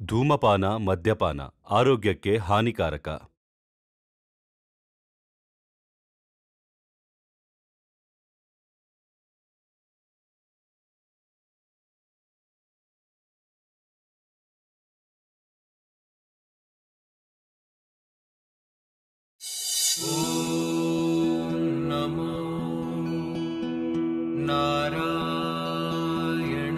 ಧೂಮಪಾನ ಮದ್ಯಪಾನ ಆರೋಗ್ಯಕ್ಕೆ ಹಾನಿಕಾರಕ नमो नारायण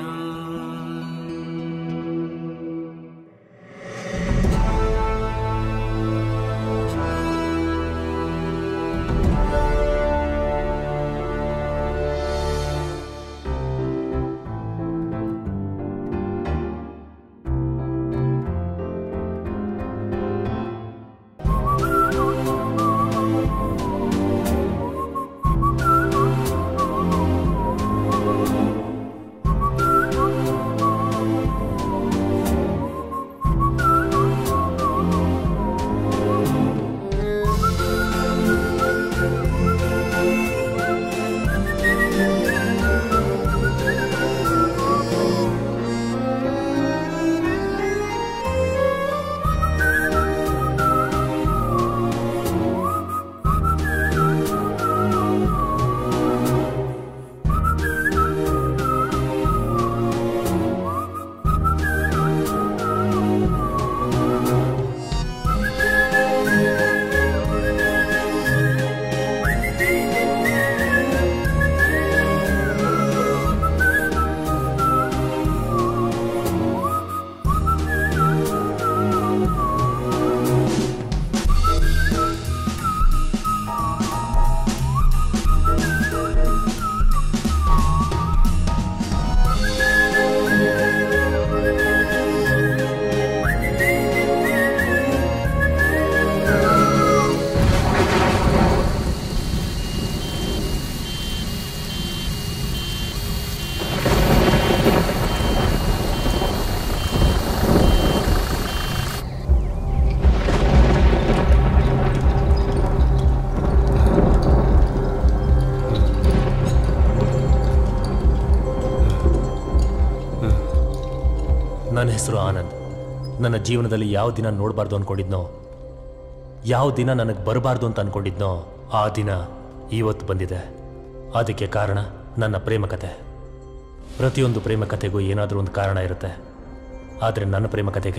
ನನ್ನ ಹೆಸರು ಆನಂದ್ ನನ್ನ ಜೀವನದಲ್ಲಿ ಯಾವ ದಿನ ನೋಡಬಾರ್ದು ಅಂದ್ಕೊಂಡಿದ್ನೋ ಯಾವ ದಿನ ನನಗೆ ಬರಬಾರ್ದು ಅಂತ ಅಂದ್ಕೊಂಡಿದ್ನೋ ಆ ದಿನ ಇವತ್ತು ಬಂದಿದೆ ಅದಕ್ಕೆ ಕಾರಣ ನನ್ನ ಪ್ರೇಮ ಕತೆ ಪ್ರತಿಯೊಂದು ಪ್ರೇಮ ಕಥೆಗೂ ಏನಾದರೂ ಒಂದು ಕಾರಣ ಇರುತ್ತೆ ಆದರೆ ನನ್ನ ಪ್ರೇಮ ಕಥೆಗೆ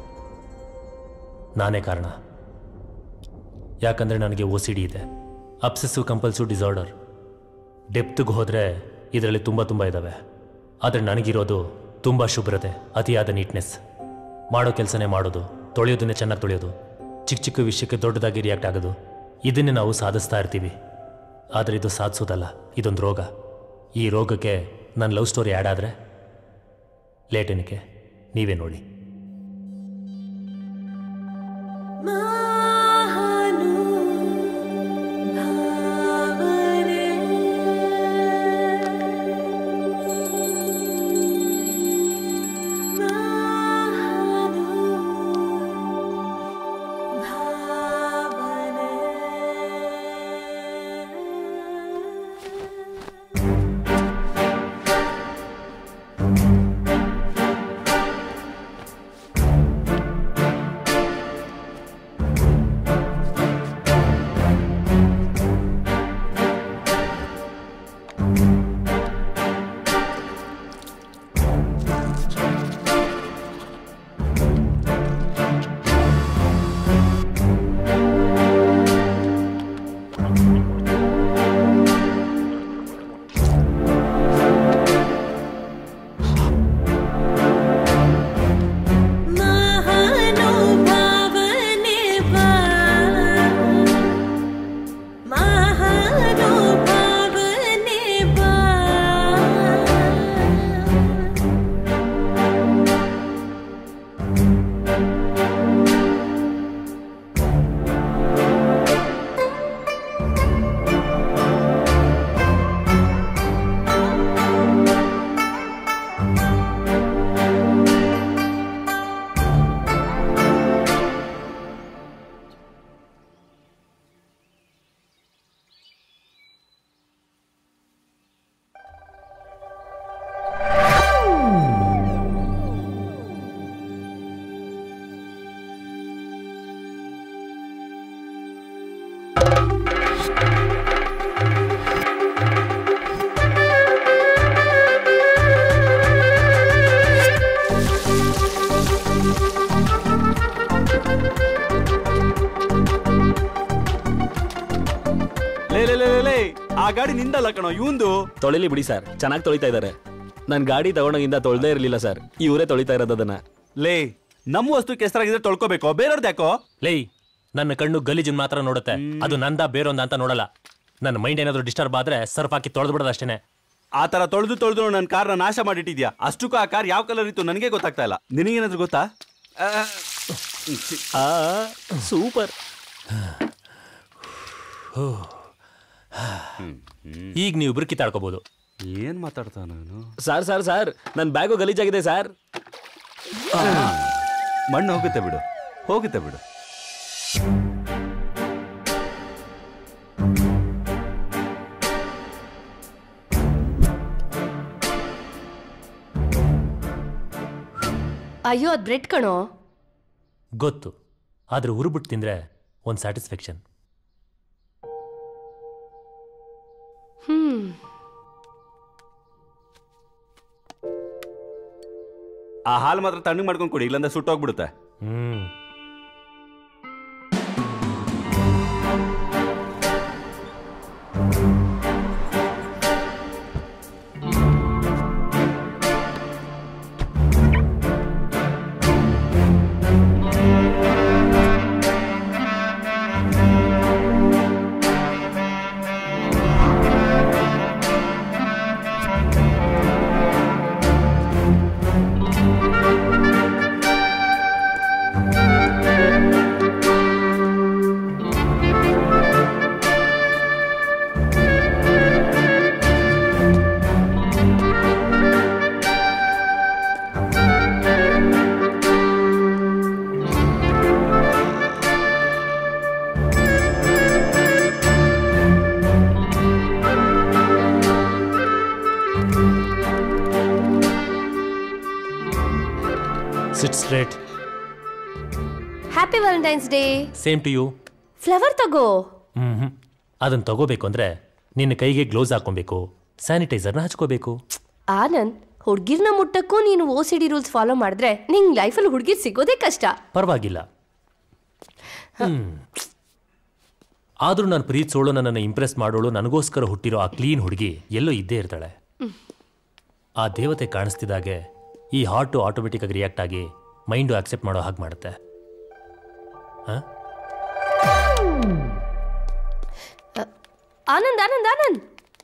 ನಾನೇ ಕಾರಣ ಯಾಕಂದರೆ ನನಗೆ ಒ ಸಿ ಡಿ ಇದೆ ಅಬ್ಸೆಸಿವ್ ಕಂಪಲ್ಸಿವ್ ಡಿಸಾರ್ಡರ್ ಡೆಪ್ತ್ಗೆ ಹೋದರೆ ಇದರಲ್ಲಿ ತುಂಬ ತುಂಬ ಇದ್ದಾವೆ ಆದರೆ ನನಗಿರೋದು ತುಂಬ ಶುಭ್ರತೆ ಅತಿಯಾದ ನೀಟ್ನೆಸ್ ಮಾಡೋ ಕೆಲಸನೇ ಮಾಡೋದು ತೊಳೆಯೋದನ್ನೇ ಚೆನ್ನಾಗಿ ತೊಳೆಯೋದು ಚಿಕ್ಕ ಚಿಕ್ಕ ವಿಷಯಕ್ಕೆ ದೊಡ್ಡದಾಗಿ ರಿಯಾಕ್ಟ್ ಆಗೋದು ಇದನ್ನೇ ನಾವು ಸಾಧಿಸ್ತಾ ಇರ್ತೀವಿ ಆದರೆ ಇದು ಸಾಧಿಸೋದಲ್ಲ ಇದೊಂದು ರೋಗ ಈ ರೋಗಕ್ಕೆ ನನ್ನ ಲವ್ ಸ್ಟೋರಿ ಆ್ಯಡ್ ಆದರೆ ಲೇಟೇನಕ್ಕೆ ನೀವೇ ನೋಡಿ ಗಾಡಿ ನಿಂದಲ್ಲ ಕಣೋ ಇವಂದು ತೊಳಿಲಿ ಬಿಡಿ ಸರ್ ಚೆನ್ನಾಗಿ ತೊಳಿತಾ ಇದ್ದಾರೆ ನನ್ನ ಗಾಡಿ ತಗೊಂಡೋಗಿಂದ ತೊಳ್ದೇ ಇರಲಿಲ್ಲ ಸರ್ ಇವರೇ ತೊಳಿತಾ ಇರೋದು ಅದನ್ನ ಲೇ ನಮ್ಮ ವಸ್ತು ಕೆಸರಾಗಿದ್ರೆ ತೊಳ್ಕೊಬೇಕು ಬೇರೆಯವ್ರದ್ದು ಯಾಕೋ ಲೈ ನನ್ನ ಕಣ್ಣು ಗಲೀಜನ್ ಮಾತ್ರ ನೋಡುತ್ತೆ ಅದು ನಂದ ಬೇರೊಂದ ಅಂತ ನೋಡಲ್ಲ ನನ್ನ ಮೈಂಡ್ ಏನಾದ್ರು ಡಿಸ್ಟರ್ಬ್ ಆದ್ರೆ ಸರ್ಫ್ ಹಾಕಿ ತೊಳೆದು ಬಿಡೋದು ಅಷ್ಟೇನೆ ಆ ತರ ತೊಳೆದು ತೊಳೆದು ನನ್ನ ಕಾರ್ನ ನಾಶ ಮಾಡಿಟ್ಟಿದ್ಯಾ ಅಷ್ಟಕ್ಕೂ ಆ ಕಾರ್ ಯಾವ ಕಲರ್ ಇತ್ತು ನನಗೆ ಗೊತ್ತಾಗ್ತಾ ಇಲ್ಲ ನಿನಗೇನಾದ್ರು ಗೊತ್ತಾ ಆ, ಛಿ, ಆ ಸೂಪರ್ ಈಗ ನೀವು ಇಬ್ರು ಕಿತ್ತಾಡ್ಕೋಬಹುದು ಏನ್ ಮಾತಾಡ್ತಾ ನಾನು ಸರ್ ಸರ್ ಸರ್ ನನ್ನ ಬ್ಯಾಗು ಗಲೀಜಾಗಿದೆ ಸರ್ ಮಣ್ಣು ಹೋಗುತ್ತೆ ಬಿಡು ಹೋಗುತ್ತೆ ಬಿಡು ಅಯ್ಯೋ ಅದ್ ಬ್ರೆಡ್ ಕಣೋ ಗೊತ್ತು ಆದ್ರೆ ಉರುಬಿಟ್ಟು ತಿಂದ್ರೆ ಒಂದು ಸ್ಯಾಟಿಸ್ಫ್ಯಾಕ್ಷನ್ ಹ್ಮ್ ಆ ಹಾಲು ಮಾತ್ರ ತಣ್ಣಗೆ ಮಾಡ್ಕೊಂಡು ಕೊಡಿ ಇಲ್ಲಾಂದ್ರೆ ಸುಟ್ಟೋಗ್ಬಿಡುತ್ತೆ ಹ್ಮ್ sit straight happy Valentine's day same to you flower ತಗೋ ಹ್ಮ್ ಹ್ಮ್ ಅದನ್ನ ತಗೋಬೇಕು ಅಂದ್ರೆ ನಿನ್ನ ಕೈಗೆ ಗ್ಲೌಸ್ ಹಾಕೊಬೇಕು ಸ್ಯಾನಿಟೈಸರ್ನ ಹಚ್ಕೋಬೇಕು ಆನಂದ್ ಹುಡ್ಗಿರ್ನ ಮುಟ್ಟಕ್ಕೂ ನೀನು O C D rules follow ಮಾಡಿದ್ರೆ ನಿಂಗ್ ಲೈಫಲ್ಲಿ ಹುಡ್ಗಿರ್ ಸಿಗೋದೇ ಕಷ್ಟ ಪರವಾಗಿಲ್ಲ ಹ್ಮ್ ಆದ್ರೂ ನಾನು ಪ್ರೀತಿಸೋಳು ನನ್ನನ್ನು ಇಂಪ್ರೆಸ್ ಮಾಡೋಳು ನನಗೋಸ್ಕರ ಹುಟ್ಟಿರೋ ಆ ಕ್ಲೀನ್ ಹುಡುಗಿ ಎಲ್ಲೋ ಇದ್ದೇ ಇರ್ತಾಳೆ ಆ ದೇವತೆ ಕಾಣಿಸ್ತಿದ್ದಾಗೆ ಈ ಹಾರ್ಟು ಆಟೋಮೆಟಿಕ್ ಆಗಿ ರಿಯಾಕ್ಟ್ ಆಗಿ ಮೈಂಡು ಆಕ್ಸೆಪ್ಟ್ ಮಾಡೋ ಹಾಗೆ ಮಾಡುತ್ತೆ ಹ? ಆನಂದ್ ಆನಂದ್ ಆನಂದ್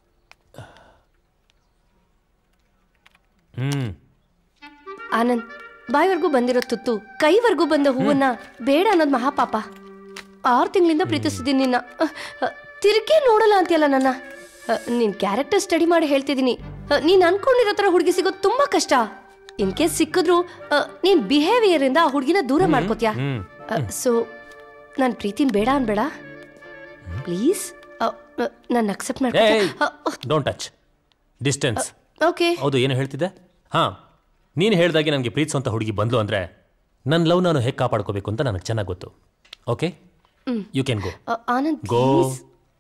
ಹ್ಮ್ ಆನಂದ್ ಬಾಯಿವರೆಗೂ ಬಂದಿರೋ ತುತ್ತು ಕೈವರೆಗೂ ಬಂದ ಹೂವನ್ನ ಬೇಡ ಅನ್ನೋದು ಮಹಾಪಾಪ ಆರು ತಿಂಗಳಿಂದ ಪ್ರೀತಿಸ್ತಿದ್ದೀನಿ ನಿನ್ನ ಅಹ್, ಅಹ್, ತಿರುಗೇ ನೋಡಲ್ಲ ಅಂತೀಯಲ್ಲ ನನ್ನ ಅಹ್, ನಿನ್ ಕ್ಯಾರೆಕ್ಟರ್ ಸ್ಟಡಿ ಮಾಡಿ ಹೇಳ್ತಿದ್ದೀನಿ ಅಹ್, ನೀನ್ ಅನ್ಕೊಂಡಿರೋ ಥರ ಹುಡುಗಿ ಸಿಗೋದು ತುಂಬಾ ಕಷ್ಟ ಇನ್ ಕೇಸ್ ಸಿಕ್ಕಿದ್ರು ಅಹ್, ನೀನ್ ಬಿಹೇವಿಯರ್ ಇಂದ ಆ ಹುಡುಗಿನ ದೂರ ಮಾಡ್ಕೋತ್ಯಾ ಸೊ ನನ್ನ ಪ್ರೀತಿನ ಬೇಡ ಅನ್ಬೇಡ ಪ್ಲೀಸ್ ನನ್ನ ಅಕ್ಸೆಪ್ಟ್ ಮಾಡ್ಕೋ ಏಯ್ ಡೋಂಟ್ ಟಚ್ ಡಿಸ್ಟೆನ್ಸ್ ಓಕೆ ಹೌದು ಏನು ಹೇಳ್ತಿದ್ದೆ ಹಾ ನೀನು ಹೇಳ್ದಾಗೆ ನನಗೆ ಪ್ರೀತಿಸುವಂಥ ಹುಡುಗಿ ಬಂದ್ಲು ಅಂದರೆ ನನ್ನ ಲವ್ ನಾನು ಹೇಗೆ ಕಾಪಾಡ್ಕೋಬೇಕು ಅಂತ ನನಗೆ ಚೆನ್ನಾಗಿ ಗೊತ್ತು okay you can go Anand go please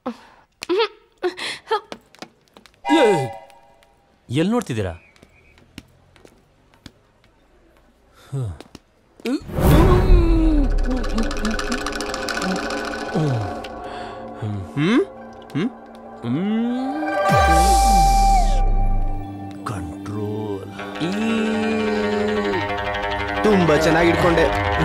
ಎಲ್ಲಿ ನೋಡ್ತಿದ್ದೀರಾ ಕಂಟ್ರೋಲ್ ತುಂಬಾ ಚೆನ್ನಾಗಿ ಇಟ್ಕೊಂಡೆ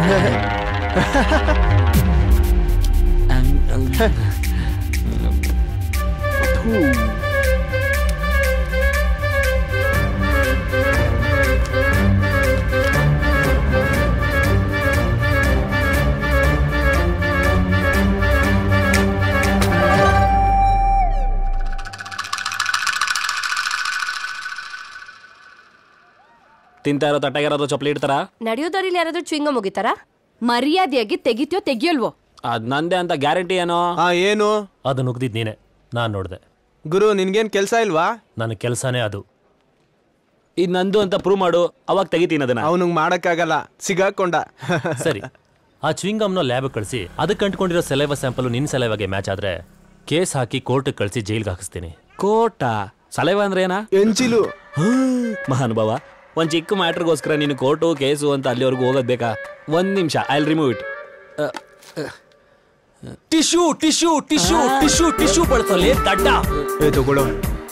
ತಿಂತಾ ಇರೋ ತಟ್ಟಾಗ ಯಾರಾದ್ರೂ ಚಪ್ಪಲಿ ಇಡ್ತಾರಾ ನಡೆಯೋ ದಾರಿಲಿ ಯಾರಾದ್ರೂ ಚುಂಗ ಮುಗಿತಾರಾ ಮರ್ಯಾದೆಯಾಗಿ ತೆಗಿತ್ಯೋ ತೆಗಿಯಲ್ವೋ ಅದ್ ನಂದೇ ಅಂತ ಗ್ಯಾರಂಟಿ ಏನೋ ಆ ಏನು ಅದು ನುಗ್ದಿದ್ದು ನೀನೆ ನಾನು ನೋಡಿದೆ ಗುರು ನಿನ್ಗೇನ್ ಕೆಲ್ಸ ಇಲ್ವಾ ನನ್ನ ಕೆಲಸನೇ ಅದು ಇದು ನಂದು ಅಂತ ಪ್ರೂವ್ ಮಾಡು ಅವಾಗ ತೆಗಿತೀನಿ ಅದನ್ನ ಅವನಿಗೆ ಮಾಡಕ್ಕಾಗಲ್ಲ ಸಿಗಾಕೊಂಡ ಸರಿ ಆ ಚ್ವಿಂಗಮ್ನ ಲ್ಯಾಬ್ ಕಳಿಸಿ ಅದಕ್ಕೆ ಕಂಡುಕೊಂಡಿರೋ ಸೆಲೆವ ಸ್ಯಾಂಪಲ್ ನಿನ್ನ ಸೆಲೆವಾಗೆ ಮ್ಯಾಚ್ ಆದ್ರೆ ಕೇಸ್ ಹಾಕಿ ಕೋರ್ಟ್ಗೆ ಕಳಿಸಿ ಜೈಲ್ಗೆ ಹಾಕಿಸ್ತೀನಿ ಕೋಟ ಸಲಹೆ ಅಂದ್ರೆ ಏನ ಎಂಚಿಲು ಮಹಾನುಭಾವ ಒಂದ್ ಚಿಕ್ಕ ಮ್ಯಾಟ್ರಿಗೋಸ್ಕರ ನೀನು ಕೋರ್ಟು ಕೇಸು ಅಂತ ಅಲ್ಲಿವರೆಗೂ ಹೋಗೋದ್ ಬೇಕಾ ಒಂದ್ ನಿಮಿಷ I remove it tissue tissue tissue tissue tissue ಬಳಸಲಿ ದಡ್ಡ ಏ ತಗೊಳ್ಳೋ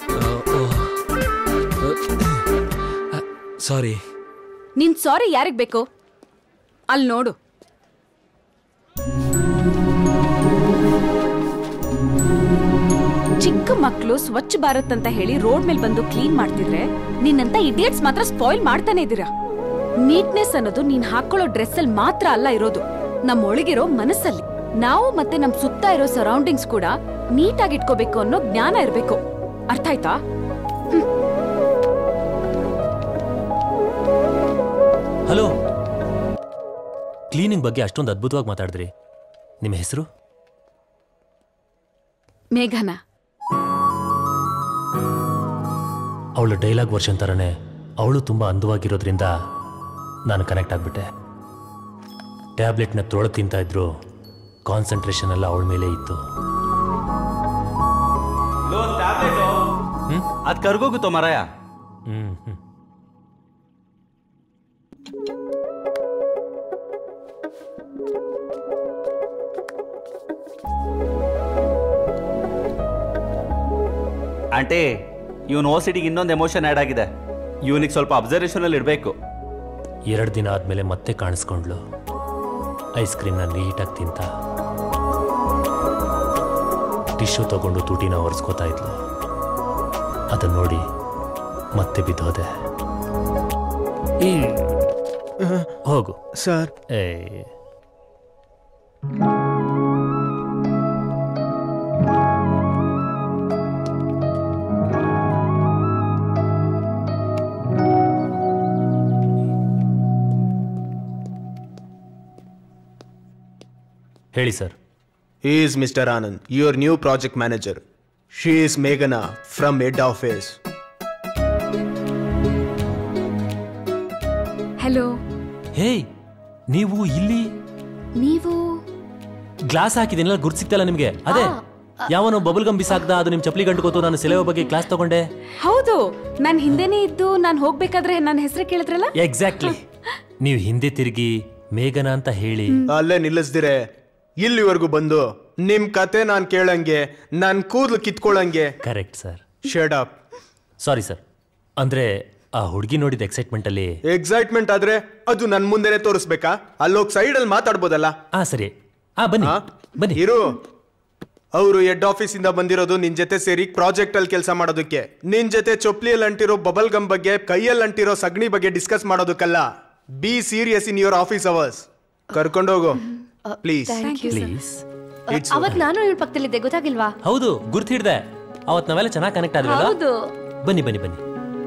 ಸಾರಿ ನಿನ್ ಸಾರಿ ಯಾರಿಗ್ ಬೇಕು ಅಲ್ಲಿ ನೋಡು ಚಿಕ್ಕ ಮಕ್ಕಳು ಸ್ವಚ್ಛ ಭಾರತ್ ಅಂತ ಹೇಳಿ ರೋಡ್ ಮೇಲೆ ಬಂದು ಕ್ಲೀನ್ ಮಾಡ್ತಿದ್ರೆ ನಿನ್ನಂತ ಇಡಿಯಟ್ಸ್ ಮಾತ್ರ ಸ್ಪಾಯ್ಲ್ ಮಾಡ್ತಾನೆ ಇದೀರಾ ನೀಟ್ನೆಸ್ ಅನ್ನೋದು ನೀನ್ ಹಾಕೊಳ್ಳೋ ಡ್ರೆಸ್ ಅಲ್ಲಿ ಮಾತ್ರ ಅಲ್ಲ ಇರೋದು ನಮ್ ಒಳಗಿರೋ ಮನಸ್ಸಲ್ಲಿ ನಾವು ಮತ್ತೆ ನಮ್ ಸುತ್ತ ಇರೋ ಸರೌಂಡಿಂಗ್ಸ್ ಕೂಡ ನೀಟಾಗಿ ಇಟ್ಕೋಬೇಕು ಅನ್ನೋ ಜ್ಞಾನ ಇರ್ಬೇಕು ಅರ್ಥ ಆಯ್ತಾ ಹಲೋ ಕ್ಲೀನಿಂಗ್ ಬಗ್ಗೆ ಅಷ್ಟೊಂದು ಅದ್ಭುತವಾಗಿ ಮಾತಾಡಿದ್ರಿ ನಿಮ್ಮ ಹೆಸರು ಮೇಘನ ಅವಳು ಡೈಲಾಗ್ ವರ್ಷನ್ ಥರನೇ ಅವಳು ತುಂಬ ಅಂದವಾಗಿರೋದ್ರಿಂದ ನಾನು ಕನೆಕ್ಟ್ ಆಗಿಬಿಟ್ಟೆ ಟ್ಯಾಬ್ಲೆಟ್ನ ತೊಳೆ ತಿಂತಾ ಇದ್ರು ಕಾನ್ಸಂಟ್ರೇಷನ್ ಎಲ್ಲ ಅವಳ ಮೇಲೆ ಇತ್ತು ಅದ್ ಕರ್ಗೋಗುತ್ತೋ ಮರಾಯ ಹ್ಮ್ ಹ್ಮ್ ಆಂಟಿ ಇವನ್ ಓಸಿಡಿಗೆ ಇನ್ನೊಂದು ಎಮೋಷನ್ ಆ್ಯಡ್ ಆಗಿದೆ ಇವನಿಗೆ ಸ್ವಲ್ಪ ಅಬ್ಸರ್ವೇಷನ್ ಅಲ್ಲಿ ಇಡಬೇಕು ಎರಡು ದಿನ ಆದಮೇಲೆ ಮತ್ತೆ ಕಾಣಿಸ್ಕೊಂಡ್ಲು ಐಸ್ ಕ್ರೀಮ್ನ ನೀಟಾಗಿ ತಿಂತ ಟಿಶ್ಯೂ ತಗೊಂಡು ತುಟಿನ ಒರೆಸ್ಕೋತಾ ಇದ್ಲು ಅದನ್ನ ನೋಡಿ ಮತ್ತೆ ಬಿದ್ದೋದೆ ಈ ಹೋಗು ಸರ್ ಏ ಹೇಳಿ sir is mister Anand your new project manager she is ಮೇಘನಾ from head office hello hey ನೀವು ಇಲ್ಲಿ ನೀವು ಗ್ಲಾಸ್ ಹಾಕಿದ್ದೀನಲ್ಲ ಗುರ್ತು ಸಿಗ್ತಲ್ಲ ನಿಮ್ಗೆ ಅದೇ ಯಾವನೋ ಬಬಲ್ ಗಮ್ ಬಿಸಾಕ್ದ ಅದು ನಿಮ್ ಚಪ್ಪಲಿ ಗಂಟು ನಾನು ಸೆಲೆವ ಬಗ್ಗೆ ಕ್ಲಾಸ್ ತಗೊಂಡೆ ಹೌದು ನಾನ್ ಹಿಂದೆನೇ ಇದ್ದು ನಾನ್ ಹೋಗ್ಬೇಕಾದ್ರೆ ನನ್ನ ಹೆಸರು ಕೇಳಿದ್ರಲ್ಲ ಎಕ್ಸಾಕ್ಟ್ಲಿ ನೀವು ಹಿಂದೆ ತಿರುಗಿ ಮೇಘನ ಅಂತ ಹೇಳಿ ಅಲ್ಲೇ ನಿಲ್ಲಿಸ್ದಿರೆ ಇಲ್ಲಿವರೆಗೂ ಬಂದು ನಿಮ್ ಕತೆ ನಾನ್ ಕೇಳಂಗೆ ನನ್ ಕೂದ್ಲು ಕಿತ್ಕೊಳ್ಳಂಗೆ correct sir shut up sorry sir ಅಂದ್ರೆ ಆ ಹುಡುಗಿ ನೋಡಿದ ಎಕ್ಸೈಟ್ಮೆಂಟ್ ಅಲ್ಲಿ ಎಕ್ಸೈಟ್ಮೆಂಟ್ ಆದ್ರೆ ಅದು ನನ್ ಮುಂದೆನೆ ತೋರಿಸ್ಬೇಕಾ ಅಲ್ಲೋಗ್ ಸೈಡ್ ಅಲ್ಲಿ ಮಾತಾಡ್ಬೋದಲ್ಲ ಆ ಸರಿ ಆ ಬನ್ನಿ ಆ? ಬನ್ನಿ ಇರು ಅವರು ಹೆಡ್ ಆಫೀಸ್ ಇಂದ ಬಂದಿರೋದು ನಿನ್ ಜೊತೆ ಸೇರಿ ಪ್ರಾಜೆಕ್ಟ್ ಅಲ್ಲಿ ಕೆಲಸ ಮಾಡೋದಕ್ಕೆ ನಿನ್ ಜೊತೆ ಚೊಪ್ಲಿಯಲ್ಲಿ ಅಂಟಿರೋ ಬಬಲ್ ಗಮ್ ಬಗ್ಗೆ ಕೈಯಲ್ಲಿ ಅಂಟಿರೋ ಸಗಣಿ ಬಗ್ಗೆ ಡಿಸ್ಕಸ್ ಮಾಡೋದಕ್ಕಲ್ಲ be serious in your office hours ಕರ್ಕೊಂಡೋಗು ಪ್ಲೀಸ್ ಥ್ಯಾಂಕ್ ಯು ಪ್ಲೀಸ್ ಅವತ್ ನಾನು ಇವಳ ಪಕ್ಕದಲ್ಲಿದ್ದೆ ಗೊತ್ತಾಗಿಲ್ವಾ ಹೌದು ಗುರ್ತು ಹಿಡ್ದೆ ಅವತ್ ನಾವೆಲ್ಲ ಚೆನ್ನಾಗಿ ಕನೆಕ್ಟ್ ಆದ್ವಲ್ಲ ಹೌದು ಬನ್ನಿ ಬನ್ನಿ ಬನ್ನಿ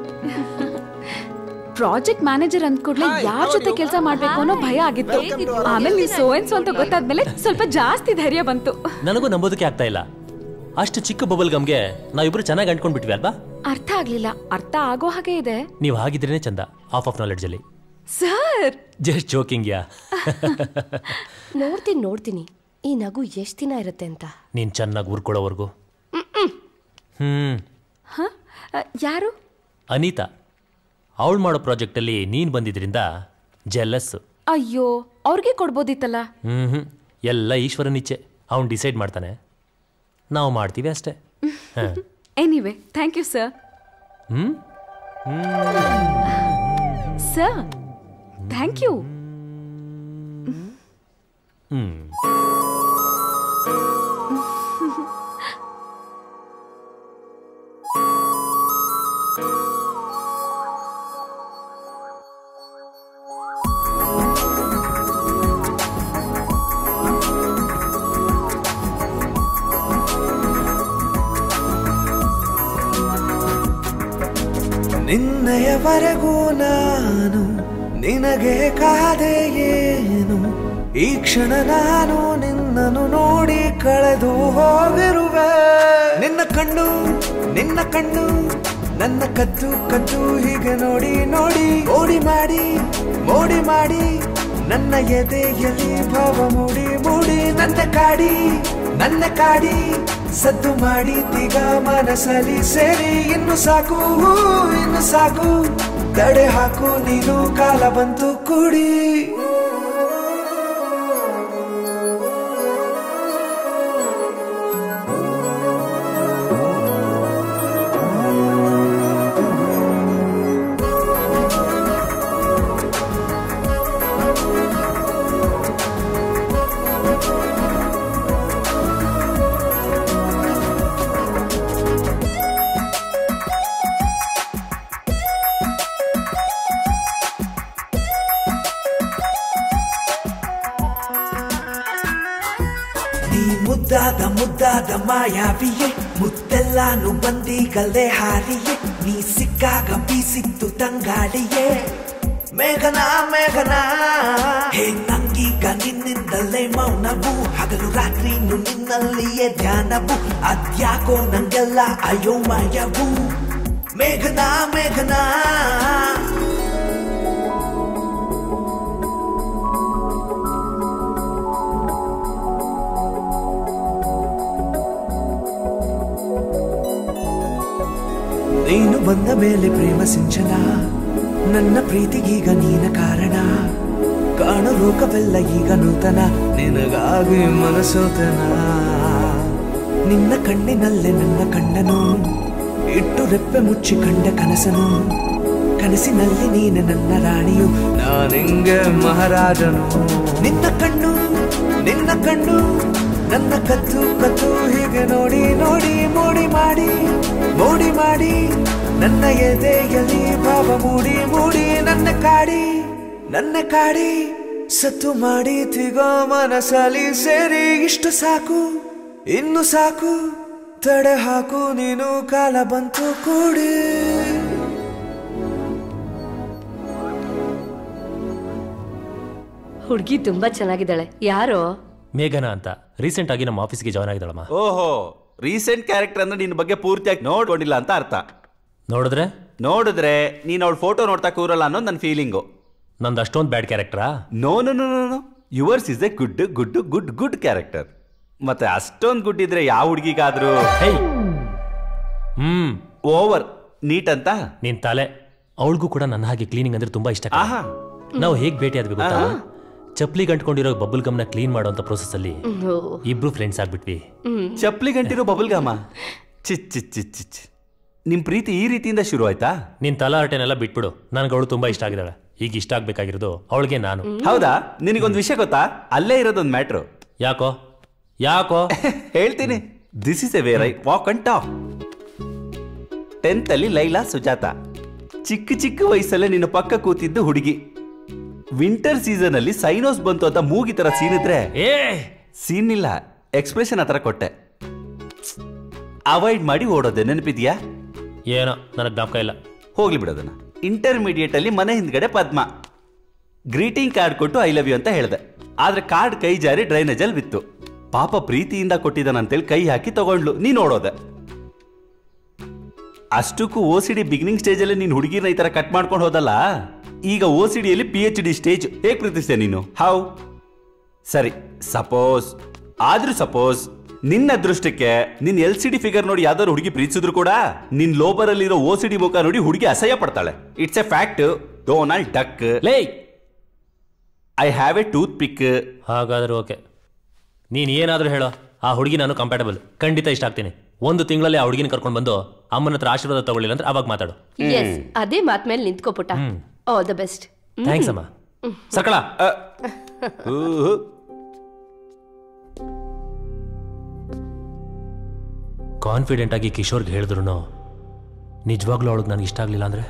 ಪ್ರಾಜೆಕ್ಟ್ ಮ್ಯಾನೇಜರ್ ಅಂದ್ಕೂಡ್ಲೆ ಯಾರ ಜೊತೆ ಕೆಲಸ ಮಾಡ್ಬೇಕು ಅನ್ನೋ ಭಯ ಆಗಿತ್ತು ಆಮೇಲೆ ನೀವು ಸೋ ಅಂಡ್ ಸೋ ಅಂತ ಗೊತ್ತಾದ್ಮೇಲೆ ಸ್ವಲ್ಪ ಜಾಸ್ತಿ ಧೈರ್ಯ ಬಂತು ನನಗೂ ನಂಬೋದಕ್ಕೆ ಆಗ್ತಾ ಇಲ್ಲ ಅಷ್ಟು ಚಿಕ್ಕ ಬಬಲ್ ಗಮ್ಗೆ ನಾವಿಬ್ರು ಚೆನ್ನಾಗಿ ಅಂಟ್ಕೊಂಡ್ಬಿಟ್ವಿ ಅಲ್ವಾ ಅರ್ಥ ಆಗ್ಲಿಲ್ಲ ಅರ್ಥ ಆಗೋ ಹಾಗೆ ಇದೆ ನೀವು ಹಾಗಿದ್ರೇನೆ ಚಂದ ಆಫ್ ಆಫ್ ನಾಲೆಡ್ಜ್ ಅಲ್ಲಿ ಸರ್ ಜಸ್ಟ್ ಜೋಕಿಂಗ್ ಯಾ ನೋಡ್ತೀನಿ ನೋಡ್ತೀನಿ ಈ ನಗು ಎಷ್ಟ್ ದಿನ ಇರುತ್ತೆ ಅಂತ ನೀನ್ ಚೆನ್ನಾಗಿ ಉರ್ಕೊಳ್ಳೋವರೆಗೂ ಹ್ಮ್ ಹ ಯಾರು ಅನಿತಾ ಅವಳು ಮಾಡೋ ಪ್ರಾಜೆಕ್ಟಲ್ಲಿ ನೀನು ಬಂದಿದ್ರಿಂದ ಜೆಲ್ಲಸ್ಸು ಅಯ್ಯೋ ಅವ್ರಿಗೆ ಕೊಡ್ಬೋದಿತ್ತಲ್ಲ ಹ್ಮ್ ಹ್ಮ್ ಎಲ್ಲ ಈಶ್ವರನ ಇಚ್ಛೆ ಅವ್ನು ಡಿಸೈಡ್ ಮಾಡ್ತಾನೆ ನಾವು ಮಾಡ್ತೀವಿ ಅಷ್ಟೇ ಹ. Anyway thank you sir hmm sir thank you hmm ನಿನ್ನೆಯವರೆಗೂ ನಾನು ನಿನಗೆ ಕಾದೆ ಏನು ಈ ಕ್ಷಣ ನಾನು ನಿನ್ನನ್ನು ನೋಡಿ ಕಳೆದು ಹೋಗಿರುವೆ ನಿನ್ನ ಕಣ್ಣು ನಿನ್ನ ಕಣ್ಣು ನನ್ನ ಕದ್ದು ಕದ್ದು ಹೀಗೆ ನೋಡಿ ನೋಡಿ ಮೋಡಿ ಮಾಡಿ ಮೋಡಿ ಮಾಡಿ ನನ್ನ ಎದೆಯಲ್ಲಿ ಭಾವ ಮೂಡಿ ಮೂಡಿ ನನ್ನ ಕಾಡಿ ನನ್ನ ಕಾಡಿ ಸದ್ದು ಮಾಡಿ ತಿಗ ಮನಸ್ಸಲ್ಲಿ ಸೇರಿ ಇನ್ನು ಸಾಕು ಇನ್ನು ಸಾಕು ತಡೆ ಹಾಕು ನೀನು ಕಾಲ ಬಂತು ಕೂಡಿ ಮುದ್ದಾದ ಮಾಯಾವಿಯೇ ಮುತ್ತೆಲ್ಲಾನು ಬಂದಿಗಲ್ಲೇ ಹಾರಿಯೇ ನೀ ಸಿಕ್ಕಾಗ ಬೀಸಿತ್ತು ತಂಗಾಳಿಯೇ ಮೇಘನ ಮೇಘನ ಹೇ ನಂಗೀಗ ನಿನ್ನಿಂದಲೇ ಮೌನವು ಹಗಲು ರಾತ್ರಿನು ನಿನ್ನಲ್ಲಿಯೇ ಧ್ಯಾನವು ಅದ್ಯಾಕೋ ನಂಗೆಲ್ಲ ಅಯೋಮಯವು ಮೇಘನ ಮೇಘನ ನೀನು ಬಂದ ಮೇಲೆ ಪ್ರೇಮ ಸಿಂಚನ ನನ್ನ ಪ್ರೀತಿಗೀಗ ನೀನ ಕಾರಣ ಕಾಣು ಲೋಕವೆಲ್ಲ ಈಗ ನೂತನ ನಿನಗಾಗಿ ಮನಸೋತನ ನಿನ್ನ ಕಣ್ಣಿನಲ್ಲೇ ನನ್ನ ಕಣ್ಣನು ಇಟ್ಟು ರೆಪ್ಪೆ ಮುಚ್ಚಿ ಕಂಡ ಕನಸನು ಕನಸಿನಲ್ಲಿ ನೀನೆ ನನ್ನ ರಾಣಿಯು ನಾನಿಂಗೆ ಮಹಾರಾಜನು ನಿನ್ನ ಕಣ್ಣು ನಿನ್ನ ಕಣ್ಣು ನನ್ನ ಕತ್ತು ಕತ್ತು ಹೀಗೆ ನೋಡಿ ನೋಡಿ ಮೋಡಿ ಮಾಡಿ ಮೋಡಿ ಮಾಡಿ ನನ್ನ ಎದೆಯಲ್ಲಿ ಭಾವ ಮೂಡಿ ಮೂಡಿ ನನ್ನ ಕಾಡಿ ನನ್ನ ಕಾಡಿ ಸತ್ತು ಮಾಡಿ ತಿಗೋ ಮನಸಲಿ ಸೇರಿ ಇಷ್ಟು ಸಾಕು ಇನ್ನು ಸಾಕು ತಡೆ ಹಾಕು ನೀನು ಕಾಲ ಬಂತು ಕೂಡಿ ಹುಡುಗಿ ತುಂಬಾ ಚೆನ್ನಾಗಿದ್ದಾಳೆ ಯಾರೋ ಮೇಘನಾ ಅಂತ ರೀಸೆಂಟ್ ಆಗಿ ನಮ್ಮ ಆಫೀಸ್ಗೆ ಜಾಯ್ನ್ ಆಗಿದ್ದಾಳಮ್ಮ ಓಹೋ ರೀಸೆಂಟ್ ಕ್ಯಾರೆಕ್ಟರ್ ಅಂದ್ರೆ ನಿನ್ನ ಬಗ್ಗೆ ಪೂರ್ತಿಯಾಗಿ ನೋಡ್ಕೊಂಡಿಲ್ಲ ಅಂತ ಅರ್ಥ ನೋಡಿದ್ರೆ ನೋಡಿದ್ರೆ ನೀನ್ ಅವಳ ಫೋಟೋ ನೋಡ್ತಾ ಕೂರಲ್ಲ ಅನ್ನೋದು ನನ್ನ ಫೀಲಿಂಗು ನಂದು ಅಷ್ಟೊಂದು ಬ್ಯಾಡ್ ಕ್ಯಾರೆಕ್ಟರಾ no no no no yours is a good good good good character ಮತ್ತೆ ಅಷ್ಟೊಂದು ಗುಡ್ ಇದ್ರೆ ಯಾವ ಹುಡುಗಿಗಾದ್ರೂ ಹೇ ಹ್ಮ್ ಓವರ್ ನೀಟ್ ಅಂತ ನಿನ್ ತಲೆ ಅವಳಿಗೂ ಕೂಡ ನನ್ನ ಹಾಗೆ ಕ್ಲೀನಿಂಗ್ ಅಂದ್ರೆ ತುಂಬಾ ಇಷ್ಟ ಆಹಾ ನಾವು ಹೇಗ್ ಭೇಟಿ ಆದ್ವಿ ಗೊತ್ತಾ ಚಪ್ಲಿ ಗಂಟ್ಕೊಂಡಿರೋ ಬಬಲ್ ಗಮ್ನ ಕ್ಲೀನ್ ಮಾಡುವಂತ ಪ್ರೊಸೆಸ್ ಅಲ್ಲಿ ಇಬ್ರು ಫ್ರೆಂಡ್ಸ್ ಆಗ್ಬಿಟ್ವಿ ಚಪ್ಲಿ ಗಂಟಿರೋ ಬಬಲ್ ಗಾಮ ಚಿಚ್ ಚಿಚ್ ಚಿಚ್ ಚಿಚ್ ನಿಮ್ ಪ್ರೀತಿ ಈ ರೀತಿಯಿಂದ ಶುರು ಆಯ್ತಾ ನಿನ್ ತಲಾ ಹರಟೆನೆಲ್ಲ ಬಿಟ್ಬಿಡು ನನ್ಗೆ ಅವಳು ತುಂಬಾ ಇಷ್ಟ ಆಗಿದ್ದಾಳೆ ಈಗ ಇಷ್ಟ ಆಗ್ಬೇಕಾಗಿರೋದು ಅವಳಿಗೆ ನಾನು ಹೌದಾ ನಿನಗೊಂದು ವಿಷಯ ಗೊತ್ತಾ ಅಲ್ಲೇ ಇರೋದೊಂದು ಮ್ಯಾಟ್ರು ಯಾಕೋ ಯಾಕೋ ಹೇಳ್ತೀನಿ this is a where I walk and talk tenth ಅಲ್ಲಿ ಲೈಲಾ ಸುಜಾತ ಚಿಕ್ಕ ಚಿಕ್ಕ ವಯಸ್ಸಲ್ಲೇ ನಿನ್ನ ಪಕ್ಕ ಕೂತಿದ್ದು ಹುಡುಗಿ ವಿಂಟರ್ ಸೀಸನ್ ಅಲ್ಲಿ ಸೈನೋಸ್ ಬಂತು ಅಂತ ಮೂಗಿ ತರ ಸೀನ್ ಇದ್ರೆ ಏ ಸೀನ್ ಇಲ್ಲ ಎಕ್ಸ್ಪ್ರೆಷನ್ ಆತರ ಕೊಟ್ಟೆ ಅವಾಯ್ಡ್ ಮಾಡಿ ಓಡೋದೆ ನೆನಪಿದ್ಯಾ ಏನೋ ನನಗೆ ಜ್ಞಾಪಕ ಇಲ್ಲ ಹೋಗ್ಲಿ ಬಿಡೋದನ್ನ ಇಂಟರ್ಮೀಡಿಯೇಟ್ ಅಲ್ಲಿ ಮನೆ ಹಿಂದ್ಗಡೆ ಪದ್ಮ ಗ್ರೀಟಿಂಗ್ ಕಾರ್ಡ್ ಕೊಟ್ಟು ಐ ಲವ್ ಯು ಅಂತ ಹೇಳ್ದೆ ಆದ್ರೆ ಕಾರ್ಡ್ ಕೈ ಜಾರಿ ಡ್ರೈನೇಜ್ ಅಲ್ಲಿ ಬಿತ್ತು ಪಾಪ ಪ್ರೀತಿಯಿಂದ ಕೊಟ್ಟಿದ್ದಾನಂತೇಳಿ ಕೈ ಹಾಕಿ ತಗೊಂಡ್ಲು ನೀ ನೋಡೋದೆ ಅಷ್ಟಕ್ಕೂ O C D beginning stage ಅಲ್ಲಿ ನೀನ್ ಹುಡುಗಿನ ಈ ತರ ಕಟ್ ಮಾಡ್ಕೊಂಡು ಹೋದಲ್ಲ ಈಗ ಓ ಸಿ ಡಿಯಲ್ಲಿ ಪಿ ಎಚ್ ಡಿ ಸ್ಟೇಜ್ ಹೇಗ್ ಪ್ರೀತಿಸ್ತೆ ನೀನು ಹೌ ಸರಿ ಸಪೋಸ್ ಆದ್ರೂ ಸಪೋಸ್ ನಿನ್ನ ಅದೃಷ್ಟಕ್ಕೆ ನಿನ್ ಎಲ್ ಸಿ ಡಿ ಫಿಗರ್ ನೋಡಿ ಯಾವ್ದಾದ್ರು ಹುಡುಗಿ ಪ್ರೀತಿಸಿದ್ರು ಕೂಡ ನಿನ್ ಲೋಬರ್ ಅಲ್ಲಿರೋ ಓ ಸಿ ಡಿ ಮುಖ ನೋಡಿ ಹುಡುಗಿ ಅಸಹ್ಯ ಪಡ್ತಾಳೆ it's a fact Donald Duck ಲೇ I have a toothpick ಹಾಗಾದ್ರೆ ಓಕೆ ನೀನ್ ಏನಾದ್ರೂ ಹೇಳೋ ಆ ಹುಡುಗಿ ನಾನು ಕಂಪ್ಯಾಟಬಲ್ ಖಂಡಿತ ಇಷ್ಟ ಆಗ್ತೀನಿ ಒಂದು ತಿಂಗಳಲ್ಲಿ ಆ ಹುಡುಗಿನ ಕರ್ಕೊಂಡು ಬಂದು ಅಮ್ಮನ ಹತ್ರ ಆಶೀರ್ವಾದ ತಗೊಳ್ಳಿಲ್ಲ ಅಂದ್ರೆ ಅವಾಗ ಮಾತಾಡು ಎಸ್ ಅದೇ ಮಾತ್ ಮೇಲೆ ನಿಂತ್ಕೋಪುಟ ಆಲ್ ದ ಬೆಸ್ಟ್ ಥ್ಯಾಂಕ್ಸ್ ಅಮ್ಮ ಸರ್ಕಳ ಕಾನ್ಫಿಡೆಂಟ್ ಆಗಿ ಕಿಶೋರ್ಗೆ ಹೇಳಿದ್ರು ನಿಜವಾಗ್ಲೂ ಅವಳಿಗೆ ನನಗೆ ಇಷ್ಟ ಆಗಲಿಲ್ಲ ಅಂದ್ರೆ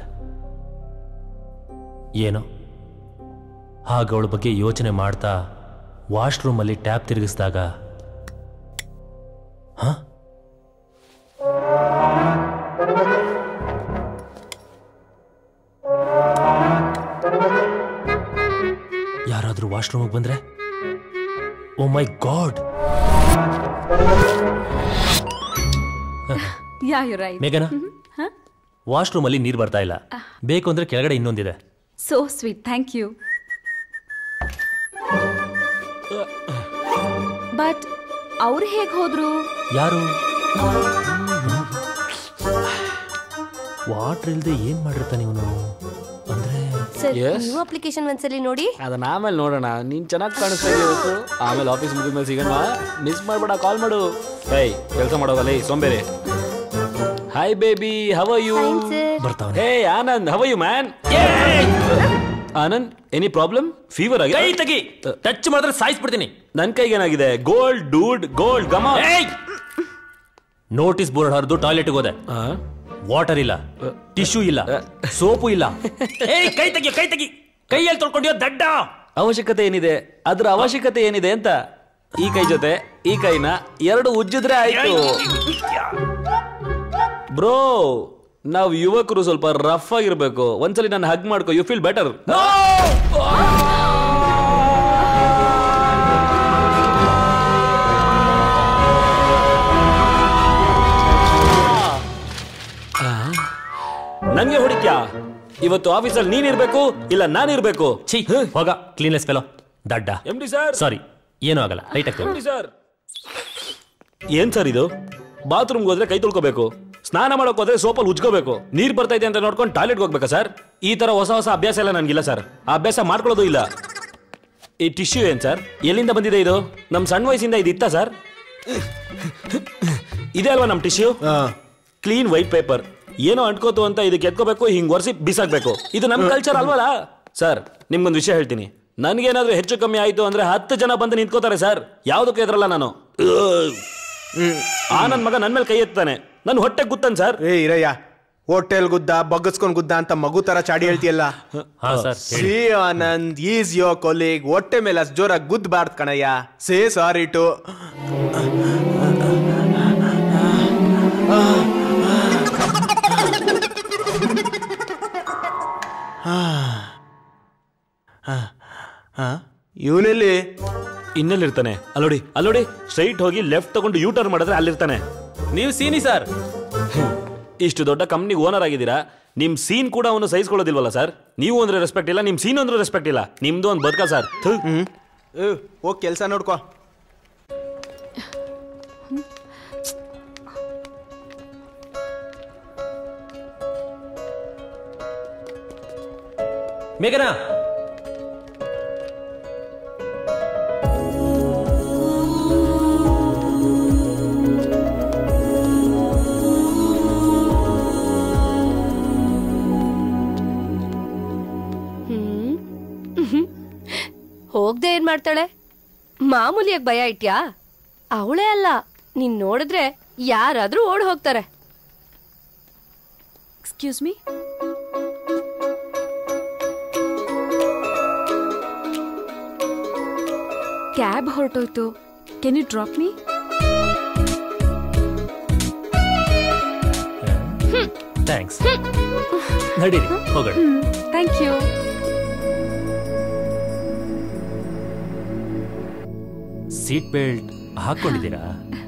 ಏನೋ ಹಾಗೆ ಅವಳ ಬಗ್ಗೆ ಯೋಚನೆ ಮಾಡ್ತಾ ವಾಶ್ರೂಮಲ್ಲಿ ಟ್ಯಾಪ್ ತಿರುಗಿಸಿದಾಗ ಹಾ ಯಾರಾದ್ರೂ ವಾಶ್ರೂಮಿಗೆ ಬಂದ್ರೆ oh my God yeah you right ಮೇಘನಾ ವಾಶ್ರೂಮ್ ಅಲ್ಲಿ ನೀರು ಬರ್ತಾ ಇಲ್ಲ ಬೇಕು ಅಂದ್ರೆ ಕೆಳಗಡೆ ಇನ್ನೊಂದಿದೆ so sweet thank you but ಅವ್ರು ಹೇಗೆ ಹೋದ್ರು ಯಾರು ವಾಟರ್ ಇಲ್ದೆ ಏನ್ ಮಾಡಿರ್ತಾನೆ ಇವನು ಅಂದ್ರೆ ಸರ್ Yes. ನ್ಯೂ ಅಪ್ಲಿಕೇಶನ್ ಒಂದ್ಸಲಿ ನೋಡಿ ಅದನ್ನ ಆಮೇಲೆ ನೋಡೋಣ ನೀನ್ ಚೆನ್ನಾಗಿ ಕಾಣಿಸ್ತಾ ಇದೆಯಾ ಇವತ್ತು ಆಮೇಲೆ ಆಫೀಸ್ ಮುಗಿದ್ಮೇಲೆ ಸಿಗೋಣ ಮಿಸ್ ಮಾಡ್ಬೇಡ ಕಾಲ್ ಮಾಡು ಏಯ್ ಕೆಲಸ ಮಾಡೋದಲ್ಲ ಈ ಸೋಂಬೇರಿ hi baby how are you Fine, sir. ಬರ್ತಾವನೆ hey Anand how are you man Anand any problem fever ಕೈ ಆಗಿದೆ ತೆಗಿ ಟಚ್ ಮಾಡಿದ್ರೆ ಸಾಯಿಸ್ಬಿಡ್ತೀನಿ ನನ್ ಕೈಗೇನಾಗಿದೆ ಗೋಲ್ಡ್ ಡೂಡ್ ಗೋಲ್ಡ್ ಗಮ ನೋಟಿಸ್ ಬೋರ್ಡ್ ಹರಿದು ಟಾಯ್ಲೆಟ್ಗೆ ಹೋದೆ ವಾಟರ್ ಇಲ್ಲ ಟಿಶ್ಯೂ ಇಲ್ಲ ಸೋಪು ಇಲ್ಲ ಏಯ್ ಕೈ ತೆಗಿ ಕೈ ತೆಗಿ ಕೈಯಲ್ಲಿ ತೊಳ್ಕೊಂಡಿಯೋ ದಡ್ಡ ಅವಶ್ಯಕತೆ ಏನಿದೆ ಅದ್ರ ಅವಶ್ಯಕತೆ ಏನಿದೆ ಅಂತ ಈ ಕೈ ಜೊತೆ ಈ ಕೈನ ಎರಡು ಉಜ್ಜಿದ್ರೆ ಆಯ್ತು ಬ್ರೋ ನಾವು ಯುವಕರು ಸ್ವಲ್ಪ ರಫ್ ಆಗಿರ್ಬೇಕು ಒಂದ್ಸಲಿ ನಾನು ಹಗ್ ಮಾಡ್ಕೋ ಯು ಫೀಲ್ ಬೆಟರ್ ನನ್ಗೆ ಹೊಡಿಕ್ಯಾ ಇವತ್ತು ಆಫೀಸಲ್ಲಿ ನೀನಿರ್ಬೇಕು ಇಲ್ಲ ನಾನಿರ್ಬೇಕು ಛೀ ಹೋಗ ಕ್ಲೀನ್ಲೆಸ್ ಫೆಲೋ ದಡ್ಡ ಎಂ ಡಿ ಸರ್ ಸಾರಿ ಏನೂ ಆಗಲ್ಲ ಲೈಟ್ ಆಗ್ತದೆ ನೋಡಿ ಸರ್ ಏನ್ ಸರ್ ಇದು ಬಾತ್ರೂಮ್ಗೆ ಹೋದ್ರೆ ಕೈ ತೊಳ್ಕೋಬೇಕು ಸ್ನಾನ ಮಾಡಕ್ ಹೋದ್ರೆ ಸೋಪಲ್ಲಿ ಉಜ್ಕೋಬೇಕು ನೀರ್ ಬರ್ತೈತೆ ಅಂತ ನೋಡ್ಕೊಂಡು ಟಾಯ್ಲೆಟ್ಗೆ ಹೋಗ್ಬೇಕಾ ಸರ್ ಈ ತರ ಹೊಸ ಹೊಸ ಅಭ್ಯಾಸ ಎಲ್ಲ ನನ್ಗಿಲ್ಲ ಸರ್ ಆ ಅಭ್ಯಾಸ ಮಾಡ್ಕೊಳ್ಳೋದು ಇಲ್ಲ ಈ ಟಿಶ್ಯೂ ಏನ್ ಸರ್ ಎಲ್ಲಿಂದ ಬಂದಿದೆ ಇದು ನಮ್ ಸಣ್ಣ ವಯಸ್ಸಿಂದ ಇದು ಇತ್ತ ಸರ್ ಇದೆ ಅಲ್ವಾ ನಮ್ ಟಿಶ್ಯೂ ಕ್ಲೀನ್ ವೈಟ್ ಪೇಪರ್ ಏನೋ ಅಂಟ್ಕೋತು ಅಂತ ಇದಕ್ಕೆ ಎತ್ಕೋಬೇಕು ಹಿಂಗ್ ಒರೆಸಿ ಬಿಸಾಕ್ಬೇಕು ಇದು ನಮ್ ಕಲ್ಚರ್ ಅಲ್ವಲ್ಲ ಸರ್ ನಿಮ್ಗೊಂದು ವಿಷಯ ಹೇಳ್ತೀನಿ ನನ್ಗೇನಾದ್ರೂ ಹೆಚ್ಚು ಕಮ್ಮಿ ಆಯ್ತು ಅಂದ್ರೆ ಹತ್ತು ಜನ ಬಂದು ನಿಂತ್ಕೋತಾರೆ ಸರ್ ಯಾವ್ದಕ್ಕೂ ಎದ್ರಲ್ಲ ನಾನು ಆ ನನ್ ಮಗ ನನ್ ಮೇಲೆ ಕೈ ಎತ್ತಾನೆ ನನ್ ಹೊಟ್ಟೆ ಗುತ್ತನ್ ಸರ್ ಏ ಇರಯ್ಯ ಹೋಟೆಲ್ ಗುದ್ದ ಬಗ್ಗಸ್ಕೊಂಡ್ ಗುದ್ದ ಅಂತ ಮಗು ತರ ಚಾಡಿ ಹೇಳ್ತೀಯಲ್ಲ ಹಾ sir see Anand is your colleague ಹೊಟ್ಟೆ ಮೇಲೆ ಅಷ್ಟು ಜೋರಾಗಿ ಗುದ್ದಬಾರ್ದು ಕಣಯ್ಯ ಸೇ ಸಾರಿ ಟು ಇವನಲ್ಲಿ ಇನ್ನೆಲ್ಲಿರ್ತಾನೆ ಅಲ್ಲೋಡಿ ಅಲ್ಲೋಡಿ ಸ್ಟ್ರೈಟ್ ಹೋಗಿ ಲೆಫ್ಟ್ ತಗೊಂಡು ಯೂ ಟರ್ನ್ ಮಾಡಿದ್ರೆ ಅಲ್ಲಿರ್ತಾನೆ ನೀವು ಸೀನಿ ಸರ್ ಇಷ್ಟು ದೊಡ್ಡ ಕಂಪ್ನಿಗೆ ಓನರ್ ಆಗಿದ್ದೀರಾ ನಿಮ್ ಸೀನ್ ಕೂಡ ಅವನು ಸಹಿಸ್ಕೊಳ್ಳೋದಿಲ್ವಲ್ಲ ಸರ್ ನೀವು ಅಂದ್ರೆ ರೆಸ್ಪೆಕ್ಟ್ ಇಲ್ಲ ನಿಮ್ ಸೀನ್ ಅಂದ್ರೆ ರೆಸ್ಪೆಕ್ಟ್ ಇಲ್ಲ ನಿಮ್ದು ಒಂದು ಬದುಕ ಸರ್ ಹೋಗಿ ಕೆಲಸ ನೋಡ್ಕೋ ಮೇಘನಾ ಹೋಗ್ದೆ ಏನ್ ಮಾಡ್ತಾಳೆ ಮಾಮೂಲಿಯಾಗಿ ಭಯ ಇಟ್ಯಾ ಅವಳೇ ಅಲ್ಲ ನೀನ್ ನೋಡಿದ್ರೆ ಯಾರಾದ್ರೂ ಓಡ್ ಹೋಗ್ತಾರೆ ಎಕ್ಸ್ಕ್ಯೂಸ್ ಮೀ ಕ್ಯಾಬ್ ಹೊರಟೋಯ್ತು can you drop me thanks ನಡೀರಿ ಹೋಗೋಣ ಥ್ಯಾಂಕ್ ಯು ಸೀಟ್ ಬೆಲ್ಟ್ ಹಾಕೊಂಡಿದ್ದೀರಾ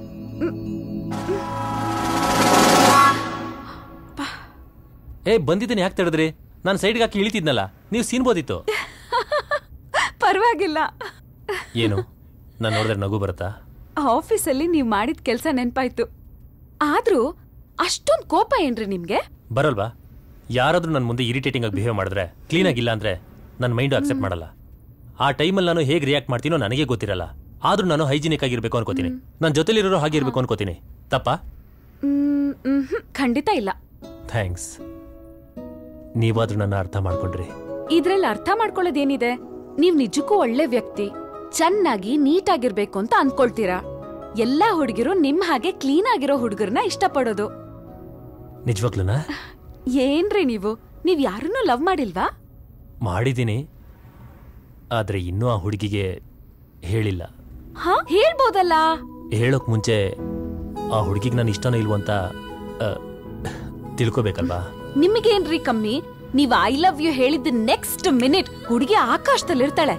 ಏ ಬಂದಿದ್ದೀನಿ ಯಾಕೆ ತಡೆದ್ರಿ ನಾನು ಸೈಡ್ಗೆ ಹಾಕಿ ಇಳಿತಿದ್ನಲ್ಲ ನೀವು ಸೀನ್ಬೋದಿತ್ತು ಪರವಾಗಿಲ್ಲ ಏನು ನಾನು ನೋಡಿದ್ರೆ ನಗು ಬರುತ್ತಾ ಆಫೀಸಲ್ಲಿ ನೀವು ಮಾಡಿದ ಕೆಲಸ ನೆನ್ಪಾಯ್ತು ಆದ್ರೂ ಅಷ್ಟೊಂದ್ ಕೋಪ ಏನ್ರಿ ನಿಮ್ಗೆ ಬರಲ್ವಾ ಯಾರಾದ್ರೂ ನನ್ನ ಮುಂದೆ ಇರಿಟೇಟಿಂಗ್ ಆಗಿ ಬಿಹೇವ್ ಮಾಡಿದ್ರೆ ಕ್ಲೀನ್ ಆಗಿಲ್ಲ ಅಂದ್ರೆ ನನ್ನ ಮೈಂಡು ಅಕ್ಸೆಪ್ಟ್ ಮಾಡಲ್ಲ ಆ ಟೈಮಲ್ಲಿ ನಾನು ಹೇಗೆ ರಿಯಾಕ್ಟ್ ಮಾಡ್ತೀನೋ ನನಗೆ ಗೊತ್ತಿರಲ್ಲ ಆದ್ರೂ ನಾನು ಹೈಜಿನಿಕ್ ಆಗಿರ್ಬೇಕು ಅನ್ಕೋತೀನಿ ನನ್ನ ಜೊತೆಲಿರೋ ಹಾಗೆ ಇರ್ಬೇಕು ಅನ್ಕೋತೀನಿ ತಪ್ಪಾ ಮ್, ಮ್ಹ್ಮ್, ಖಂಡಿತ ಇಲ್ಲ ಥ್ಯಾಂಕ್ಸ್ ನೀವಾದ್ರೂ ನನ್ನ ಅರ್ಥ ಮಾಡ್ಕೊಂಡ್ರಿ ಇದ್ರಲ್ಲಿ ಅರ್ಥ ಮಾಡ್ಕೊಳ್ಳೋದೇನಿದೆ ನೀವ್ ನಿಜಕ್ಕೂ ಒಳ್ಳೆ ವ್ಯಕ್ತಿ ಚೆನ್ನಾಗಿ ನೀಟಾಗಿರ್ಬೇಕು ಅಂತ ಅನ್ಕೊಳ್ತೀರಾ ಎಲ್ಲಾ ಹುಡುಗಿರು ನಿಮ್ ಹಾಗೆ ಕ್ಲೀನ್ ಆಗಿರೋ ಹುಡುಗರನ್ನ ಇಷ್ಟಪಡೋದು ನಿಜವಾಗ್ಲೂನಾ ಏನ್ರಿ ನೀವು ನೀವ್ ಯಾರನ್ನೂ ಲವ್ ಮಾಡಿಲ್ವಾ ಮಾಡಿದ್ದೀನಿ ಆದ್ರೆ ಇನ್ನೂ ಆ ಹುಡುಗಿಗೆ ಹೇಳಿಲ್ಲ ಹಾ ಹೇಳ್ಬೋದಲ್ಲ ಹೇಳೋಕ್ ಮುಂಚೆ ಆ ಹುಡುಗಿಗೆ ನಾನು ಇಷ್ಟನೋ ಇಲ್ವೋ ಅಂತ ಆ, ತಿಳ್ಕೊಬೇಕಲ್ವಾ ನಿಮಗೇನ್ರಿ ಕಮ್ಮಿ ನೀವ್ ಐ ಲವ್ ಯು ಹೇಳಿದ ನೆಕ್ಸ್ಟ್ ಮಿನಿಟ್ ಹುಡುಗಿ ಆಕಾಶದಲ್ಲಿರ್ತಾಳೆ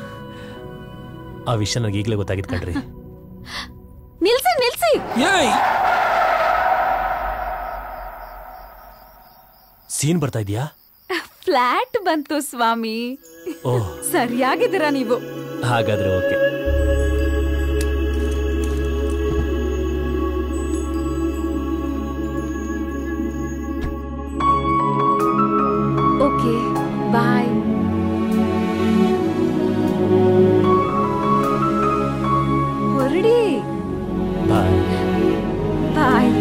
ಆ ವಿಷಯ ನನಗೆ ಈಗಲೇ ಗೊತ್ತಾಗಿತ್ತು ಕಣ್ರಿ ನಿಲ್ಸಿ ನಿಲ್ಸಿ ಸೀನ್ ಬರ್ತಾ ಇದೆಯಾ ಫ್ಲಾಟ್ ಬಂತು ಸ್ವಾಮಿ ಓಹ್ ಸರಿಯಾಗಿದ್ದೀರಾ ನೀವು ಹಾಗಾದ್ರೆ ಓಕೆ ಓಕೆ ಬಾಯ್ ಹೊರಡಿ ಬಾಯ್ ಬಾಯ್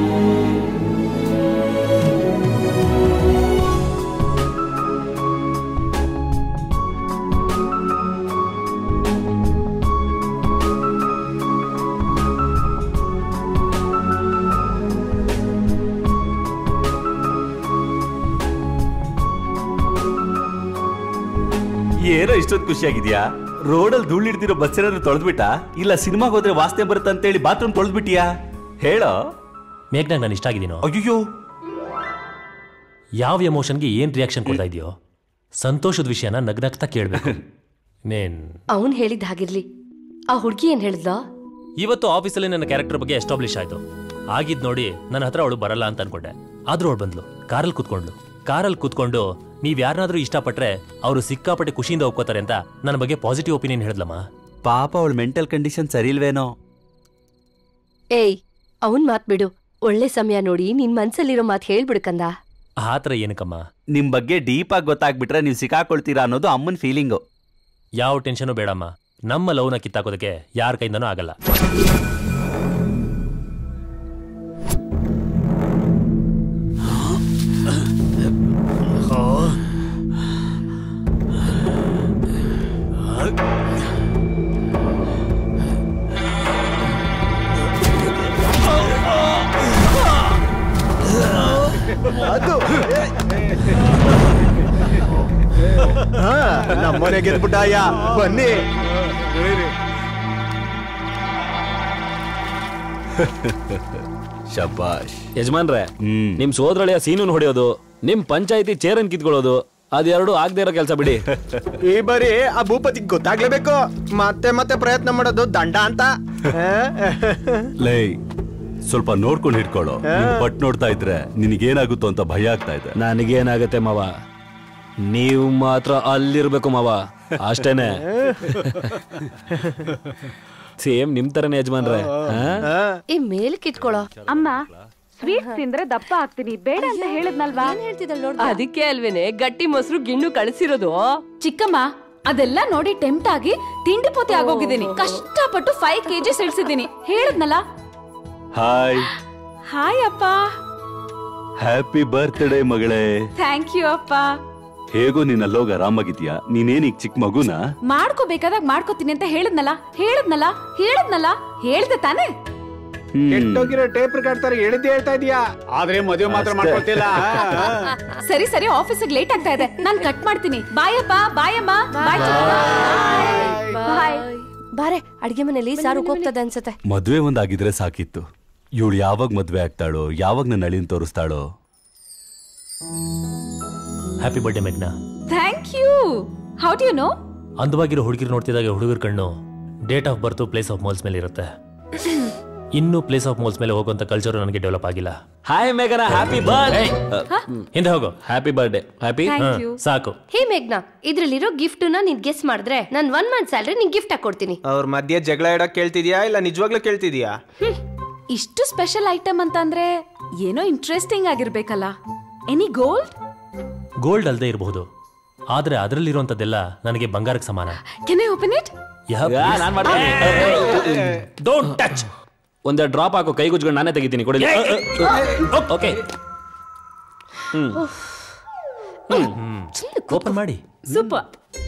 ಏನೋ ಇಷ್ಟೊಂದು ಖುಷಿಯಾಗಿದ್ಯಾ ರೋಡಲ್ಲಿ ಧೂಳಿಡ್ತಿರೋ ಬಸ್ ಏನಾದ್ರು ತೊಳೆದ್ಬಿಟ್ಟ ಇಲ್ಲ ಸಿನಿಮಾಗೆ ಹೋದ್ರೆ ವಾಸನೆ ಬರುತ್ತೆ ಅಂತೇಳಿ ಬಾತ್ರೂಮ್ ತೊಳೆದ್ಬಿಟ್ಟಿಯಾ ಹೇಳೋ ಮೇಘ್ನಾಗ್ ನಾನು ಇಷ್ಟ ಆಗಿದ್ದೀನೋ ಅಯ್ಯೋ ಯಾವ ಎಮೋಷನ್ಗೆ ಏನ್ ರಿಯಾಕ್ಷನ್ ಕೊಡ್ತಾ ಇದೆಯೋ ಸಂತೋಷದ ವಿಷಯನ ನಗ್ನಗ್ತಾ ಕೇಳಬೇಕು ನೇನ್ ಅವನ್ ಹೇಳಿದ್ ಹಾಗಿರ್ಲಿ ಆ ಹುಡ್ಗಿ ಏನ್ ಹೇಳಿದ್ಲ ಇವತ್ತು ಆಫೀಸಲ್ಲಿ ನನ್ನ ಕ್ಯಾರೆಕ್ಟರ್ ಬಗ್ಗೆ ಎಸ್ಟಾಬ್ಲಿಷ್ ಆಯ್ತು ಆಗಿದ್ ನೋಡಿ ನನ್ನ ಹತ್ರ ಅವಳು ಬರಲ್ಲ ಅಂತ ಅನ್ಕೊಂಡೆ ಆದ್ರೂ ಅವಳು ಬಂದ್ಲು ಕಾರಲ್ಲಿ ಕೂತ್ಕೊಂಡ್ಲು ಕಾರಲ್ಲಿ ಕೂತ್ಕೊಂಡು ನೀವ್ ಯಾರನ್ನಾದ್ರೂ ಇಷ್ಟಪಟ್ರೆ ಅವರು ಸಿಕ್ಕಾಪಟ್ಟೆ ಖುಷಿಯಿಂದ ಒಪ್ಕೋತಾರೆ ಅಂತ ನನ್ನ ಬಗ್ಗೆ ಪಾಸಿಟಿವ್ ಒಪಿನಿಯನ್ ಹೇಳಿದ್ಲಮ್ಮ ಪಾಪ ಅವಳ ಮೆಂಟಲ್ ಕಂಡೀಷನ್ ಸರಿ ಇಲ್ವೇನೋ ಏಯ್ ಅವನ್ ಮಾತ್ ಬಿಡು ಒಳ್ಳೆ ಸಮಯ ನೋಡಿ ನಿನ್ ಮನ್ಸಲ್ಲಿರೋ ಮಾತ್ ಹೇಳ್ಬಿಡ್ಕಂದ ಆ ಥರ ಏನಕ್ಕಮ್ಮ ನಿಮ್ ಬಗ್ಗೆ ಡೀಪ್ ಆಗಿ ಗೊತ್ತಾಗ್ಬಿಟ್ರೆ ನೀವು ಸಿಕ್ಕಾಕೊಳ್ತೀರಾ ಅನ್ನೋದು ಅಮ್ಮನ್ ಫೀಲಿಂಗು ಯಾವ ಟೆನ್ಷನು ಬೇಡಮ್ಮ ನಮ್ಮ ಲವ್ನ ಕಿತ್ತಾಕೋದಕ್ಕೆ ಯಾರ ಕೈಯಿಂದನೂ ಆಗಲ್ಲ ನಮ್ಮನೆ ಗೆದ್ಬಿಟ್ಟಾಯ ಬನ್ನಿ ಶಬಾಷ್ ಯಜಮಾನ್ರೆ ಹ್ಮ್. ನಿಮ್ ಸೋದರಳಿಯ ಸೀನನ್ ಹೊಡೆಯೋದು ನಿಮ್ ಪಂಚಾಯತಿ ಚೇರನ್ ಕಿತ್ಕೊಳ್ಳೋದು ಅದೆರಡು ಆಗದೆ ಇರೋ ಕೆಲಸ ಬಿಡಿ ಈ ಬರೀ ಆ ಭೂಪತಿಗ್ ಗೊತ್ತಾಗ್ಲೇಬೇಕು ಮತ್ತೆ ಮತ್ತೆ ಪ್ರಯತ್ನ ಮಾಡೋದು ದಂಡ ಅಂತ ಲೈ ಸ್ವಲ್ಪ ನೋಡ್ಕೊಂಡು ಹಿಡ್ಕೊಳ್ಳೋ ನೀನ್ ಬಟ್ ನೋಡ್ತಾ ಇದ್ರೆ ನಿನಗೇನಾಗುತ್ತೋ ಅಂತ ಭಯ ಆಗ್ತಾ ಇದೆ ನನಗೇನಾಗತ್ತೆ ಮಾವ ನೀವು ಮಾತ್ರ ಅಲ್ಲಿರ್ಬೇಕು ಮಾವ ಅಷ್ಟೇನೆ ಸೇಮ್ ನಿಮ್ ತರನೇ ಯಜಮಾನ್ರೆ ಹಾ? ಏ ಮೇಲಕ್ಕೆ ಇಟ್ಕೊಳೋ ಅಮ್ಮ ಸ್ವೀಟ್ ತಿಂದ್ರೆ ದಪ್ಪ ಆಗ್ತೀನಿ ಬೇಡ ಅಂತ ಹೇಳಿದ್ನಲ್ವಾ ಏನ್ ಹೇಳ್ತಿದ್ದಲ್ ನೋಡ್ ಅದಕ್ಕೆ ಅಲ್ವೇನೆ ಗಟ್ಟಿ ಮೊಸರು ಗಿಣ್ಣು ಕಳ್ಸಿರೋದು ಚಿಕ್ಕಮ್ಮ ಅದೆಲ್ಲ ನೋಡಿ ಟೆಂಪ್ಟ್ ಆಗಿ ತಿಂಡಿ ಪೋತಿ ಆಗೋಗಿದ್ದೀನಿ ಕಷ್ಟಪಟ್ಟು ಫೈವ್ ಕೆಜಿ ಇಳಿಸಿದ್ದೀನಿ ಹೇಳಿದ್ನಲ್ಲ ಹಾಯ್ ಹಾಯ್ ಅಪ್ಪ ಹ್ಯಾಪಿ ಬರ್ತ್ಡೇ ಮಗಳೇ ಥ್ಯಾಂಕ್ ಯು ಅಪ್ಪ ಹೇಗೋ ನೀನ್ ಅಲ್ಲೋಗ ಆರಾಮಾಗಿದ್ಯಾ ನೀನೇನ್ ಈಗ ಚಿಕ್ಕ ಮಗುನಾ ಮಾಡ್ಕೋಬೇಕಾದಾಗ ಮಾಡ್ಕೋತೀನಿ ಅಂತ ಹೇಳಿದ್ನಲ್ಲ ಹೇಳಿದ್ನಲ್ಲ ಹೇಳಿದ್ನಲ್ಲ ಹೇಳ್ದೆ ತಾನೇ ಕೆಟ್ಟೋಗಿರೋ ಟೇಪ್ ರೆಕಾರ್ಡ್ ತರ ಹೇಳಿದ್ದೆ ಹೇಳ್ತಾ ಇದೀಯಾ ಆದ್ರೆ ಮದುವೆ ಮಾತ್ರ ಮಾಡ್ಕೊತಿಲ್ಲ ಸರಿ ಸರಿ ಆಫೀಸಿಗೆ ಲೇಟ್ ಆಗ್ತಾ ಇದೆ ನಾನ್ ಕಟ್ ಮಾಡ್ತೀನಿ ಬಾಯ್ ಅಪ್ಪ ಬಾಯ್ ಅಮ್ಮ ಬಾಯ್ ಬಾಯ್ ಬಾರೆ ಅಡ್ಗೆ ಮನೇಲಿ ಸಾರು ಹೋಗ್ತದೆ ಅನ್ಸತ್ತೆ ಮದ್ವೆ ಒಂದಾಗಿದ್ರೆ ಸಾಕಿತ್ತು ಇವಳು ಯಾವಾಗ ಮದ್ವೆ ಆಗ್ತಾಳೋ ಯಾವಾಗ ನನ್ನ ಅಳಿನ್ ತೋರಿಸ್ತಾಳೋ ಹ್ಯಾಪಿ ಬರ್ಡೇ ಮೇಘ್ನಾ thank you how do you know ಅಂದವಾಗಿರೋ ಹುಡುಗಿರು ನೋಡ್ತಿದ್ದಾಗ ಹುಡುಗರ ಕಣ್ಣು date of birth place of moles ಮೇಲೆ ಇರುತ್ತೆ ಇನ್ನು ಪ್ಲೇಸ್ ಆಫ್ ಮೋಲ್ಸ್ ಮೇಲೆ ಹೋಗುವಂತ ಕಲ್ಚರ್ ನನಗೆ ಡೆವಲಪ್ ಆಗಿಲ್ಲ ಹಾಯ್ ಮೇಘನ ಹ್ಯಾಪಿ ಬರ್ಡೇ ಹಿಂದೆ ಹೋಗು ಹ್ಯಾಪಿ ಬರ್ಡೇ ಹ್ಯಾಪಿ ಹಾ, ಥ್ಯಾಂಕ್ ಯು ಸಾಕು ಹೇ ಮೇಘ್ನಾ ಇದ್ರಲ್ಲಿರೋ ಗಿಫ್ಟ್ ನ ನೀನ್ ಗೆಸ್ ಮಾಡಿದ್ರೆ ನಾನ್ ಒನ್ ಮಂತ್ ಸ್ಯಾಲ್ರಿ ನಿನ್ ಗಿಫ್ಟ್ ಹಾಕೊಡ್ತೀನಿ ಅವ್ರ ಮಧ್ಯೆ ಜಗಳ ಇಡಕ್ ಕೇಳ್ತಿದ್ಯಾ ಇಲ್ಲ ನಿಜವಾಗ್ಲೂ ಕೇಳ್ತಿದ್ಯಾ ಇಷ್ಟು ಸ್ಪೆಷಲ್ ಐಟಮ್ ಅಂತ ಅಂದ್ರೆ ಏನೋ ಇಂಟ್ರೆಸ್ಟಿಂಗ್ ಆಗಿರ್ಬೇಕಲ್ಲ ಎನಿ ಗೋಲ್ಡ್ ಗೋಲ್ಡ್ ಅಲ್ಲದೆ ಇರಬಹುದು ಆದ್ರೆ ಅದರಲ್ಲಿರುವಂತದ್ದೆಲ್ಲ ನನಗೆ ಬಂಗಾರಕ್ಕೆ ಸಮಾನ ಕೆನ್ ಐ ಓಪನ್ ಇಟ್ ನಾನ್ ಮಾಡ್ತೀನಿ ಡೋಂಟ್ ಟಚ್ ಒಂದೇ ಡ್ರಾಪ್ ಹಾಕು ಕೈ ಗುಜ್ಕೊಂಡು ನಾನೇ ತೆಗಿತೀನಿ ಕೊಡಿ ಓಕೆ ಓಪನ್ ಮಾಡಿ super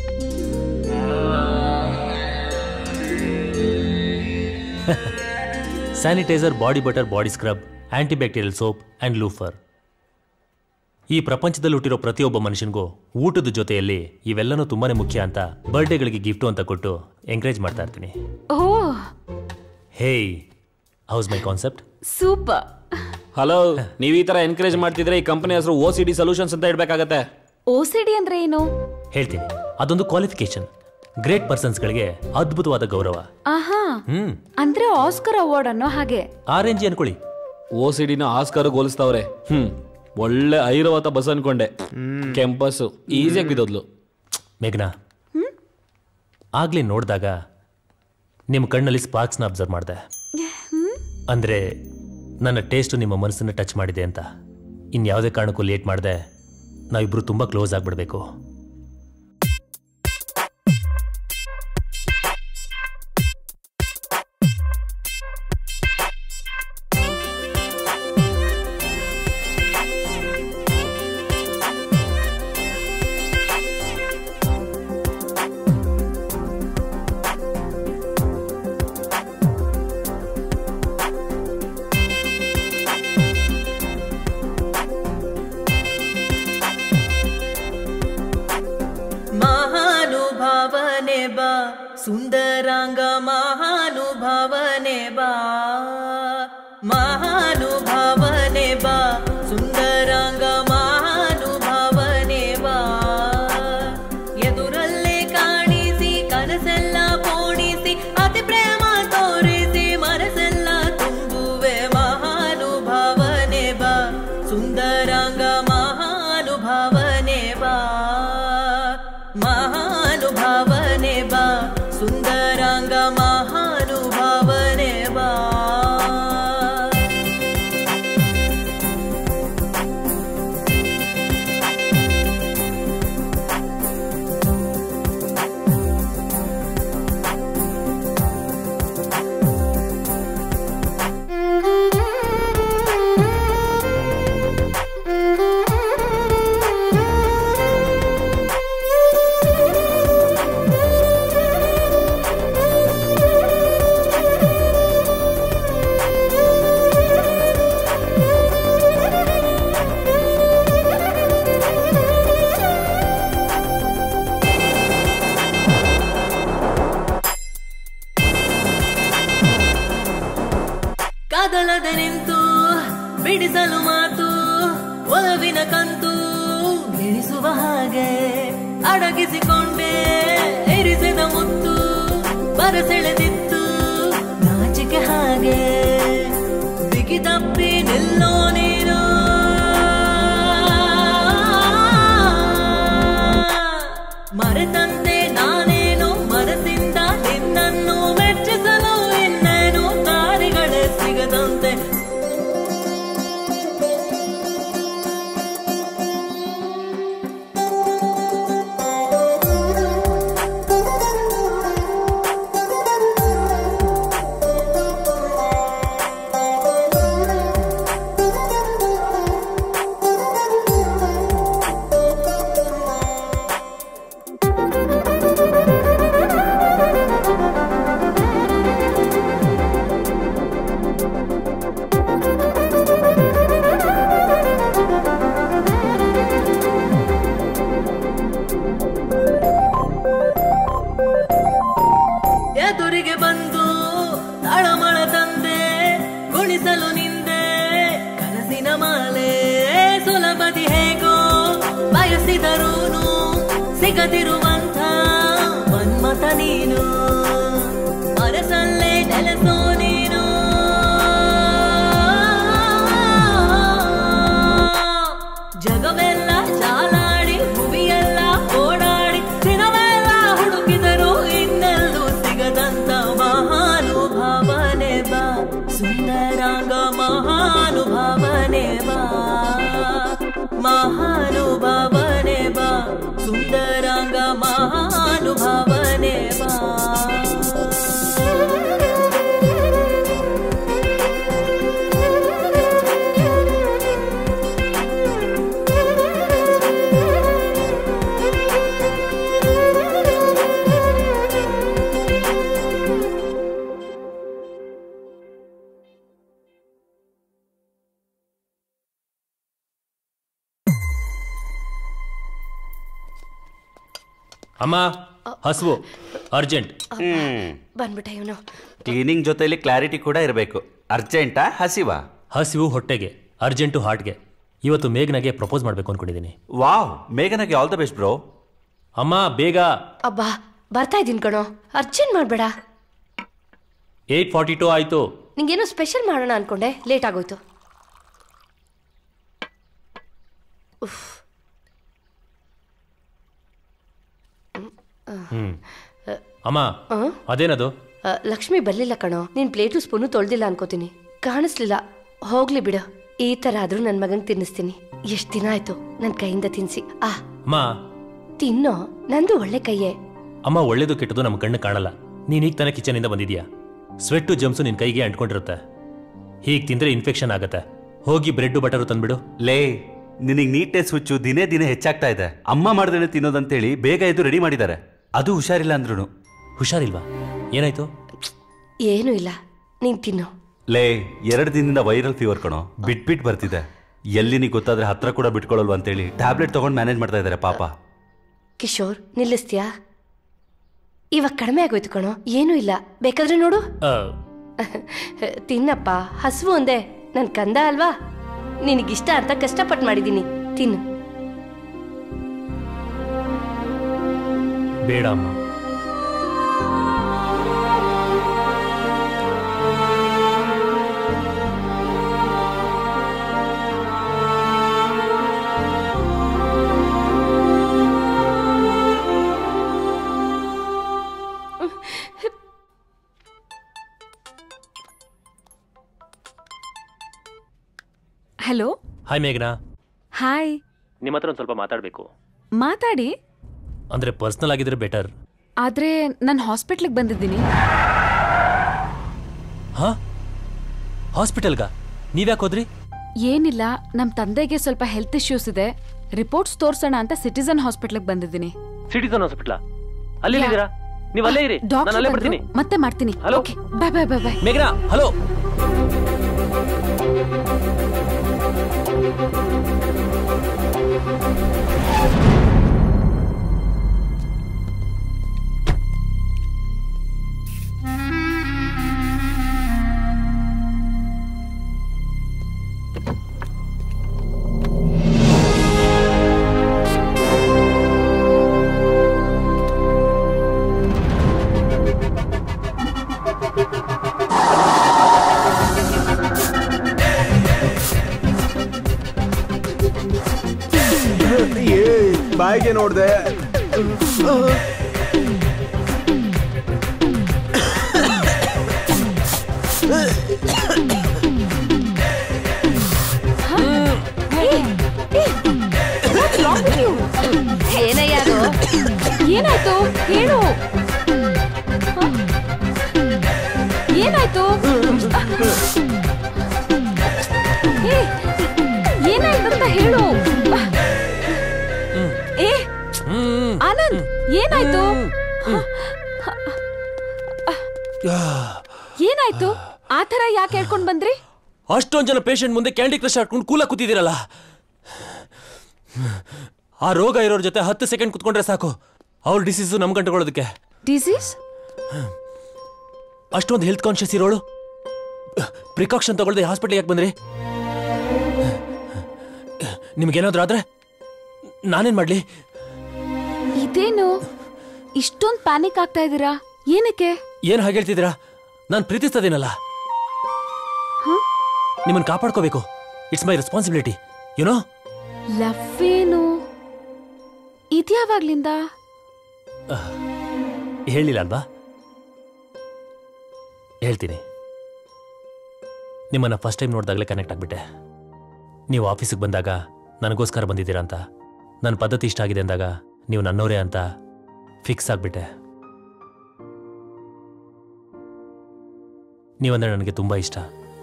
sanitiser body butter body scrub antibacterial soap and loofah ಈ ಪ್ರಪಂಚದಲ್ಲಿ ಹುಟ್ಟಿರೋ ಪ್ರತಿಯೊಬ್ಬ ಮನುಷ್ಯನಿಗೂ ಊಟದ ಜೊತೆಯಲ್ಲಿ ಇವೆಲ್ಲನೂ ತುಂಬಾನೇ ಮುಖ್ಯ ಅಂತ ಬರ್ಡೇಗಳಿಗೆ ಗಿಫ್ಟು ಅಂತ ಕೊಟ್ಟು ಎಂಕರೇಜ್ ಮಾಡ್ತಾ ಇರ್ತೀನಿ oh hey how's my concept super hello ನೀವ್ ಈ ತರ ಎನ್ಕರೇಜ್ ಮಾಡ್ತಿದ್ರೆ ಈ ಕಂಪನಿ ಹೆಸರು ಓ ಸಿ ಡಿ ಸೊಲ್ಯೂಷನ್ಸ್ ಅಂತ ಇಡ್ಬೇಕಾಗತ್ತೆ ಓ ಸಿ ಡಿ ಅಂದ್ರೆ ಏನು ಹೇಳ್ತೀನಿ ಅದೊಂದು ಕ್ವಾಲಿಫಿಕೇಶನ್ ಗ್ರೇಟ್ ಪರ್ಸನ್ಸ್ಗಳಿಗೆ ಅದ್ಭುತವಾದ ಗೌರವ ಆಹಾ ಹ್ಮ್ ಅಂದ್ರೆ ಆಸ್ಕರ್ ಅವಾರ್ಡ್ ಅನ್ನೋ ಹಾಗೆ ಆರೆಂಜಿ ಅನ್ಕೊಳ್ಳಿ ಓ ಸಿ ಡಿನ ಆಸ್ಕರ್ ಹೋಲಿಸ್ತಾವ್ರೆ ಹ್ಮ್ ಒಳ್ಳೆ ಐರವತ ಬಸ್ ಅನ್ಕೊಂಡೆ ಕೆಂಪಸ್ ಈಸಿಯಾಗಿ ಬಿದ್ದೋದ್ಲು ಮೇಘನಾ ಆಗ್ಲೇ ನೋಡಿದಾಗ ನಿಮ್ಮ ಕಣ್ಣಲ್ಲಿ ಸ್ಪಾರ್ಕ್ಸ್ನ ಅಬ್ಸರ್ವ್ ಮಾಡಿದೆ ಅಂದ್ರೆ ನನ್ನ ಟೇಸ್ಟ್ ನಿಮ್ಮ ಮನಸ್ಸನ್ನ ಟಚ್ ಮಾಡಿದೆ ಅಂತ ಇನ್ಯಾವುದೇ ಕಾರಣಕ್ಕೂ ಲೇಟ್ ಮಾಡಿದೆ ನಾವಿಬ್ರು ತುಂಬ ಕ್ಲೋಸ್ ಆಗಿಬಿಡ್ಬೇಕು ಸುಂದರಾಂಗ ಮಹಾನುಭಾವನೆ ಬಾ ಮಹಾನುಭಾವನೆ ಬಾ ಸುಂದರಾಂಗ ಮಹಾನುಭಾವನೆ ಬಾ ಎದುರಲ್ಲೇ ಕಾಣಿಸಿ ಕನಸೆಲ್ಲ ಪೋಣಿಸಿ ಅತಿ ಪ್ರೇಮ ತೋರಿಸಿ ಮನಸ್ಸೆಲ್ಲ ತುಂಬುವೆ ಮಹಾನುಭಾವನೆ ಬಾ ಸುಂದರಾಂಗ ಮಹಾನುಭಾವನೆ ಬಾ ಮಹಾನುಭಾವನೆ ಬಾ ಸುಂದರಾಂಗ ಮಹಾನುಭಾವನೆ ಬಾ ಕದಲದೆ ನಿಂತು ಬಿಡಿಸಲು ಮಾತು ಒಲವಿನ ಕಂತು ಎಣಿಸುವ ಹಾಗೆ ಅಡಗಿಸಿಕೊಂಡೆ ಇರಿಸಿದ ಮುತ್ತು ಬರಸೆಳೆದಿತ್ತು ನಾಚಿಕೆ ಹಾಗೆ ಬಿಗಿದಪ್ಪಿ ನಿಲ್ಲೋ ನೀನು ಮರೆತಂತೆ ನಾನೇನು ಮನಸ್ಸಿಂದ ನಿನ್ನನ್ನು ಮೆಚ್ಚಿಸಲು ಇನ್ನೇನು ದಾರಿಗಳೇ ಸಿಗದಂತೆ ಎದುರಿಗೆ ಬಂದು ತಳಮಳ ತಂದೆ ಗುಣಿಸಲು ನಿಂದೆ ಕನಸಿನ ಮಾಲೆ ಸುಲಭದಿ ಹೇಗೋ ಬಯಸಿದರೂನು ಸಿಗದಿರುವಂತ ಮನ್ಮತ ನೀನು ಮನಸ್ಸಲ್ಲೇ ನೆಲೆಸೋ ನೀನು ಜಗವೆಲ್ಲ ಚಾಲಾಡಿ ಭುವಿಯೆಲ್ಲ ಓಡಾಡಿ ದಿನವೆಲ್ಲ ಹುಡುಕಿದರು ಇನ್ನೆಲ್ಲೂ ಸಿಗದಂತ ಮಹಾನುಭಾವನೆ ಬಾ ಸುಂದರಾಂಗ ಮಹಾನುಭಾವನೆ ಬಾ ಮಹಾನುಭಾವನೆ ಬಾ ಸುಂದರಾಂಗ ಮಹಾನುಭಾವನೆ ಬಾ ಅಮ್ಮ ಹಸುವು ಅರ್ಜೆಂಟ್ ಬಂದ್ಬಿಟ್ಟ ಇವನು ಕ್ಲೀನಿಂಗ್ ಜೊತೆಲಿ ಕ್ಲಾರಿಟಿ ಕೂಡ ಇರಬೇಕು ಅರ್ಜೆಂಟಾ ಹಸಿವಾ ಹಸಿವು ಹೊಟ್ಟೆಗೆ ಅರ್ಜೆಂಟು ಹಾರ್ಟ್ಗೆ ಇವತ್ತು ಮೇಘನಾಗೆ ಪ್ರಪೋಸ್ ಮಾಡಬೇಕು ಅನ್ಕೊಂಡಿದ್ದೀನಿ ವಾವ್ ಮೇಘನಾಗೆ ಆಲ್ ದ ಬೆಸ್ಟ್ ಬ್ರೋ ಅಮ್ಮ ಬೇಗ ಅಬ್ಬಾ ಬರ್ತಾ ಇದ್ದೀನಿ ಕಣೋ ಅರ್ಜೆಂಟ್ ಮಾಡಬೇಡ ಏಯ್ಟ್ ಫಾರ್ಟಿ ಟು ಆಯಿತು ನಿಂಗೇನೋ ಸ್ಪೆಷಲ್ ಮಾಡೋಣ ಅನ್ಕೊಂಡೆ ಲೇಟ್ ಆಗೋಯ್ತು ಉಫ್. ಅಮ್ಮ ಆ? ಅದೇನದು ಆ, ಲಕ್ಷ್ಮಿ ಬರ್ಲಿಲ್ಲ ಕಣೋ ನೀನ್ ಪ್ಲೇಟು ಸ್ಪೂನು ತೊಳ್ದಿಲ್ಲ ಅನ್ಕೋತೀನಿ ಕಾಣಿಸ್ಲಿಲ್ಲ ಹೋಗ್ಲಿ ಬಿಡು ಈ ತರ ಆದ್ರೂ ನನ್ ಮಗಂಗ್ ತಿನ್ನಿಸ್ತೀನಿ ಎಷ್ಟ್ ದಿನ ಆಯ್ತು ನನ್ ಕೈಯಿಂದ ತಿನ್ಸಿ ಆ ಅಮ್ಮ ತಿನ್ನೋ ನಂದು ಒಳ್ಳೆ ಕೈಯೇ ಅಮ್ಮ ಒಳ್ಳೇದು ಕೆಟ್ಟದು ನಮ್ಮ ಕಣ್ಣು ಕಾಣಲ್ಲ ನೀನ್ ಈಗ ತಾನೇ ಕಿಚನಿಂದ ಬಂದಿದ್ಯಾ ಸ್ವೆಟ್ಟು ಜಮ್ಸು ನಿನ್ ಕೈಗೆ ಅಂಟ್ಕೊಂಡಿರುತ್ತೆ ಹೀಗೆ ತಿಂದ್ರೆ ಇನ್ಫೆಕ್ಷನ್ ಆಗತ್ತೆ ಹೋಗಿ ಬ್ರೆಡ್ ಬಟರು ತಂದ್ಬಿಡು ಲೇ ನಿನಗೆ ನೀಟ್ನೆಸ್ ಹುಚ್ಚು ದಿನೇ ದಿನೇ ಹೆಚ್ಚಾಗ್ತಾ ಇದೆ ಅಮ್ಮ ಮಾಡ್ದೇನೆ ತಿನ್ನೋದಂತೇಳಿ ಬೇಗ ಇದು ರೆಡಿ ಮಾಡಿದ್ದಾರೆ ಅದು ಹುಷಾರಿಲ್ಲ ಅಂದ್ರೂ ಹುಷಾರಿಲ್ವಾ ಏನಾಯ್ತು ಏನೂ ಇಲ್ಲ ನೀನ್ ತಿನ್ನು ಲೇ ಎರಡು ದಿನದಿಂದ ವೈರಲ್ ಫೀವರ್ ಕಣೋ ಬಿಟ್ ಬಿಟ್ ಬರ್ತಿದೆ ಎಲ್ಲಿ ನೀ ಗೊತ್ತಾದ್ರೆ ಹತ್ರ ಕೂಡ ಬಿಟ್ಕೊಳ್ಳಲ್ವಾ ಅಂತೇಳಿ ಟ್ಯಾಬ್ಲೆಟ್ ತಗೊಂಡು ಮ್ಯಾನೇಜ್ ಮಾಡ್ತಾ ಇದ್ದಾರೆ ಪಾಪ ಕಿಶೋರ್ ನಿಲ್ಲಿಸ್ತೀಯಾ ಇವಾಗ ಕಡಿಮೆ ಆಗೋಯ್ತು ಕಣೋ ಏನೂ ಇಲ್ಲ ಬೇಕಾದ್ರೆ ನೋಡು ಆ, ತಿನ್ನಪ್ಪ ಹಸುವು ಒಂದೇ ನನ್ ಕಂದ ಅಲ್ವಾ ನಿನಗಿಷ್ಟ ಅಂತ ಕಷ್ಟಪಟ್ಟು ಮಾಡಿದ್ದೀನಿ ತಿನ್ನು ಬೇಡ ಅಮ್ಮ ಹಲೋ ಹಾಯ್ ಮೇಘನಾ ಹಾಯ್ ನಿಮ್ಮ ಹತ್ರ ಒಂದು ಸ್ವಲ್ಪ ಮಾತಾಡಬೇಕು ಮಾತಾಡಿ ಅಂದರೆ ಪರ್ಸ್ನಲ್ ಆಗಿದ್ರೆ ಬೆಟರ್ ಆದ್ರೆ ನಾನು ಹಾಸ್ಪಿಟ್ಲಿಗೆ ಬಂದಿದ್ದೀನಿ ಹಾಂ ಹಾಸ್ಪಿಟಲ್ಗಾ ನೀವ್ಯಾಕೆ ಹೋದ್ರಿ ಏನಿಲ್ಲ ನಮ್ಮ ತಂದೆಗೆ ಸ್ವಲ್ಪ ಹೆಲ್ತ್ ಇಶ್ಯೂಸ್ ಇದೆ ರಿಪೋರ್ಟ್ಸ್ ತೋರ್ಸೋಣ ಅಂತ ಸಿಟಿಸನ್ ಹಾಸ್ಪಿಟ್ಲಿಗೆ ಬಂದಿದ್ದೀನಿ ಸಿಟಿಸನ್ ಹಾಸ್ಪಿಟ್ಲಾ ಅಲ್ಲಿದ್ದೀರಾ ನೀವು ಅಲ್ಲೇ ಇರಿ ನಾನು ಡಾಕ್ಟರ್ ಅಲ್ಲೇ ಬಂದ್ರು, ಬರ್ತೀನಿ ಮತ್ತೆ ಮಾಡ್ತೀನಿ Hello? ಓಕೆ ಬಾಯ್ ಬಾಯ್ ಬಾಯ್ ಬಾಯ್ ಮೇಘನಾ ಹಲೋ ಏ ಬಾಯಿಗೆ ನೋಡ್ದೆ ಏನಯ್ಯ ಅದು ಏನಾಯ್ತು ಹೇಳು ಹ? ಏನಾಯ್ತು ಏ, ಏನಾಯ್ತು ಅಂತ ಹೇಳು ಏ ಆನಂದ್ ಏನಾಯ್ತು ಏನಾಯ್ತು ಆ ಥರ ಯಾಕೆ ಹೇಳ್ಕೊಂಡ್ ಬಂದ್ರಿ ಅಷ್ಟೊಂದು ಜನ ಪೇಷಂಟ್ ಮುಂದೆ ಕ್ಯಾಂಡಿ ಕ್ರಶ್ ಆಡ್ಕೊಂಡು ಕೂಲ ಕೂತಿದ್ದೀರಲ್ಲ ಆ ರೋಗ ಇರೋರ ಜೊತೆ ಹತ್ತು ಸೆಕೆಂಡ್ ಕುತ್ಕೊಂಡ್ರೆ ಸಾಕು ಅವ್ರ ಡಿಸೀಸು ನಮ್ ಕಂಡುಕೊಳ್ಳೋದಕ್ಕೆ ಡಿಸೀಸ್ ಅಷ್ಟೊಂದು ಹೆಲ್ತ್ ಕಾನ್ಶಿಯಸ್ ಇರೋಳು ಪ್ರಿಕಾಕ್ಷನ್ ತಗೊಳ್ದೆ ಹಾಸ್ಪಿಟ್ಲ್ ಯಾಕೆ ಬಂದ್ರಿ ನಿಮ್ಗೇನಾದ್ರೂ ಆದ್ರೆ ನಾನೇನ್ ಮಾಡ್ಲಿ ಇದೇನು ಇಷ್ಟೊಂದ್ ಪ್ಯಾನಿಕ್ ಆಗ್ತಾ ಇದ್ದೀರಾ ಏನಕ್ಕೆ ಏನ್ ಹಾಗೆ ಹೇಳ್ತಿದ್ದೀರಾ ನಾನು ಪ್ರೀತಿಸ್ತದೇನಲ್ಲ ನಿಮ್ಮನ್ನ ಕಾಪಾಡ್ಕೋಬೇಕು it's my responsibility you know love ಏನು ಇದ್ಯಾವಾಗ್ಲಿಂದ ಹೇಳಿಲ್ಲ ಅಲ್ವಾ ಹೇಳ್ತೀನಿ ನಿಮ್ಮನ್ನ ಫಸ್ಟ್ ಟೈಮ್ ನೋಡಿದಾಗಲೇ ಕನೆಕ್ಟ್ ಆಗ್ಬಿಟ್ಟೆ ನೀವು ಆಫೀಸಿಗೆ ಬಂದಾಗ ನನಗೋಸ್ಕರ ಬಂದಿದ್ದೀರಾ ಅಂತ ನನ್ನ ಪದ್ಧತಿ ಇಷ್ಟ ಆಗಿದೆ ಅಂದಾಗ ನೀವು ನನ್ನವರೇ ಅಂತ ಫಿಕ್ಸ್ ಆಗಿಬಿಟ್ಟೆ ನೀವಂದ್ರೆ ನನಗೆ ತುಂಬ ಇಷ್ಟ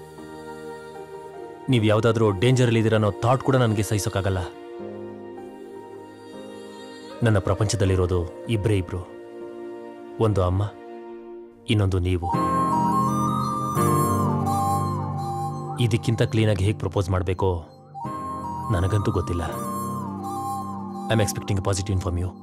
ನೀವು ಯಾವುದಾದ್ರೂ ಡೇಂಜರಲ್ಲಿ ಇದ್ದೀರ ಅನ್ನೋ ಥಾಟ್ ಕೂಡ ನನಗೆ ಸಹಿಸೋಕ್ಕಾಗಲ್ಲ ನನ್ನ ಪ್ರಪಂಚದಲ್ಲಿರೋದು ಇಬ್ಬರೇ ಇಬ್ರು ಒಂದು ಅಮ್ಮ ಇನ್ನೊಂದು ನೀವು ಇದಕ್ಕಿಂತ ಕ್ಲೀನಾಗಿ ಹೇಗೆ ಪ್ರಪೋಸ್ ಮಾಡಬೇಕೋ ನನಗಂತೂ ಗೊತ್ತಿಲ್ಲ I am expecting positive inform you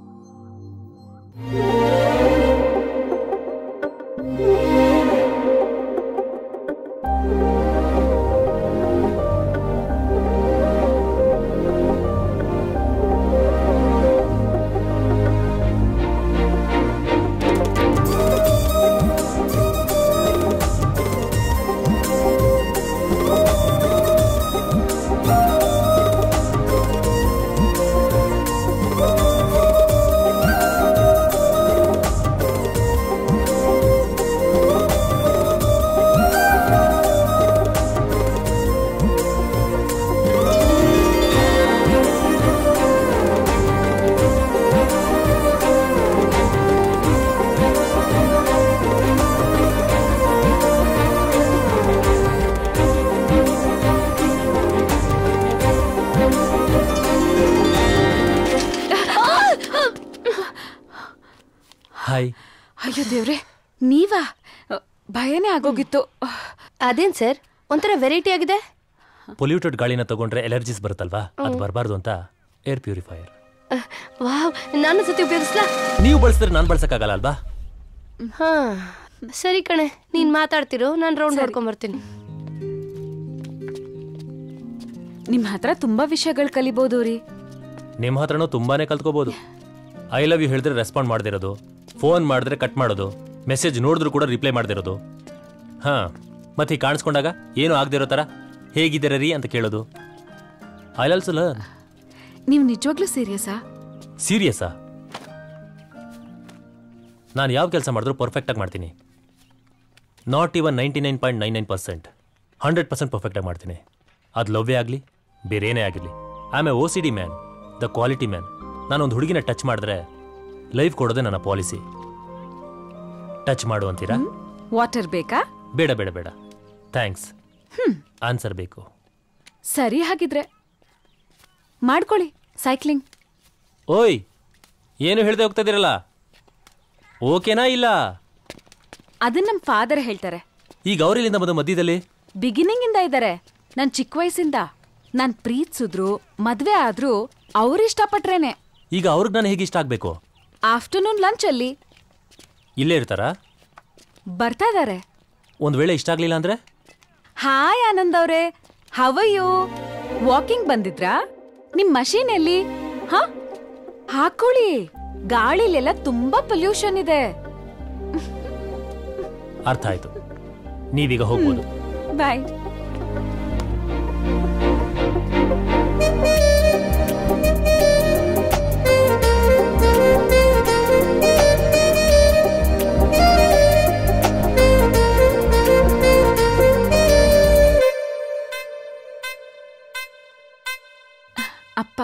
hi ಅಯ್ಯೋ ದೇವ್ರೆ ನೀವಾ ಅ, ಭಯನೇ ಆಗೋಗಿತ್ತು ಅದೇನ್ ಸರ್ ಒಂಥರ ವೆರೈಟಿ ಆಗಿದೆ ಪೊಲ್ಯೂಟೆಡ್ ಗಾಳಿನ ತಗೊಂಡ್ರೆ ಎಲರ್ಜಿಸ್ ಬರುತ್ತಲ್ವಾ ಅದು ಬರಬಾರ್ದು ಅಂತ ಏರ್ ಪ್ಯೂರಿಫೈಯರ್ ಅಹ್, ವಾವ್ ನಾನು ಸತಿ ಉಪಯೋಗಿಸ್ಲಾ ನೀವು ಬಳಸಿದ್ರೆ ನಾನು ಬಳಸಕ್ಕಾಗಲ್ಲ ಅಲ್ವಾ ಹಾ ಸರಿ ಕಣೆ ನೀನ್ ಮಾತಾಡ್ತಿರೋ ನಾನು ರೌಂಡ್ ಹೊಡ್ಕೊಂಡ್ ಬರ್ತೀನಿ ನಿಮ್ ಹತ್ರ ತುಂಬಾ ವಿಷಯಗಳು ಕಲಿಬಹುದು ರೀ ನಿಮ್ಮ ಹತ್ರನೂ ತುಂಬಾನೇ ಕಲ್ತ್ಕೋಬೋದು ಐ ಲವ್ ಯು ಹೇಳಿದ್ರೆ ರೆಸ್ಪಾಂಡ್ ಮಾಡ್ದಿರೋದು ಫೋನ್ ಮಾಡಿದ್ರೆ ಕಟ್ ಮಾಡೋದು ಮೆಸೇಜ್ ನೋಡಿದ್ರು ಕೂಡ ರಿಪ್ಲೈ ಮಾಡ್ದಿರೋದು ಹಾ ಮತ್ತೆ ಈಗ ಕಾಣಿಸ್ಕೊಂಡಾಗ ಏನು ಆಗದಿರೋ ಥರ ಹೇಗಿದ್ದೀರ ರೀ ಅಂತ ಕೇಳೋದು ಐ ಆಲ್ಸೋ ಲರ್ನ್ ನೀವ್ ನಿಜವಾಗ್ಲೂ ಸೀರಿಯಸ್ಸಾ ಸೀರಿಯಸ್ಸಾ ನಾನು ಯಾವ ಕೆಲಸ ಮಾಡಿದ್ರು ಪರ್ಫೆಕ್ಟಾಗಿ ಮಾಡ್ತೀನಿ not even ninety nine point nine nine percent hundred percent ಪರ್ಫೆಕ್ಟಾಗಿ ಮಾಡ್ತೀನಿ ಅದು ಲವ್ವೇ ಆಗಲಿ ಬೇರೇನೇ ಆಗಿರಲಿ I am a O C D man the quality man ನಾನೊಂದು ಹುಡುಗಿನ ಟಚ್ ಮಾಡಿದ್ರೆ ಲೈಫ್ ಕೊಡೋದೇ ನನ್ನ ಪಾಲಿಸಿ ಟಚ್ ಮಾಡು ಅಂತೀರಾ ವಾಟರ್ ಬೇಕಾ ಬೇಡ ಬೇಡ ಬೇಡ ಥ್ಯಾಂಕ್ಸ್ ಆನ್ಸರ್ ಬೇಕು ಸರಿ ಹಾಗಿದ್ರೆ ಮಾಡ್ಕೊಳ್ಳಿ ಸೈಕ್ಲಿಂಗ್ ಓಯ್ ಏನು ಹೇಳ್ದೆ ಹೋಗ್ತಾ ಇದ್ದೀರಲ್ಲ ಓಕೆನಾ ಇಲ್ಲ ಅದನ್ನ ನಮ್ ಫಾದರ್ ಹೇಳ್ತಾರೆ ಈಗ ಅವರಿಲ್ಲಿಂದ ಬಂದ ಮಧ್ಯದಲ್ಲಿ ಬಿಗಿನಿಂಗ್ ಇಂದ ಇದ್ದಾರೆ ನಾನ್ ಚಿಕ್ಕ ವಯಸ್ಸಿಂದ ನಾನ್ ಪ್ರೀತಿಸಿದ್ರು ಮದ್ವೆ ಆದ್ರೂ ಅವ್ರು ಇಷ್ಟಪಟ್ರೇನೆ ಈಗ ಅವ್ರಿಗೆ ನಾನು ಹೇಗೆ ಇಷ್ಟ ಆಗಬೇಕು ಆಫ್ಟರ್ನೂನ್ ಲಂಚ್ ಅಲ್ಲಿ ಇಲ್ಲೇ ಇರ್ತಾರಾ ಬರ್ತಾ ಇದಾರೆ ಒಂದು ವೇಳೆ ಇಷ್ಟ ಆಗಲಿಲ್ಲ ಅಂದರೆ ಹಾಯ್ ಆನಂದ್ ಅವ್ರೆ ಹವಯು ವಾಕಿಂಗ್ ಬಂದಿದ್ರಾ ನಿಮ್ ಮಷೀನ್ ಎಲ್ಲಿ ಹ ಹಾಕೊಳ್ಳಿ ಗಾಳಿಲೆಲ್ಲ ತುಂಬಾ ಪೊಲ್ಯೂಷನ್ ಇದೆ ಅರ್ಥ ಆಯ್ತು ನೀವೀಗ ಹೋಗ್ಬೋದು ಬಾಯ್ ಅಪ್ಪ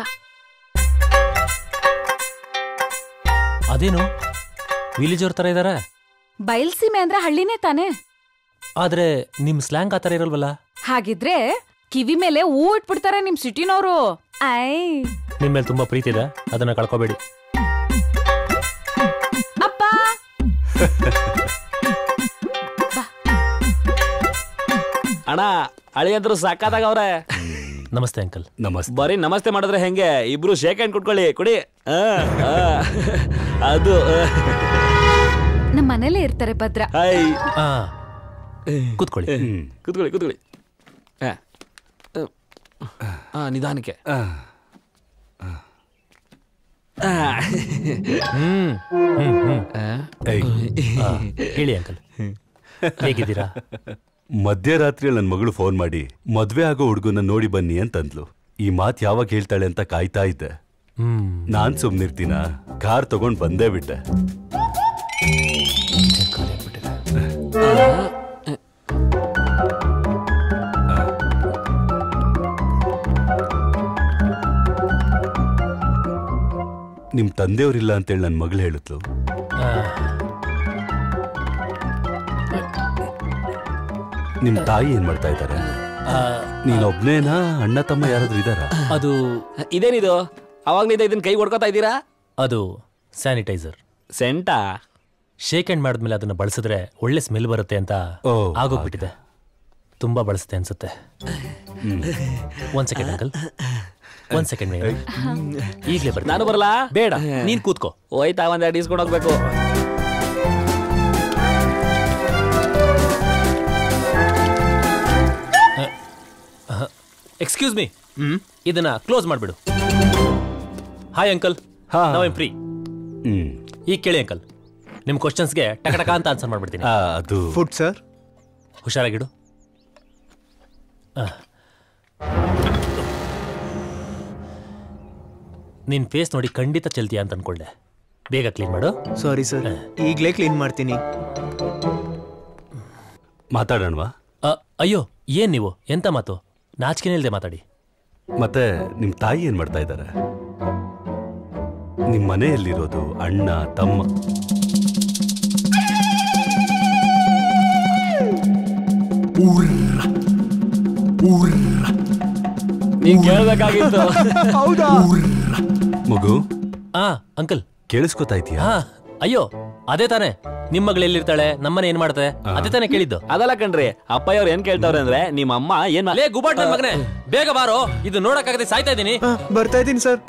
ಅದೇನು ವಿಲೇಜ್ ಅವ್ರ ಥರ ಇದ್ದಾರೆ ಬಯಲ್ಸೀಮೆ ಅಂದ್ರೆ ಹಳ್ಳಿನೇ ತಾನೇ ಆದರೆ ನಿಮ್ಮ ಸ್ಲ್ಯಾಂಗ್ ಆ ಥರ ಇರಲ್ವಲ್ಲ ಹಾಗಿದ್ರೆ ಕಿವಿ ಮೇಲೆ ಹೂ ಇಟ್ಬಿಡ್ತಾರೆ ನಿಮ್ ಸಿಟಿನವರು ಐ ನಿಮ್ಮ ಮೇಲೆ ತುಂಬ ಪ್ರೀತಿ ಇದೆ ಅದನ್ನು ಕಳ್ಕೊಬೇಡಿ ಅಪ್ಪ ಅಣ್ಣ ಅಳಿಯಂದ್ರು ಸಾಕಾದಾಗ ಅವ್ರೆ ನಮಸ್ತೆ ಅಂಕಲ್ ನಮಸ್ತೆ ಬರೀ ನಮಸ್ತೆ ಮಾಡಿದ್ರೆ ಹೆಂಗೆ ಇಬ್ರು ಶೇಕ್ ಹ್ಯಾಂಡ್ ಕೊಟ್ಕೊಳ್ಳಿ ಕೊಡಿ ಆ, ಆ. ಅದು ಆ. ನಮ್ಮ ಮನೇಲೇ ಇರ್ತಾರೆ ಭದ್ರ ಹಾಯ್ ಆ ಕೂತ್ಕೊಳ್ಳಿ ಕೂತ್ಕೊಳ್ಳಿ ಕೂತ್ಕೊಳ್ಳಿ ಆ. ಆ, ನಿಧಾನಕ್ಕೆ ಆ. ಹ್ಮ್ ಹ್ಮ್ ಹ್ಮ್ ಏಯ್, ಆ, ಹೇಳಿ ಅಂಕಲ್ ಹೇಗಿದ್ದೀರಾ ಮಧ್ಯರಾತ್ರಿಯಲ್ಲಿ ನನ್ನ ಮಗಳು ಫೋನ್ ಮಾಡಿ ಮದ್ವೆ ಆಗೋ ಹುಡುಗನ ನೋಡಿ ಬನ್ನಿ ಅಂತಂದ್ಲು ಈ ಮಾತ್ ಯಾವಾಗ ಹೇಳ್ತಾಳೆ ಅಂತ ಕಾಯ್ತಾ ಇದ್ದೆ ಹ್ಮ್ ನಾನ್ ಸುಮ್ನಿರ್ತೀನ ಕಾರ್ ತಗೊಂಡ್ ಬಂದೇ ಬಿಟ್ಟೆ ನಿಮ್ ತಂದೆಯವ್ರಿಲ್ಲ ಅಂತೇಳಿ ನನ್ನ ಮಗಳು ಹೇಳಿದ್ಲು ನಿಮ್ ತಾಯಿ ಏನ್ ಮಾಡ್ತಾ ಇದ್ದಾರೆ ನೀನ್ ಒಬ್ನೇನಾ ಅಣ್ಣ ತಮ್ಮ ಯಾರಾದ್ರೂ ಇದಾರ ಅದು ಇದೇನಿದು ಅವಾಗ್ಲಿಂದ ಇದನ್ನ ಕೈ ಹೊಡ್ಕೋತಾ ಇದ್ದೀರಾ ಅದು ಸ್ಯಾನಿಟೈಸರ್ ಸೆಂಟಾ ಶೇಕ್ ಹ್ಯಾಂಡ್ ಮಾಡಿದ್ಮೇಲೆ ಅದನ್ನ ಬಳಸಿದ್ರೆ ಒಳ್ಳೆ ಸ್ಮೆಲ್ ಬರುತ್ತೆ ಅಂತ ಓ, ಆಗೋಗ್ಬಿಟ್ಟಿದೆ ತುಂಬಾ ಬಳಸುತ್ತೆ ಅನ್ಸುತ್ತೆ ಒಂದ್ ಸೆಕೆಂಡ್ ಅಂಕಲ್ ಒಂದ್ ಸೆಕೆಂಡ್ ಈಗಲೇ ಬರ್ತೀನಿ ನಾನು ಬರಲಾ ಬೇಡ ನೀನ್ ಕೂತ್ಕೋ ಹೋಯ್ತಾ ಒಂದೆರಡು ಇಸ್ಕೊಂಡು ಹೋಗ್ಬೇಕು ಎಕ್ಸ್ಕ್ಯೂಸ್ ಮೀ ಇದನ್ನ ಕ್ಲೋಸ್ ಮಾಡ್ಬಿಡು ಹಾಯ್ ಅಂಕಲ್ ಹಾ. ನಾವ್ ಫ್ರೀ ಹ್ಮ್ ಈಗ ಕೇಳಿ ಅಂಕಲ್ ನಿಮ್ ಕ್ವಶನ್ಸ್ಗೆ ಟಕಟಕ ಅಂತ ಆನ್ಸರ್ ಮಾಡ್ಬಿಡ್ತೀನಿ ಆ, ಅದು ಫುಡ್ ಸರ್ ಹುಷಾರಾಗಿಡು ಆ. ನಿನ್ ಫೇಸ್ ನೋಡಿ ಖಂಡಿತ ಚೆಲ್ತೀಯ ಅಂತ ಅನ್ಕೊಂಡೆ ಬೇಗ ಕ್ಲೀನ್ ಮಾಡು ಸಾರಿ ಸರ್ ಈಗಲೇ ಕ್ಲೀನ್ ಮಾಡ್ತೀನಿ ಮಾತಾಡೋಣವಾ ಅ, ಅಯ್ಯೋ ಏನ್ ನೀವು ಎಂತ ಮಾತು ನಾಚಿಕೆ ಇಲ್ದೆ ಮಾತಾಡಿ ಮತ್ತೆ ನಿಮ್ ತಾಯಿ ಏನ್ ಮಾಡ್ತಾ ಇದ್ದಾರೆ ನಿಮ್ ಮನೆಯಲ್ಲಿರೋದು ಅಣ್ಣ ತಮ್ಮ ನೀನ್ ಕೇಳ್ಬೇಕಾಗಿತ್ತು ಹೌದಾ ಮಗು ಆ ಅಂಕಲ್ ಕೇಳಿಸ್ಕೊತಾ ಇದೀಯಾ ಹಾ ಅಯ್ಯೋ ಅದೇ ತಾನೇ ನಿಮ್ಮ ಮಗಳು ಎಲ್ಲಿರ್ತಾಳೆ ನಮ್ಮನೆ ಏನ್ ಮಾಡ್ತಾಳೆ ಅದೇ ತಾನೇ ಕೇಳಿದ್ದು ಅದಲ್ಲ ಕಣ್ರಿ ಅಪ್ಪಯ್ಯವ್ರು ಏನ್ ಕೇಳ್ತಾವ್ರೆ ಅಂದ್ರೆ ನಿಮ್ಮ ಅಮ್ಮ ಏನ್ ಮಾ- ಲೇ ಗುಬಾಟ್ ನನ್ ಮಗನೇ ಬೇಗ ಬಾರೋ ಇದು ನೋಡಕ್ಕಾಗದೆ ಸಾಯ್ತಾ ಇದ್ದೀನಿ ಹಾ, ಬರ್ತಾ ಇದ್ದೀನಿ ಸರ್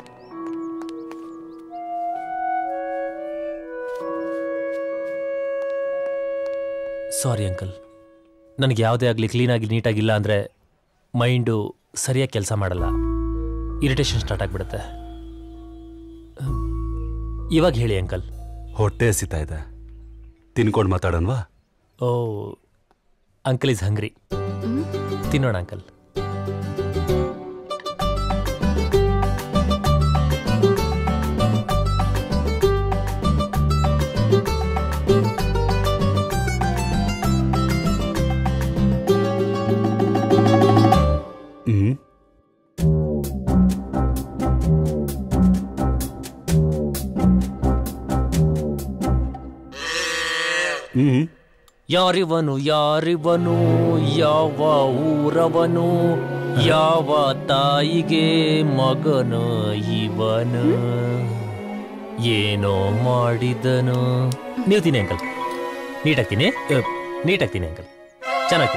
ಸಾರಿ ಅಂಕಲ್ ನನಗೆ ಯಾವುದೇ ಆಗಲಿ ಕ್ಲೀನಾಗಿ ನೀಟಾಗಿಲ್ಲ ಅಂದರೆ ಮೈಂಡು ಸರಿಯಾಗಿ ಕೆಲಸ ಮಾಡಲ್ಲ ಇರಿಟೇಷನ್ ಸ್ಟಾರ್ಟ್ ಆಗಿಬಿಡುತ್ತೆ ಇವಾಗ ಹೇಳಿ ಅಂಕಲ್ ಹೊಟ್ಟೆ ಹಸಿತಾ ಇದೆ ತಿನ್ಕೊಂಡು ಮಾತಾಡೋಣವಾ ಓ ಅಂಕಲ್ ಇಸ್ ಹಂಗ್ರಿ ತಿನ್ನೋಣ ಅಂಕಲ್ ಹ್ಮ್ ಹ್ಮ್ ಯಾರಿವನು ಯಾರಿವನು ಯಾವ ಊರವನು ಯಾವ ತಾಯಿಗೆ ಮಗನು ಇವನು ಏನೋ ಮಾಡಿದನು ನೀವು ತಿನ್ನಿ ಅಂಕಲ್ ನೀಟಾಗಿ ತಿನ್ನಿ ನೀಟಾಗಿ ತಿನ್ನಿ ಅಂಕಲ್ ಚೆನ್ನಾಗಿ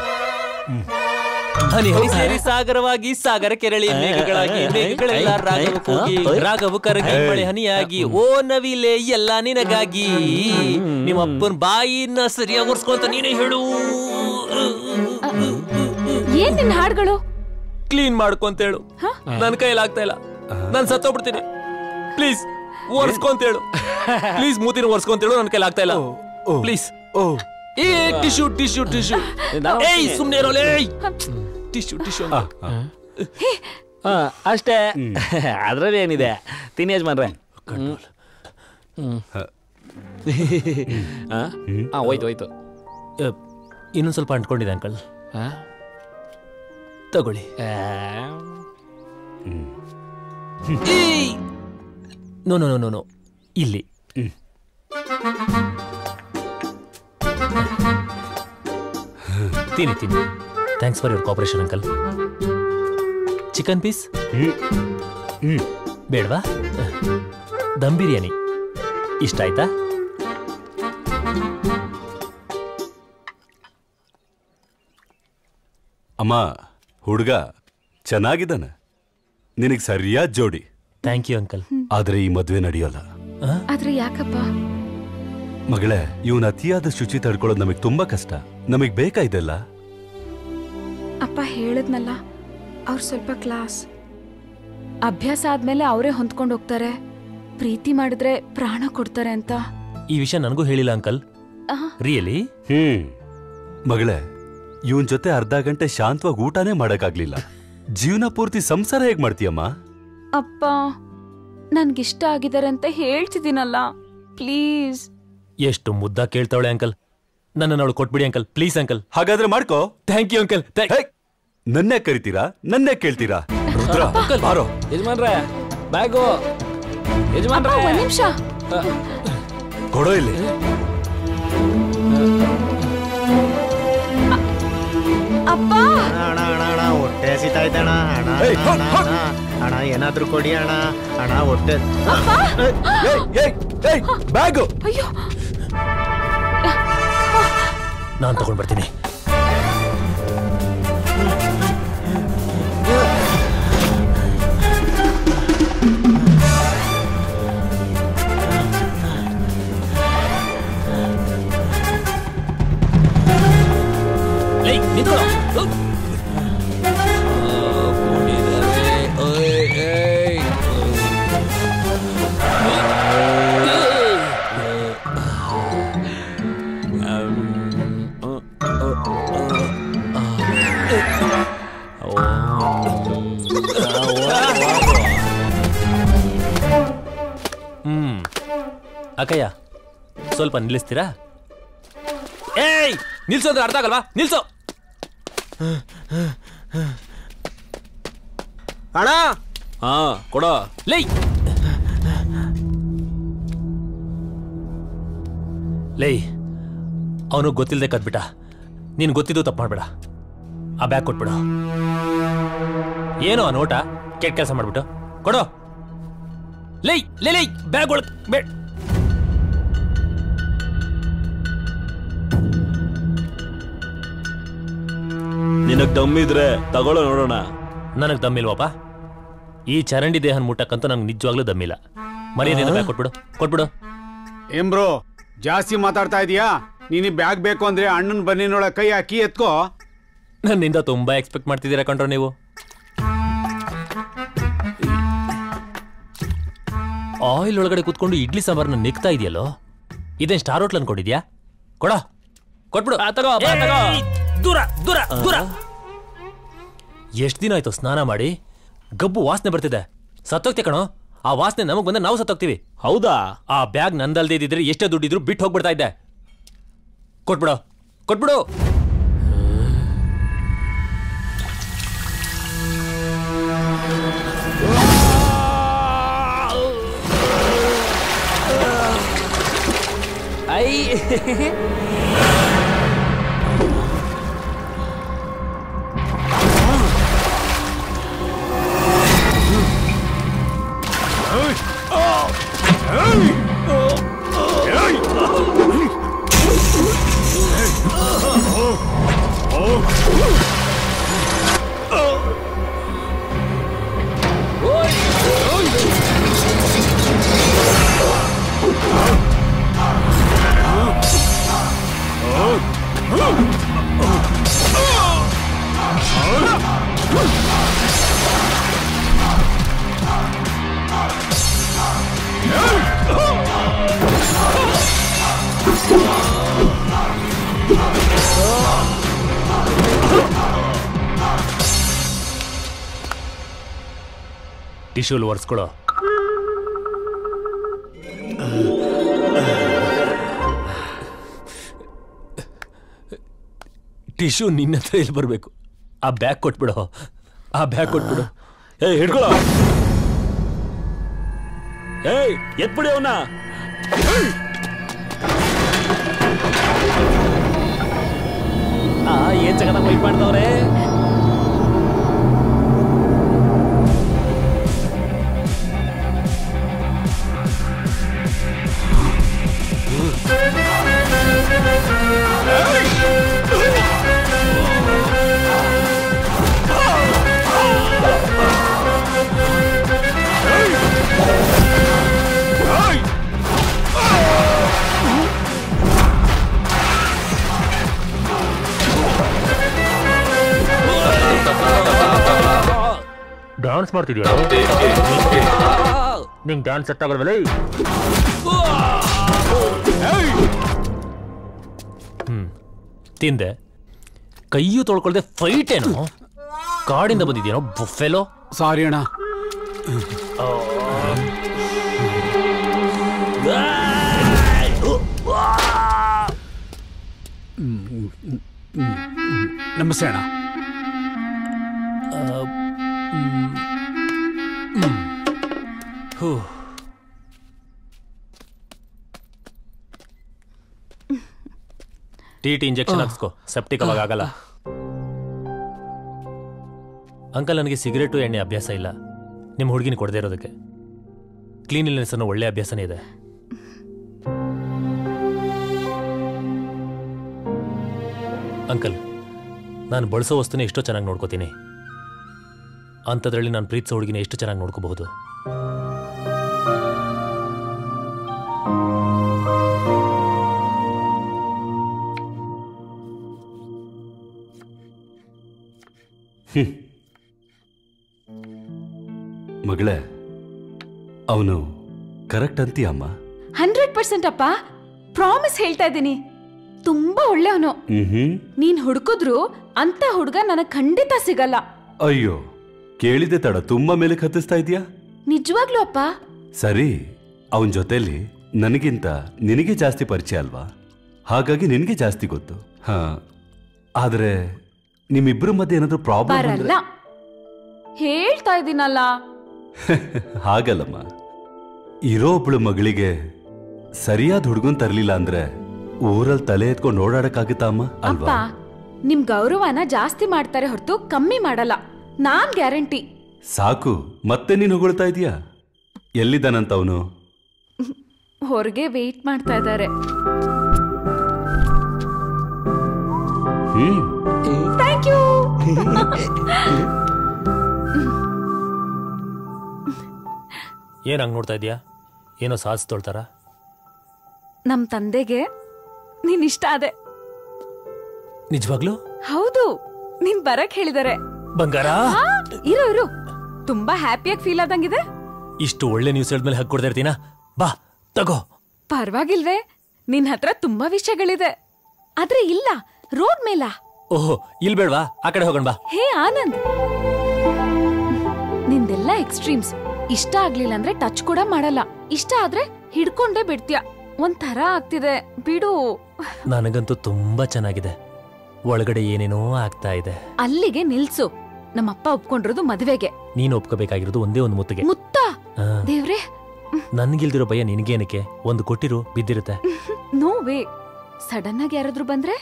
ಹನಿ ಹನಿ ಸೇರಿ ಸಾಗರವಾಗಿ ಸಾಗರ ಕೆರಳಿ ಮೇಘಗಳಾಗಿ ಮೇಘಗಳೆಲ್ಲ ರಾಗವು ಕೂಗಿ ರಾಗವು ಕರಗಿ ಮಳೆ ಹನಿಯಾಗಿ ಓ ನವಿಲೆ ಎಲ್ಲ ನಿನಗಾಗಿ ನಿಮ್ಮ ಅಪ್ಪನ ಬಾಯಿನ ಸರಿಯಾಗಿ ಒರ್ಸ್ಕೊಂತ ನೀನೇ ಹೇಳು ಏನ್ ನಿನ್ ಹಾಡ್ಗಳು ಕ್ಲೀನ್ ಮಾಡ್ಕೊಂತ ಹೇಳು ನನ್ ಕೈಯಲ್ಲಿ ಆಗ್ತಾ ಇಲ್ಲ ನಾನ್ ಸತ್ತೋಗ್ಬಿಡ್ತೀನಿ ಪ್ಲೀಸ್ ಒರ್ಸ್ಕೊಂತ ಹೇಳು ಪ್ಲೀಸ್ ಮೂತಿನ ಒರ್ಸ್ಕೊಂತ ಹೇಳು ನನ್ ಕೈಯಲ್ಲಿ ಆಗ್ತಾ ಇಲ್ಲ ಪ್ಲೀಸ್ ಓ ಏ ಟಿಶ್ಯೂ ಟಿಶ್ಯೂ ಟಿಶ್ಯೂ ಏಯ್ ಸುಮ್ನೆ ಇರೋಲೆ ಟಿಶ್ಯೂ ಟಿಶ್ಯೂ ಹಾ ಅಷ್ಟೇ ಅದ್ರಲ್ಲಿ ಏನಿದೆ ತಿನ್ನಿ ಯಜಮಾನ್ರೆ ಹಾ ಹೋಯ್ತು ಹೋಯ್ತು ಇನ್ನೊಂದ್ ಸ್ವಲ್ಪ ಅಂಟ್ಕೊಂಡಿದೆ ಅಂಕಲ್ ಹಾ? ತಗೊಳ್ಳಿ ಆ, no no no no no ಇಲ್ಲಿ ತಿನ್ನಿ ತಿನ್ನಿ thanks for your cooperation uncle chicken piece ಬೇಡವಾ ದಮ್ ಬಿರಿಯಾನಿ ಇಷ್ಟ ಆಯ್ತಾ ಅಮ್ಮ ಹುಡುಗ ಚೆನ್ನಾಗಿದ್ದಾನೆ ನಿನಗೆ ಸರಿಯಾದ ಜೋಡಿ ಥ್ಯಾಂಕ್ ಯು ಅಂಕಲ್ ಆದ್ರೆ ಈ ಮದ್ವೆ ನಡೆಯೋಲ್ಲ ಆದ್ರೆ ಯಾಕಪ್ಪ ಮಗಳೇ ಇವನ್ ಅತಿಯಾದ ಶುಚಿ ತಡ್ಕೊಳ್ಳೋದು ನಮಗ್ ತುಂಬಾ ಕಷ್ಟ ನಮಗ್ ಬೇಕಾ ಇದೆಲ್ಲ ಅಪ್ಪ ಹೇಳದ್ನಲ್ಲ ಅವ್ರು ಸ್ವಲ್ಪ ಕ್ಲಾಸ್ ಅಭ್ಯಾಸ ಆದ್ಮೇಲೆ ಅವರೇ ಹೊಂದ್ಕೊಂಡು ಹೋಗ್ತಾರೆ ಪ್ರೀತಿ ಮಾಡಿದ್ರೆ ಪ್ರಾಣ ಕೊಡ್ತಾರೆ ಅಂತ ಈ ವಿಷಯ ನನಗೂ ಹೇಳಿಲ್ಲ ಅಂಕಲ್ ಆಹಾ. ರಿಯಲಿ ಹ್ಮ್ ಮಗಳೇ ಇವನ್ ಜೊತೆ ಅರ್ಧ ಗಂಟೆ ಶಾಂತವಾಗಿ ಊಟನೇ ಮಾಡಕ್ಕಾಗ್ಲಿಲ್ಲ ಜೀವನ ಪೂರ್ತಿ ಸಂಸಾರ ಹೇಗ್ ಮಾಡ್ತೀಯಮ್ಮ ಅಪ್ಪ ನನ್ಗಿಷ್ಟ ಆಗಿದ್ದಾರೆ ಅಂತ ಹೇಳ್ತಿದ್ದೀನಲ್ಲ ಪ್ಲೀಸ್ ಎಷ್ಟು ಮುದ್ದ ಕೇಳ್ತಾವಳೆ ಅಂಕಲ್ ನನ್ನ ಅವಳು ಕೊಟ್ಬಿಡಿ ಅಂಕಲ್ ಪ್ಲೀಸ್ ಅಂಕಲ್ ಹಾಗಾದ್ರೆ ಮಾಡ್ಕೋ ಥ್ಯಾಂಕ್ ಯು ಅಂಕಲ್ ಹೇ, ನನ್ನೇ ಕರಿತೀರಾ ನನ್ನೇ ಕೇಳ್ತೀರಾ ರುದ್ರ ಬಾರೋ ಯಜಮಾನ್ರೆ ಬ್ಯಾಗು ಅಪ್ಪ ಯಜಮಾನ್ರೆ ಒಂದ್ ನಿಮಿಷ ಕೊಡೋ ಇಲ್ಲಿ ಅಪ್ಪ ಅಣ್ಣ ಅಣ್ಣ ಅಣ್ಣ ಹೊಟ್ಟೆ ಹಸಿತಾ ಇದೆ ಅಣ್ಣ ಅಣ್ಣ ಏಯ್, ಅಣ್ಣ, ಹೋಗ್, ಅಣ್ಣ ಅಣ್ಣ ಏನಾದ್ರೂ ಕೊಡಿ ಅಣ್ಣ ಅಣ್ಣ ಹೊಟ್ಟೆ ಏಯ್, ಏಯ್, ಏಯ್, ಬ್ಯಾಗು ಅಯ್ಯೋ ನಾನು ತಗೊಂಡ್ ಬರ್ತೀನಿ ಲೇ, ನಿಂತ್ಕೊಳ್ಳೋ. ಉಯ್. ಹ್ಮ್ ಅಕ್ಕಯ್ಯ ಸ್ವಲ್ಪ ನಿಲ್ಲಿಸ್ತೀರಾ ಏಯ್ ನಿಲ್ಸು ಅಂದ್ರೆ ಅರ್ಥ ಆಗಲ್ವಾ ನಿಲ್ಸು ಅಣ್ಣ ಹಾ ಕೊಡೋ ಲೈ ಲೈ ಅವನು ಗೊತ್ತಿಲ್ಲದೆ ಕದ್ಬಿಟ್ಟ ನೀನು ಗೊತ್ತಿದ್ದು ತಪ್ಪು ಮಾಡ್ಬೇಡ ಆ ಬ್ಯಾಗ್ ಕೊಟ್ಬಿಡು ಏನೋ ಆ ನೋಟ ಕೆಟ್ಟ ಕೆಲಸ ಮಾಡ್ಬಿಟ್ಟು ಕೊಡು ಲೈ ಲೈ ಲೈ ಬ್ಯಾಗ್ ಒಳಗ್ ಬೇ ನಿನಗ್ ದಮ್ಮಿದ್ರೆ ತಗೊಳ್ಳೋ ನೋಡೋಣ ನನಗೆ ದಮ್ಮಿಲ್ವಪ್ಪ ಈ ಚರಂಡಿ ದೇಹನ ಮುಟ್ಟಕ್ಕಂತೂ ನಂಗೆ ನಿಜವಾಗ್ಲೂ ದಮ್ಮಿಲ್ಲ ಮರ್ಯಾದೆಯಿಂದ ಬ್ಯಾಗ್ ಕೊಟ್ಬಿಡು ಕೊಟ್ಬಿಡು ಏನ್ ಬ್ರೋ ಜಾಸ್ತಿ ಮಾತಾಡ್ತಾ ಇದೀಯಾ ನೀನು ಬ್ಯಾಗ್ ಬೇಕು ಅಂದ್ರೆ ಅಣ್ಣನ ಬನ್ನಿನೊಳಗೆ ಕೈ ಹಾಕಿ ಎತ್ಕೋ ನನ್ನಿಂದ ತುಂಬಾ ಎಕ್ಸ್ಪೆಕ್ಟ್ ಮಾಡ್ತಿದ್ದೀರಾ ಕಂಡ್ರೋ ನೀವು ಆಯಿಲ್ ಒಳಗಡೆ ಕೂತ್ಕೊಂಡು ಇಡ್ಲಿ ಸಾಂಬಾರ್ನ ನೆಕ್ತಾ ಇದೆಯಲ್ಲೋ ಇದೇನ್ ಸ್ಟಾರ್ ಹೋಟ್ಲ್ ಅನ್ಕೊಂಡಿದ್ಯಾ ಕೊಡ ಕೊಟ್ಬಿಡು ತಗೋ ಬಾ, ತಗೋ. ದೂರ ದೂರ ದೂರ ಎಷ್ಟು ದಿನ ಆಯ್ತು ಸ್ನಾನ ಮಾಡಿ ಗಬ್ಬು ವಾಸನೆ ಬರ್ತಿದೆ ಸತ್ತೋಗ್ತಿ ಕಣೋ ಆ ವಾಸನೆ ನಮಗ್ ಬಂದ್ರೆ ನಾವು ಸತ್ತೋಗ್ತೀವಿ ಹೌದಾ ಆ ಬ್ಯಾಗ್ ನಂದಲ್ದೇ ಇದ್ದಿದ್ರೆ ಎಷ್ಟೇ ದುಡ್ಡಿದ್ರು ಬಿಟ್ಟು ಹೋಗ್ಬಿಡ್ತಾ ಇದ್ದೆ ಕೊಟ್ಬಿಡು ಕೊಟ್ಬಿಡು ಐ ಟಿಶ್ಯೂಲ್ ಒರೆಸ್ಕೊಳೋ ಟಿಶ್ಯೂ ನಿನ್ನ ಹತ್ರ ಇಲ್ಲಿ ಬರಬೇಕು ಆ ಬ್ಯಾಗ್ ಕೊಟ್ಬಿಡು ಆ ಬ್ಯಾಗ್ ಕೊಟ್ಬಿಡು ಏಯ್ ಹಿಡ್ಕೊಳ್ಳೋ ಏಯ್ ಎತ್ಬಿಡಿ ಅವನ್ನ ಆ ಏನ್ ಜಗದ ವೈಟ್ ಮಾಡ್ದವ್ರೆ ಡಾನ್ಸ್ ಮಾಡ್ತಿದ್ಯಾ ನಿಂಗೆ ಡಾನ್ಸ್ ಸೆಟ್ ಆಗೋಲ್ವಲ್ಲ ಹ್ಮ್ ತಿಂದೆ ಕೈಯು ತೊಳ್ಕೊಳ್ದೆ ಫೈಟ್ ಏನು ಕಾಡಿಂದ ಬಂದಿದ್ಯೇನೋ ಬುಫೆಲೋ ಸಾರಿ ಅಣ್ಣ ನಮಸ್ತೆ ಅಣ್ಣ ಹೂ ಟಿ ಟಿ ಇಂಜೆಕ್ಷನ್ ಹಾಕ್ಸ್ಕೋ ಸೆಪ್ಟಿಕ್ ಅವಾಗ ಆಗಲ್ಲ ಅಂಕಲ್ ನನಗೆ ಸಿಗರೇಟು ಎಣ್ಣೆ ಅಭ್ಯಾಸ ಇಲ್ಲ ನಿಮ್ಮ ಹುಡುಗಿನ ಕೊಡದೇ ಇರೋದಕ್ಕೆ ಕ್ಲೀನಿನೆಸ್ ಅನ್ನೋ ಒಳ್ಳೆ ಅಭ್ಯಾಸನೇ ಇದೆ ಅಂಕಲ್ ನಾನು ಬಳಸೋ ವಸ್ತುನೇ ಎಷ್ಟೋ ಚೆನ್ನಾಗಿ ನೋಡ್ಕೋತೀನಿ ಅಂಥದ್ರಲ್ಲಿ ನಾನು ಪ್ರೀತಿಸೋ ಹುಡುಗಿನ ಎಷ್ಟು ಚೆನ್ನಾಗಿ ನೋಡ್ಕೋಬಹುದು ಮಗಳೇ ಅವನು ಕರೆಕ್ಟ್ ಅಂತೀಯಮ್ಮ ಹಂಡ್ರೆಡ್ ಪರ್ಸೆಂಟ್ ಅಪ್ಪ ಪ್ರಾಮಿಸ್ ಹೇಳ್ತಾ ಇದ್ದೀನಿ ತುಂಬಾ ಒಳ್ಳೆಯವನು ಹ್ಮ್ ನೀನ್ ಹುಡುಕಿದ್ರು ಅಂತ ಹುಡುಗ ನನಗ್ ಖಂಡಿತ ಸಿಗಲ್ಲ ಅಯ್ಯೋ ಕೇಳಿದೆ ತಡ ತುಂಬಾ ಮೇಲೆ ಹತ್ತಿಸ್ತಾ ಇದೀಯಾ ನಿಜವಾಗ್ಲೂ ಅಪ್ಪ ಸರಿ ಅವನ ಜೊತೆಲಿ ನನಗಿಂತ ನಿನಗೆ ಜಾಸ್ತಿ ಪರಿಚಯ ಅಲ್ವಾ ಹಾಗಾಗಿ ನಿನಗೆ ಜಾಸ್ತಿ ಗೊತ್ತು ಹಾ ಆದ್ರೆ ನಿಮ್ಮಿಬ್ಬರ ಮಧ್ಯೆ ಏನಾದ್ರೂ ಪ್ರಾಬ್ಲಮ್ ಬರಲ್ಲ ಹೇಳ್ತಾ ಇದ್ದೀನಲ್ಲ ಹಾಗಲ್ಲಮ್ಮ ಇರೋ ಒಬ್ಳು ಮಗಳಿಗೆ ಸರಿಯಾದ ಹುಡುಗನ್ ತರ್ಲಿಲ್ಲ ಅಂದ್ರೆ ಊರಲ್ಲಿ ತಲೆ ಎತ್ಕೊಂಡು ಓಡಾಡಕ್ಕಾಗುತ್ತಾ ಅಮ್ಮ ಅಪ್ಪ ಅಲ್ವಾ ನಿಮ್ ಗೌರವನ ಜಾಸ್ತಿ ಮಾಡ್ತಾರೆ ಹೊರತು ಕಮ್ಮಿ ಮಾಡಲ್ಲ ನಾನ್ ಗ್ಯಾರಂಟಿ ಸಾಕು ಮತ್ತೆ ನೀನು ಹೊಗಳ್ತಾ ಇದೀಯಾ ಎಲ್ಲಿದ್ದಾನಂತ ಅವನು ಹೊರಗೆ ವೆಯ್ಟ್ ಮಾಡ್ತಾ ಇದ್ದಾರೆ ಹ್ಮ್ ಥ್ಯಾಂಕ್ ಯು ಏನ್ ಹಂಗ್ ನೋಡ್ತಾ ಇದೀಯಾ ಏನೋ ಸಾಧಿಸ್ತೊಳ್ತಾರ ನಮ್ ತಂದೆಗೆ ನೀನ್ ಇಷ್ಟ ಆದೆ ನಿಜವಾಗ್ಲೂ ಹೌದು ನೀನ್ ಬರಕ್ ಹೇಳಿದಾರೆ ಬಂಗಾರ ಹಾ, ಇರು ಇರು ತುಂಬಾ ಹ್ಯಾಪಿಯಾಗಿ ಫೀಲ್ ಆದಂಗಿದೆ ಇಷ್ಟು ಒಳ್ಳೆ ನ್ಯೂಸ್ ಹೇಳಿದ್ಮೇಲೆ ಹಕ್ ಕೊಡ್ತಾ ಇರ್ತೀನಾ ಬಾ ತಗೋ ಪರವಾಗಿಲ್ವೇ ನಿನ್ ಹತ್ರ ತುಂಬಾ ವಿಷಯಗಳಿದೆ ಆದ್ರೆ ಇಲ್ಲ ರೋಡ್ ಮೇಲ ಓಹೋ ಇಲ್ ಬೇಡ್ವಾ ಆ ಕಡೆ ಹೋಗೋಣ ಬಾ ಹೇ ಆನಂದ್ ನಿಂದೆಲ್ಲ ಎಕ್ಸ್ಟ್ರೀಮ್ಸ್ ಇಷ್ಟ ಆಗ್ಲಿಲ್ಲ ಅಂದ್ರೆ ಟಚ್ ಕೂಡ ಮಾಡಲ್ಲ ಇಷ್ಟ ಆದ್ರೆ ಹಿಡ್ಕೊಂಡೇ ಬಿಡ್ತೀಯ ಒಂಥರ ಆಗ್ತಿದೆ ಬಿಡು ನನಗಂತೂ ತುಂಬಾ ಚೆನ್ನಾಗಿದೆ ಒಳಗಡೆ ಏನೇನೋ ಆಗ್ತಾ ಇದೆ ಅಲ್ಲಿಗೆ ನಿಲ್ಸು ನಮ್ಮಪ್ಪ ಒಪ್ಕೊಂಡಿರೋದು ಮದ್ವೆಗೆ ನೀನು ಒಪ್ಕೋಬೇಕಾಗಿರೋದು ಒಂದೇ ಒಂದು ಮುತ್ತಿಗೆ ಮುತ್ತ ಆ, ದೇವ್ರೆ ನನ್ಗಿಲ್ದಿರೋ ಭಯ ನಿನಗೇನಕ್ಕೆ ಒಂದು ಕೊಟ್ಟಿರು ಬಿದ್ದಿರುತ್ತೆ ನೋ ವೇ ಸಡನ್ ಆಗಿ ಯಾರಾದ್ರೂ ಬಂದ್ರೆ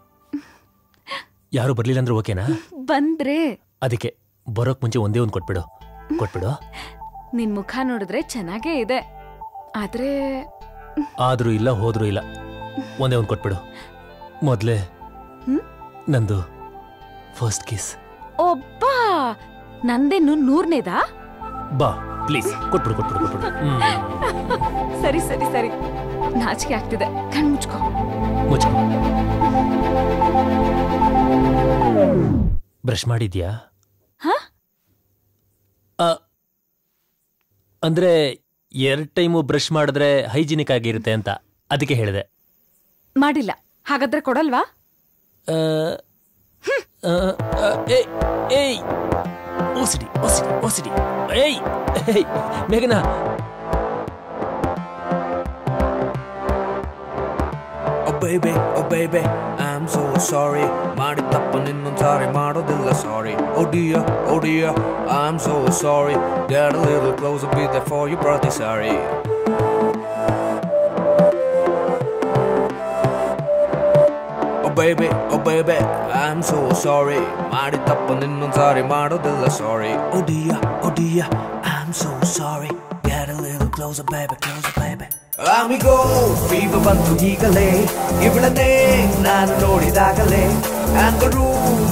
ಯಾರು ಬರ್ಲಿಲ್ಲ ಅಂದ್ರೆ ಓಕೆನಾ ಬಂದ್ರೆ ಅದಕ್ಕೆ ಬರೋಕ್ ಮುಂಚೆ ಒಂದೇ ಒಂದು ಕೊಟ್ಬಿಡು ಕೊಟ್ಬಿಡು ನಿನ್ ಮುಖ ನೋಡಿದ್ರೆ ಚೆನ್ನಾಗೇ ಇದೆ ಆದ್ರೆ ಆದ್ರೂ ಇಲ್ಲ ಹೋದ್ರೂ ಇಲ್ಲ ಒಂದೇ ಒಂದು ಕೊಟ್ಬಿಡು ಮೊದ್ಲೇ ಹ್ಮ್? ನಂದು ಫಸ್ಟ್ ಕಿಸ್ ಒಬ್ಬ ನಂದೇನು ನೂರ್ನೇದಾ ಬಾ ಪ್ಲೀಸ್ ಕೊಟ್ಬಿಡು ಕೊಟ್ಬಿಡು ಕೊಟ್ಬಿಡು ಹ್ಮ್. ಸರಿ ಸರಿ ಸರಿ ನಾಚಿಕೆ ಆಗ್ತಿದೆ ಕಣ್ ಮುಚ್ಕೋ ಮುಚ್ಚು ಬ್ರಷ್ ಮಾಡಿದ್ಯಾ ಹಾ ಆ, ಅಂದ್ರೆ ಎರಡ್ ಟೈಮು ಬ್ರಷ್ ಮಾಡಿದ್ರೆ ಹೈಜಿನಿಕ್ ಆಗಿರುತ್ತೆ ಅಂತ ಅದಕ್ಕೆ ಹೇಳಿದೆ ಮಾಡಿಲ್ಲ ಹಾಗಾದ್ರೆ ಕೊಡಲ್ವಾ ಆ, ಆ, ಆ, ಏಯ್ ಏಯ್ ಓಸಿಡಿ ಓಸಿಡಿ ಓಸಿಡಿ ಏಯ್ ಏಯ್ ಮೇಘನಾ oh baby oh baby I am so sorry ಮಾಡಿದ ತಪ್ಪು ನಿನ್ನೊಂದು ಸಾರಿ ಮಾಡೋದಿಲ್ಲ sorry oh dear oh dear I am so sorry get a little close be the for you ಪ್ರತಿ ಸಾರಿ oh baby oh baby I am so sorry ಮಾಡಿದ ತಪ್ಪು ನಿನ್ನೊಂದು ಸಾರಿ ಮಾಡೋದಿಲ್ಲ sorry oh dear oh dear I am so sorry get a little close baby close baby amigo fever ಬಂತು ಈಗಲೇ ಇವಳನ್ನೇ ನಾನು ನೋಡಿದಾಗಲೇ ಅಂದರು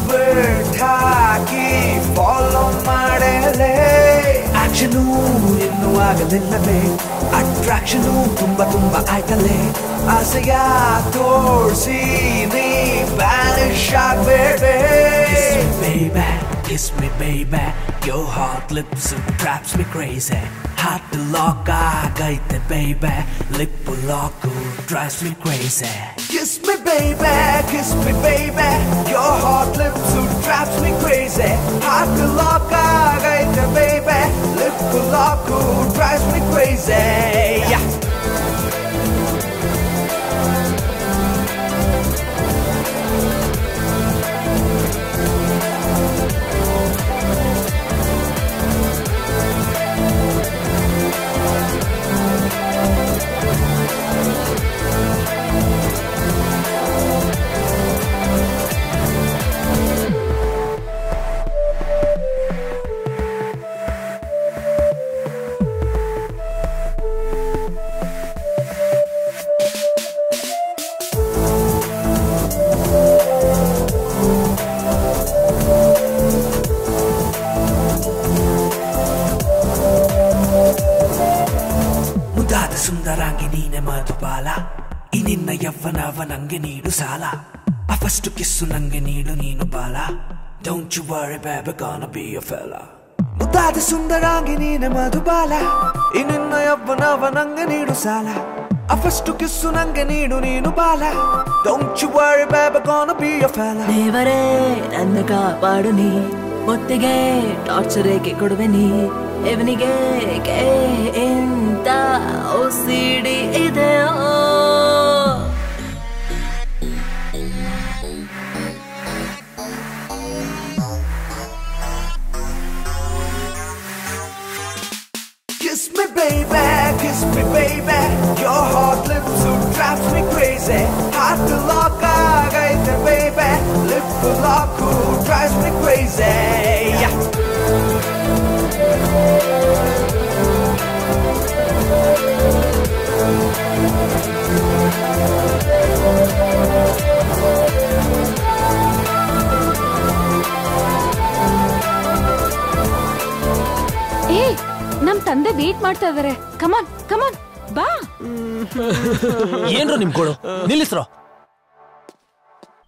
ಹಾಕಿ ಫಾಲೋ ಮಾಡಲೇ ಆಕ್ಷನು ಇನ್ನೂ ಆಗಲಿಲ್ಲವೇ ಅಟ್ರಾಕ್ಷನು ತುಂಬಾ ತುಂಬಾ ಆಯ್ತಲೇ ಆಸೆಯ ತೋರಿಸಿ ನೀ ಬ್ಯಾನಿಶ್ ಆಗ್ಬೇಡೇ baby, kiss me, baby. Your hot lips it traps me crazy. Heart to lock, ಆಗೈತೆ baby. Lip lock drives me crazy. Kiss me, baby, kiss me, baby. Your hot lips it traps me crazy. Heart to lock, ಆಗೈತೆ baby. Lip lock drives me crazy. Yeah. ಮುದ್ದಾದ ಸುಂದರಾಂಗಿ ನೀನೆ ಮಧುಬಾಲ ಈ ನಿನ್ನ ಯವ್ವನವ ನಂಗೆ ನೀಡು ಸಾಲ ಆ ಫಸ್ಟ್ ಕಿಸ್ಸು ನಂಗೆ ನೀಡು ನೀನು ಬಾಲ don't you worry baby gonna be a fella ಮುದ್ದಾದ ಸುಂದರಾಂಗಿ ನೀನೆ ಮಧುಬಾಲ ಈ ನಿನ್ನ ಯವ್ವನವ ನಂಗೆ ನೀಡು ಸಾಲ ಆ ಫಸ್ಟ್ ಕಿಸ್ಸು ನಂಗೆ ನೀಡು ನೀನು ಬಾಲ don't you worry baby gonna be a fella ದೇವರೇ ನನ್ನ ಕಾಪಾಡು ನೀ ಒತ್ತಿಗೆ ಟಾರ್ಚರ್ ಏಕೆ ಕೊಡುವೆ ನೀ ಇವನಿಗೆ ಕೆ ಇಂತ ಸಿಡಿ ಇದೆಯೋ Kiss me, baby, kiss me, baby. Your hot lips who drives me crazy. Hard to lock, ಆಗೈತೆ, baby. Lip lock who drives me crazy. Yeah. ಏ ನಮ್ ತಂದೆ ವೇಟ್ ಮಾಡ್ತಾ ಇದಾರೆ ಕಮಾನ್ ಕಮಾನ್ ಬಾ ಏನ್ರು ನಿಮ್ ಗೋಳು ನಿಲ್ಲಿಸ್ರೋ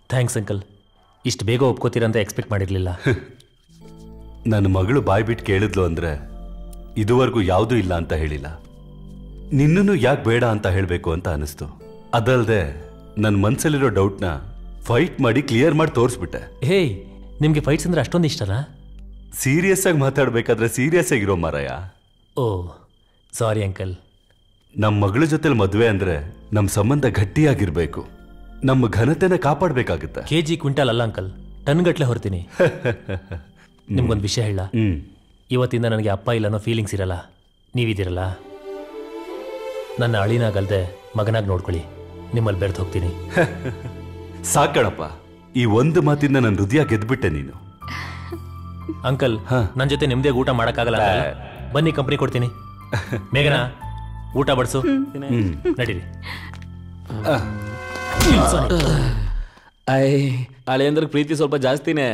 ಥ್ಯಾಂಕ್ಸ್ ಅಂಕಲ್ ಇಷ್ಟು ಬೇಗ ಒಪ್ಕೋತೀರಂತ ಎಕ್ಸ್ಪೆಕ್ಟ್ ಮಾಡಿರಲಿಲ್ಲ ನನ್ನ ಮಗಳು ಬಾಯ್ ಬಿಟ್ಟು ಕೇಳಿದ್ಲು ಅಂದ್ರೆ ಇದುವರೆಗೂ ಯಾವುದೂ ಇಲ್ಲ ಅಂತ ಹೇಳಿಲ್ಲ ನಿನ್ನನ್ನು ಯಾಕೆ ಬೇಡ ಅಂತ ಹೇಳಬೇಕು ಅಂತ ಅನಿಸ್ತು ಅದಲ್ದೆ ನನ್ನ ಮನ್ಸಲ್ಲಿರೋ ಡೌಟ್ನ ಫೈಟ್ ಮಾಡಿ ಕ್ಲಿಯರ್ ಮಾಡಿ ತೋರಿಸ್ಬಿಟ್ಟೆ ಹೇಯ್ ನಿಮಗೆ ಫೈಟ್ಸ್ ಅಂದ್ರೆ ಅಷ್ಟೊಂದು ಇಷ್ಟನಾ ಸೀರಿಯಸ್ ಆಗಿ ಮಾತಾಡ್ಬೇಕಾದ್ರೆ ಸೀರಿಯಸ್ ಆಗಿರೋ ಮಾರಾಯ ಓ ಸಾರಿ ಅಂಕಲ್ ನಮ್ಮ ಮಗಳ ಜೊತೆಲಿ ಮದುವೆ ಅಂದ್ರೆ ನಮ್ಮ ಸಂಬಂಧ ಗಟ್ಟಿಯಾಗಿರ್ಬೇಕು ನಮ್ಮ ಘನತೆನ ಕಾಪಾಡ್ಬೇಕಾಗುತ್ತೆ ಕೆ ಜಿ ಕ್ವಿಂಟಲ್ ಅಲ್ಲ ಅಂಕಲ್ ಟನ್ಗಟ್ಲೆ ಹೊರ್ತೀನಿ ನಿಮ್ಗೊಂದು ವಿಷಯ ಹೇಳ ಹ್ಮ್ ಇವತ್ತಿಂದ ನನಗೆ ಅಪ್ಪ ಇಲ್ಲ ಅನ್ನೋ ಫೀಲಿಂಗ್ಸ್ ಇರಲ್ಲ ನೀವಿದ್ದೀರಲ್ಲ ನನ್ನ ಅಳಿನಾಗಲ್ದೆ ಮಗನಾಗಿ ನೋಡ್ಕೊಳ್ಳಿ ನಿಮ್ಮಲ್ಲಿ ಬೆರೆತು ಹೋಗ್ತೀನಿ ಸಾಕಣಪ್ಪ ಈ ಒಂದು ಮಾತಿಂದ ನನ್ನ ಹೃದಯ ಗೆದ್ಬಿಟ್ಟೆ ನೀನು ಅಂಕಲ್ ನನ್ನ ಜೊತೆ ನಿಮ್ದೇ ಊಟ ಮಾಡೋಕ್ಕಾಗಲ್ಲ ಅಂಕಲ್? ಬನ್ನಿ ಕಂಪ್ನಿ ಕೊಡ್ತೀನಿ ಮೇಘನಾ ಊಟ ಬಡಿಸು ನಡೀರಿ ಐ ಅಳಿಯಂದ್ರ ಪ್ರೀತಿ ಸ್ವಲ್ಪ ಜಾಸ್ತಿನೇ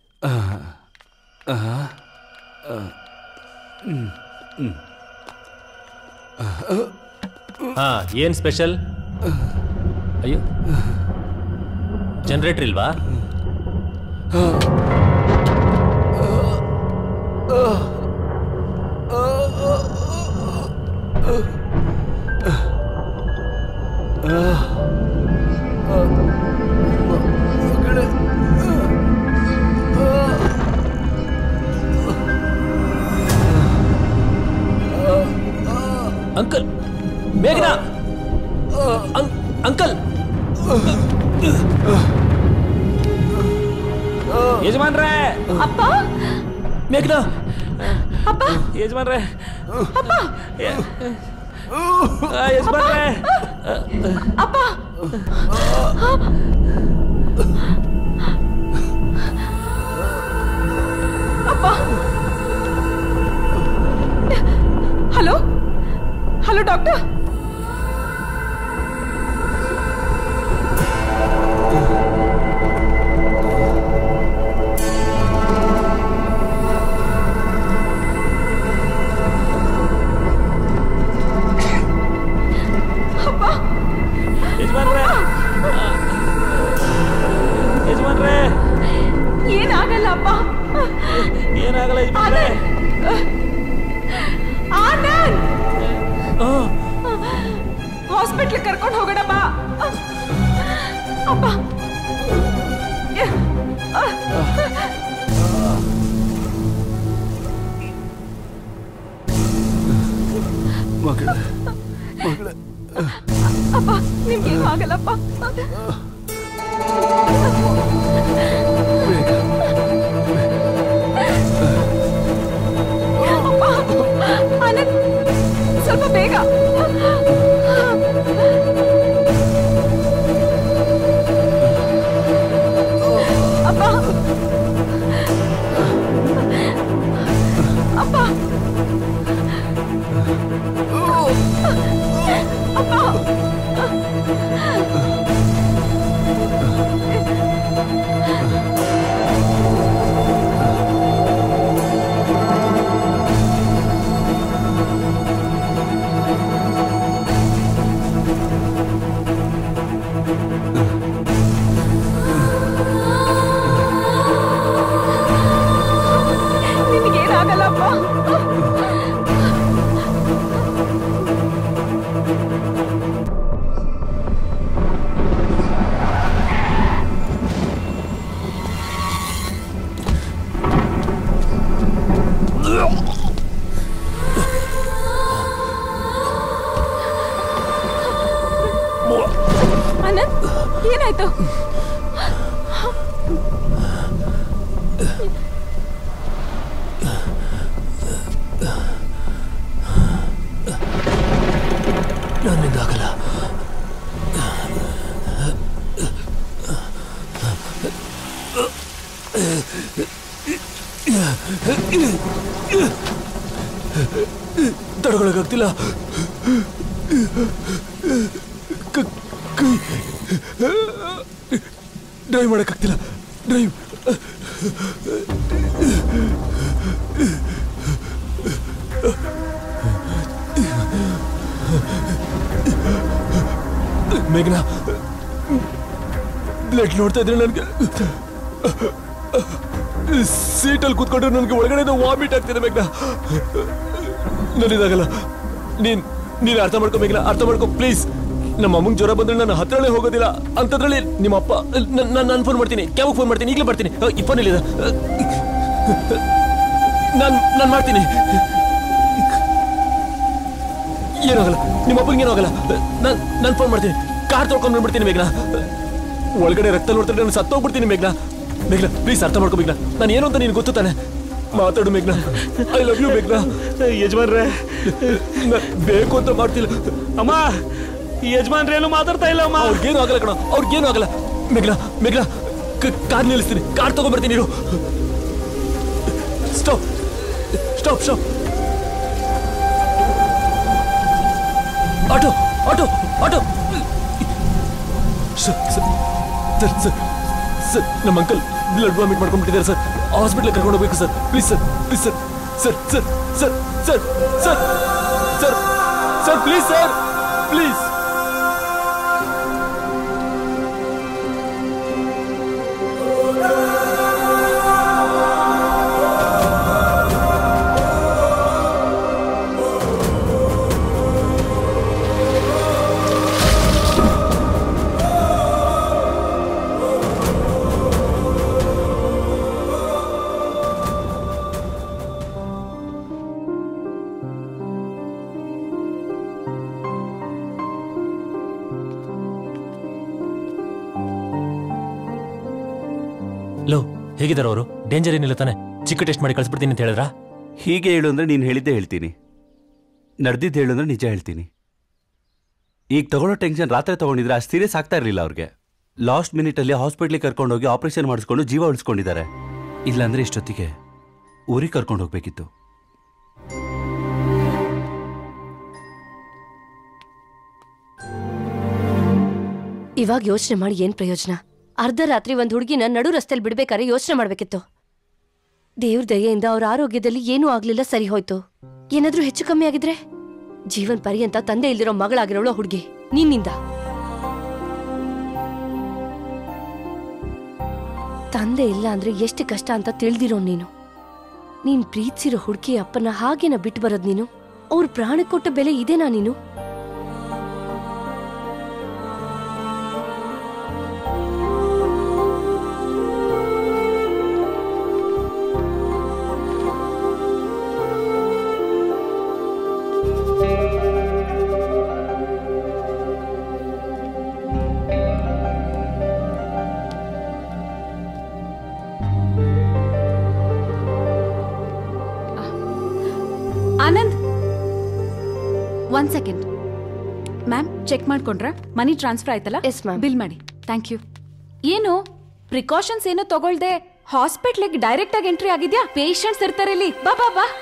ಹಾ ಏನ್ ಸ್ಪೆಷಲ್ ಅಯ್ಯೋ ಜನರೇಟರ್ ಇಲ್ವಾ ಅಂಕಲ್ ಮೇಘನಾ ಅಂ- ಅಂಕಲ್ ಯಜಮಾನ್ರೇ ಅಪ್ಪ ಮೇಘನಾ ಅಪ್ಪ ಯಜಮಾನ್ರೇ ಅಪ್ಪ ಆ, ಯಜಮಾನ್ರೇ ಅಪ್ಪ ಅಪ್ಪ ಹಲೋ ಹಲೋ ಡಾಕ್ಟರ್ ಯಜಮಾನ್ರೇ ಯಜಮಾನ್ರೇ ಏನಾಗಲ್ಲ ಅಪ್ಪ ಏನಾಗಲ್ಲ ಯಜಮಾನ್ರೇ ಆನಂದ್ ಹಾಸ್ಪಿಟ್ಲ್ ಕರ್ಕೊಂಡು ಹೋಗೋಣ ಬಾ ಅಪ್ಪ ಮಗಳೇ ಮಗಳೇ ಅಪ್ಪ ನಿಮ್ಗೇನು ಆಗಲ್ಲಪ್ಪ ಅಪ್ಪ, ಆನಂದ್ ಸ್ವಲ್ಪ ಬೇಗ ಅಪ್ಪ ಅಪ್ಪ ನಿನಗೇನಾಗಲ್ಲಪ್ಪ ಆನಂದ್ ಏನಾಯ್ತು ನನ್ನಿಂದಾಗಲ್ಲ ತಡ್ಕೊಳಕ್ಕಾಗ್ತಿಲ್ಲ ಕ- ಕೈ ಡ್ರೈವ್ ಮಾಡೋಕ್ಕಾಗ್ತಿಲ್ಲ ಡ್ರೈವ್ ಮೇಘನಾ ಬ್ಲಡ್ ನೋಡ್ತಾ ಇದ್ರೆ ನನಗೆ ಸೀಟಲ್ಲಿ ಕೂತ್ಕೊಂಡ್ರೆ ನನಗೆ ಒಳಗಡೆ ವಾಮಿಟ್ ಆಗ್ತಿದೆ ಮೇಘ್ನ ನನ್ನಿದಾಗಲ್ಲ ನೀನ್ ನೀನ್ ಅರ್ಥ ಮಾಡ್ಕೊ ಮೇಘ್ನ ಅರ್ಥ ಮಾಡ್ಕೊ ಪ್ಲೀಸ್ ನಮ್ಮ ಅಮ್ಮಂಗ್ ಜ್ವರ ಬಂದ್ರೆ ನಾನು ಹತ್ರನೇ ಹೋಗೋದಿಲ್ಲ ಅಂತದ್ರಲ್ಲಿ ನಿಮ್ಮ ಅಪ್ಪ ನಾನು ನಾನು ಫೋನ್ ಮಾಡ್ತೀನಿ ಕ್ಯಾಬ್ ಫೋನ್ ಮಾಡ್ತೀನಿ ಈಗಲೇ ಬರ್ತೀನಿ ಅಹ್, ಈ ಫೋನ್ ಇಲ್ಲಿದೆ ನಾನು ನಾನು ಮಾಡ್ತೀನಿ ಏನಾಗಲ್ಲ ನಿಮ್ಮ ಅಪ್ಪನಿಗೆ ಏನಾಗಲ್ಲ ನಾನು ನಾನು ಫೋನ್ ಮಾಡ್ತೀನಿ ಕಾರ್ ತೊಳ್ಕೊಂಡು ಬಂದ್ಬಿಡ್ತೀನಿ ಮೇಘ್ನ ಒಳಗಡೆ ರಕ್ತ ನೋಡ್ತಾರೆ ನಾನು ಸತ್ತೋಗ್ಬಿಡ್ತೀನಿ ಮೇಘ್ನ ಮೇಘ್ನ ಪ್ಲೀಸ್ ಅರ್ಥ ಮಾಡ್ಕೋ ಮೇಘ್ನ ನಾನು ಏನು ಅಂತ ನೀನು ಗೊತ್ತು ತಾನೆ ಮಾತಾಡು ಮೇಘ್ನ ಐ ಲವ್ ಯು ಮೇಘ್ನ ಯಜಮಾನ್ರೆ ನಾನ್ ಬೇಕು ಅಂತ ಮಾಡ್ತಿಲ್ಲ ಅಮ್ಮ ಯಜಮಾನ್ರೆ ಏನು ಮಾತಾಡ್ತಾ ಇಲ್ಲ ಅಮ್ಮ ಅವ್ರಿಗೇನು ಆಗಲ್ಲ ಕಣ ಅವ್ರಿಗೇನು ಆಗಲ್ಲ ಮೇಘ್ನ ಮೇಘ್ನ ಕಾರ್ ನಿಲ್ಲಿಸ್ತೀನಿ ಕಾರ್ ತಗೊಂಡ್ಬರ್ತೀನಿ ನೀನು stop stop stop auto auto auto sir sir sir sir sir ನಮ್ಮ ಅಂಕಲ್ ಬ್ಲಡ್ ವಾಮಿಟ್ ಮಾಡ್ಕೊಂಡ್ಬಿಟ್ಟಿದ್ದಾರೆ ಸರ್ ಹಾಸ್ಪಿಟ್ಲಿಗೆ ಕರ್ಕೊಂಡು ಹೋಗ್ಬೇಕು sir please sir please sir sir sir sir sir sir sir sir please sir please ಲೋ ಹೇಗಿದ್ದಾರೆ ಅವರು ಡೇಂಜರ್ ಏನಿಲ್ಲ ತಾನೆ ಚಿಕ್ಕ ಟೆಸ್ಟ್ ಮಾಡಿ ಕಳಿಸ್ಬಿಡ್ತೀನಿ ಅಂತ ಹೇಳಿದ್ರಾ ಹೀಗೆ ಹೇಳು ಅಂದ್ರೆ ನೀನು ಹೇಳಿದ್ದೆ ಹೇಳ್ತೀನಿ ನಡೆದಿದ್ದು ಹೇಳು ಅಂದ್ರೆ ನಿಜ ಹೇಳ್ತೀನಿ ಈಗ ತಗೊಳ್ಳೋ ಟೆನ್ಷನ್ ರಾತ್ರಿ ತಗೊಂಡಿದ್ರೆ ಅಷ್ಟು ಸೀರಿಯಸ್ ಆಗ್ತಾ ಇರಲಿಲ್ಲ ಅವ್ರಿಗೆ ಲಾಸ್ಟ್ ಮಿನಿಟಲ್ಲಿ ಹಾಸ್ಪಿಟ್ಲಿಗೆ ಕರ್ಕೊಂಡು ಹೋಗಿ ಆಪರೇಷನ್ ಮಾಡಿಸ್ಕೊಂಡು ಜೀವ ಉಳಿಸ್ಕೊಂಡಿದ್ದಾರೆ ಇಲ್ಲಾಂದ್ರೆ ಇಷ್ಟೊತ್ತಿಗೆ ಊರಿಗೆ ಕರ್ಕೊಂಡು ಹೋಗ್ಬೇಕಿತ್ತು ಇವಾಗ ಯೋಚನೆ ಮಾಡಿ ಏನ್ ಪ್ರಯೋಜನ ಅರ್ಧ ರಾತ್ರಿ ಒಂದ್ ಹುಡುಗಿನ ನಡು ರಸ್ತೆಯಲ್ಲಿ ಬಿಡ್ಬೇಕಾದ್ರೆ ಯೋಚನೆ ಮಾಡ್ಬೇಕಿತ್ತು ದೇವ್ರ ದಯೆಯಿಂದ ಅವ್ರ ಆರೋಗ್ಯದಲ್ಲಿ ಏನೂ ಆಗ್ಲಿಲ್ಲ ಸರಿ ಹೋಯ್ತು ಏನಾದ್ರೂ ಹೆಚ್ಚು ಕಮ್ಮಿ ಆಗಿದ್ರೆ ಜೀವನ್ ಪರ್ಯಂತ ತಂದೆ ಇಲ್ದಿರೋ ಮಗಳಾಗಿರೋಳು ಹುಡುಗಿ ನಿನ್ನಿಂದ ತಂದೆ ಇಲ್ಲ ಅಂದ್ರೆ ಎಷ್ಟು ಕಷ್ಟ ಅಂತ ತಿಳಿದಿರೋ ನೀನು ನೀನ್ ಪ್ರೀತಿಸಿರೋ ಹುಡುಗಿ ಅಪ್ಪನ ಹಾಗೇನ ಬಿಟ್ಟು ಬರೋದ್ ನೀನು ಅವ್ರ ಪ್ರಾಣ ಕೊಟ್ಟ ಬೆಲೆ ಇದೇನಾ ನೀನು Anand one second ma'am check ಮಾಡ್ಕೊಂಡ್ರ ಮನಿ ಟ್ರಾನ್ಸ್ಫರ್ ಆಯ್ತಲ್ಲ ಎಸ್ ಮ್ಯಾಮ್ ಬಿಲ್ ಮಾಡಿ ಥ್ಯಾಂಕ್ ಯು ಏನು ಪ್ರಿಕಾಷನ್ಸ್ ಏನು ತಗೊಳ್ದೆ ಹಾಸ್ಪಿಟ್ಲಿಗೆ ಡೈರೆಕ್ಟ್ ಆಗಿ ಎಂಟ್ರಿ ಆಗಿದ್ಯಾ ಪೇಷಂಟ್ಸ್ ಇರ್ತಾರೆ ಇಲ್ಲಿ ಬಾ ಬಾ ಬಾ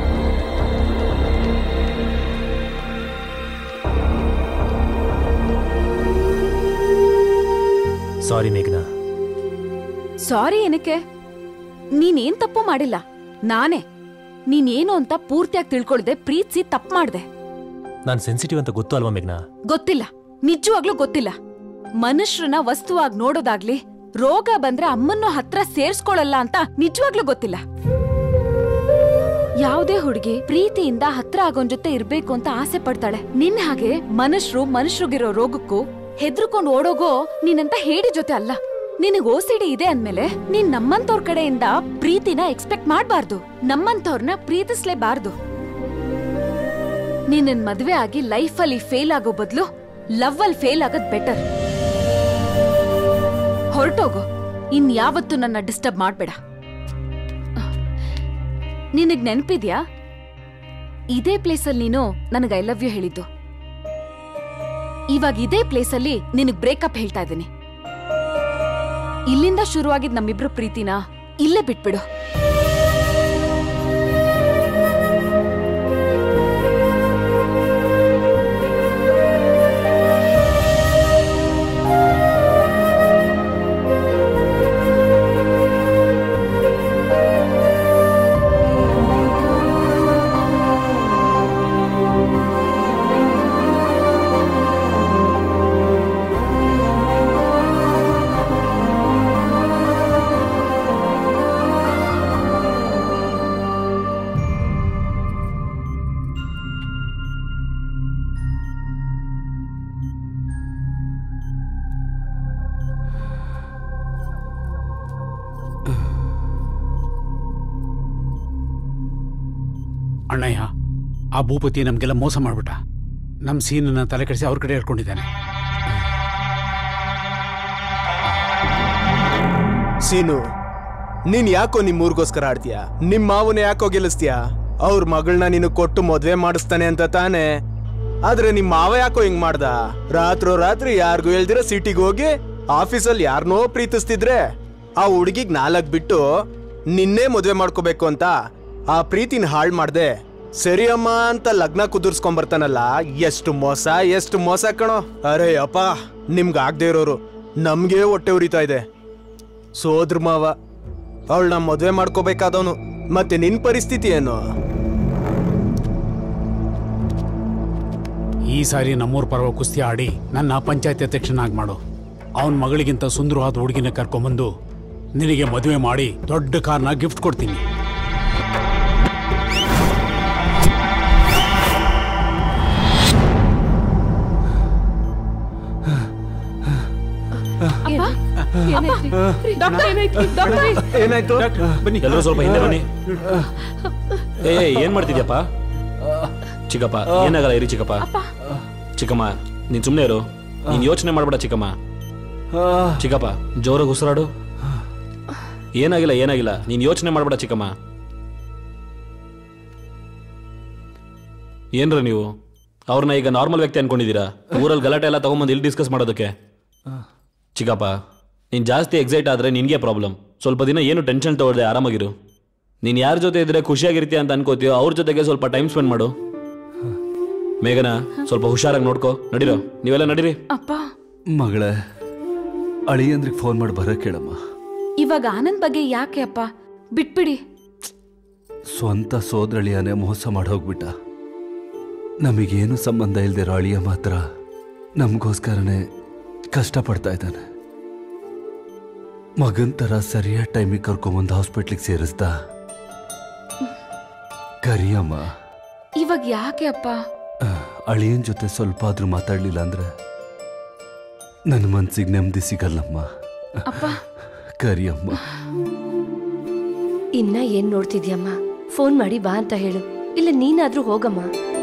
ಸಾರಿ ಮೇಘ್ನಾ ಸಾರಿ ಏನಕ್ಕೆ ನೀನೇನ್ ತಪ್ಪು ಮಾಡಿಲ್ಲ ನಾನೇ ನೀನೇನು ಅಂತ ಪೂರ್ತಿಯಾಗಿ ತಿಳ್ಕೊಳ್ದೆ ಪ್ರೀತಿಸಿ ತಪ್ಪು ಮಾಡ್ದೆ ನಾನು ಸೆನ್ಸಿಟಿವ್ ಅಂತ ಗೊತ್ತು ಅಲ್ವಾ ಮೇಘ್ನಾ ಗೊತ್ತಿಲ್ಲ ನಿಜವಾಗ್ಲೂ ಗೊತ್ತಿಲ್ಲ ಮನುಷ್ಯರನ್ನ ವಸ್ತುವಾಗಿ ನೋಡೋದಾಗ್ಲಿ ರೋಗ ಬಂದ್ರೆ ಅಮ್ಮನ್ನು ಹತ್ರ ಸೇರ್ಸ್ಕೊಳಲ್ಲ ಅಂತ ನಿಜವಾಗ್ಲೂ ಗೊತ್ತಿಲ್ಲ ಯಾವ್ದೇ ಹುಡುಗಿ ಪ್ರೀತಿಯಿಂದ ಹತ್ರ ಆಗೋನ್ ಜೊತೆ ಇರ್ಬೇಕು ಅಂತ ಆಸೆ ಪಡ್ತಾಳೆ ನಿನ್ ಹಾಗೆ ಮನುಷ್ಯರು ಮನುಷ್ಯರಿಗಿರೋ ರೋಗಕ್ಕೂ ಹೆದ್ರುಕೊಂಡು ಓಡೋಗೋ ನೀನಂತ ಹೇಡಿ ಜೊತೆ ಅಲ್ಲ ನಿನಗ್ ಓಸಿಡಿ ಇದೆ ಅಂದ್ಮೇಲೆ ನೀನ್ ನಮ್ಮಂತವ್ರ ಕಡೆಯಿಂದ ಪ್ರೀತಿನ ಎಕ್ಸ್ಪೆಕ್ಟ್ ಮಾಡ್ಬಾರ್ದು ನಮ್ಮಂತವ್ರನ್ನ ಪ್ರೀತಿಸ್ಲೇಬಾರ್ದು ನಿನ್ನ ಮದ್ವೆ ಆಗಿ ಲೈಫಲ್ಲಿ ಫೇಲ್ ಆಗೋ ಬದಲು ಲವ್ ಅಲ್ಲಿ ಫೇಲ್ ಆಗೋದ್ ಬೆಟರ್ ಹೊರಟೋಗು ಇನ್ ಯಾವತ್ತೂ ನನ್ನ ಡಿಸ್ಟರ್ಬ್ ಮಾಡ್ಬೇಡ ನಿನಗ್ ನೆನ್ಪಿದ್ಯಾ ಇದೇ ಪ್ಲೇಸಲ್ಲಿ ನೀನು ನನಗೆ ಐ ಲವ್ ಯು ಹೇಳಿದ್ದು ಇವಾಗ ಇದೇ ಪ್ಲೇಸಲ್ಲಿ ನಿನಗ್ ಬ್ರೇಕಪ್ ಹೇಳ್ತಾ ಇದ್ದೀನಿ ಇಲ್ಲಿಂದ ಶುರುವಾಗಿದ್ ನಮ್ಮಿಬ್ರು ಪ್ರೀತಿನ ಇಲ್ಲೇ ಬಿಟ್ಬಿಡು ಅಣ್ಣಯ್ಯ ಆ ಭೂಪತಿ ನಮಗೆಲ್ಲ ಮೋಸ ಮಾಡ್ಬಿಟ್ಟ ನಮ್ಮ ಸೀನನ್ನ ತಲೆ ಕೆಡಿಸಿ ಅವ್ರ ಕಡೆ ಹೇಳ್ಕೊಂಡಿದ್ದಾನೆ ಸೀನು ನೀನ್ ಯಾಕೋ ನಿಮ್ ಊರ್ಗೋಸ್ಕರ ಆಡ್ತೀಯ ನಿಮ್ ಮಾವನ ಯಾಕೋ ಗೆಲ್ಲಿಸ್ತೀಯ ಅವ್ರ ಮಗಳನ್ನ ನೀನು ಕೊಟ್ಟು ಮದ್ವೆ ಮಾಡಿಸ್ತಾನೆ ಅಂತ ತಾನೆ ಆದ್ರೆ ನಿಮ್ ಮಾವ ಯಾಕೋ ಹಿಂಗ್ ಮಾಡ್ದ ರಾತ್ರೋ ರಾತ್ರಿ ಯಾರಿಗೂ ಹೇಳ್ದಿರ ಸಿಟಿಗೆ ಹೋಗಿ ಆಫೀಸಲ್ಲಿ ಯಾರನ್ನೋ ಪ್ರೀತಿಸ್ತಿದ್ರೆ ಆ ಹುಡುಗಿಗ್ ನಾಲ್ಕ್ ಬಿಟ್ಟು ನಿನ್ನೆ ಮದ್ವೆ ಮಾಡ್ಕೋಬೇಕು ಅಂತ ಆ ಪ್ರೀತಿನ ಹಾಳ್ ಮಾಡ್ದೆ ಸರಿ ಅಮ್ಮ ಅಂತ ಲಗ್ನ ಕುದುರ್ಸ್ಕೊಂಡ್ ಬರ್ತಾನಲ್ಲ ಎಷ್ಟು ಮೋಸ ಎಷ್ಟು ಮೋಸ ಕಣೋ ಅರೆ ಅಪ್ಪ ನಿಮ್ಗೆ ಆಗದೆ ಇರೋರು ನಮ್ಗೆ ಹೊಟ್ಟೆ ಉರಿತಾ ಇದೆ ಸೋದ್ರ ಮಾವ ಅವಳನ್ನ ಮದುವೆ ಮಾಡ್ಕೋಬೇಕಾದವನು ಮತ್ತೆ ನಿನ್ ಪರಿಸ್ಥಿತಿ ಏನು ಈ ಸಾರಿ ನಮ್ಮೂರ ಪರ್ವ ಕುಸ್ತಿ ಆಡಿ ನನ್ನ ಪಂಚಾಯತ್ ಅಧ್ಯಕ್ಷನಾಗಿ ಮಾಡು ಅವನ ಮಗಳಿಗಿಂತ ಸುಂದರವಾದ ಹುಡುಗಿನ ಕರ್ಕೊಂಬಂದು ನಿನಗೆ ಮದುವೆ ಮಾಡಿ ದೊಡ್ಡ ಕಾರ್ನ ಗಿಫ್ಟ್ ಕೊಡ್ತೀನಿ ಏನಾಯ್ತು ಬನ್ನಿ ಎಲ್ಲರೂ ಸ್ವಲ್ಪ ಹಿಂದೆ ಬನ್ನಿ ಏ ಏ, ಏನ್ ಮಾಡ್ತಿದ್ಯಪ್ಪ ಚಿಕ್ಕಪ್ಪ ಏನಾಗಲ್ಲ ಇರಿ ಚಿಕ್ಕಪ್ಪ ಚಿಕ್ಕಮ್ಮ ನೀನ್ ಸುಮ್ನೆ ಇರು ನೀನ್ ಯೋಚನೆ ಮಾಡ್ಬೇಡ ಚಿಕ್ಕಮ್ಮ ಚಿಕ್ಕಪ್ಪ ಜೋರಾಗಿ ಉಸಿರಾಡು ಏನಾಗಿಲ್ಲ ಏನಾಗಿಲ್ಲ ನೀನ್ ಯೋಚನೆ ಮಾಡ್ಬೇಡ ಚಿಕ್ಕಮ್ಮ ಏನ್ರ ನೀವು ಅವ್ರನ್ನ ಈಗ ನಾರ್ಮಲ್ ವ್ಯಕ್ತಿ ಅನ್ಕೊಂಡಿದ್ದೀರಾ ಊರಲ್ಲಿ ಗಲಾಟೆ ಎಲ್ಲ ತಗೊಂಬಂದು ಇಲ್ಲಿ ಡಿಸ್ಕಸ್ ಮಾಡೋದಕ್ಕೆ ಚಿಕ್ಕಪ್ಪ ನೀನ್ ಜಾಸ್ತಿ ಎಕ್ಸೈಟ್ ಆದ್ರೆ ನಿನ್ಗೆ ಪ್ರಾಬ್ಲಮ್ ಸ್ವಲ್ಪ ದಿನ ಏನು ಟೆನ್ಷನ್ ತಗೊಳ್ದೆ ಆರಾಮಾಗಿರು ನೀನ್ ಯಾರ ಜೊತೆ ಇದ್ರೆ ಖುಷಿಯಾಗಿರ್ತೀಯ ಅಂತ ಅನ್ಕೋತೀಯೋ ಅವ್ರ ಜೊತೆಗೆ ಸ್ವಲ್ಪ ಟೈಮ್ ಸ್ಪೆಂಡ್ ಮಾಡು ಮೇಘನ ಸ್ವಲ್ಪ ಹುಷಾರಾಗಿ ನೋಡ್ಕೋ ನಡೀರೋ ನೀವೆಲ್ಲ ನಡೀರಿ ಅಪ್ಪ ಮಗಳೇ ಅಳಿಯಂದ್ರಿಗೆ ಫೋನ್ ಮಾಡಿ ಬರೋ ಕೇಳಮ್ಮ ಇವಾಗ ಆನಂದ್ ಬಗ್ಗೆ ಯಾಕೆ ಅಪ್ಪ ಬಿಟ್ಬಿಡಿ ಸ್ವಂತ ಸೋದರಳಿಯನೇ ಮೋಸ ಮಾಡಿ ಹೋಗ್ಬಿಟ್ಟ ನಮಗೇನು ಸಂಬಂಧ ಇಲ್ದಿರೋ ಅಳಿಯ ಮಾತ್ರ ನಮಗೋಸ್ಕರನೇ ಕಷ್ಟಪಡ್ತಾ ಇದ್ದಾನೆ ಮಗನ್ ಥರ ಸರಿಯಾದ ಟೈಮಿಗೆ ಕರ್ಕೊಂಬಂದು ಹಾಸ್ಪಿಟ್ಲಿಗೆ ಸೇರಿಸ್ದ ಕರಿಯಮ್ಮ ಇವಾಗ ಯಾಕೆ ಅಪ್ಪ ಅಳಿಯನ್ ಜೊತೆ ಸ್ವಲ್ಪ ಆದ್ರೂ ಮಾತಾಡ್ಲಿಲ್ಲ ಅಂದ್ರೆ ನನ್ನ ಮನ್ಸಿಗೆ ನೆಮ್ಮದಿ ಸಿಗಲ್ಲಮ್ಮ ಅಪ್ಪ ಕರಿಯಮ್ಮ ಇನ್ನ ಏನ್ ನೋಡ್ತಿದ್ಯಮ್ಮ ಫೋನ್ ಮಾಡಿ ಬಾ ಅಂತ ಹೇಳು ಇಲ್ಲ ನೀನಾದ್ರೂ ಹೋಗಮ್ಮ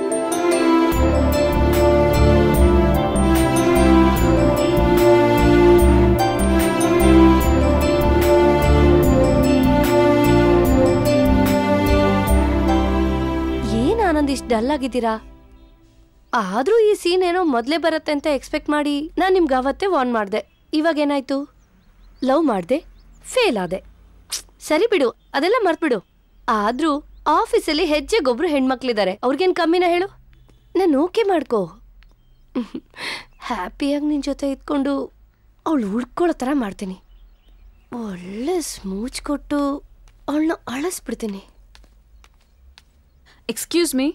ಏನ್ ಆನಂದ್ ಇಷ್ಟ ಡಲ್ ಆಗಿದ್ದೀರಾ ಆದ್ರೂ ಈ ಸೀನ್ ಏನೋ ಮೊದ್ಲೇ ಬರುತ್ತೆ ಅಂತ ಎಕ್ಸ್ಪೆಕ್ಟ್ ಮಾಡಿ ನಾನ್ ನಿಮ್ಗೆ ಅವತ್ತೇ ವಾರ್ನ್ ಮಾಡ್ದೆ ಇವಾಗ ಏನಾಯ್ತು ಲವ್ ಮಾಡ್ದೆ ಫೇಲ್ ಆದೆ ಸರಿ ಬಿಡು ಅದೆಲ್ಲ ಮರ್ತ್ಬಿಡು ಆದ್ರೂ ಆಫೀಸಲ್ಲಿ ಹೆಜ್ಜೆಗೊಬ್ರು ಹೆಣ್ಮಕ್ಳಿದ್ದಾರೆ ಅವ್ರಿಗೇನ್ ಕಮ್ಮಿನ ಹೇಳು ನಾನು ಓಕೆ ಮಾಡ್ಕೋ ಹ್ಯಾಪಿಯಾಗಿ ನಿನ್ ಜೊತೆ ಇದ್ಕೊಂಡು ಅವಳು ಉಳ್ಕೊಳ್ಳೋ ಥರ ಮಾಡ್ತೀನಿ ಒಳ್ಳೆ ಸ್ಮೂಚ್ ಕೊಟ್ಟು ಅವಳನ್ನ ಅಳಿಸ್ಬಿಡ್ತೀನಿ ಎಕ್ಸ್ಕ್ಯೂಸ್ ಮೀ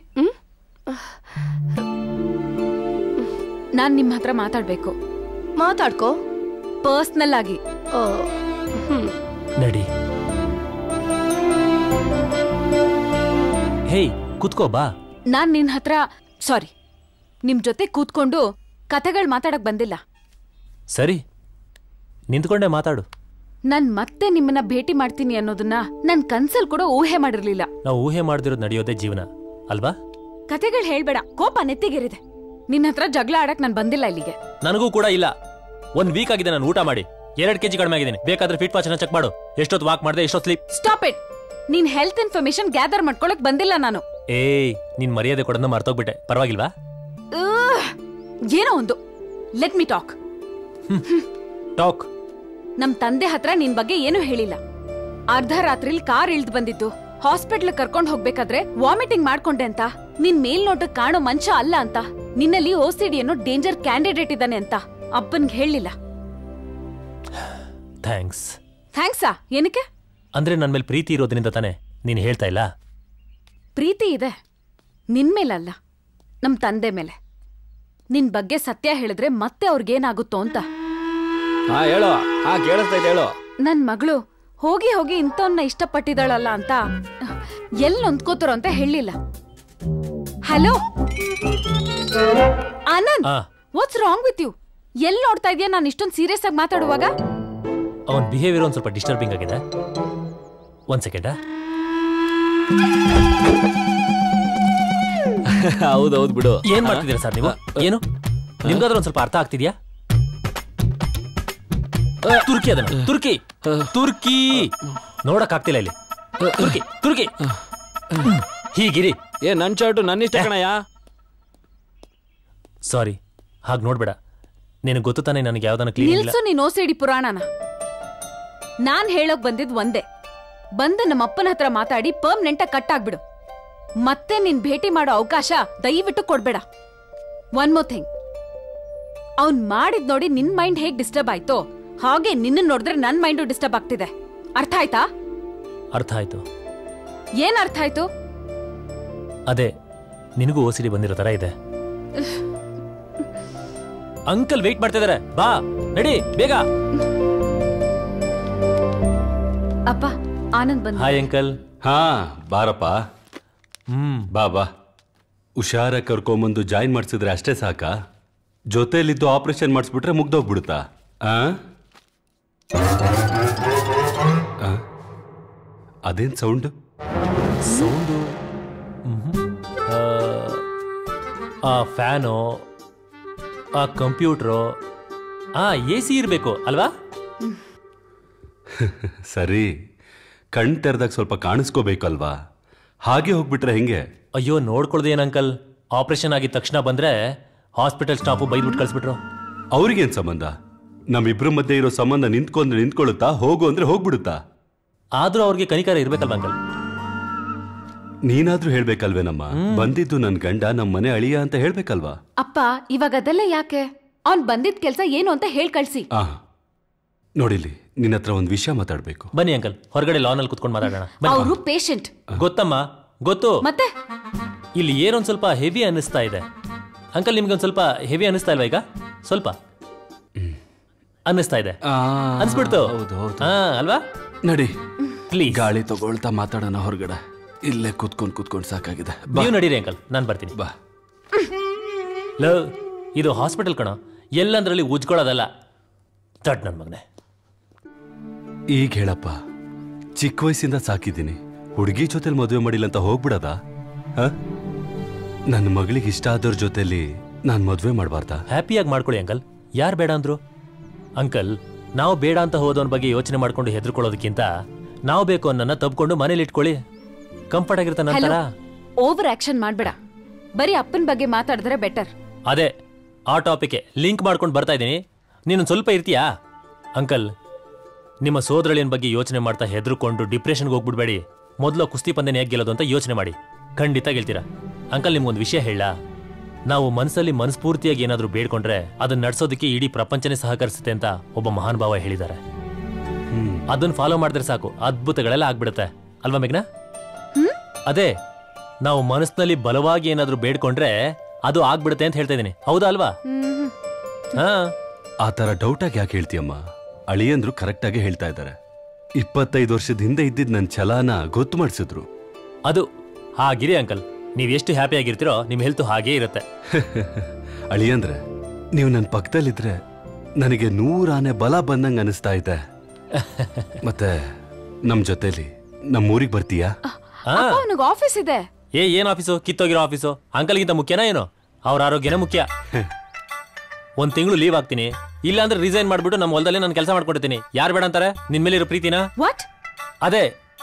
ನಾನ್ ನಿಮ್ಮ ಹತ್ರ ಮಾತಾಡ್ಬೇಕು ಮಾತಾಡ್ಕೋ ಪರ್ಸ್ನಲ್ ಆಗಿ ನಡಿ ಹೇಯ್ ಕುತ್ಕೋ ಬಾ ನಾನ್ ನಿನ್ ಹತ್ರ ಸಾರಿ ನಿಮ್ ಜೊತೆ ಕೂತ್ಕೊಂಡು ಕಥೆಗಳು ಮಾತಾಡಕ್ ಬಂದಿಲ್ಲ ಸರಿ ನಿಂತ್ಕೊಂಡೆ ಮಾತಾಡು ನಾನ್ ಮತ್ತೆ ನಿಮ್ಮನ್ನ ಭೇಟಿ ಮಾಡ್ತೀನಿ ಅನ್ನೋದನ್ನ ನನ್ ಕನ್ಸಲ್ ಕೂಡ ಊಹೆ ಮಾಡಿರ್ಲಿಲ್ಲ ನಾವು ಊಹೆ ಮಾಡ್ದಿರೋದು ನಡೆಯೋದೇ ಜೀವನ ಅಲ್ವಾ ಕಥೆಗಳು ಹೇಳ್ಬೇಡ ಕೋಪ ನೆತ್ತಿಗೇರಿದೆ ನಿನ್ನ ಹತ್ರ ಜಗಳ ಆಡಕ್ ನಾನ್ ಬಂದಿಲ್ಲ ಇಲ್ಲಿಗೆ ನನಗೂ ಕೂಡ ಇಲ್ಲ ಒಂದ್ ವೀಕ್ ಆಗಿದೆ ನಾನು ಊಟ ಮಾಡಿ ಎರಡ್ ಕೆಜಿ ಕಡಿಮೆ ಆಗಿದ್ದೀನಿ ಬೇಕಾದ್ರೆ ಫಿಟ್ ವಾಚನ ಚೆಕ್ ಮಾಡು ಎಷ್ಟೊತ್ತು ವಾಕ್ ಮಾಡಿದೆ ಎಷ್ಟೊತ್ತು ಸ್ಲೀಪ್ ಸ್ಟಾಪ್ ಇಟ್ ನೀನ್ ಹೆಲ್ತ್ ಇನ್ಫಾರ್ಮೇಶನ್ ಗ್ಯಾದರ್ ಮಾಡ್ಕೊಳಕ್ ಬಂದಿಲ್ಲ ನಾನು ಏಯ್ ನಿನ್ ಮರ್ಯಾದೆ ಕೊಡೋದನ್ನ ಮರ್ತೋಗ್ಬಿಟ್ಟೆ ಪರವಾಗಿಲ್ವಾ ಉಹ್, ಏನೋ ಒಂದು ಲೆಟ್ ಮಿ ಟಾಕ್ ಟಾಕ್ ನಮ್ ತಂದೆ ಹತ್ರ ನಿನ್ ಬಗ್ಗೆ ಏನೂ ಹೇಳಿಲ್ಲ ಅರ್ಧ ರಾತ್ರಿಲ್ ಕಾರ್ ಇಳ್ದ್ ಬಂದಿದ್ದು ಹಾಸ್ಪಿಟ್ಲ್ ಕರ್ಕೊಂಡ್ ಹೋಗ್ಬೇಕಾದ್ರೆ ವಾಮಿಟಿಂಗ್ ಮಾಡ್ಕೊಂಡೆ ಅಂತ ನಿನ್ ಮೇಲ್ನೋಟಕ್ ಕಾಣೋ ಮನುಷ್ಯ ಅಲ್ಲ ಅಂತ ನಿನ್ನಲ್ಲಿ ಓಸಿಡಿ ಅನ್ನೋ ಡೇಂಜರ್ ಕ್ಯಾಂಡಿಡೇಟ್ ಇದ್ದಾನೆ ಅಂತ ಅಪ್ಪನ್ಗೆ ಹೇಳಿಲ್ಲ ಥ್ಯಾಂಕ್ಸ್ ಥ್ಯಾಂಕ್ಸಾ ಏನಕ್ಕೆ ಅಂದ್ರೆ ನನ್ ಮೇಲೆ ಪ್ರೀತಿ ಇರೋದ್ರಿಂದ ತಾನೆ ನೀನ್ ಹೇಳ್ತಾ ಇಲ್ಲ ಪ್ರೀತಿ ಇದೆ ನಿನ್ ಮೇಲಲ್ಲ ನಮ್ ತಂದೆ ಮೇಲೆ ನಿನ್ ಬಗ್ಗೆ ಸತ್ಯ ಹೇಳಿದ್ರೆ ಮತ್ತೆ ಅವ್ರಿಗೇನಾಗುತ್ತೋ ಅಂತ ಹಾ ಹೇಳೋ ಹಾ ಕೇಳಿಸ್ತಾ ಇದೆ ಹೇಳೋ ನನ್ ಮಗಳು ಹೋಗಿ ಹೋಗಿ ಇಂಥವನ್ನ ಇಷ್ಟಪಟ್ಟಿದ್ದಾಳಲ್ಲ ಅಂತ ಎಲ್ ನೊಂದ್ಕೋತಾರೋ ಅಂತ ಹೇಳಿಲ್ಲ ಹಲೋ ಆನಂದ್ ಆ. ವಾಟ್ಸ್ ರಾಂಗ್ ವಿತ್ ಯು ಎಲ್ ನೋಡ್ತಾ ಇದೀಯ ನಾನು ಇಷ್ಟೊಂದು ಸೀರಿಯಸ್ ಆಗಿ ಮಾತಾಡುವಾಗ ಅವನ್ ಬಿಹೇವಿಯರ್ ಒಂದ್ ಸ್ವಲ್ಪ ಡಿಸ್ಟರ್ಬಿಂಗ್ ಆಗಿದೆ ಒಂದ್ ಸೆಕೆಂಡ ಹೌದೌದು ಬಿಡು ಏನ್ ಮಾಡ್ತಿದ್ದೀರಾ ಸರ್ ನೀವು ಏನು ನಿಮ್ಗಾದ್ರೂ ಒಂದ್ ಸ್ವಲ್ಪ ಅರ್ಥ ಆಗ್ತಿದ್ಯಾ ತುರ್ಕಿ ಅದನ್ನ ತುರ್ಕಿ ತುರ್ಕಿ ನೋಡಕ್ ಆಗ್ತಿಲ್ಲ ಇಲ್ಲಿ ತುರ್ಕಿ ತುರ್ಕಿ ಹೀಗಿರಿ ಏ ನನ್ ಚಾಟು ನನ್ನ ಇಷ್ಟ ಕಣಯ್ಯ ಸಾರಿ ಹಾಗೆ ನೋಡ್ಬೇಡ ನಿನಗೆ ಗೊತ್ತು ತಾನೇ ನನಗೆ ಯಾವ್ದಾನ ಕ್ಲೀನ್ ಇಲ್ಲ ನಿಲ್ಸು ನೀನ್ ಓಸಿಡಿ ಪುರಾಣನ ನಾನ್ ಹೇಳೋಕ್ ಬಂದಿದ್ ಒಂದೇ ಬಂದ ನಮ್ಮ ಅಪ್ಪನ ಹತ್ರ ಮಾತಾಡಿ ಪರ್ಮನೆಂಟ್ ಕಟ್ ಆಗ್ಬಿಡು ಮತ್ತೆ ನಿನ್ ಭೇಟಿ ಮಾಡೋ ಅವಕಾಶ ದಯವಿಟ್ಟು ಕೊಡ್ಬೇಡ ಒನ್ ಮೋರ್ ಥಿಂಗ್ ಅವ್ನ್ ಮಾಡಿದ್ ನೋಡಿ ನಿನ್ ಮೈಂಡ್ ಹೇಗ್ ಡಿಸ್ಟರ್ಬ್ ಆಯ್ತೋ ಹಾಗೆ ನಿನ್ನ ನೋಡಿದ್ರೆ ನನ್ ಮೈಂಡು ಡಿಸ್ಟರ್ಬ್ ಆಗ್ತಿದೆ ಅರ್ಥ ಆಯ್ತಾ ಅರ್ಥ ಆಯ್ತು ಏನ್ ಅರ್ಥ ಆಯ್ತು ಅದೇ ನಿನಗೂ ಓ ಸಿ ಬಂದಿರೋ ತರ ಇದೆ ಅಂಕಲ್ ವೇಟ್ ಮಾಡ್ತಿದಾರೆ ಬಾ ನಡಿ ಬೇಗ ಅಪ್ಪ ಆನಂದ್ ಬಂದ ಹಾಯ್ ಅಂಕಲ್ ಹಾ ಬಾರಪ್ಪ ಹ್ಮ್ ಬಾ ಬಾ ಹುಷಾರ ಕರ್ಕೊಂಬಂದು ಜಾಯಿನ್ ಮಾಡಿಸಿದ್ರೆ ಅಷ್ಟೇ ಸಾಕಾ ಜೊತೆಲಿದ್ದು ಆಪರೇಷನ್ ಮಾಡಿಸ್ಬಿಟ್ರೆ ಮುಗ್ದೋಗ್ಬಿಡುತ್ತಾ ಆ ಆ? ಅದೇನ್ ಸೌಂಡ್ ಸೌಂಡು ಆ ಫ್ಯಾನು ಆ ಕಂಪ್ಯೂಟ್ರು ಆ ಎ ಸಿ ಇರಬೇಕು ಅಲ್ವಾ ಸರಿ ಕಣ್ ತೆರೆದಾಗ ಸ್ವಲ್ಪ ಕಾಣಿಸ್ಕೋಬೇಕಲ್ವಾ ಹಾಗೆ ಹೋಗ್ಬಿಟ್ರೆ ಹೆಂಗೆ ಅಯ್ಯೋ ನೋಡ್ಕೊಳ್ದೆ ಏನ್ ಅಂಕಲ್ ಆಪರೇಷನ್ ಆಗಿದ ತಕ್ಷಣ ಬಂದ್ರೆ ಹಾಸ್ಪಿಟಲ್ ಸ್ಟಾಫು ಬೈದ್ಬಿಟ್ಟು ಕಳಿಸ್ಬಿಟ್ರು ಅವ್ರಿಗೇನ್ ಸಂಬಂಧ ನಮ್ಮಿಬ್ರ ಮಧ್ಯೆ ಇರೋ ಸಂಬಂಧ ನಿಂತ್ಕೊಂಡ್ರೆ ನಿಂತ್ಕೊಳ್ಳುತ್ತಾ ಹೋಗು ಅಂದ್ರೆ ಹೋಗ್ಬಿಡುತ್ತಾ ಆದ್ರೂ ಅವ್ರಿಗೆ ಕನಿಕಾರ ಇರ್ಬೇಕಲ್ವ ಅಂಕಲ್ ನೀನಾದ್ರೂ ಹೇಳ್ಬೇಕಲ್ವೇನಮ್ಮ ಬಂದಿದ್ದು ನನ್ ಗಂಡ ನಮ್ ಮನೆ ಅಳಿಯ ಅಂತ ಹೇಳ್ಬೇಕಲ್ವಾ ಅಪ್ಪ ಇವಾಗ ಅದೆಲ್ಲ ಯಾಕೆ ಅವ್ನ್ ಬಂದಿದ್ ಕೆಲ್ಸ ಏನು ಅಂತ ಹೇಳ್ ಕಳ್ಸಿ ಆ ನೋಡಿಲಿ ನಿನ್ನ ಹತ್ರ ಒಂದ್ ವಿಷಯ ಮಾತಾಡ್ಬೇಕು ಬನ್ನಿ ಅಂಕಲ್ ಹೊರಗಡೆ ಲಾನಲ್ಲಿ ಕುತ್ಕೊಂಡು ಮಾತಾಡೋಣ ಬನ್ನಿ. ಅವರು ಪೇಷಂಟ್ ಗೊತ್ತಮ್ಮ ಗೊತ್ತು ಮತ್ತೆ ಇಲ್ಲಿ ಏನೊಂದ್ ಸ್ವಲ್ಪ ಹೆವಿ ಅನ್ನಿಸ್ತಾ ಇದೆ ಅಂಕಲ್ ನಿಮ್ಗೆ ಒಂದ್ ಸ್ವಲ್ಪ ಹೆವಿ ಅನ್ನಿಸ್ತಾ ಇಲ್ವಾ ಈಗ ಸ್ವಲ್ಪ ಅನ್ನಿಸ್ತಾ ಇದೆ ಅನ್ಸ್ಬಿಡ್ತು ಹಾ ಅಲ್ವಾ ನಡಿ ಪ್ಲೀಸ್ ಗಾಳಿ ತಗೊಳ್ತಾ ಮಾತಾಡೋಣ ಹೊರಗಡೆ ಇಲ್ಲೇ ಕುತ್ಕೊಂಡ್ ಕುತ್ಕೊಂಡ್ ಸಾಕಾಗಿದೆ ಬಾ. ನೀವು ನಡೀರಿ ಅಂಕಲ್ ನಾನು ಬರ್ತೀನಿ ಬಾ ಲೋ ಇದು ಹಾಸ್ಪಿಟಲ್ ಕಣ ಎಲ್ಲಂದ್ರಲ್ಲಿ ಉಜ್ಕೊಳ್ಳೋದಲ್ಲ ತಟ್ ನನ್ ಮಗನೆ ಈಗ ಹೇಳಪ್ಪ ಚಿಕ್ಕ ವಯಸ್ಸಿಂದ ಸಾಕಿದ್ದೀನಿ ಹುಡುಗಿ ಜೊತೆಲಿ ಮದುವೆ ಮಾಡಿಲ್ಲ ಅಂತ ಹೋಗ್ಬಿಡದ ನನ್ನ ಮಗಳಿಗೆ ಇಷ್ಟ ಆದವ್ರ ಜೊತೆಲಿ ನಾನ್ ಮದುವೆ ಮಾಡಬಾರ್ದಾ ಹ್ಯಾಪಿಯಾಗಿ ಮಾಡ್ಕೊಳ್ಳಿ ಅಂಕಲ್ ಯಾರು ಬೇಡ ಅಂದ್ರು ಅಂಕಲ್ ನಾವು ಬೇಡ ಅಂತ ಹೋದವನ ಬಗ್ಗೆ ಯೋಚನೆ ಮಾಡ್ಕೊಂಡು ಹೆದರ್ಕೊಳ್ಳೋದಕ್ಕಿಂತ ನಾವು ಬೇಕು ಅನ್ನನ್ನ ತಬ್ಕೊಂಡು ಮನೇಲಿ ಇಟ್ಕೊಳ್ಳಿ ಕಂಫರ್ಟ್ ಆಗಿರ್ತ ಹಲೋ ನಂತರ ಓವರ್ ಆಕ್ಷನ್ ಮಾಡ್ಬೇಡ ಬರೀ ಅಪ್ಪನ್ ಬಗ್ಗೆ ಮಾತಾಡಿದ್ರೆ ಬೆಟರ್ ಅದೇ ಆ ಟಾಪಿಕ್ಗೆ ಲಿಂಕ್ ಮಾಡ್ಕೊಂಡು ಬರ್ತಾ ಇದ್ದೀನಿ ನೀನು ಸ್ವಲ್ಪ ಇರ್ತೀಯಾ ಅಂಕಲ್ ನಿಮ್ಮ ಸೋದರಳಿಯನ್ ಬಗ್ಗೆ ಯೋಚನೆ ಮಾಡ್ತಾ ಹೆದರ್ಕೊಂಡು ಡಿಪ್ರೆಷನ್ಗೆ ಹೋಗ್ಬಿಡ್ಬೇಡಿ ಮೊದಲು ಕುಸ್ತಿ ಪಂದ್ಯನ ಹೇಗೆ ಗೆಲ್ಲೋದು ಅಂತ ಯೋಚನೆ ಮಾಡಿ ಖಂಡಿತ ಗೆಲ್ತೀರಾ ಅಂಕಲ್ ನಿಮ್ಗೊಂದು ವಿಷಯ ಹೇಳ ನಾವು ಮನಸ್ಸಲ್ಲಿ ಮನಸ್ಫೂರ್ತಿಯಾಗಿ ಏನಾದರೂ ಬೇಡ್ಕೊಂಡ್ರೆ ಅದನ್ನ ನಡ್ಸೋದಕ್ಕೆ ಇಡೀ ಪ್ರಪಂಚನೇ ಸಹಕರಿಸುತ್ತೆ ಅಂತ ಒಬ್ಬ ಮಹಾನ್ ಭಾವ ಹೇಳಿದ್ದಾರೆ ಅದನ್ನ ಫಾಲೋ ಮಾಡಿದ್ರೆ ಸಾಕು ಅದ್ಭುತಗಳೆಲ್ಲ ಆಗ್ಬಿಡುತ್ತೆ ಅಲ್ವಾ ಮೇಘ್ನಾ ಅದೇ ನಾವು ಮನಸ್ಸಿನಲ್ಲಿ ಬಲವಾಗಿ ಏನಾದರೂ ಬೇಡ್ಕೊಂಡ್ರೆ ಅದು ಆಗ್ಬಿಡುತ್ತೆ ಅಂತ ಹೇಳ್ತಾ ಇದ್ದೀನಿ ಹೌದಾ ಅಲ್ವಾ ಹಾ ಆ ತರ ಡೌಟ್ ಆಗಿ ಯಾಕೆ ಹೇಳ್ತೀಯಮ್ಮ ಅಳಿಯಂದ್ರು ಕರೆಕ್ಟ್ ಆಗಿ ಹೇಳ್ತಾ ಇದ್ದಾರೆ ಇಪ್ಪತ್ತೈದು ವರ್ಷದ ಹಿಂದೆ ಇದ್ದಿದ್ ನನ್ ಛಲಾನ ಗೊತ್ತು ಮಾಡಿಸಿದ್ರು ಅದು ಹಾಗಿರಿ ಅಂಕಲ್ ನೀವು ಎಷ್ಟು ಹ್ಯಾಪಿ ಆಗಿರ್ತೀರೋ ನಿಮ್ಮ ಹೆಲ್ತ್ ಹಾಗೇ ಇರುತ್ತೆ ಅಳಿಯಂದ್ರೆ ನೀವು ನನ್ನ ಪಕ್ಕದಲ್ಲಿದ್ರೆ ನನಗೆ ನೂರಾನೆ ಬಲ ಬಂದಂಗ ಅನಿಸ್ತಾ ಇದೆ ಮತ್ತೆ ನಮ್ ಜೊತೆಲಿ ನಮ್ಮೂರಿಗೆ ಬರ್ತೀಯಾ ಹಾ ಅಪ್ಪ ಅವನಿಗೆ ಆಫೀಸ್ ಇದೆ ಏ ಏನ್ ಆಫೀಸು ಕಿತ್ತೋಗಿರೋ ಆಫೀಸು ಅಂಕಲ್ಗಿಂತ ಮುಖ್ಯನಾ ಏನು ಅವ್ರ ಆರೋಗ್ಯನೇ ಮುಖ್ಯ ಒಂದ್ ತಿಂಗಳು ಲೀವ್ ಆಗ್ತೀನಿ ಇಲ್ಲಾಂದ್ರೆ ರಿಸೈನ್ ಮಾಡ್ಬಿಟ್ಟು ನಮ್ಮ ಹೊಲದಲ್ಲಿ ನಾನು ಕೆಲಸ ಮಾಡ್ಕೊಂಡಿರ್ತೀನಿ ಯಾರು ಬೇಡ ಅಂತಾರೆ ನಿನ್ ಮೇಲೆ ಇರೋ ಪ್ರೀತಿನಾ ವಾಟ್ ಅದೇ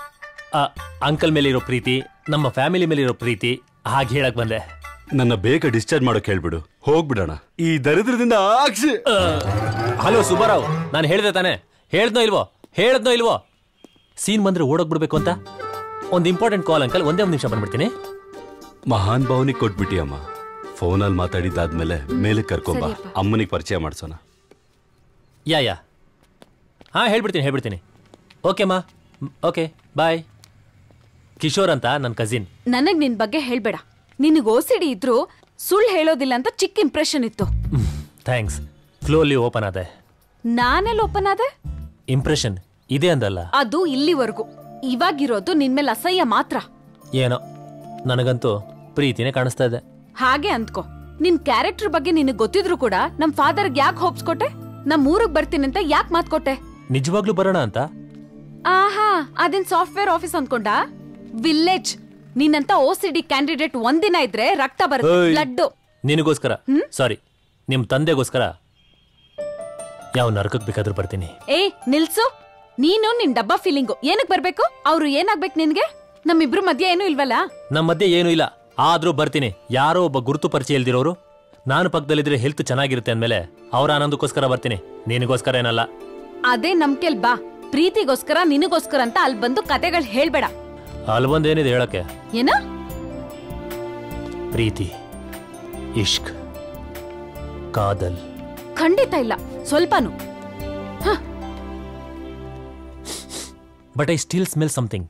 ಅಂಕಲ್ ಮೇಲೆ ಇರೋ ಪ್ರೀತಿ ನಮ್ಮ ಫ್ಯಾಮಿಲಿ ಮೇಲೆ ಇರೋ ಪ್ರೀತಿ ಹಾಗೆ ಹೇಳಕ್ ಬಂದೆ ನನ್ನ ಬೇಗ ಡಿಸ್ಚಾರ್ಜ್ ಮಾಡೋಕೆ ಹೇಳ್ಬಿಡು ಹೋಗ್ಬಿಡೋಣ ಈ ದರಿದ್ರದಿಂದ ಆಕ್ಷಿ ಹಲೋ ಸುಬ್ಬಾರಾವ್ ನಾನು ಹೇಳಿದೆ ತಾನೆ ಹೇಳ್ದ್ನೋ ಇಲ್ವೋ ಹೇಳ್ದ್ನೋ ಇಲ್ವೋ ಸೀನ್ ಬಂದ್ರೆ ಓಡೋಗ್ಬಿಡ್ಬೇಕು ಅಂತ ಒಂದು ಇಂಪಾರ್ಟೆಂಟ್ ಕಾಲ್ ಅಂಕಲ್ ಒಂದೇ ಒಂದು ನಿಮಿಷ ಬಂದ್ಬಿಡ್ತೀನಿ ಮಹಾನ್ ಭಾವನಿಗೆ ಕೊಟ್ಬಿಟ್ಟಿ ಅಮ್ಮ ಫೋನಲ್ಲಿ ಮಾತಾಡಿದ್ದಾದ್ಮೇಲೆ ಮೇಲೆ ಕರ್ಕೊಂಬಾ ಅಮ್ಮನಿಗೆ ಪರಿಚಯ ಮಾಡ್ಸೋಣ ಯಾ ಯಾ ಹಾಂ ಹೇಳ್ಬಿಡ್ತೀನಿ ಹೇಳ್ಬಿಡ್ತೀನಿ ಓಕೆ ಮಾ ಓಕೆ ಬಾಯ್ ಕಿಶೋರ್ ಅಂತ ನನ್ನ ಕಸಿನ್ ನನಗ್ ನಿನ್ ಬಗ್ಗೆ ಹೇಳ್ಬೇಡ ನಿನಗ್ ಓಸಿಡಿ ಇದ್ರು ಸುಳ್ಳು ಹೇಳೋದಿಲ್ಲ ಅಂತ ಚಿಕ್ಕ ಇಂಪ್ರೆಷನ್ ಇತ್ತು ಥ್ಯಾಂಕ್ಸ್ ಫ್ಲೋಲಿ ಓಪನ್ ಆದೆ ನಾನೆಲ್ಲ ಓಪನ್ ಆದೆ ಇಂಪ್ರೆಷನ್ ಇದೆ ಅಂದಲ್ಲ ಅದು ಇಲ್ಲಿವರೆಗೂ ಇವಾಗಿರೋದು ನಿನ್ಮೇಲೆ ಅಸಹ್ಯ ಮಾತ್ರ ಏನೋ ನನಗಂತೂ ಪ್ರೀತಿನೇ ಕಾಣಿಸ್ತಾ ಇದೆ ಹಾಗೆ ಅಂದ್ಕೋ ನಿನ್ ಕ್ಯಾರೆಕ್ಟರ್ ಬಗ್ಗೆ ನಿನಗ್ ಗೊತ್ತಿದ್ರು ಕೂಡ ನಮ್ ಫಾದರ್ಗ್ ಯಾಕೆ ಹೋಪ್ಸ್ ಕೊಟ್ಟೆ ನಮ್ ಊರಿಗೆ ಬರ್ತೀನಿ ಅಂತ ಯಾಕೆ ಮಾತ್ ಕೊಟ್ಟೆ ನಿಜವಾಗ್ಲೂ ಬರೋಣ ಅಂತ ಆಹಾ ಅದೇನ್ ಸಾಫ್ಟ್ವೇರ್ ಆಫೀಸ್ ಅನ್ಕೊಂಡ ವಿಲೇಜ್ ನಿನ್ನಂತ ಓ ಸಿ ಡಿ ಕ್ಯಾಂಡಿಡೇಟ್ ಒಂದಿನ ಇದ್ರೆ ರಕ್ತ ಬರುತ್ತೆ ಏಯ್. ಬ್ಲಡ್ ನಿನಗೋಸ್ಕರ ಸಾರಿ ನಿಮ್ಮ ತಂದೆಗೋಸ್ಕರ ಯಾವ ನರಕಕ್ಕೆ ಬೇಕಾದ್ರೂ ಬರ್ತೀನಿ ಏ ನಿಲ್ಸು ನೀನು ನಿನ್ ಡಬ್ಬಾ ಫೀಲಿಂಗು ಏನಕ್ ಬರ್ಬೇಕು ಅವ್ರು ಏನಾಗ್ಬೇಕು ನಿನ್ಗೆ ನಮ್ಮಿಬ್ರು ಮಧ್ಯೆ ಏನೂ ಇಲ್ವಲ್ಲ ನಮ್ಮ ಮಧ್ಯೆ ಏನೂ ಇಲ್ಲ ಆದ್ರೂ ಬರ್ತೀನಿ ಯಾರೋ ಒಬ್ಬ ಗುರುತು ಪರಿಚಯ ಇಲ್ದಿರೋರು ನಾನು ಪಕ್ಕದಲ್ಲಿದ್ರೆ ಹೆಲ್ತ್ ಚೆನ್ನಾಗಿರುತ್ತೆ ಅಂದ್ಮೇಲೆ ಅವ್ರ ಆನಂದಕ್ಕೋಸ್ಕರ ಬರ್ತೀನಿ ನಿನಗೋಸ್ಕರ ಏನಲ್ಲ ಅದೇ ನಮ್ಕೆಲ್ ಬಾ ಪ್ರೀತಿಗೋಸ್ಕರ ನಿನಗೋಸ್ಕರ ಅಂತ ಅಲ್ಲಿ ಬಂದು ಕತೆಗಳು ಹೇಳ್ಬೇಡ ಅಲ್ಲಿ ಬಂದೇನಿದೆ ಹೇಳಕ್ಕೆ ಏನ ಪ್ರೀತಿ ಇಷ್ಕ್ ಕಾದಲ್ ಖಂಡಿತ ಇಲ್ಲ ಸ್ವಲ್ಪನು but I still smell something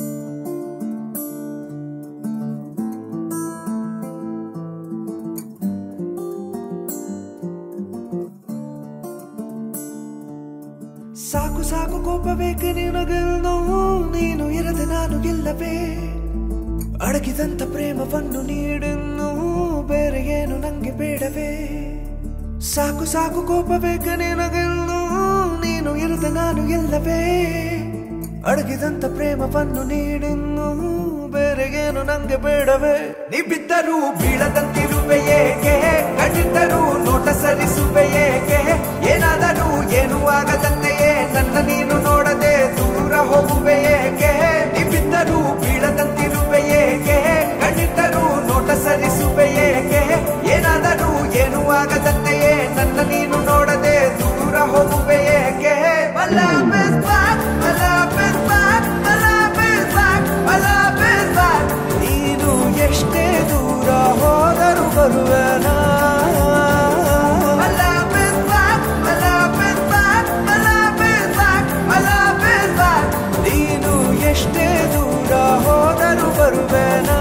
ಸಾಕು ಸಾಕು ಕೋಪ ಬೇಕು ನಿನಗೆಲ್ಲೋ ನೀನು ಇರದೆ ನಾನು ಇಲ್ಲವೇ ಅಡಗಿದಂತ ಪ್ರೇಮವನ್ನು ನೀಡಿನ್ನು ಬೇರೆ ಏನು ನಂಗೆ ಬೇಡವೇ ಸಾಕು ಸಾಕು ಕೋಪ ಬೇಕು ನಿನಗೆಲ್ಲೋ ನೀನು ಇರದೆ ನಾನು ಇಲ್ಲವೇ ಅಡಗಿದಂತ ಪ್ರೇಮವನ್ನು ನೀಡಿನ್ನು ಬೇರೆ ಏನು ನಂಗೆ ಬೇಡವೇ ನೀ ಬಿದ್ದರೂ ಬೀಳದಂತಿರುವೆ ಏಕೆ ಕಂಡಿದ್ದರೂ ನೋಟ ಸರಿಸುವೆ ಏಕೆ ಏನಾದರೂ ಏನು ಆಗದಂತೆಯೇ ನನ್ನ ನೀನು ನೋಡದೆ ದೂರ ಹೋಗುವೆ ಏಕೆ ನೀ ಬಿದ್ದರೂ ಬೀಳದಂತಿರುವೆ ಏಕೆ ಕಂಡಿದ್ದರೂ ನೋಟ ಸರಿಸುವೆ ಏಕೆ ಏನಾದರೂ ಏನು ಆಗದಂತೆಯೇ ನನ್ನ ನೀನು ನೋಡದೆ ದೂರ ಹೋಗುವೆ ಏಕೆ My love is back, my love is back, my love is back, my love is back. ನೀನು ಎಷ್ಟೇ ದೂರ ಹೋದರೂ ಬರುವೆನಾ My love is back, my love is back, my love is back, my love is back. ನೀನು ಎಷ್ಟೇ ದೂರ ಹೋದರೂ ಬರುವೆನಾ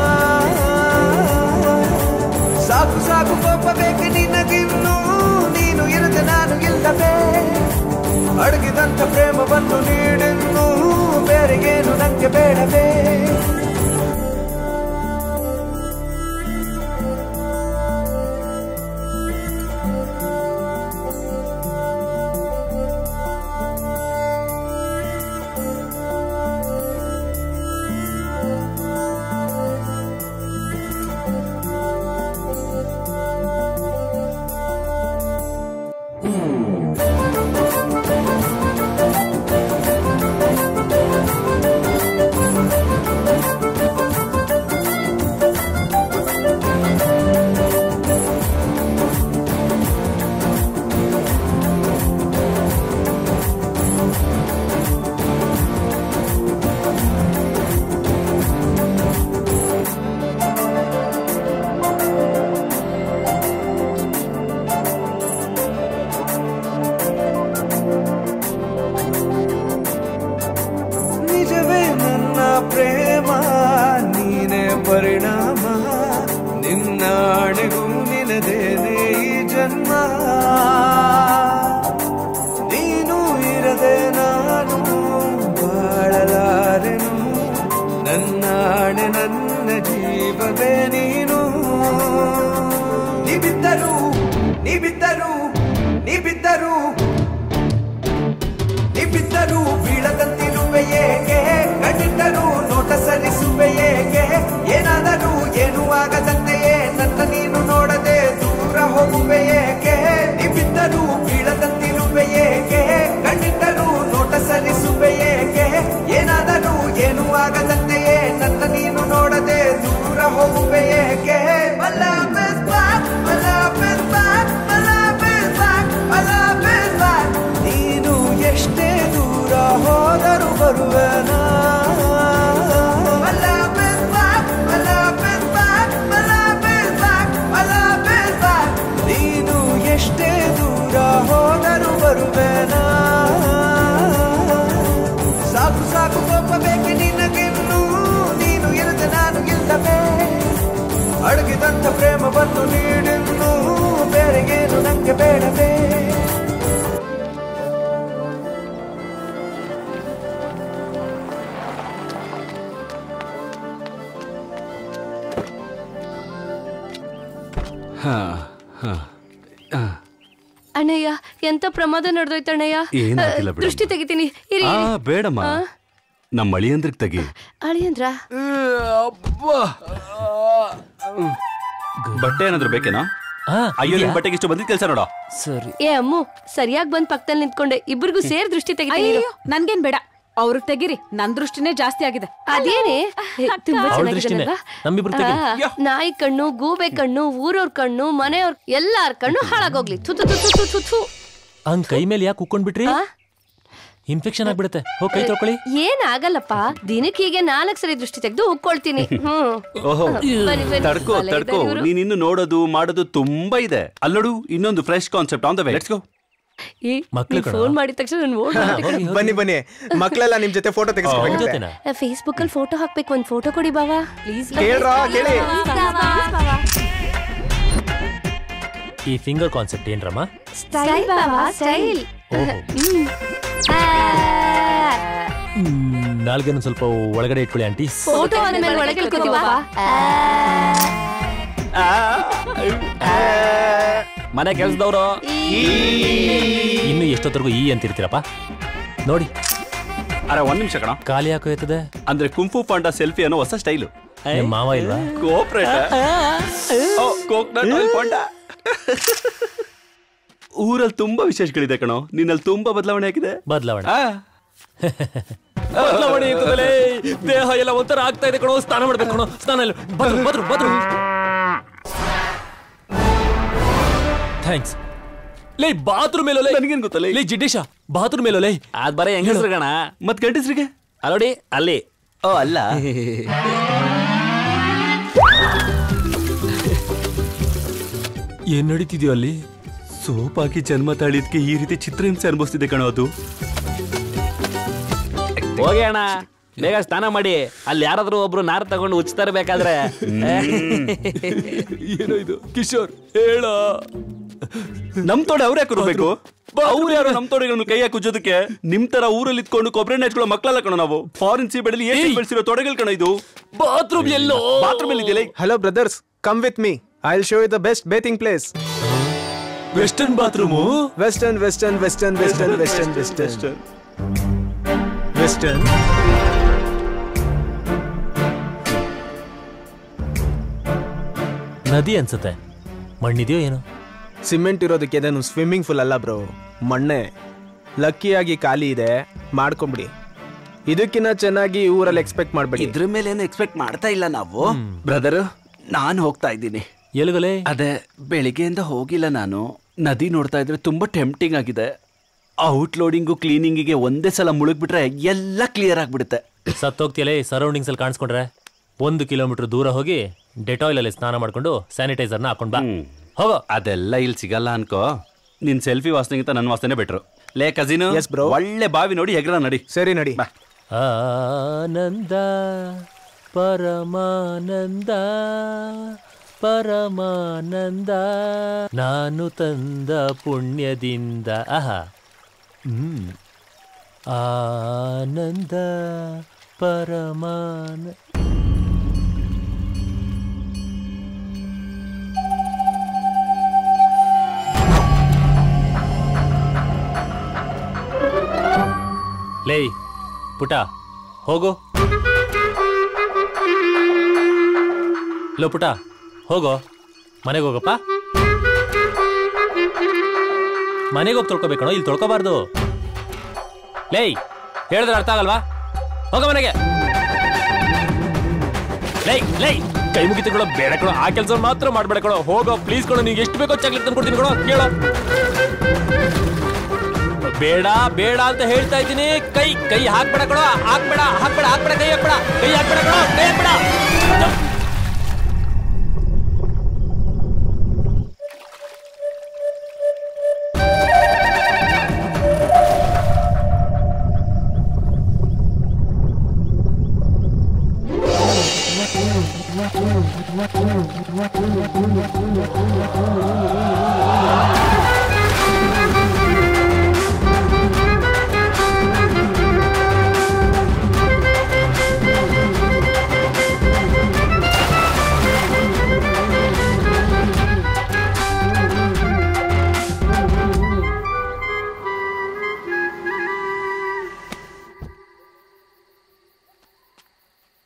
ಸಾಕು ಸಾಕು ಕೋಪ ಬೇಕು ನಿನಗಿನ್ನು ನೀನು ಇರದೆ ನಾನು ಇಲ್ಲವೇ ಅಡಗಿದಂತ ಪ್ರೇಮವನ್ನು ನೀಡಿನ್ನು ಬೇರೆ ಏನು ನಂಗೆ ಬೇಡವೇ ನಿಜವೇ ನನ್ನ ಪ್ರೇಮ ನೀನೇ ಪರಿಣಾಮ ನಿನ್ನಾಣೆಗೂ ನಿನದೇನೆ ಈ ಜನ್ಮ ನೀನು ಇರದೆ ನಾನು ಬಾಳಲಾರೆನು ನನ್ನಾಣೆ ನನ್ನ ಜೀವವೇ ನೀನು ನೀ ಬಿದ್ದರು ನೀ ಬಿದ್ದರು ನೀ ಬಿದ್ದರು ನೀ ಬಿದ್ದರೂ ಬೀಳದಂತಿರುವೆ ಏಕೆ ಕಂಡಿದ್ದರೂ ನೋಟ ಸರಿಸುವೆ ಏಕೆ ಏನಾದರೂ ಏನು ಆಗದಂತೆಯೇ ನನ್ನ ನೀನು ನೋಡದೆ ದೂರ ಹೋಗುವೆ ಏಕೆ ನೀ ಬಿದ್ದರೂ ಬೀಳದಂತಿರುವೆ ಏಕೆ ಕಂಡಿದ್ದರೂ ನೋಟ ಸರಿಸುವೆ ಏಕೆ ಏನಾದರೂ ಏನು ಆಗದಂತೆಯೇ ನನ್ನ ನೀನು ನೋಡದೆ ದೂರ ಹೋಗುವೆ ಏಕೆ My love is back, my love is back, my love is back, my love is back. ನೀನು ಎಷ್ಟೇ ದೂರ ಹೋದರೂ ಬರುವೆನಾ My love is back, my love is back, my love is back, my love is back. ನೀನು ಎಷ್ಟೇ ದೂರ ಹೋದರೂ ಬರುವೆನಾ ಸಾಕು ಸಾಕು ಕೋಪ ಬೇಕು ನಿನಗಿನ್ನು ನೀನು ಇರದೆ ನಾನು ಇಲ್ಲವೇ ಅಡಗಿದಂತ ಪ್ರೇಮವನ್ನು ನೀಡಿನ್ನು ಬೇರೆ ಏನು ನಂಗೆ ಬೇಡವೇ ಹಾ ಹಾ ಆ, ಅಣ್ಣಯ್ಯ ಎಂತ ಪ್ರಮಾದ ನಡೆದೋಯ್ತು ಅಣ್ಣಯ್ಯ ಏನಾಗಿಲ್ಲ ಬಿಡಮ್ಮ. ದೃಷ್ಟಿ ತೆಗಿತೀನಿ ಇರಿ ಆ, ಇರಿ. ಬೇಡಮ್ಮ ಆ? ನಮ್ಮ ಮಳಿಯಂದ್ರಿಗೆ ತೆಗಿ ಅಳಿಯಂದ್ರ ಬಟ್ಟೆ ಏನಾದ್ರು ಬೇಕೇನೋ ಅಯ್ಯೋ ನಿನ್ ಬಟ್ಟೆಗೆ ಇಷ್ಟು ಬಂದಿದ್ ಕೆಲಸ ನೋಡೋ ಸರಿ ಏ ಅಮ್ಮು ಸರಿಯಾಗಿ ಬಂದ್ ಪಕ್ಕದಲ್ಲಿ ನಿಂತ್ಕೊಂಡೆ ಇಬ್ರಿಗೂ ಸೇರ್ ದೃಷ್ಟಿ ತೆಗಿತೀನಿ ಅಯ್ಯೋ ನನ್ಗೇನ್ ಬೇಡ ಅವ್ರಿಗೆ ತೆಗಿರಿ ನನ್ ದೃಷ್ಟಿನೇ ಜಾಸ್ತಿ ಆಗಿದೆ ಅದೇನೆ ಏ, ತುಂಬಾ ಅವ್ಳ ಚೆನ್ನಾಗಿದೆ ದೃಷ್ಟಿನೇ. ಅಲ್ವಾ? ನಮ್ಮಿಬ್ರು ತೆಗಿ. ಆ, ನಾಯಿ ಕಣ್ಣು ಗೂಬೆ ಕಣ್ಣು ಊರವ್ರ ಕಣ್ಣು ಮನೆಯವ್ರ ಎಲ್ಲಾರ ಕಣ್ಣು ಹಾಳಾಗೋಗ್ಲಿ ಥು ಥು ಥು ಥು ಥು ಥು ಥು. ಹಂಗ್ ಕೈ ಮೇಲೆ ಯಾಕೆ ಕುಕ್ಕೊಂಡ್ ಬಿಟ್ರಿ ಆ? ಇನ್ಫೆಕ್ಷನ್ ಆಗ್ಬಿಡುತ್ತೆ ಹೋಗ್ ಕೈ ತೊಳ್ಕೊಳ್ಳಿ ಏನಾಗಲ್ಲಪ್ಪ ದಿನಕ್ಕೆ ಹೀಗೆ ನಾಲ್ಕು ಸರಿ ದೃಷ್ಟಿ ತೆಗೆದು ಉಕ್ಕೊಳ್ತೀನಿ ಹ್ಮ್ ಓಹೋ ಬನ್ನಿ, ಬನ್ನಿ. ತಡ್ಕೋ ಅಲ್ಲೇ ತಡ್ಕೋ ಇದ್ದಾರೆ ಇವ್ರು. ನೀನ್ ಇನ್ನು ನೋಡೋದು ಮಾಡೋದು ತುಂಬಾ ಇದೆ ಅಲ್ಲೋಡು ಇನ್ನೊಂದು fresh concept on the way let's go ಈ ಮಕ್ಳು ಕಣೋ. ಫೋನ್ ಮಾಡಿದ ತಕ್ಷಣ ನಾನು ಓಡ್ ಬನ್ನಿ ಬನ್ನಿ ಮಕ್ಕಳೆಲ್ಲ ನಿಮ್ ಜೊತೆ ಫೋಟೋ ನಿಮ್ ತೆಗೆಸ್ಬೇಕು ಜೊತೆನಾ ಫೇಸ್ಬುಕ್ ಅಲ್ಲಿ ಫೋಟೋ ಹಾಕ್ಬೇಕು ಒಂದ್ ಫೋಟೋ ಕೊಡಿ ಬಾವಾ ಪ್ಲೀಸ್ ಕೇಳ್ರಾ ಕೇಳಿ ಈ ಫಿಂಗರ್ ಕಾನ್ಸೆಪ್ಟ್ ಏನ್ರಮ್ಮ ಸ್ಟೈಲ್ ಬಾವಾ ಸ್ಟೈಲ್ ನಾಲ್ಗೆನ ಸ್ವಲ್ಪ ಒಳಗಡೆ ಇಟ್ಕೊಳ್ಳಿ ಆಂಟಿ ಫೋಟೋ ಆದ್ಮೇಲೆ ಒಳಗೆ ಇಳ್ಕೊತೀವಪ್ಪ ಮನೆ ಕೆಲ್ಸದವ್ರು ಇನ್ನು ಎಷ್ಟೊತ್ತರೆಗೂ ಈ ಅಂತಿರ್ತೀರಪ್ಪ ನೋಡಿ ಅರೆ ಒಂದ್ ನಿಮಿಷ ಕಣ ಖಾಲಿ ಯಾಕೋ ಇರ್ತದೆ ಅಂದ್ರೆ ಕುಂಫು ಪಾಂಡ ಸೆಲ್ಫಿ ಅನ್ನೋ ಹೊಸ ಸ್ಟೈಲು ನಿಮ್ ಮಾವ ಇಲ್ವಾ ಕೋಪ್ರೇಟ್ ಕೋಕ್ನಟ್ ಆಯಿಲ್ ಪಾಂಡ ಊರಲ್ಲಿ ತುಂಬಾ ವಿಶೇಷಗಳಿದೆ ಕಣೋ ನಿನ್ನಲ್ಲಿ ತುಂಬಾ ಬದಲಾವಣೆ ಆಗಿದೆ ಬದಲಾವಣೆ ಆ, ಬದಲಾವಣೆ ಇರ್ತದಲೇ ದೇಹ ಎಲ್ಲ ಒಂಥರ ಆಗ್ತಾ ಇದೆ ಕಣೋ ಸ್ನಾನ ಮಾಡ್ಬೇಕು ಕಣೋ ಸ್ನಾನ ಇಲ್ಲ ಬದ್ರು ಬದ್ರು ಬದ್ರು ಥ್ಯಾಂಕ್ಸ್ ಲೇ ಬಾತ್ರೂಮ್ ಮೇಲೋ ಲೇ ನನ್ಗೇನ್ ಗೊತ್ತಲ್ಲ ಲೇ ಜಿಡ್ಡೇಶ ಬಾತ್ರೂಮ್ ಮೇಲೋ ಲೇ ಅದ್ ಬರೀ ಹೆಂಗಸ್ರು ಗಣ ಮತ್ ಗಂಡಸ್ರಿಗೆ ಅಲ್ಲೋಡಿ ಅಲ್ಲಿ ಓ ಅಲ್ಲ ಏನ್ ನಡೀತಿದ್ಯೋ ಅಲ್ಲಿ ಸೋಪ್ ಹಾಕಿ ಜನ್ಮ ತಾಳಿದ್ಕೆ ಈ ರೀತಿ ಚಿತ್ರಹಿಂಸೆ ಅನುಭವಿಸ್ತಿದೆ ಕಣೋ ಅದು ಹೋಗಿ ಅಣ್ಣ ಬೇಗ ಸ್ನಾನ ಮಾಡಿ ಅಲ್ಲಿ ಯಾರಾದ್ರೂ ಒಬ್ರು ನಾರ್ ತಗೊಂಡು ಉಚ್ತಾ ಇರ್ಬೇಕಾದ್ರೆ ಏನೋ ಇದು ಕಿಶೋರ್ ಹೇಳ ನಮ್ ತೋಡೆ ಅವ್ರ ಯಾಕೆ ಇರ್ಬೇಕು ಅವ್ರು ಯಾರು ನಮ್ ತೋಡೆಗಳನ್ನು ಕೈ ಹಾಕಿ ಉಜ್ಜೋದಕ್ಕೆ ನಿಮ್ ತರ ಊರಲ್ಲಿ ಇದ್ಕೊಂಡು ಕೊಬ್ಬರಿ ಹಚ್ಕೊಳ್ಳೋ ಮಕ್ಕಳಲ್ಲ ಕಣೋ ನಾವು ಫಾರಿನ್ ಸಿ ಬೆಡಲಿ ಏನ್ ಏಯ್! ಬೆಳೆಸಿರೋ ತೊಡೆಗಳು ಕಣ ಇದು ಬಾತ್ರೂಮ್ ಎಲ್ಲೋ ಬಾತ್ರೂಮ್ ಅಲ್ಲಿ ಇದೆಯಲ್ಲ hello brothers come with me I will show you the best bathing place western bathroom western western western western western western western ನದಿ ಅನ್ಸುತ್ತೆ ಮಣ್ಣಿದೆಯೋ ಏನೋ ಸಿಮೆಂಟ್ ಇರೋದಕ್ಕೆ ಇದೇನು ಸ್ವಿಮ್ಮಿಂಗ್ ಫೂಲ್ ಅಲ್ಲ ಬ್ರೋ ಮಣ್ಣೆ ಲಕ್ಕಿಯಾಗಿ ಖಾಲಿ ಇದೆ ಮಾಡ್ಕೊಂಬಿಡಿ ಇದಕ್ಕಿನ್ನ ಚೆನ್ನಾಗಿ ಈ ಊರಲ್ಲಿ ಎಕ್ಸ್ಪೆಕ್ಟ್ ಮಾಡ್ಬೇಡಿ ಇದ್ರ ಮೇಲೆ ಏನು ಎಕ್ಸ್ಪೆಕ್ಟ್ ಮಾಡ್ತಾ ಇಲ್ಲ ನಾವು ಬ್ರದರ್ ನಾನು ಹೋಗ್ತಾ ಇದ್ದೀನಿ ಎಲ್ಗಲೇ ಅದೇ ಬೆಳಿಗ್ಗೆಯಿಂದ ಹೋಗಿಲ್ಲ ನಾನು ನದಿ ನೋಡ್ತಾ ಇದ್ರೆ ತುಂಬಾ ಟೆಂಪ್ಟಿಂಗ್ ಆಗಿದೆ ಔಟ್ ಲೋಡಿಂಗು ಕ್ಲೀನಿಂಗಿಗೆ ಒಂದೇ ಸಲ ಮುಳುಗ್ಬಿಟ್ರೆ ಎಲ್ಲ ಕ್ಲಿಯರ್ ಆಗ್ಬಿಡುತ್ತೆ ಸತ್ತೋಗ್ತಿಯಲೇ ಸರೌಂಡಿಂಗ್ಸ್ ಅಲ್ಲಿ ಕಾಣಿಸ್ಕೊಂಡ್ರೆ ಒಂದು ಕಿಲೋಮೀಟರ್ ದೂರ ಹೋಗಿ ಡೆಟಾಯಿಲ್ ಅಲ್ಲಿ ಸ್ನಾನ ಮಾಡ್ಕೊಂಡು ಸ್ಯಾನಿಟೈಸರ್ನ ಹಾಕೊಂಡ್ ಬಾ ಹೋಗೋ ಅದೆಲ್ಲ ಇಲ್ಲಿ ಸಿಗಲ್ಲ ಅನ್ಕೋ ನಿನ್ ಸೆಲ್ಫಿ ವಾಸನೆಗಿಂತ ನನ್ನ ವಾಸನೆ ಬೆಟ್ರು ಲೇ ಕಜಿನ್ Yes, bro. ಒಳ್ಳೆ ಬಾವಿ ನೋಡಿ ಹೆಗ್ರ ನಡಿ ಸರಿ ನಡಿ ಆನಂದ ಪರಮಾನಂದ ಪರಮಾನಂದ ನಾನು ತಂದ ಪುಣ್ಯದಿಂದ ಅಹ ಹ್ಮ್ ಆನಂದ ಪರಮಾನ ಲೇಯ್ ಪುಟ ಹೋಗು ಲೋ ಪುಟ ಹೋಗೋ ಮನೆಗೆ ಹೋಗಪ್ಪ ಮನೆಗೆ ಹೋಗಿ ತೊಳ್ಕೊಬೇಕಣೋ ಇಲ್ಲಿ ತೊಳ್ಕೊಬಾರ್ದು ಲೇಯ್ ಹೇಳಿದ್ರೆ ಅರ್ಥ ಆಗಲ್ವಾ ಹೋಗ ಮನೆಗೆ ಲೈ ಲೈ ಕೈ ಮುಗಿತು ಕೊಡೋ ಬೇಡ ಕೊಡೋ ಆ ಕೆಲಸ ಮಾತ್ರ ಮಾಡ್ಬೇಡ ಕೊಡೋ ಹೋಗೋ ಪ್ಲೀಸ್ ಕೊಡೋ ನಿಂಗೆ ಎಷ್ಟು ಬೇಕೋ ಚಾಕ್ಲೇಟ್ ತಂದ್ಕೊಡ್ತೀನಿ ಕೊಡೋ ಕೇಳೋ ಬೇಡ ಬೇಡ ಅಂತ ಹೇಳ್ತಾ ಇದ್ದೀನಿ ಕೈ ಕೈ ಹಾಕ್ಬೇಡ ಕೊಡೋ ಹಾಕ್ಬೇಡ ಹಾಕ್ಬೇಡ ಹಾಕ್ಬೇಡ ಕೈ ಹಾಕ್ಬೇಡ ಕೈ ಹಾಕ್ಬೇಡ ಕೊಡೋ ಕೈ ಹಾಕ್ಬೇಡ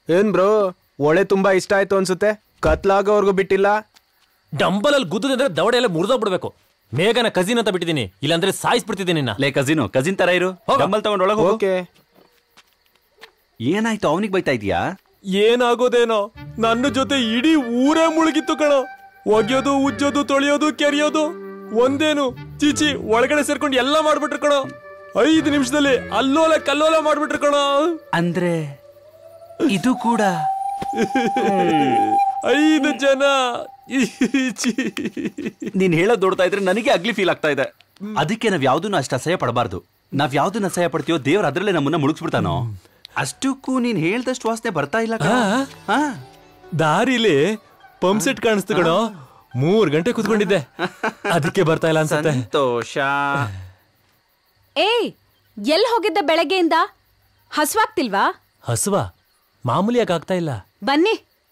ಏನ್ ಬ್ರೋ ಒಳೆ ತುಂಬಾ ಇಷ್ಟ ಆಯ್ತು ಅನ್ಸುತ್ತೆ ಕತ್ಲಾಗೋವರ್ಗು ಬಿಟ್ಟಿಲ್ಲ ಡಂಬಲಲ್ಲಿ ಗುದ್ದಿದ್ರೆ ದವಡೆ ಎಲ್ಲ ಮುರಿದೋಗ್ಬಿಡ್ಬೇಕು ಮೇಘನ ಕಸಿನ್ ಅಂತ ಬಿಟ್ಟಿದ್ದೀನಿ ಇಲ್ಲಾಂದ್ರೆ ಸಾಯಿಸ್ಬಿಡ್ತಿದ್ದೀನಿ ನಿನ್ನ ಲೇ ಕಸಿನು ಕಸಿನ್ ತರ ಇರು ಡಂಬಲ್ ತಗೊಂಡ್ ಒಳಗೆ ಹೋಗು ಓಕೆ ಏನಾಯ್ತು ಅವನಿಗೆ ಬೈತಾ ಇದೀಯಾ ಏನಾಗೋದೇನೋ ನನ್ನ ಜೊತೆ ಇಡೀ ಊರೇ ಮುಳುಗಿತ್ತು ಕಣೋ ಒಗೆಯೋದು ಉಜ್ಜೋದು ತೊಳೆಯೋದು ಕೆರೆಯೋದು ಒಂದೇನು ಚೀಚಿ ಒಳಗಡೆ ಸೇರ್ಕೊಂಡು ಎಲ್ಲ ಮಾಡ್ಬಿಟ್ರು ಕಣೋ ಐದು ನಿಮಿಷದಲ್ಲಿ ಅಲ್ಲೋಲ ಕಲ್ಲೋಲ ಮಾಡ್ಬಿಟ್ರು ಕಣೋ ಅಂದ್ರೆ ಇದು ಕೂಡ ಐದು ಜನ ನೀನ್ ಹೇಳೋದ್ ನೋಡ್ತಾ ಇದ್ರೆ ನನಗೆ ಅಗ್ಲಿ ಫೀಲ್ ಆಗ್ತಾ ಇದೆ ಅದಕ್ಕೆ ನಾವ್ ಯಾವ್ದನ್ನ ಅಷ್ಟು ಅಸಹ್ಯ ಪಡಬಾರ್ದು ನಾವ್ ಯಾವ್ದನ್ನ ಅಸಹ್ಯ ಪಡ್ತೀವೋ ದೇವ್ರ ಅದ್ರಲ್ಲೇ ನಮ್ಮನ್ನ ಮುಳುಗಿಸ್ಬಿಡ್ತಾನೋ ಅಷ್ಟಕ್ಕೂ ನೀನ್ ಹೇಳ್ದಷ್ಟು ವಾಸನೆ ಬರ್ತಾ ಇಲ್ಲ ಕಣೋ. ಹಾ ದಾರಿಲಿ ಪಂಪ್ ಸೆಟ್ ಕಾಣಿಸ್ತು ಕಣೋ ಮೂರ್ ಗಂಟೆ ಕುತ್ಕೊಂಡಿದ್ದೆ ಅದಕ್ಕೆ ಬರ್ತಾ ಇಲ್ಲ ಅನ್ಸುತ್ತೆ ಸಂತೋಷ ಏಯ್ ಎಲ್ ಹೋಗಿದ್ದ ಬೆಳಗ್ಗೆಯಿಂದ ಹಸ್ವಾಗ್ತಿಲ್ವಾ ಹಸುವ ಮಾಮೂಲಿಯಾಗಿ ಆಗ್ತಾ ಇಲ್ಲ ಬನ್ನಿ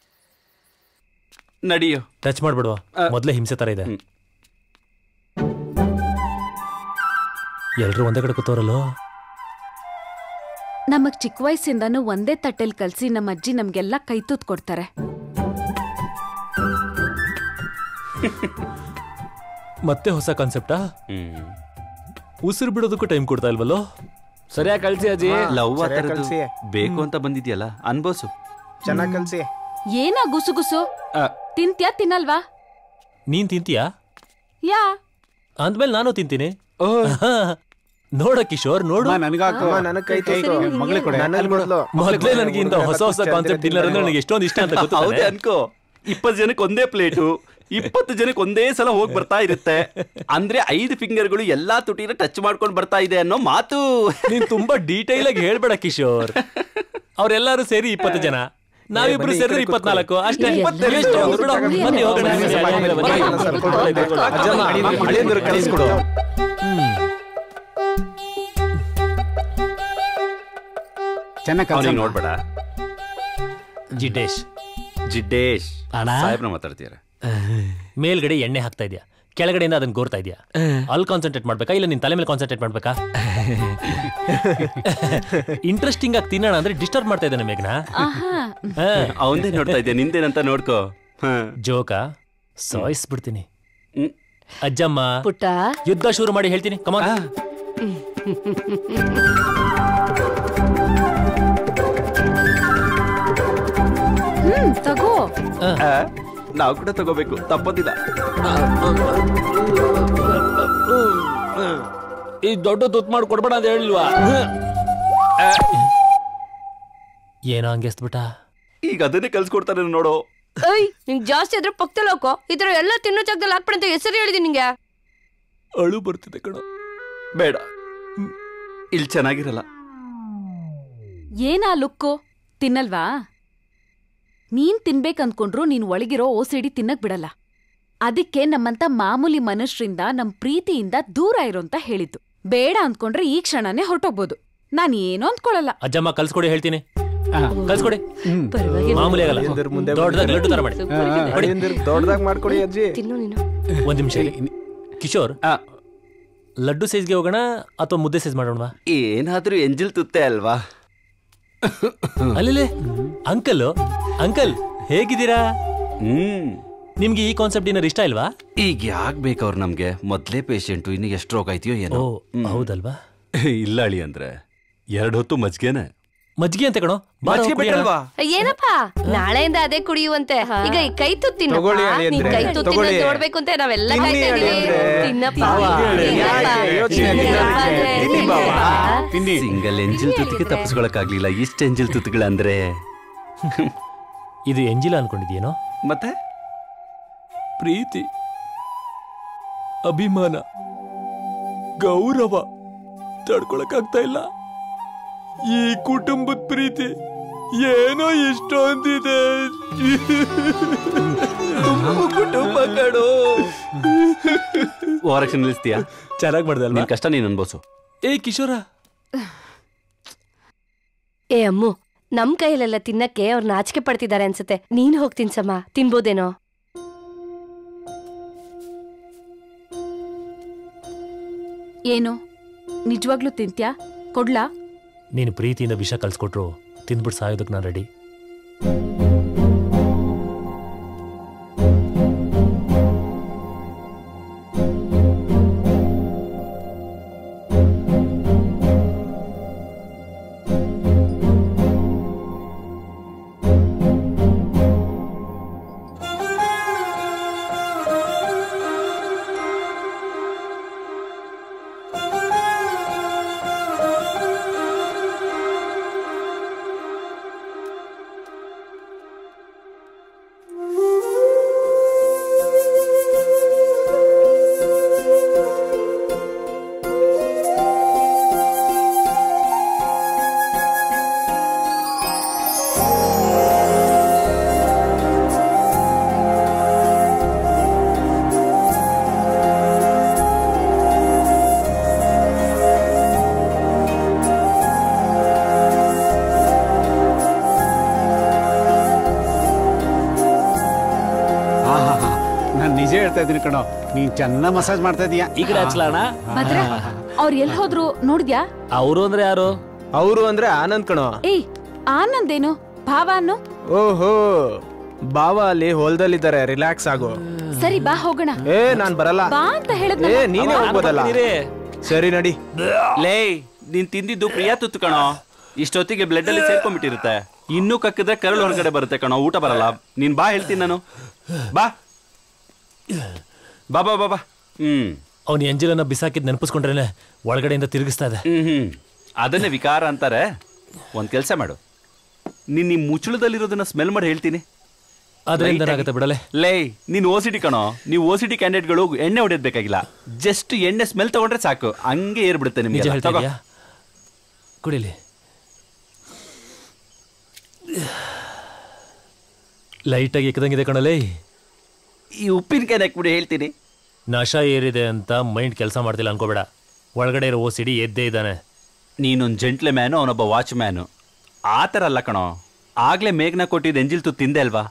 ನಡಿಯೋ ಟಚ್ ಮಾಡ್ಬಿಡುವ ಮೊದ್ಲೇ ಹಿಂಸೆ ತರ ಇದೆ ಎಲ್ರು ಒಂದೇ ಕಡೆ ಕೂತವ್ರಲ್ಲೋ ನಮಗ್ ಚಿಕ್ಕ ವಯಸ್ಸಿಂದನೂ ಒಂದೇ ತಟ್ಟೆಲ್ ಕಲ್ಸಿ ನಮ್ಮ ಅಜ್ಜಿ ನಮ್ಗೆಲ್ಲ ಕೈ ತೂತ್ ಕೊಡ್ತಾರೆ ಮತ್ತೆ ಹೊಸ ಕಾನ್ಸೆಪ್ಟಾ ಉಸಿರು ಬಿಡೋದಕ್ಕೂ ಟೈಮ್ ಕೊಡ್ತಾ ಇಲ್ವಲ್ಲೋ ಸರಿಯಾಗಿ ಕಳ್ಸಿ ಅಜ್ಜಿ ಲವ್ ಆ ಸರಿಯಾಗ್ ಥರದ್ದು ಕಲ್ಸಿ. ಬೇಕು ಅಂತ ಬಂದಿದ್ಯಲ್ಲ ಅನ್ಬೋಸು ಚೆನ್ನಾಗ್ ಕಲ್ಸಿ ಏನ ಗುಸು ಗುಸು ತಿಂತ್ಯಾ ತಿನ್ನಲ್ವಾ ನೀನ್ ತಿಂತೀಯಾ ಯಾ ಅಂದ್ಮೇಲೆ ನಾನು ತಿಂತೀನಿ ನೋಡ ಕಿಶೋರ್ ನೋಡು ನನಗಾಕು ಅಮ್ಮ, ನನಗ್ ಕೈ ತೋರ್ಸು. ಮಗಳಿಗೆ ಕೊಡೆ. ನನಗ್ ಮೊದ್ಲು. ಮೊದ್ಲೇ ನನಗೆ ಇಂಥ ಹೊಸ ಹೊಸ ಕಾನ್ಸೆಪ್ಟ್ ಡಿನ್ನರ್ ಅಂದ್ರೆ ನನಗೆ ಎಷ್ಟೊಂದು ಇಷ್ಟ ಅಂತ ಗೊತ್ತು ಹೌದೇ ಅನ್ಕೋ ಇಪ್ಪತ್ತು ಜನಕ್ಕೆ ಒಂದೇ ಪ್ಲೇಟು ಇಪ್ಪತ್ತು ಜನಕ್ಕೆ ಒಂದೇ ಸಲ ಹೋಗಿ ಬರ್ತಾ ಇರುತ್ತೆ ಅಂದ್ರೆ ಐದು ಫಿಂಗರ್ಗಳು ಎಲ್ಲಾ ತುಟಿನ ಟಚ್ ಮಾಡ್ಕೊಂಡು ಬರ್ತಾ ಇದೆ ಅನ್ನೋ ಮಾತು ನೀನ್ ತುಂಬಾ ಡೀಟೈಲ್ ಆಗಿ ಹೇಳ್ಬೇಡ ಕಿಶೋರ್ ಅವ್ರೆಲ್ಲಾರು ಸೇರಿ ಇಪ್ಪತ್ತು ಜನ ನಾವಿಬ್ರು ಬನ್ನಿ, ಈ ಸೇರಿದ್ರೆ ಕಡೆ ಇಪ್ಪತ್ನಾಲ್ಕು ಅಷ್ಟೇ ಇಪ್ಪತ್ತೆರಡು. ಎಷ್ಟು ಬಿಡು, ಬನ್ನಿ ಹೋಗೋಣ. ಅಜ್ಜಮ್ಮ, ಅಳಿಯಂದ್ರು ಕಳಿಸ್ಕೊಡು ಚೆನ್ನಾಗಿ ಅವನಿಗೆ ನೋಡ್ಬೇಡ ಜಿಡ್ಡೇಶ್ ಜಿಡ್ಡೇಶ್ ಅಣ್ಣ. ಸಾಹೇಬ್ನ ಮಾತಾಡ್ತೀರ ಮೇಲ್ಗಡೆ ಎಣ್ಣೆ ಹಾಕ್ತಾ ಇದೆಯಾ ಕೆಳಗಡೆಯಿಂದ ಅದನ್ನ ಗೋರ್ತಾ ಇದೆಯಾ ಅಲ್ಲಿ ಕಾನ್ಸಂಟ್ರೇಟ್ ಮಾಡ್ಬೇಕಾ ಇಲ್ಲ ನಿನ್ ತಲೆ ಮೇಲೆ ಕಾನ್ಸಂಟ್ರೇಟ್ ಮಾಡ್ಬೇಕಾ ಇಂಟ್ರೆಸ್ಟಿಂಗ್ ಆಗಿ ತಿನ್ನೋಣ ಅಂದ್ರೆ ಡಿಸ್ಟರ್ಬ್ ಮಾಡ್ತಾ ಇದ್ದಾನೆ ಮೇಘನ ಅವಂದೇ ನೋಡ್ತಾ ಇದ್ದೆ ನಿಂದೇನಂತ ನೋಡ್ಕೋ ಹ. ಜೋಕ ಸಾಯಿಸ್ಬಿಡ್ತೀನಿ ಹ್ಮ್. ಅಜ್ಜಮ್ಮ ಪುಟ್ಟ ಯುದ್ಧ ಶುರು ಮಾಡಿ ಹೇಳ್ತೀನಿ ಕಮಾನ್ ಹ್ಮ್ ತಗೋ ಆ, ನಾವು ಕೂಡ ತಗೋಬೇಕು ತಪ್ಪೋದಿಲ್ಲ ಈ ದೊಡ್ಡ ತುತ್ ಮಾಡಿ ಕೊಡ್ಬೇಡ ಅಂತ ಹೇಳಿಲ್ವಾ ಏನೋ ಹಂಗೆ ಎಸ್ಬಿಟ್ಟ ಈಗ ಅದನ್ನೇ ಕಲ್ಸ್ಕೊಡ್ತಾನೆ ನೋಡು ಏಯ್ ನಿಂಗ್ ಜಾಸ್ತಿ ಆದ್ರೆ ಪಕ್ಕದಲ್ಲಿ ಹೋಗೋ ಈ ತರ ಎಲ್ಲ ತಿನ್ನೋ ಜಾಗದಲ್ಲಿ ಹಾಕ್ಬಿಡ ಅಂತ ಹೆಸರು ಹೇಳಿದೀನಿ ನಿಂಗೆ ಅಳು ಬರ್ತಿದೆ ಕಣ ಬೇಡ ಇಲ್ಲಿ ಚೆನ್ನಾಗಿರಲ್ಲ ಏನಾ ಲುಕ್ಕು ತಿನ್ನಲ್ವಾ ನೀನ್ ತಿನ್ಬೇಕಂದ್ಕೊಂಡ್ರು ನೀನ್ ಒಳಗಿರೋ ಓಸಿಡಿ ತಿನ್ನಕ್ ಬಿಡಲ್ಲ ಅದಕ್ಕೆ ನಮ್ಮಂತ ಮಾಮೂಲಿ ಮನುಷ್ಯರಿಂದ ನಮ್ ಪ್ರೀತಿಯಿಂದ ದೂರ ಇರೋ ಅಂತ ಹೇಳಿದ್ದು ಬೇಡ ಅಂದ್ಕೊಂಡ್ರೆ ಈ ಕ್ಷಣನೇ ಹೊರಟೋಗ್ಬೋದು ನಾನ್ ಏನೂ ಅಂದ್ಕೊಳಲ್ಲ ಅಜ್ಜಮ್ಮ ಕಲ್ಸ್ಕೊಡಿ ಹೇಳ್ತೀನಿ ಕಲ್ಸ್ಕೊಡಿ ಪರವಾಗಿಲ್ಲ. ಮಾಮೂಲಿ ಆಗಲ್ಲ ಅಳಿಯಂದಿರ್ ಮುಂದೆ ದೊಡ್ಡದಾಗಿ ಲಡ್ಡು ತರ ಮಾಡಿ Super ಆಗಿದೆ. ಅಳಿಯಂದಿರ್ ದೊಡ್ಡದಾಗ್ ಮಾಡ್ಕೊಡಿ ಅಜ್ಜಿ ತಿನ್ನು ನೀನು ಒಂದ್ ನಿಮಿಷ ಕಿಶೋರ್ ಆ, ಲಡ್ಡು ಸೈಜ್ಗೆ ಹೋಗೋಣ ಅಥವಾ ಮುದ್ದೆ ಸೈಜ್ ಮಾಡೋಣ ಏನಾದ್ರೂ ಎಂಜಿಲ್ ತುತ್ತೆ ಅಲ್ವಾ ಅಲ್ಲೇ ಅಂಕಲ್ ಅಂಕಲ್ ಹೇಗಿದ್ದೀರಾ ಹ್ಮ್ ನಿಮ್ಗೆ ಈ ಕಾನ್ಸೆಪ್ಟ್ ಏನಾರು ಇಷ್ಟ ಇಲ್ವಾ ಈಗ ಯಾಕೆ ಬೇಕವ್ರು ನಮ್ಗೆ ಮೊದ್ಲೇ ಪೇಷಂಟು ಇನ್ನು ಎಷ್ಟು ರೋಗ ಐತಿಯೋ ಏನೋ ಓ ಹೌದಲ್ವಾ ಇಲ್ಲ ಅಳಿ ಅಂದ್ರೆ ಎರಡು ಹೊತ್ತು ಮಜ್ಗೆನೆ ಮಜ್ಜಿಗೆ ಅಂತ ಕಣೋ ಬಾರೋ, ಮಜ್ಜಿಗೆ ಕುಡಿಯೋಣ. ಬೇಕಲ್ವಾ ಏನಪ್ಪ ನಾಳೆಯಿಂದ ಅದೇ ಕುಡಿಯುವಂತೆ ಈಗ ಈ ಕೈ ತುತ್ತು ತಿನ್ನಪ್ಪ ತಗೊಳ್ಳಿ ಅಳಿಯಂದ್ರೆ, ನೀನ್ ಕೈ ತುತ್ತು ತಗೊಳ್ಳಿ. ತಿನ್ನೋದ್ ನೋಡ್ಬೇಕು ಅಂತ ನಾವೆಲ್ಲ ತಿನ್ನಿ ಕಾಯ್ತಾ ಇದೀವಿ ಅಳಿಯಂದ್ರೆ. ತಿನ್ನಪ್ಪ ತಿನ್ನಿ, ತಿನ್ನಪ್ಪ. ಯೋಚ್ನೆ ಇಲ್ಲ. ತಿನ್ನಪ್ಪ ಅಂದ್ರೆ. ತಿನ್ನಿ ಬಾವ. ತಿನ್ನಪ್ಪ. ಸಿಂಗಲ್ ಎಂಜಿಲ್ ತುತ್ತಿಗೆ ತಪ್ಪಿಸ್ಕೊಳಕ್ಕಾಗ್ಲಿಲ್ಲ ಇಷ್ಟ ಎಂಜಿಲ್ ತುತ್ತುಗಳಂದ್ರೆ ಇದು ಎಂಜಿಲ ಅನ್ಕೊಂಡಿದ್ಯೇನೋ ಮತ್ತೆ ಪ್ರೀತಿ ಅಭಿಮಾನ ಗೌರವ ತಡ್ಕೊಳಕ್ಕಾಗ್ತಾ ಇಲ್ಲ ಈ ಕುಟುಂಬದ ಪ್ರೀತಿ ಏನೋ ಇಷ್ಟೊಂದಿದೆ ಕುಟುಂಬ ಕಡು ಓರಕ್ಷನ್ ನಿಲ್ಲಿಸ್ತೀಯಾ ಚೆನ್ನಾಗಿ ಮಾಡ್ದೆ ಅಲ್ವಾ ನಿನ್ ಕಷ್ಟ ನೀನ್ ಅನ್ಬೋಸು ಏ ಕಿಶೋರ ಏ ಅಮ್ಮು ನಮ್ ಕೈಯಲ್ಲೆಲ್ಲ ತಿನ್ನಕ್ಕೆ ಅವ್ರು ನಾಚಿಕೆ ಪಡ್ತಿದ್ದಾರೆ ಅನ್ಸುತ್ತೆ ನೀನ್ ಹೋಗ್ ತಿನ್ಸಮ್ಮ ತಿನ್ಬೋದೇನೋ ಏನು ನಿಜವಾಗ್ಲೂ ತಿಂತ್ಯಾ ಕೊಡ್ಲಾ ನೀನು ಪ್ರೀತಿಯಿಂದ ವಿಷ ಕಲ್ಸ್ಕೊಟ್ರು ತಿಂದ್ಬಿಟ್ಟು ಸಾಯೋದಕ್ಕೆ ನಾನು ರೆಡಿ ಮಾಡ್ತಾ ಇದೀನಿ ಕಣೋ ನೀನ್ ಚೆನ್ನಾಗಿ ಮಸಾಜ್ ಮಾಡ್ತಾ ಇದೀಯ ಈ ಕಡೆ ಹಚ್ಲಾ ಅಣ್ಣ ಭದ್ರ ಅವ್ರು ಎಲ್ಲಿ ಹೋದ್ರು ನೋಡಿದ್ಯಾ ಅವರು ಅಂದ್ರೆ ಯಾರು ಅವರು ಅಂದ್ರೆ ಆನಂದ್ ಕಣೋ ಏಯ್ ಆನಂದ್ ಏನು ಭಾವ ಅನ್ನು ಓಹೋ ಬಾವ ಅಲ್ಲಿ ಹೊಲದಲ್ಲಿದ್ದಾರೆ ರಿಲ್ಯಾಕ್ಸ್ ಆಗು ಸರಿ ಬಾ ಹೋಗೋಣ ಏ ನಾನ್ ಬರಲ್ಲ ಬಾ ಅಂತ ಹೇಳಿದ್ನ ಏ ನೀನೇ ಹೋಗ್ಬೋದಲ್ಲ ಸರಿ ನಡಿ ಲೇ ನೀನ್ ತಿಂದಿದ್ದು ಪ್ರಿಯಾ ತುತ್ತು ಕಣೋ ಇಷ್ಟೊತ್ತಿಗೆ ಬ್ಲಡ್ ಅಲ್ಲಿ ಸೇರ್ಕೊಂಡ್ಬಿಟ್ಟಿರುತ್ತೆ ಇನ್ನೂ ಕಕ್ಕಿದ್ರೆ ಕರಳು ಹೊರಗಡೆ ಬರುತ್ತೆ ಕಣೋ ಊಟ ಬರಲ್ಲ ನೀನ್ ಬಾ ಹೇಳ್ತೀನಿ ನಾನು ಬಾ ಬಾ ಬಾ ಬಾ ಬಾ ಹ್ಮ್ ಅವ್ನು ಎಂಜಿಲನ್ನ ಬಿಸಾಕಿದ್ ನೆನಪಿಸ್ಕೊಂಡ್ರೇನೆ ಒಳಗಡೆಯಿಂದ ತಿರುಗಿಸ್ತಾ ಇದೆ ಹ್ಮ್ ಹ್ಮ್ ಅದನ್ನೇ ವಿಕಾರ ಅಂತಾರೆ ಒಂದ್ ಕೆಲ್ಸ ಮಾಡು ನೀನ್ ನಿಮ್ ಮುಚ್ಚಳದಲ್ಲಿರೋದನ್ನ ಸ್ಮೆಲ್ ಮಾಡಿ ಹೇಳ್ತೀನಿ ಅದರಿಂದ ಏನಾಗುತ್ತೆ ಬಿಡಲೆ ಲೇ ನೀನ್ ಓಸಿಡಿ ಕಣೋ ನೀವು ಓಸಿಡಿ ಕ್ಯಾಂಡಿಡೇಟ್ಗಳು ಎಣ್ಣೆ ಹೊಡೆಯೋದ್ ಬೇಕಾಗಿಲ್ಲ ಜಸ್ಟ್ ಎಣ್ಣೆ ಸ್ಮೆಲ್ ತಗೊಂಡ್ರೆ ಸಾಕು ಹಂಗೆ ಏರ್ಬಿಡುತ್ತೆ ನಿಜ ನಿಮ್ಗೆ ಹೇಳ್ತಾ ತಗೋ. ಇದೀಯಾ ಕುಡಿಲಿ ಲೈಟಾಗಿ ಎಕ್ಕದಂಗಿದೆ ಕಣಲೇ ಈ ಉಪ್ಪಿನಕಾಯಿ ಹಾಕ್ಬಿಡಿ ಹೇಳ್ತೀನಿ ನಶ ಏರಿದೆ ಅಂತ ಮೈಂಡ್ ಕೆಲಸ ಮಾಡ್ತಿಲ್ಲ ಅನ್ಕೋಬೇಡ ಒಳಗಡೆ ಇರೋ ಓ ಸಿಡಿ ಎದ್ದೇ ಇದ್ದಾನೆ ನೀನೊಂದು ಜೆಂಟ್ಲೆ ಮ್ಯಾನು ಅವನೊಬ್ಬ ವಾಚ್ ಮ್ಯಾನು ಆ ಥರ ಅಲ್ಲ ಕಣೋ ಆಗ್ಲೇ ಮೇಘ್ನ ಕೊಟ್ಟಿದ್ದು ಎಂಜಿಲ್ ತು ತಿಂದೆ ಅಲ್ವಾ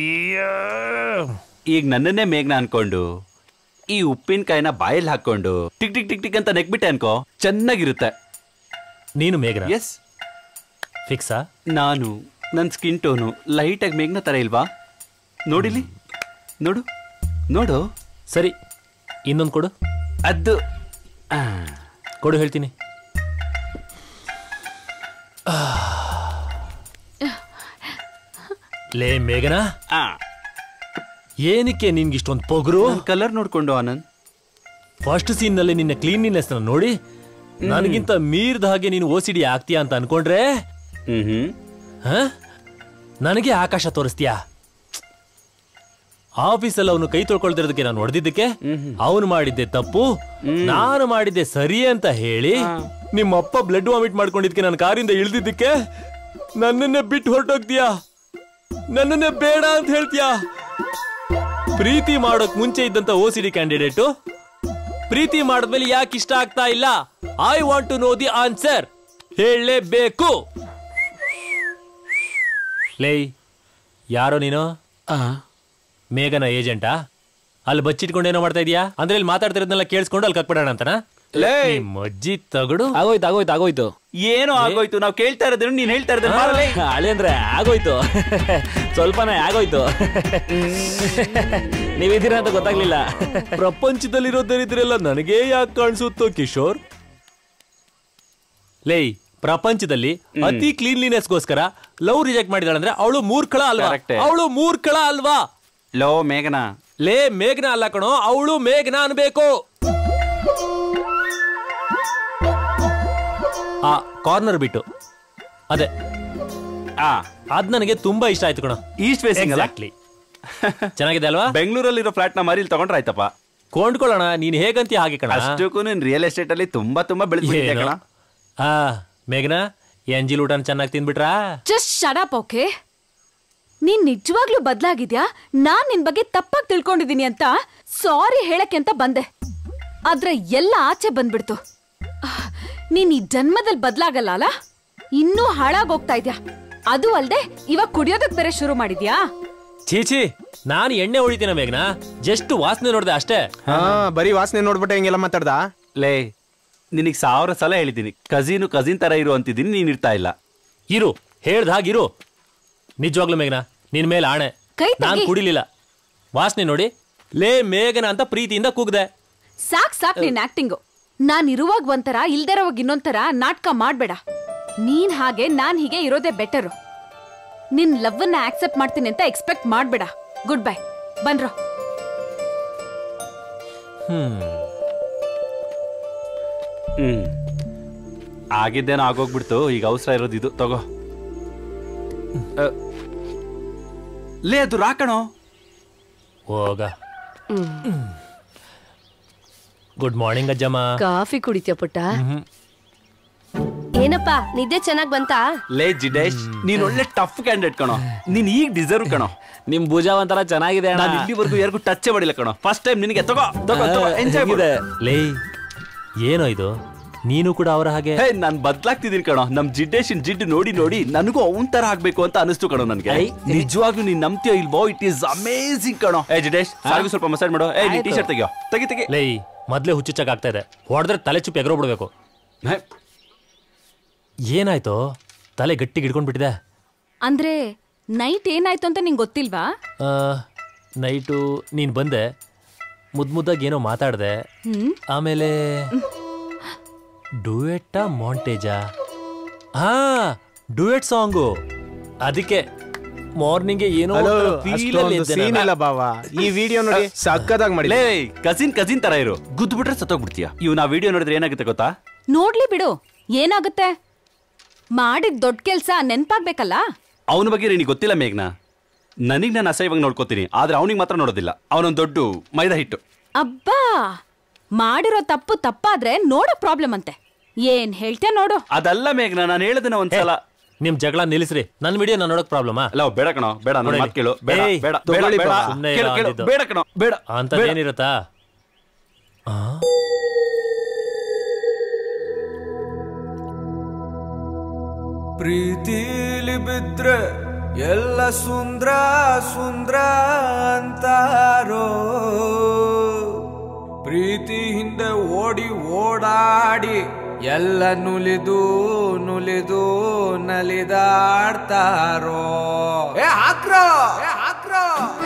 ಈಗ ನನ್ನನ್ನೇ ಮೇಘ್ನ ಅನ್ಕೊಂಡು ಈ ಉಪ್ಪಿನಕಾಯಿನ ಬಾಯಲ್ಲಿ ಹಾಕೊಂಡು ಟಿಕ್ ಟಿಕ್ ಟಿಕ್ ಟಿಕ್ ಅಂತ ನೆಕ್ಬಿಟ್ಟೆ ಅನ್ಕೋ ಚೆನ್ನಾಗಿರುತ್ತೆ ನೀನು ಮೇಘನ ಎಸ್ ಫಿಕ್ಸಾ ನಾನು ನನ್ನ ಸ್ಕಿನ್ ಟೋನು ಲೈಟಾಗಿ ಮೇಘ್ನ ಥರ ಇಲ್ವಾ ನೋಡಿಲಿ ನೋಡು ನೋಡು ಸರಿ ಇನ್ನೊಂದು ಕೊಡು ಅದು ಆ, ಕೊಡು ಹೇಳ್ತೀನಿ ಲೇ ಮೇಘನ ಆ ಏನಕ್ಕೆ ನಿನ್ಗೆ ಇಷ್ಟೊಂದು ಪೊಗರು ಕಲರ್ ನೋಡ್ಕೊಂಡು ಆನಂದ್ ಫಸ್ಟ್ ಸೀನ್ ನಲ್ಲಿ ನಿನ್ನ ಕ್ಲೀನ್ಲಿನೆಸ್ ನೋಡಿ ನನಗಿಂತ ಮೀರ್ದ ಹಾಗೆ ನೀನು ಓಸಿಡಿ ಆಗ್ತೀಯಾ ಅಂತ ಅನ್ಕೊಂಡ್ರೆ ಹ್ಮ್ ಹ್ಮ್ ಹ? ನನಗೆ ಆಕಾಶ ತೋರಿಸ್ತೀಯಾ ಆಫೀಸಲ್ಲಿ ಅವನು ಕೈ ತೊಳ್ಕೊಳ್ತಿರೋದಕ್ಕೆ ನಾನು ಹೊಡೆದಿದ್ದಕ್ಕೆ ಅವನು ಮಾಡಿದ್ದೆ ತಪ್ಪು ನಾನು ಮಾಡಿದ್ದೆ ಸರಿ ಅಂತ ಹೇಳಿ ನಿಮ್ಮಪ್ಪ ಬ್ಲಡ್ ವಾಮಿಟ್ ಮಾಡ್ಕೊಂಡಿದ್ದಕ್ಕೆ ನಾನು ಕಾರಿಂದ ಇಳಿದಿದ್ದಕ್ಕೆ ನನ್ನನ್ನೇ ಬಿಟ್ಟು ಹೊರಟೋಗ್ತೀಯಾ ನನ್ನನ್ನೇ ಬೇಡ ಅಂತ ಹೇಳ್ತೀಯಾ ಪ್ರೀತಿ ಮಾಡೋಕ್ ಮುಂಚೆ ಇದ್ದಂತ ಓ ಸಿ ಡಿ ಕ್ಯಾಂಡಿಡೇಟು ಪ್ರೀತಿ ಮಾಡಿದ್ಮೇಲೆ ಯಾಕೆ ಇಷ್ಟ ಆಗ್ತಾ ಇಲ್ಲ I want to know the answer ಹೇಳಲೇಬೇಕು ಲೇ ಯಾರೋ ನೀನು ಮೇಘನ ಏಜೆಂಟಾ ಅಲ್ಲಿ ಬಚ್ಚಿಟ್ಕೊಂಡು ಏನೋ ಮಾಡ್ತಾ ಇದೀಯಾ ಅಂದ್ರೆ ಇಲ್ಲಿ ಮಾತಾಡ್ತಿರೋದನ್ನೆಲ್ಲ ಕೇಳಿಸ್ಕೊಂಡು ಅಲ್ಲಿ ಕಕ್ಬಿಡೋಣ ಅಂತನಾ ಲೇ ಮಜ್ಜಿ ತಗಡು ಆಗೋಯ್ತು ಆಗೋಯ್ತು ಆಗೋಯ್ತು ಏನೋ ಆಗೋಯ್ತು ನಾವು ಕೇಳ್ತಾ ಇರೋದೇನು ನೀನ್ ಹೇಳ್ತಾ ಇರೋದೇ ಹಳೆ ಅಂದ್ರೆ ಆಗೋಯ್ತು ಸ್ವಲ್ಪನೇ ಆಗೋಯ್ತು ನೀವಿದ್ದೀರಾ ಅಂತ ಗೊತ್ತಾಗ್ಲಿಲ್ಲ ಪ್ರಪಂಚದಲ್ಲಿರೋದರಿದ್ರೆಲ್ಲ ನನಗೆ ಯಾಕೆ ಕಾಣಿಸುತ್ತೋ ಕಿಶೋರ್ ಲೇ ಪ್ರಪಂಚದಲ್ಲಿ ಅತಿ ಕ್ಲೀನ್ಲಿನೆಸ್ಗೋಸ್ಕರ ಲವ್ ರಿಜೆಕ್ಟ್ ಮಾಡಿದಾಳಂದ್ರೆ ಅವಳು ಮೂರ್ಖಳ ಅಲ್ವಾ Correct. ಅವಳು ಮೂರ್ಖಳ ಅಲ್ವಾ ಲೋ ಮೇಘನಾ ಲೇ ಮೇಘನ ಅಲ್ಲ ಕಣೋ ಅವಳು ಮೇಘನ ಅನ್ಬೇಕು ಆ ಕಾರ್ನರ್ ಬಿಟ್ಟು ಅದೇ ಆ ಅದ್ ನನಗೆ ತುಂಬಾ ಇಷ್ಟ ಆಯ್ತು ಕಣೋ ಈಸ್ಟ್ ಫೇಸಿಂಗ್ ಅಲ್ಲ ಎಕ್ಸಾಕ್ಟ್ಲಿ ಚೆನ್ನಾಗಿದೆ ಅಲ್ವಾ ಬೆಂಗಳೂರಲ್ಲಿರೋ ಫ್ಲಾಟ್ ನ ಮಾರಿ ಇಲ್ಲಿ ತಗೊಂಡ್ರೆ ಆಯ್ತಪ್ಪ ಕೊಂಡ್ಕೊಳ್ಳೋಣ ನೀನ್ ಹೇಗಂತೀಯ ಹಾಗೆ ಕಣ ಅಷ್ಟಕ್ಕೂ ನೀನ್ ರಿಯಲ್ ಎಸ್ಟೇಟ್ ಅಲ್ಲಿ ತುಂಬಾ ತುಂಬಾ ಬೆಳೆದ್ಬಿಟ್ಟಿದ್ಯಾ ಏನು? ಕಣ ಆ ಮೇಘನ ಎಂಜಿಲ್ ಊಟನ ಚೆನ್ನಾಗಿ ತಿನ್ಬಿಟ್ರಾ ಜಸ್ಟ್ ಶಡಪ್ ಓಕೆ ನೀನ್ ನಿಜವಾಗ್ಲೂ ಬದ್ಲಾಗಿದ್ಯಾ ನಾನ್ ನಿನ್ ಬಗ್ಗೆ ತಪ್ಪಾಗಿ ತಿಳ್ಕೊಂಡಿದೀನಿ ಅಂತ ಸಾರಿ ಹೇಳಕ್ಕೆ ಅಂತ ಬಂದೆ ಆದ್ರೆ ಎಲ್ಲ ಆಚೆ ಬಂದ್ಬಿಡ್ತು ಆಹ್, ನೀನ್ ಈ ಜನ್ಮದಲ್ಲಿ ಬದ್ಲಾಗಲ್ಲ ಅಲ್ಲ ಇನ್ನೂ ಹಾಳಾಗೋಗ್ತಾ ಇದ್ಯಾ ಅದು ಅಲ್ದೆ ಇವಾಗ ಕುಡಿಯೋದಕ್ ಬೇರೆ ಶುರು ಮಾಡಿದ್ಯಾ ಛೀ ನಾನು ಎಣ್ಣೆ ಹೊಡಿತೀನ ಮೇಘನ ಜಸ್ಟ್ ವಾಸನೆ ನೋಡ್ದೆ ಅಷ್ಟೇ ಹಾ ಬರೀ ವಾಸನೆ ನೋಡ್ಬಿಟ್ಟೆ ಹಿಂಗೆಲ್ಲ ಮಾತಾಡ್ದ ಲೇ ನಿನಗ್ ಸಾವಿರ ಸಲ ಹೇಳಿದ್ದೀನಿ ಕಸಿನು ಕಸಿನ್ ತರ ಇರು ಅಂತಿದ್ದೀನಿ ನೀನ್ ಇರ್ತಾ ಇಲ್ಲ ಇರು ಹೇಳ್ದ ಹಾಗಿರು ನಿಜವಾಗ್ಲೂ ಮೇಘನ ನಿನ್ ಮೇಲೆ ಆಣೆ ಕೈ ತೆಗಿ. ನಾನ್ ಕುಡಿಲಿಲ್ಲ ವಾಸನೆ ನೋಡಿ ಲೇ ಮೇಘನ ಅಂತ ಪ್ರೀತಿಯಿಂದ ಕೂಗ್ದೆ ಸಾಕ್ ಸಾಕ್ ನಿನ್ ಆಕ್ಟಿಂಗು ನಾನ್ ಇರುವಾಗ ಒಂಥರ ಇಲ್ದಿರೋವಾಗ ಇನ್ನೊಂಥರ ನಾಟಕ ಮಾಡ್ಬೇಡ ನೀನ್ ಹಾಗೆ ನಾನ್ ಹೀಗೆ ಇರೋದೇ ಬೆಟರು ನಿನ್ ಲವ್ವನ್ನ ಆಕ್ಸೆಪ್ಟ್ ಮಾಡ್ತೀನಿ ಅಂತ ಎಕ್ಸ್ಪೆಕ್ಟ್ ಮಾಡ್ಬೇಡ ಗುಡ್ ಬೈ ಬನ್ರೋ ಹ್ಮ್ ಹ್ಮ್ ಆಗಿದ್ದೇನೋ ಆಗೋಗ್ಬಿಡ್ತು ಈಗ ಅವಸರ ಇರೋದು ಇದು ತಗೋ ಅ, ಲೇ ಅದು ರಾಕಣೋ ಹೋಗ ಗುಡ್ ಮಾರ್ನಿಂಗ್ ಅಜ್ಜಮ್ಮ ಕಾಫಿ ಕುಡಿತೀಯ ಪುಟ್ಟ ಏನಪ್ಪ ನಿದ್ದೆ ಚೆನ್ನಾಗ್ ಬಂತಾ ಲೇ ಜಿಡೇಶ್ ನೀನ್ ಒಳ್ಳೆ ಟಫ್ ಕ್ಯಾಂಡಿಡೇಟ್ ಕಣೋ ನೀನ್ ಈಗ ಡಿಸರ್ವ್ ಕಣೋ ನಿಮ್ ಭುಜ ಒಂಥರ ಚೆನ್ನಾಗಿದೆ ಅಣ್ಣ ನಾನು ಇಲ್ಲಿವರೆಗೂ ಯಾರಿಗೂ ಟಚ್ ಮಾಡಿಲ್ಲ ಕಣೋ ಫಸ್ಟ್ ಟೈಮ್ ನಿನಗೆ ತಗೋ ತಗೋ ತಗೋ ಎಂಜಾಯ್ ಹೆಂಗಿದೆ? ಲೇ ಏನೋ ಇದು ನೀನು ಕೂಡ ಅವರ ಹಾಗೆ ಹೇ ನಾನ್ ಬದ್ಲಾಗ್ತಿದ್ದೀನಿ ಕಣೋ ನಮ್ ಜಿಡ್ಡೇಶನ್ ಜಿಡ್ ನೋಡಿ ನೋಡಿ ನನಗೂ ಅವನ್ ತರ ಆಗ್ಬೇಕು ಅಂತ ಅನಿಸ್ತು ಕಣೋ ನನ್ಗೆ ನಿಜವಾಗ್ಲೂ ನೀನ್ ನಂಬ್ತೀಯೋ ಇಲ್ವೋ ಇಟ್ ಈಸ್ ಅಮೇಸಿಂಗ್ ಕಣೋ ಏ ಜಿಡೇಶ್ ಸಾರ್ಗೂ ಸ್ವಲ್ಪ ಮಸಾಜ್ ಮಾಡೋ ಏ ನೀನ್ ಟಿ ಶರ್ಟ್ ತೆಗಿಯೋ ತೆಗಿ ತೆಗಿ ಲೈ ಮೊದ್ಲೇ ಹುಚ್ಚುಚ್ಚಾಗ ಆಗ್ತಾ ಇದೆ ಹೊಡೆದ್ರೆ ತಲೆ ಚುಪ್ ಎಗರೋಗ್ಬಿಡ್ಬೇಕು ಏನಾಯ್ತು ತಲೆ ಗಟ್ಟಿಗೆ ಹಿಡ್ಕೊಂಡ್ಬಿಟ್ಟಿದೆ ಅಂದ್ರೆ ನೈಟ್ ಏನಾಯ್ತು ಅಂತ ನಿಂಗೆ ಗೊತ್ತಿಲ್ವಾ ಆ, ನೈಟು ನೀನು ಬಂದೆ ಮುದ್ ಮುದ್ದಾಗಿ ಏನೋ ಮಾತಾಡ್ದೆ ಹ್ಮ್ ಆಮೇಲೆ ಡುಯೆಟ್ಟಾ ಮಾಂಟೇಜಾ ಹಾ ಡುಯೆಟ್ ಸಾಂಗು ಅದಕ್ಕೆ ಮಾರ್ನಿಂಗ್ ಏನೋ ಹಲೋ ಒಂಥರ feel ಅಲ್ಲಿ ಅಷ್ಟೊಂದು ಇದ್ದೆ ಸೀನ್ ನಾನು. ಇಲ್ಲ ಬಾವ ಈ ವಿಡಿಯೋ ನೋಡಿ ಸಕ್ಕದಾಗ್ ಮಾಡಿ ಲೇ ಕಸಿನ್ ಕಸಿನ್ ತರ ಇರು ಗುದ್ದು ಬಿಟ್ರೆ ಸತ್ತೋಗ್ಬಿಡ್ತೀಯ ಇವ್ ನಾ ವಿಡಿಯೋ ನೋಡಿದ್ರೆ ಏನಾಗುತ್ತೆ ಗೊತ್ತಾ ನೋಡ್ಲಿ ಬಿಡು ಏನಾಗುತ್ತೆ ಮಾಡಿದ್ ದೊಡ್ಡ ಕೆಲ್ಸ ನೆನ್ಪಾಗ್ಬೇಕಲ್ಲ ಅವನ ಬಗ್ಗೆ ನಿನಗೆ ಗೊತ್ತಿಲ್ಲ ಮೇಘ್ನಾ ನನಗ್ ನಾನು ಅಸಹ್ಯವಾಗಿ ನೋಡ್ಕೋತೀನಿ ಆದ್ರೆ ಅವನಿಗೆ ಮಾತ್ರ ನೋಡೋದಿಲ್ಲ ಅವನೊಂದು ದೊಡ್ಡ ಮೈದಾ ಹಿಟ್ಟು ಅಬ್ಬಾ ಮಾಡಿರೋ ತಪ್ಪು ತಪ್ಪಾದ್ರೆ ನೋಡೋ ಪ್ರಾಬ್ಲಮ್ ಅಂತೆ ಏನ್ ಹೇಳ್ತೆ ನೋಡು ಅದಲ್ಲ ಮೇಘ್ನಾ ನಾನು ಹೇಳದನ್ನ ಒಂದ್ಸಲ ನಿಮ್ ಜಗಳ ನಿಲ್ಲಿಸ್ರಿ ನನ್ನ ವಿಡಿಯೋ ನಾನು ನೋಡಕ್ ಪ್ರಾಬ್ಲಮಾ ಅಲ್ಲ ಬೇಡ ಕಣೋ ಬೇಡ ನನ್ನ ಮಾತು ಕೇಳು ಬೇಡ ಏಯ್, ಬೇಡ ಬೇಡ ತಗೊಳ್ಳಿ ಬೇಡ ಬಾಬಾ. ಸುಮ್ನೆ ಕೇಳು, ಇರೋ ಕೇಳು, ಅಂದಿದ್ದು. ಬೇಡ ಕಣೋ ಬೇಡ ಅಂತದೇನಿರುತ್ತಾ ಪ್ರೀತಿಲಿ ಬಿದ್ರೆ ಎಲ್ಲ ಸುಂದ್ರ ಸುಂದ್ರ ಅಂತಾರೋ ಪ್ರೀತಿ ಹಿಂದೆ ಓಡಿ ಓಡಾಡಿ ಎಲ್ಲ ನುಲಿದು ನುಲಿದು ನಲಿದಾಡ್ತಾರೋ ಏ ಹಾಕ್ರೋ ಏ ಹಾಕ್ರೋ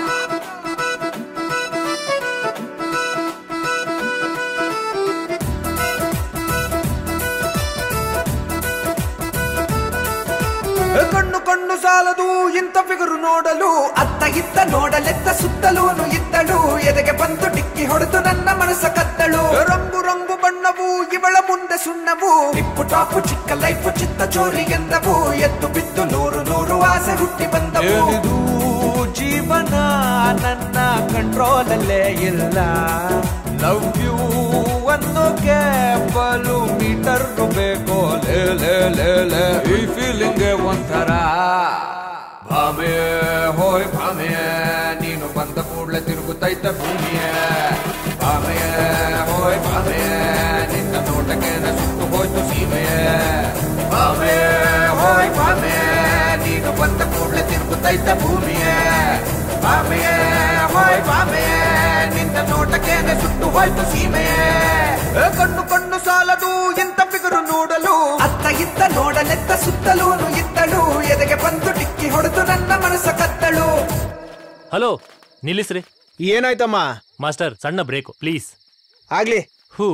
ಕಣ್ಣು ಕಣ್ಣು ಸಾಲದು ಇಂಥ ಫಿಗರು ನೋಡಲು ಅತ್ತ ಇತ್ತ ನೋಡಲೆತ್ತ ಸುತ್ತಲೂನು ಇದ್ದಳು ಎದೆಗೆ ಬಂದು ಡಿಕ್ಕಿ ಹೊಡೆದು ನನ್ನ ಮನಸ್ಸ ಕತ್ತಳು ರಂಗು ರಂಗು ಬಣ್ಣವು ಇವಳ ಮುಂದೆ ಸುಣ್ಣವು ಟಿಪ್ಪು ಟಾಪು ಚಿಕ್ಕ ಲೈಫು ಚಿತ್ತ ಚೋರಿ ಎಂದವು ಎದ್ದು ಬಿದ್ದು ನೂರು ನೂರು ಆಸೆ ಹುಟ್ಟಿ ಬಂದವು ಜೀವನ ನನ್ನ ಕಂಟ್ರೋಲಲ್ಲೇ ಇಲ್ಲ ಲವ್ ಯು ಅನ್ನೋ ಕೇವಲು ಮೀಟರ್ ಬೇಕು ಲೇ ಲೇ ಲೇ ಲೇ ಈ ಫೀಲಿಂಗ್ ಒಂಥರ ಭಾಮೆ ಹೋಯ್ ಭಾಮೆ ನೀನು ಬಂದ ಕೂಡ್ಲೆ ತಿರುಗುತ್ತೈತೆ ಭೂಮಿಯೇ ಭಾಮೆ ಹೋಯ್ ಭಾಮೆ ನಿನ್ನ ನೋಟಕ್ಕೆ ಸುತ್ತು ಹೋಯ್ತು ಸೀಮೆಯೇ ಭಾಮೆ ಹೋಯ್ ಭಾಮೆ ನೀನು ಬಂದ ಕೂಡ್ಲೆ ತಿರುಗುತ್ತೈತೆ ಭೂಮಿಯೇ ಭಾಮೆಯೇ ಹೋಯ್ ಭಾಮೆ ನಿನ್ನ ನೋಟಕ್ಕೆ ಸುಟ್ಟು ಹೋಯ್ತು ಸೀಮೆಯೇ ಏ ಕಣ್ಣು ಕಣ್ಣು ಸಾಲದು ಎಂತ ಬಿಗುರು ನೋಡಲು ಅತ್ತ ಇತ್ತ ನೋಡಲೆತ್ತ ಸುತ್ತಲೂನು ಇದ್ದಳು ಎದೆಗೆ ಬಂದು ಡಿಕ್ಕಿ ಹೊಡೆದು ನನ್ನ ಮನಸ್ಸ ಕತ್ತಳು ಹಲೋ ನಿಲ್ಲಿಸ್ರಿ ಏನಾಯ್ತಮ್ಮ ಮಾಸ್ಟರ್ ಸಣ್ಣ ಬ್ರೇಕು ಪ್ಲೀಸ್ ಆಗ್ಲಿ ಹೂ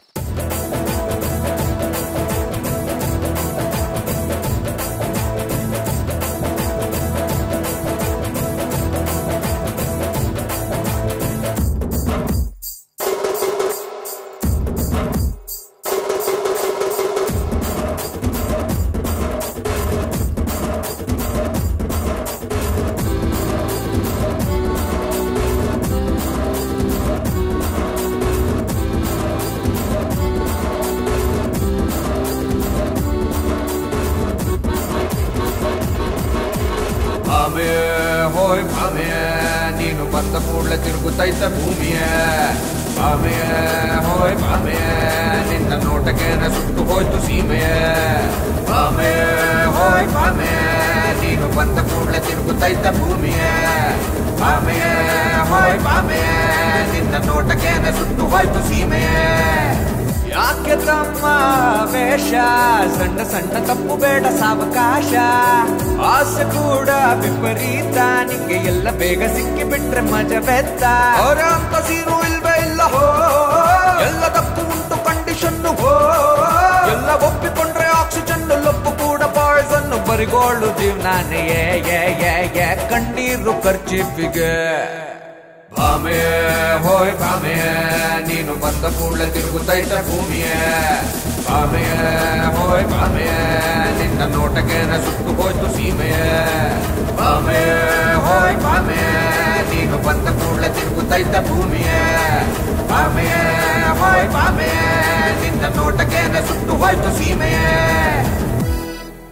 ಭಾಮೆ ಹೋಯ್ ಭಾಮೆ ನೀನು ಬಂದ ಕೂಡ್ಲೆ ತಿರುಗುತ್ತೈತೆ ಭೂಮಿಯೇ ಭಾಮೆ ಹೋಯ್ ಭಾಮೆ ನಿನ್ನ ನೋಟಕ್ಕೆ ಸುಟ್ಟು ಹೋಯ್ತು ಸೀಮೆಯೇ ಭಾಮೆ ಹೋಯ್ ಭಾಮೆ ನೀನು ಬಂದ ಕೂಡ್ಲೆ ತಿರುಗುತ್ತೈತೆ ಭೂಮಿಯೇ ಭಾಮೆ ಹೋಯ್ ಭಾಮೆ ನಿನ್ನ ನೋಟಕ್ಕೆ ಸುಟ್ಟು ಹೋಯ್ತು ಸೀಮೆಯೇ ಯಾಕೆ ತಮ್ಮ ವೇಷ ಸಣ್ಣ ಸಣ್ಣ ತಪ್ಪು ಬೇಡ ಸಾವಕಾಶ ಆಸೆ ಕೂಡ ವಿಪರೀತ ನಿಂಗೆ ಎಲ್ಲ ಬೇಗ ಸಿಕ್ಕಿ ಬಿಟ್ರೆ ಮಜವೆತ್ತ ಅವರ ಅಂತ ಸೀನು ಇಲ್ವೇ ಇಲ್ಲ ಹೋ ಎಲ್ಲ ತಪ್ಪು ಉಂಟು ಕಂಡೀಷನ್ ಹೋ ಎಲ್ಲ ಒಪ್ಪಿಕೊಂಡ್ರೆ ಆಕ್ಸಿಜನ್ ಲಪ್ಪು ಕೂಡ ಪಾಯ್ಸನ್ ಬರಿಗೋಳು ಜೀವನಾನೇ ಏ ಏ ಏ ಏ ಕಣ್ಣೀರು ಖರ್ಚಿಫಿಗೆ ಭಾಮೆ ಹೋಯ್ ಭಾಮೆ ನೀನು ಬಂದ ಕೂಡಲೇ ತಿರುಗುತ್ತೈತೆ ಭೂಮಿಯೇ ಭಾಮೆ ಹೋಯ್ ಭಾಮೆ ನಿನ್ನ ನೋಟಕ್ಕೆ ಸುಟ್ಟು ಹೋಯ್ತು ಸೀಮೆಯೇ ಭಾಮೆ ಹೋಯ್ ಭಾಮೆ ನೀನು ಬಂದ ಕೂಡಲೇ ತಿರುಗುತ್ತೈತೆ ಭೂಮಿಯೇ ಭಾಮೆ ಹೋಯ್ ಭಾಮೆ ನಿನ್ನ ನೋಟಕ್ಕೆ ಸುಟ್ಟು ಹೋಯ್ತು ಸೀಮೆಯೇ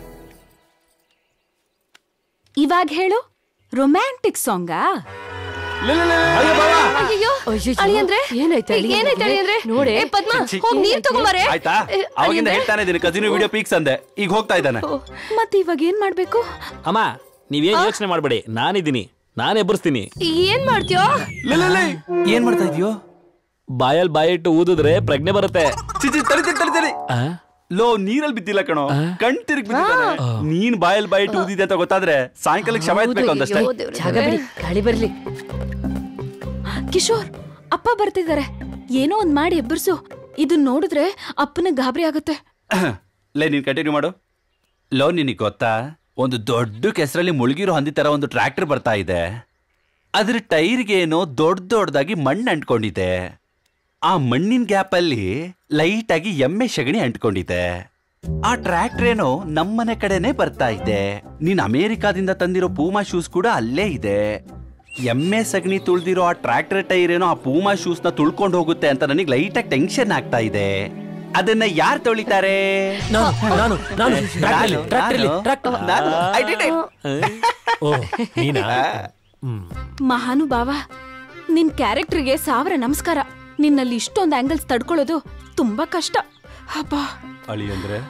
ಇವಾಗ ಹೇಳು ರೊಮ್ಯಾಂಟಿಕ್ ಸಾಂಗಾ ಅಯ್ಯೋ ಅಳಿಯಂದ್ರೆ ಏನಾಯ್ತು ಅಳಿಯಂದ್ರೆ? ಏನಾಯ್ತು ಅಳಿಯಂದ್ರೆ ನೋಡಿ. ಏ, ಪದ್ಮ ಹೋಗ್ ನೀರ್ ತಗೊಂಬಾರೆ ಆಯ್ತಾ ಏ, ಅವಾಗಿಂದ ಅಳಿಯಂದ್ರೆ? ಹೇಳ್ತಾನೆ ಇದೀನಿ ಕಸಿನ್ ವಿಡಿಯೋ ಪೀಕ್ಸ್ ಅಂದೆ ಈಗ ಹೋಗ್ತಾ ಇದ್ದಾನೆ ಮತ್ತೆ ಇವಾಗ ಏನ್ ಮಾಡ್ಬೇಕು ಅಮ್ಮ ನೀವೇನ್ ಯೋಚನೆ ಮಾಡಬೇಡಿ ನಾನಿದ್ದೀನಿ ನಾನೇ ಎಬ್ಬರಿಸ್ತೀನಿ ಏನ್ ಮಾಡ್ತೀಯೋ ಏನ್ ಮಾಡ್ತಾ ಇದೀಯೋ ಬಾಯಲ್ಲಿ ಬಾಯಿಟ್ಟು ಊದಿದ್ರೆ ಪ್ರಜ್ಞೆ ಬರುತ್ತೆ ಚಿಚಿ ತಡಿ ತಡಿ ತಡಿ ತಡಿ ಲೋ ನೀರಲ್ಲಿ ಬಿದ್ದಿಲ್ಲ ಕಣೋ ಕಣ್ ತಿರುಗಿ ಬಿದ್ದಿದ್ದಾನೆ ನೀನ್ ಬಾಯಲ್ಲಿ ಬಾಯಿ ಊದಿದೆ ಅಂತ ಗೊತ್ತಾದ್ರೆ ಸಾಯಂಕಾಲಕ್ಕೆ ಶವ ಎತ್ಬೇಕು ಅಂದಷ್ಟೇ ಜಾಗ ಬಿಡಿ ಗಾಳಿ ಬರ್ಲಿ ಕಿಶೋರ್ ಅಪ್ಪ ಬರ್ತಿದ್ದಾರೆ ಏನೋ ಒಂದ್ ಮಾಡಿ ಎಬ್ಬರ್ಸು ಇದನ್ ನೋಡಿದ್ರೆ ಅಪ್ಪನ ಗಾಬರಿ ಆಗುತ್ತೆ ಲೇ ನೀನ್ ಕಂಟಿನ್ಯೂ ಮಾಡು ಲೋ ನಿನಗೆ ಗೊತ್ತಾ ಒಂದು ದೊಡ್ಡ ಕೆಸರಲ್ಲಿ ಮುಳುಗಿರೋ ಹಂದಿ ತರ ಒಂದು ಟ್ರ್ಯಾಕ್ಟರ್ ಬರ್ತಾ ಇದೆ ಅದ್ರ ಟೈರ್ಗೆ ಏನೋ ದೊಡ್ಡ ದೊಡ್ಡದಾಗಿ ಮಣ್ಣು ಅಂಟ್ಕೊಂಡಿದೆ ಆ ಮಣ್ಣಿನ ಗ್ಯಾಪ್ ಅಲ್ಲಿ ಲೈಟ್ ಆಗಿ ಎಮ್ಮೆ ಸಗಣಿ ಅಂಟ್ಕೊಂಡಿದೆ ಆ ಟ್ರ್ಯಾಕ್ಟರ್ ಏನೋ ನಮ್ಮನೆ ಕಡೆನೆ ಬರ್ತಾ ಇದೆ ನೀನ್ ಅಮೇರಿಕಾದಿಂದ ತಂದಿರೋ ಪೂಮಾ ಶೂಸ್ ಕೂಡ ಅಲ್ಲೇ ಇದೆ ಎಮ್ಮೆ ಸಗಣಿ ತುಳ್ದಿರೋ ಆ ಟ್ರ್ಯಾಕ್ಟರ್ ಟೈರ್ ಏನೋ ಆ ಪೂಮಾ ಶೂಸ್ ನ ತುಳ್ಕೊಂಡು ಹೋಗುತ್ತೆ ಅಂತ ನನಗೆ ಲೈಟ್ ಆಗಿ ಟೆನ್ಷನ್ ಆಗ್ತಾ ಇದೆ ಅದನ್ನ ಯಾರು ತೊಳಿತಾರೆ ನಾನು ನಾನು ನಾನು ಟ್ರ್ಯಾಕ್ಟರ್ಲಿ, ಟ್ರ್ಯಾಕ್ಟರ್ಲಿ, ಟ್ರ್ಯಾಕ್ಟರ್. ನಾನು, I did it. ಓ ನೀನಾ ಮಹಾನುಭಾವ ನಿನ್ ಕ್ಯಾರೆಕ್ಟರ್ಗೆ ಸಾವಿರ ನಮಸ್ಕಾರ ನಿನ್ನಲ್ಲಿ ಇಷ್ಟೊಂದು ಆಂಗಲ್ಸ್ ತಡ್ಕೊಳ್ಳೋದು ತುಂಬಾ ಕಷ್ಟ ಅಬ್ಬಾ ಅಳಿ ಅಂದ್ರೆ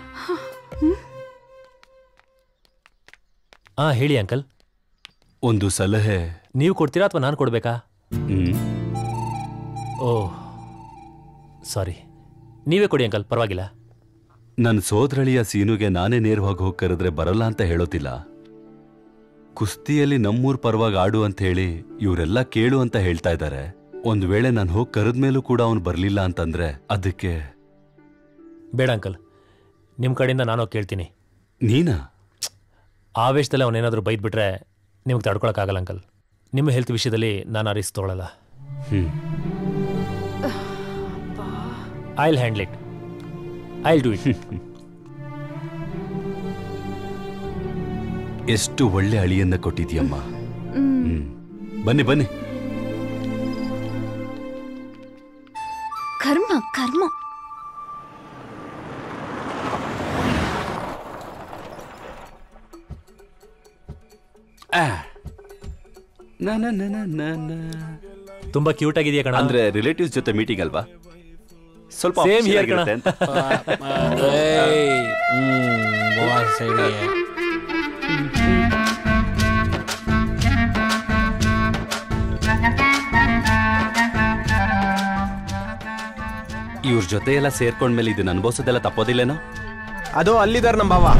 ಹಾ ಹೇಳಿ ಅಂಕಲ್ ಒಂದು ಸಲಹೆ ನೀವು ಕೊಡ್ತೀರಾ ಅಥವಾ ನಾನು ಕೊಡ್ಬೇಕಾ ಹ್ಮ್ ಓ ಸಾರಿ ನೀವೇ ಕೊಡಿ ಅಂಕಲ್ ಪರವಾಗಿಲ್ಲ ನನ್ನ ಸೋದರಳಿಯ ಸೀನುಗೆ ನಾನೇ ನೇರವಾಗಿ ಹೋಗಿ ಕರೆದ್ರೆ ಬರಲ್ಲ ಅಂತ ಹೇಳೋತಿಲ್ಲ ಕುಸ್ತಿಯಲ್ಲಿ ನಮ್ಮೂರ್ ಪರವಾಗಿ ಆಡು ಅಂತ ಹೇಳಿ ಇವರೆಲ್ಲ ಕೇಳು ಅಂತ ಹೇಳ್ತಾ ಇದ್ದಾರೆ ಒಂದ್ ವೇಳೆ ನಾನು ಹೋಗಿ ಕರೆದ್ಮೇಲೂ ಕೂಡ ಅವನು ಬರ್ಲಿಲ್ಲ ಅಂತಂದ್ರೆ ಅದಕ್ಕೆ ಬೇಡ ಅಂಕಲ್ ನಿಮ್ಮ ಕಡೆಯಿಂದ ನಾನು ಹೋಗ್ ಕೇಳ್ತೀನಿ ನೀನಾ ಆವೇಶದಲ್ಲಿ ಅವನೇನಾದರೂ ಬೈದ್ಬಿಟ್ರೆ ನಿಮಗೆ ತಡ್ಕೊಳಕ್ಕಾಗಲ್ಲ ಅಂಕಲ್ ನಿಮ್ಮ ಹೆಲ್ತ್ ವಿಷಯದಲ್ಲಿ ನಾನು ಆ ರಿಸ್ಕ್ ತೊಗೊಳಲ್ಲ hmm I will handle it I will do it ಎಷ್ಟು ಒಳ್ಳೆ ಅಳಿಯನ್ನ ಕೊಟ್ಟಿದ್ಯಮ್ಮ ಹ್ಮ್ ಬನ್ನಿ ಬನ್ನಿ ಕರ್ಮ ಕರ್ಮ ಆ. ನ, ನ, ನ, ನ, ನ, ನ. ತುಂಬಾ ಕ್ಯೂಟ್ ಆಗಿದೆಯಾ ಕಣ ಅಂದ್ರೆ ರಿಲೇಟಿವ್ಸ್ ಜೊತೆ ಮೀಟಿಂಗ್ ಅಲ್ವಾ ಸ್ವಲ್ಪ Same official here ಕಣ. ಆಗಿರುತ್ತೆ ಅಂತ. ಇವ್ರ ಜೊತೆ ಎಲ್ಲ ಸೇರ್ಕೊಂಡ್ಮೇಲೆ ಇದನ್ನ ಅನುಭವಿಸೋದೆಲ್ಲ ತಪ್ಪೋದಿಲ್ಲೇನೋ ಅದು ಅಲ್ಲಿದಾರ ನಮ್ಮ ಬಾವ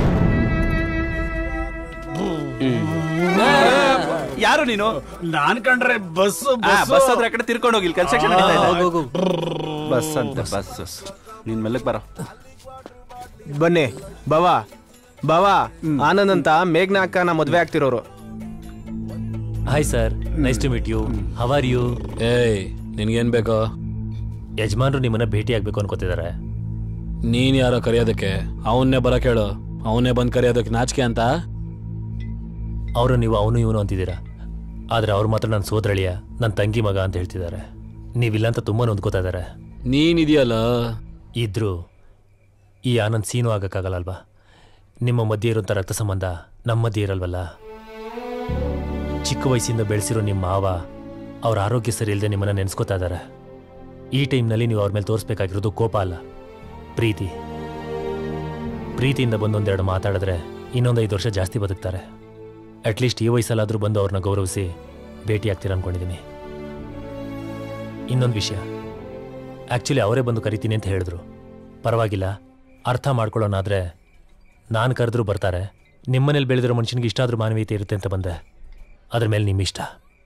ಯಾರು ನೀನು ನಾನ್ ಕಂಡ್ರೆ ಬಸ್ ಬಸ್ ಆದ್ರೆ ಆ ಕಡೆ ತಿರ್ಕೊಂಡು ಹೋಗಿಲ್ಲ ಕನ್ಸ್ಟ್ರಕ್ಷನ್ ಬಸ್ ಅಂತ ಬಸ್ ನಿನ್ ಮೆಲ್ಲಕ್ ಬರೋ ಬನ್ನಿ ಬಾವ ಬಾವ ಆನಂದ್ ಅಂತ ಮೇಘ್ನ ಅಕ್ಕನ ಮದ್ವೆ ಆಗ್ತಿರೋರು hi sir nice to meet you how are you ಏಯ್ ನಿನ್ಗೇನ್ ಬೇಕೋ ಯಜಮಾನ್ರು ನಿಮ್ಮನ್ನ ಭೇಟಿ ಆಗ್ಬೇಕು ಅನ್ಕೋತಿದ್ದಾರೆ ನೀನ್ ಯಾರೋ ಕರೆಯೋದಕ್ಕೆ ಅವನ್ನೇ ಬರಕ್ ಹೇಳು ಅವನ್ನೇ ಬಂದ್ ಕರೆಯೋದಕ್ಕೆ ನಾಚಿಕೆ ಅಂತ ಅವರು ನೀವು ಅವನು ಇವನು ಅಂತಿದ್ದೀರಾ ಆದರೆ ಅವ್ರು ಮಾತ್ರ ನನ್ನ ಸೋದರಳಿಯ ನನ್ನ ತಂಗಿ ಮಗ ಅಂತ ಹೇಳ್ತಿದ್ದಾರೆ ನೀವಿಲ್ಲ ಅಂತ ತುಂಬ ನೊಂದ್ಕೋತಾ ಇದ್ದಾರೆ ನೀನಿದೆಯಲ್ಲ ಇದ್ರೂ ಈ ಆನಂದ್ ಸೀನು ಆಗಕ್ಕಾಗಲ್ಲ ಅಲ್ವಾ ನಿಮ್ಮ ಮಧ್ಯೆ ಇರುವಂಥ ರಕ್ತ ಸಂಬಂಧ ನಮ್ಮ ಮಧ್ಯೆ ಇರಲ್ವಲ್ಲ ಚಿಕ್ಕ ವಯಸ್ಸಿಂದ ಬೆಳೆಸಿರೋ ನಿಮ್ಮ ಮಾವ ಅವ್ರ ಆರೋಗ್ಯ ಸರಿ ಇಲ್ಲದೆ ನಿಮ್ಮನ್ನ ನೆನೆಸ್ಕೋತಾ ಇದ್ದಾರೆ ಈ ಟೈಮ್ನಲ್ಲಿ ನೀವು ಅವ್ರ ಮೇಲೆ ತೋರಿಸ್ಬೇಕಾಗಿರೋದು ಕೋಪ ಅಲ್ಲ ಪ್ರೀತಿ ಪ್ರೀತಿಯಿಂದ ಬಂದೊಂದೆರಡು ಮಾತಾಡಿದ್ರೆ ಇನ್ನೊಂದು ಐದು ವರ್ಷ ಜಾಸ್ತಿ ಬದುಕ್ತಾರೆ ಅಟ್ಲೀಸ್ಟ್ ಈ ವಯಸ್ಸಲ್ಲಾದರೂ ಬಂದು ಅವ್ರನ್ನ ಗೌರವಿಸಿ ಭೇಟಿ ಆಗ್ತೀರ ಅನ್ಕೊಂಡಿದ್ದೀನಿ ಇನ್ನೊಂದು ವಿಷಯ ಆ್ಯಕ್ಚುಲಿ ಅವರೇ ಬಂದು ಕರಿತೀನಿ ಅಂತ ಹೇಳಿದ್ರು ಪರವಾಗಿಲ್ಲ ಅರ್ಥ ಮಾಡ್ಕೊಳ್ಳೋಣಾದ್ರೆ ನಾನು ಕರೆದ್ರೂ ಬರ್ತಾರೆ ನಿಮ್ಮನೇಲಿ ಬೆಳೆದಿರೋ ಮನುಷ್ಯನಿಗೆ ಇಷ್ಟ ಆದ್ರೂ ಮಾನವೀಯತೆ ಇರುತ್ತೆ ಅಂತ ಬಂದೆ ಅದ್ರ ಮೇಲೆ ನಿಮ್ಮ ಇಷ್ಟ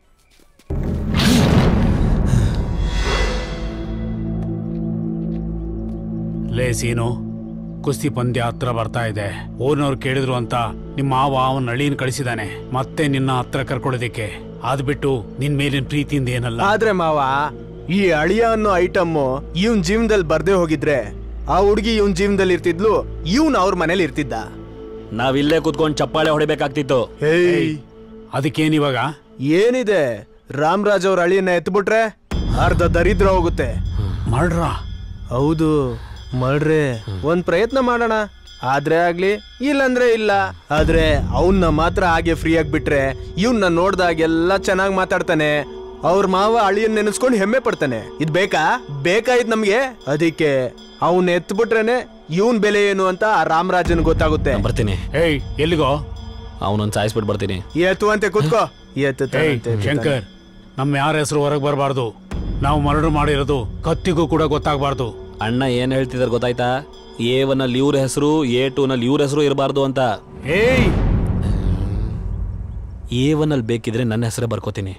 ಲೇ ಸೀನು ಕುಸ್ತಿ ಪಂದ್ಯ ಹತ್ರ ಬರ್ತಾ ಇದೆ ಊರಿನವ್ರು ಕೇಳಿದ್ರು ಅಂತ ನಿಮ್ಮ ಮಾವ ಅವನ ಹಳ್ಳಿನ ಕಳಿಸಿದಾನೆ ಮತ್ತೆ ನಿನ್ನ ಹತ್ರ ಕರ್ಕೊಳ್ಳೋದಿಕ್ಕೆ ಅದ್ಬಿಟ್ಟು ನಿನ್ ಮೇಲಿನ ಪ್ರೀತಿಯಿಂದ ಏನಲ್ಲ ಆದ್ರೆ ಮಾವ ಈ ಅಳಿಯ ಅನ್ನೋ ಐಟಮ್ ಇವನ್ ಜೀವನದಲ್ಲಿ ಬರ್ದೇ ಹೋಗಿದ್ರೆ ಆ ಹುಡುಗಿ ಇವನ್ ಜೀವನದಲ್ಲಿ ಇರ್ತಿದ್ಲು ಇವನ್ ಅವ್ರ ಮನೇಲಿ ಇರ್ತಿದ್ದ ನಾವಿಲ್ಲೇ ಕುತ್ಕೊಂಡು ಚಪ್ಪಾಳೆ ಹೊಡಿಬೇಕಾಗ್ತಿತ್ತು ಹೇಯ್ ಅದಕ್ಕೇನಿವಾಗ ಏನಿದೆ ರಾಮರಾಜ್ ಅವ್ರ ಅಳಿಯನ್ನ ಎತ್ಬಿಟ್ರೆ ಅರ್ಧ ದರಿದ್ರ ಹೋಗುತ್ತೆ ಮಾಡ್ರ ಹೌದು ಮಾಡ್ರೆ ಒಂದ್ ಪ್ರಯತ್ನ ಮಾಡೋಣ ಆದ್ರೆ ಆಗ್ಲಿ ಇಲ್ಲಂದ್ರೆ ಇಲ್ಲ ಆದ್ರೆ ಅವನ್ನ ಮಾತ್ರ ಹಾಗೆ ಫ್ರೀ ಆಗಿ ಬಿಟ್ರೆ ಇವ್ನ ನೋಡ್ದಾಗೆಲ್ಲ ಚೆನ್ನಾಗಿ ಮಾತಾಡ್ತಾನೆ ಅವ್ರ ಮಾವ ಅಳಿಯನ್ ನೆನೆಸ್ಕೊಂಡು ಹೆಮ್ಮೆ ಪಡ್ತಾನೆ ಇದ್ ಬೇಕಾ ಬೇಕಾ ಇದ್ ನಮ್ಗೆ ಅದಕ್ಕೆ ಅವನ್ ಎತ್ಬಿಟ್ರೇನೆ ಇವನ್ ಬೆಲೆ ಏನು ಅಂತ ಆ ರಾಮರಾಜನ್ ಗೊತ್ತಾಗುತ್ತೆ ಬರ್ತೀನಿ ಏಯ್ ಎಲ್ಲಿಗೋ ಅವನೊಂದು ಸಾಯಿಸ್ಬಿಟ್ಟು ಬರ್ತೀನಿ ಎತ್ತು ಅಂತೆ ಕೂತ್ಕೋ ಎತ್ತು ಏಯ್ ಶಂಕರ್ ನಮ್ಮ ಯಾರ ಹೆಸರು ಹೊರಗೆ ಬರಬಾರ್ದು ನಾವು ಮರ್ಡರ್ ಮಾಡಿರೋದು ಕತ್ತಿಗೂ ಕೂಡ ಗೊತ್ತಾಗಬಾರ್ದು ಅಣ್ಣ ಏನ್ ಹೇಳ್ತಿದಾರೆ ಗೊತ್ತಾಯ್ತಾ ಎ ಒನ್ ಅಲ್ಲಿ ಇವ್ರ ಹೆಸರು ಎ ಟೂ ನಲ್ಲಿ ಇವ್ರ ಹೆಸರು ಇರಬಾರ್ದು ಅಂತ ಏಯ್ ಎ ಒನ್ ಅಲ್ಲಿ ಬೇಕಿದ್ರೆ ನನ್ನ ಹೆಸರೇ ಬರ್ಕೋತೀನಿ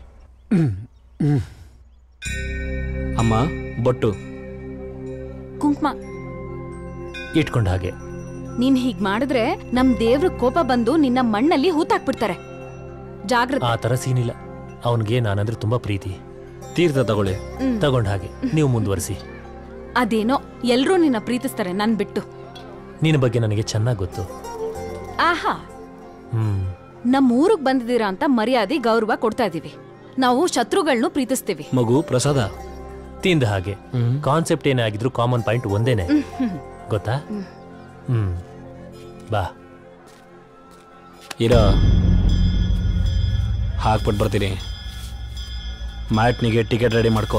ಅಮ್ಮ ಬೊಟ್ಟು ಕುಂಕುಮ ಇಟ್ಕೊಂಡ ಹಾಗೆ ನೀನ್ ಹೀಗ್ ಮಾಡಿದ್ರೆ ನಮ್ ದೇವ್ರ ಕೋಪ ಬಂದು ನಿನ್ನ ಮಣ್ಣಲ್ಲಿ ಹೂತಾಕ್ಬಿಡ್ತಾರೆ ಜಾಗ್ರತೆ ಆ ಥರ ಸೀನಿಲ್ಲ ಅವನಿಗೆ ನಾನಂದ್ರೆ ತುಂಬಾ ಪ್ರೀತಿ ತೀರ್ಥ ತಗೊಳ್ಳಿ ಹ್ಮ್. ತಗೊಂಡ ಹಾಗೆ ನೀವು ಮುಂದುವರಿಸಿ ಅದೇನೋ ಎಲ್ರೂ ನಿನ್ನ ಪ್ರೀತಿಸ್ತಾರೆ ನನ್ ಬಿಟ್ಟು ನಿನ್ನ ಬಗ್ಗೆ ನನಗೆ ಚೆನ್ನಾಗಿ ಗೊತ್ತು ಆಹಾ ಹ್ಮ್ ನಮ್ ಊರಿಗ್ ಬಂದಿದ್ದೀರಾ ಅಂತ ಮರ್ಯಾದೆ ಗೌರವ ಕೊಡ್ತಾ ಇದೀವಿ ನಾವು ಶತ್ರುಗಳನ್ನೂ ಪ್ರೀತಿಸ್ತೀವಿ ಮಗು ಪ್ರಸಾದ ತಿಂದ ಹಾಗೆ ಕಾನ್ಸೆಪ್ಟ್ ಏನೇ ಆಗಿದ್ರು ಕಾಮನ್ ಪಾಯಿಂಟ್ ಒಂದೇನೆ ಹ್ಮ್. ಗೊತ್ತಾ ಹ್ಮ್ ಬಾ ಇರೋ ಹಾಕ್ಬಿಟ್ಟು ಬರ್ತೀನಿ ಮ್ಯಾಟ್ನಿಗೆ ಟಿಕೆಟ್ ರೆಡಿ ಮಾಡ್ಕೋ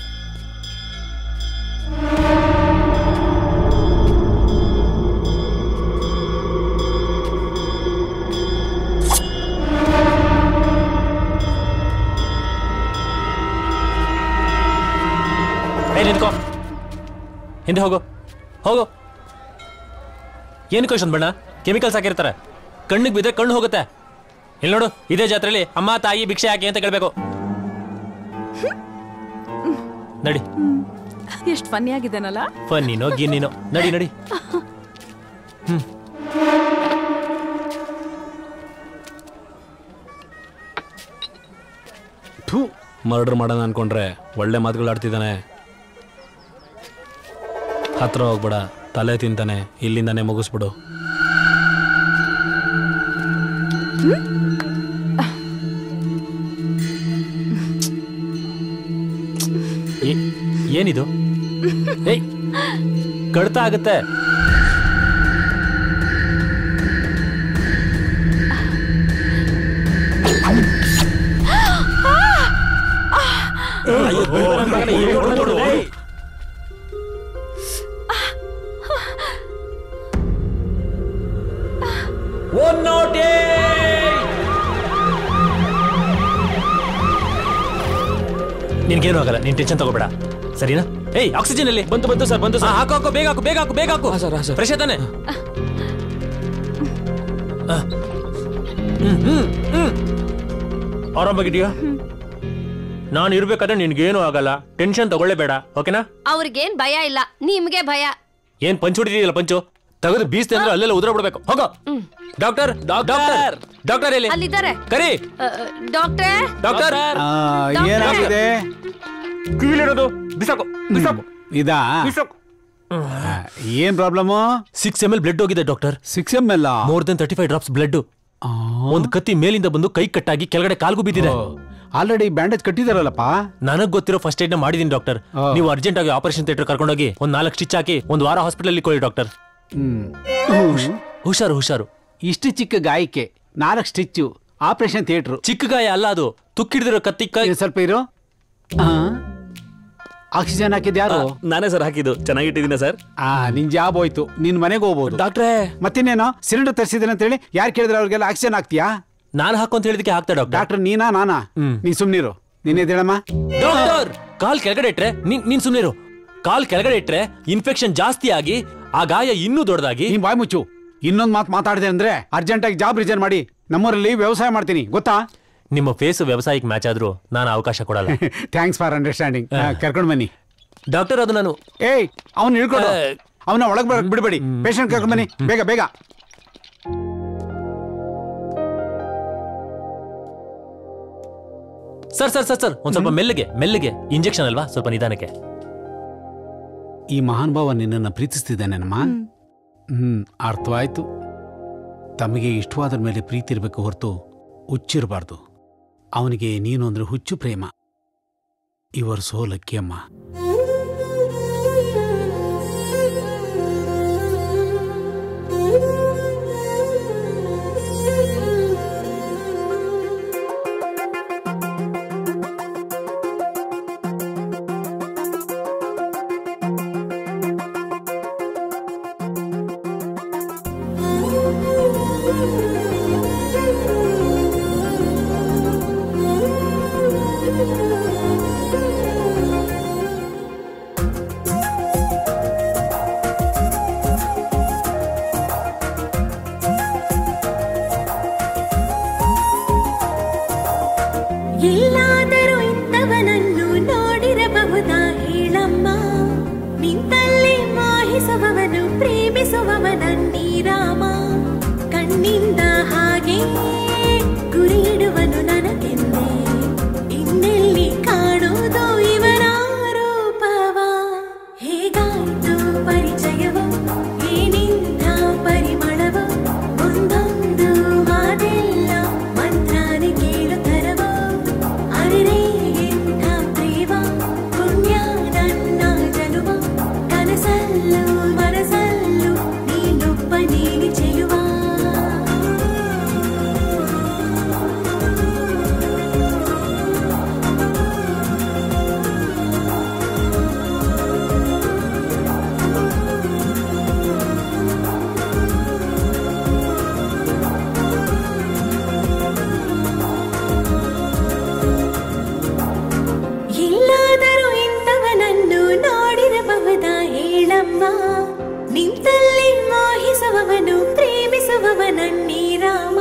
ಏ ನಿಂತ್ಕೋ ಹಿಂದೆ ಹೋಗು ಹೋಗು ಏನು ಕ್ವಶನ್ ಬಣ್ಣ ಕೆಮಿಕಲ್ಸ್ ಹಾಕಿರ್ತಾರೆ ಕಣ್ಣಿಗೆ ಬಿದ್ದರೆ ಕಣ್ಣು ಹೋಗುತ್ತೆ ಇಲ್ಲಿ ನೋಡು ಇದೇ ಜಾತ್ರೆಯಲ್ಲಿ ಅಮ್ಮ ತಾಯಿ ಭಿಕ್ಷೆ ಹಾಕಿ ಅಂತ ಕೇಳಬೇಕು ನಡಿ ಎಷ್ಟ್ ಫನ್ನಿ ಆಗಿದ್ದಾನಲ್ಲ ಫನ್ನಿನೋ ಗಿನ್ನಿನೋ ನಡಿ ನಡಿ ಹ್ಮ್ ಮರ್ಡರ್ ಮಾಡೋಣ ಅನ್ಕೊಂಡ್ರೆ ಒಳ್ಳೆ ಮಾತುಗಳು ಆಡ್ತಿದ್ದಾನೆ ಹತ್ರ ಹೋಗ್ಬೇಡ ತಲೆ ತಿಂತಾನೆ ಇಲ್ಲಿಂದಾನೆ ಮುಗಿಸ್ಬಿಡು ಏ- ಏನಿದು ಏಯ್ ಕಡ್ತ ಆಗುತ್ತೆ ಒನ್ ನಾಟ್ ನಿನ್ಗೇನು ಆಗಲ್ಲ ನೀನ್ ಟೆನ್ಷನ್ ತಗೋಬೇಡ ಸರಿನಾ ಏಯ್ ಆಕ್ಸಿಜನ್ ಅಲ್ಲಿ ಬಂತು ಬಂತು ಸರ್ ಬಂತು ಸರ್ ಹಾಕು ಹಾಕು ಬೇಗ ಹಾಕು ಬೇಗ ಹಾಕು ಬೇಗ ಹಾಕು ಸರ್ ಸರ್ ಫ್ರೆಶ್ ತಾನೆ ಆ. ಹ್ಮ್ ಹ್ಮ್ ಹ್ಮ್ ಆರಾಮಾಗಿದೆಯಾ ನಾನು ಇರ್ಬೇಕಾದ್ರೆ ನಿನ್ಗೇನು ಆಗಲ್ಲ ಟೆನ್ಷನ್ ತಗೊಳ್ಳೇಬೇಡ ಓಕೆನಾ ಅವ್ರಿಗೇನ್ ಭಯ ಇಲ್ಲ ನಿಮ್ಗೆ ಭಯ ಏನ್ ಪಂಚ್ ಹೊಡಿದೀಯಲ್ಲ ಪಂಚು ತೆಗೆದು ಬೀಸ್ತೆ ಅಂದ್ರೆ ಅಲ್ಲೆಲ್ಲ ಉದ್ರ ಬಿಡ್ಬೇಕು ಹೋಗೋ ಡಾಕ್ಟರ್ ಡಾಕ್ಟರ್ ಡಾಕ್ಟರ್ ಎಲ್ಲಿ ಅಲ್ಲಿದ್ದಾರೆ ಕರಿ ಡಾಕ್ಟ್ರೇ ಡಾಕ್ಟರ್ ಏನಾಗಿದೆ ಕಿವಿಲಿರೋದು ಬಿಸಾಕು ಬಿಸಾಕು ಇದಾ ಆ, ಏನ್ problem six M L blood ಹೋಗಿದೆ doctor six M L more than thirty five drops blood ಒಂದ್ ಕತ್ತಿ ಮೇಲಿಂದ ಬಂದು ಕೈ ಕಟ್ಟಾಗಿ ಕೆಳಗಡೆ ಕಾಲ್ಗೂ ಬಿದ್ದಿದೆ ಆಲ್ರೆಡಿ ಬ್ಯಾಂಡೇಜ್ ಕಟ್ಟಿದಾರಲ್ಲಪ್ಪ ನನಗ್ ಗೊತ್ತಿರೋ ಫಸ್ಟ್ ಏಡ್ ನ ಮಾಡಿದೀನಿ ಡಾಕ್ಟರ್ ನೀವು ಅರ್ಜೆಂಟ್ ಆಗಿ ಆಪರೇಷನ್ ಥಿಯೇಟರ್ ಕರ್ಕೊಂಡೋಗಿ ಒಂದ್ ನಾಲ್ಕು ಸ್ಟಿಚ್ ಹಾಕಿ ಒಂದ್ ವಾರ ಹಾಸ್ಪಿಟಲ್ ಇಟ್ಕೊಳ್ಳಿ ಡಾಕ್ಟರ್ ಹುಷಾರು ಹುಷಾರು ಇಷ್ಟು ಚಿಕ್ಕ ಗಾಯಕ್ಕೆ ನಾಲ್ಕು ಸ್ಟಿಚ್ಚು ಆಪರೇಷನ್ ಥಿಯೇಟ್ರು ಚಿಕ್ಕ ಗಾಯ ಅಲ್ಲ ಅದು ತುಕ್ಕಿಡಿದಿರೋ ಕತ್ತಿ ಕೈ ಸ್ವಲ್ಪ ಇರು ಆಕ್ಸಿಜನ್ ಹಾಕಿದ್ ಯಾರು ನಾನೇ ಸರ್ ಹಾಕಿದ್ದು ಚೆನ್ನಾಗಿಟ್ಟಿದ್ದೀನ ಸರ್ ಆ ನಿನ್ ಜಾಬ್ ಹೋಯ್ತು ನಿನ್ ಮನೆಗೆ ಹೋಗ್ಬೋದು ಡಾಕ್ಟ್ರೇ ಮತ್ತಿನ್ನೇನೋ ಸಿಲಿಂಡರ್ ತರಿಸಿದ್ರೆ ಅಂತ ಹೇಳಿ ಯಾರು ಕೇಳಿದ್ರೆ ಅವ್ರಿಗೆಲ್ಲ ಆಕ್ಸಿಜನ್ ಹಾಕ್ತೀಯಾ ನಾನು ಹಾಕೊಂತ ಹೇಳಿದಕ್ಕೆ ಹಾಕ್ತಾ ಡಾಕ್ಟರ್ ಡಾಕ್ಟರ್ ನೀನಾ ನಾನಾ ನೀನ್ ಸುಮ್ನಿರು ನೀನೇ ಹೇಳಮ್ಮ ಡಾಕ್ಟರ್ ಕಾಲ್ ಕೆಳಗಡೆ ಇಟ್ರೆ ನೀನ್ ನೀನ್ ಸುಮ್ನಿರು ಕಾಲ್ ಕೆಳಗಡೆ ಇಟ್ರೆ ಇನ್ಫೆಕ್ಷನ್ ಜಾಸ್ತಿ ಆಗಿ ಆ ಗಾಯ ಇನ್ನೂ ದೊಡ್ಡದಾಗಿ ನೀನ್ ಬಾಯ್ ಮುಚ್ಚು ಇನ್ನೊಂದ್ ಮಾತು ಮಾತಾಡಿದೆ ಅಂದ್ರೆ ಅರ್ಜೆಂಟ್ ಆಗಿ ಜಾಬ್ ರಿಸೈನ್ ಮಾಡಿ ನಮ್ಮೂರಲ್ಲಿ ವ್ಯವಸಾಯ ಮಾಡ್ತೀನಿ ಗೊತ್ತಾ ನಿಮ್ಮ ಫೇಸ್ ವ್ಯವಸಾಯಕ್ಕೆ ಮ್ಯಾಚ್ ಆದ್ರೂ ನಾನು ಅವಕಾಶ ಕೊಡಲ್ಲ ಥ್ಯಾಂಕ್ಸ್ ಫಾರ್ ಅಂಡರ್ಸ್ಟ್ಯಾಂಡಿಂಗ್ ಕರ್ಕೊಂಡು ಬನ್ನಿ ಡಾಕ್ಟರ್ ಅದು ನಾನು ಏಯ್ ಅವ್ನ ಹಿಡ್ಕೊಡು ಅವನ ಒಳಗ್ ಬರಕ್ ಬಿಡಬೇಡಿ ಪೇಷಂಟ್ ಕರ್ಕೊಂಡು ಬನ್ನಿ ಬೇಗ ಬೇಗ ಸರ್ ಸರ್ ಸರ್ ಸರ್ ಒಂದ್ ಸ್ವಲ್ಪ ಮೆಲ್ಲಿಗೆ ಮೆಲ್ಲಿಗೆ ಇಂಜೆಕ್ಷನ್ ಅಲ್ವಾ ಸ್ವಲ್ಪ ನಿಧಾನಕ್ಕೆ ಈ ಮಹಾನ್ ಭಾವ ನಿನ್ನನ್ನು ಪ್ರೀತಿಸ್ತಿದ್ದಾನೇನಮ್ಮ ಹ್ಮ್ ಅರ್ಥವಾಯ್ತು ತಮಗೆ ಇಷ್ಟವಾದ್ರ ಮೇಲೆ ಪ್ರೀತಿ ಇರಬೇಕು ಹೊರತು ಹುಚ್ಚಿರಬಾರ್ದು ಅವನಿಗೆ ನೀನು ಅಂದ್ರೆ ಹುಚ್ಚು ಪ್ರೇಮ ಇವರ್ ಸೋ ಲಕ್ಕಿ ಅಮ್ಮ ಎಲ್ಲಾದರೂ ಇಂಥವನನ್ನು ನೋಡಿರಬಹುದಾ ಹೇಳಮ್ಮ ನಿಂತಲ್ಲಿ ಮೋಹಿಸುವವನು ಪ್ರೇಮಿಸುವವನನ್ನೀರಾಮ ಕಣ್ಣಿಂದ ಹಾಗೆ ಗುರಿಯಿಡುವನು ನನಗೆಂದೇ ಇನ್ನೆಲ್ಲಿ ಕಾಣುವುದು ಇವನ ರೂಪವ ಹೇಗಾಯಿತು ಪರಿಚಯವ ಏನಿಂದ ಪರಿಮಳವ ಒಂದೊಂದು ಮಾತೆಲ್ಲ ಮಂತ್ರಾನೆ ಕೇಳುತ್ತರವ ಅರೆ ಎಂಥ ಪ್ರೇಮ ಪುಣ್ಯ ನನ್ನ ಜನುಮ ಕನಸಲ್ಲೂ ಮನಸಲ್ಲೂ ನೀನೊಬ್ಬ ನೀನಿ ಚೆಲುವ ಎಲ್ಲಾದರೂ ಇಂಥವನನ್ನು ನೋಡಿರಬಹುದಾ ಹೇಳಮ್ಮ ನಿಂತಲ್ಲಿ ಮೋಹಿಸುವವನು ಪ್ರೇಮಿಸುವವನನ್ನೀರಾಮ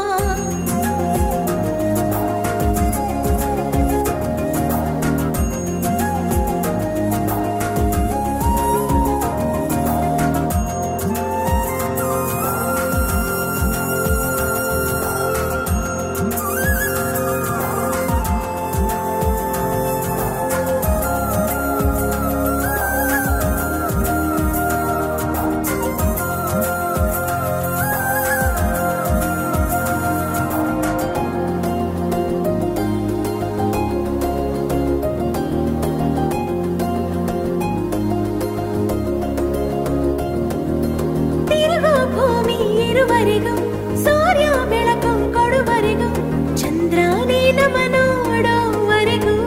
ತಿರುಗೋ ಭೂಮಿ ಇರುವರೆಗೂ ಸೂರ್ಯ ಬೆಳಕು ಕೊಡುವರೆಗೂ ಚಂದ್ರನೇ ನಮ ನೋಡೋವರೆಗೂ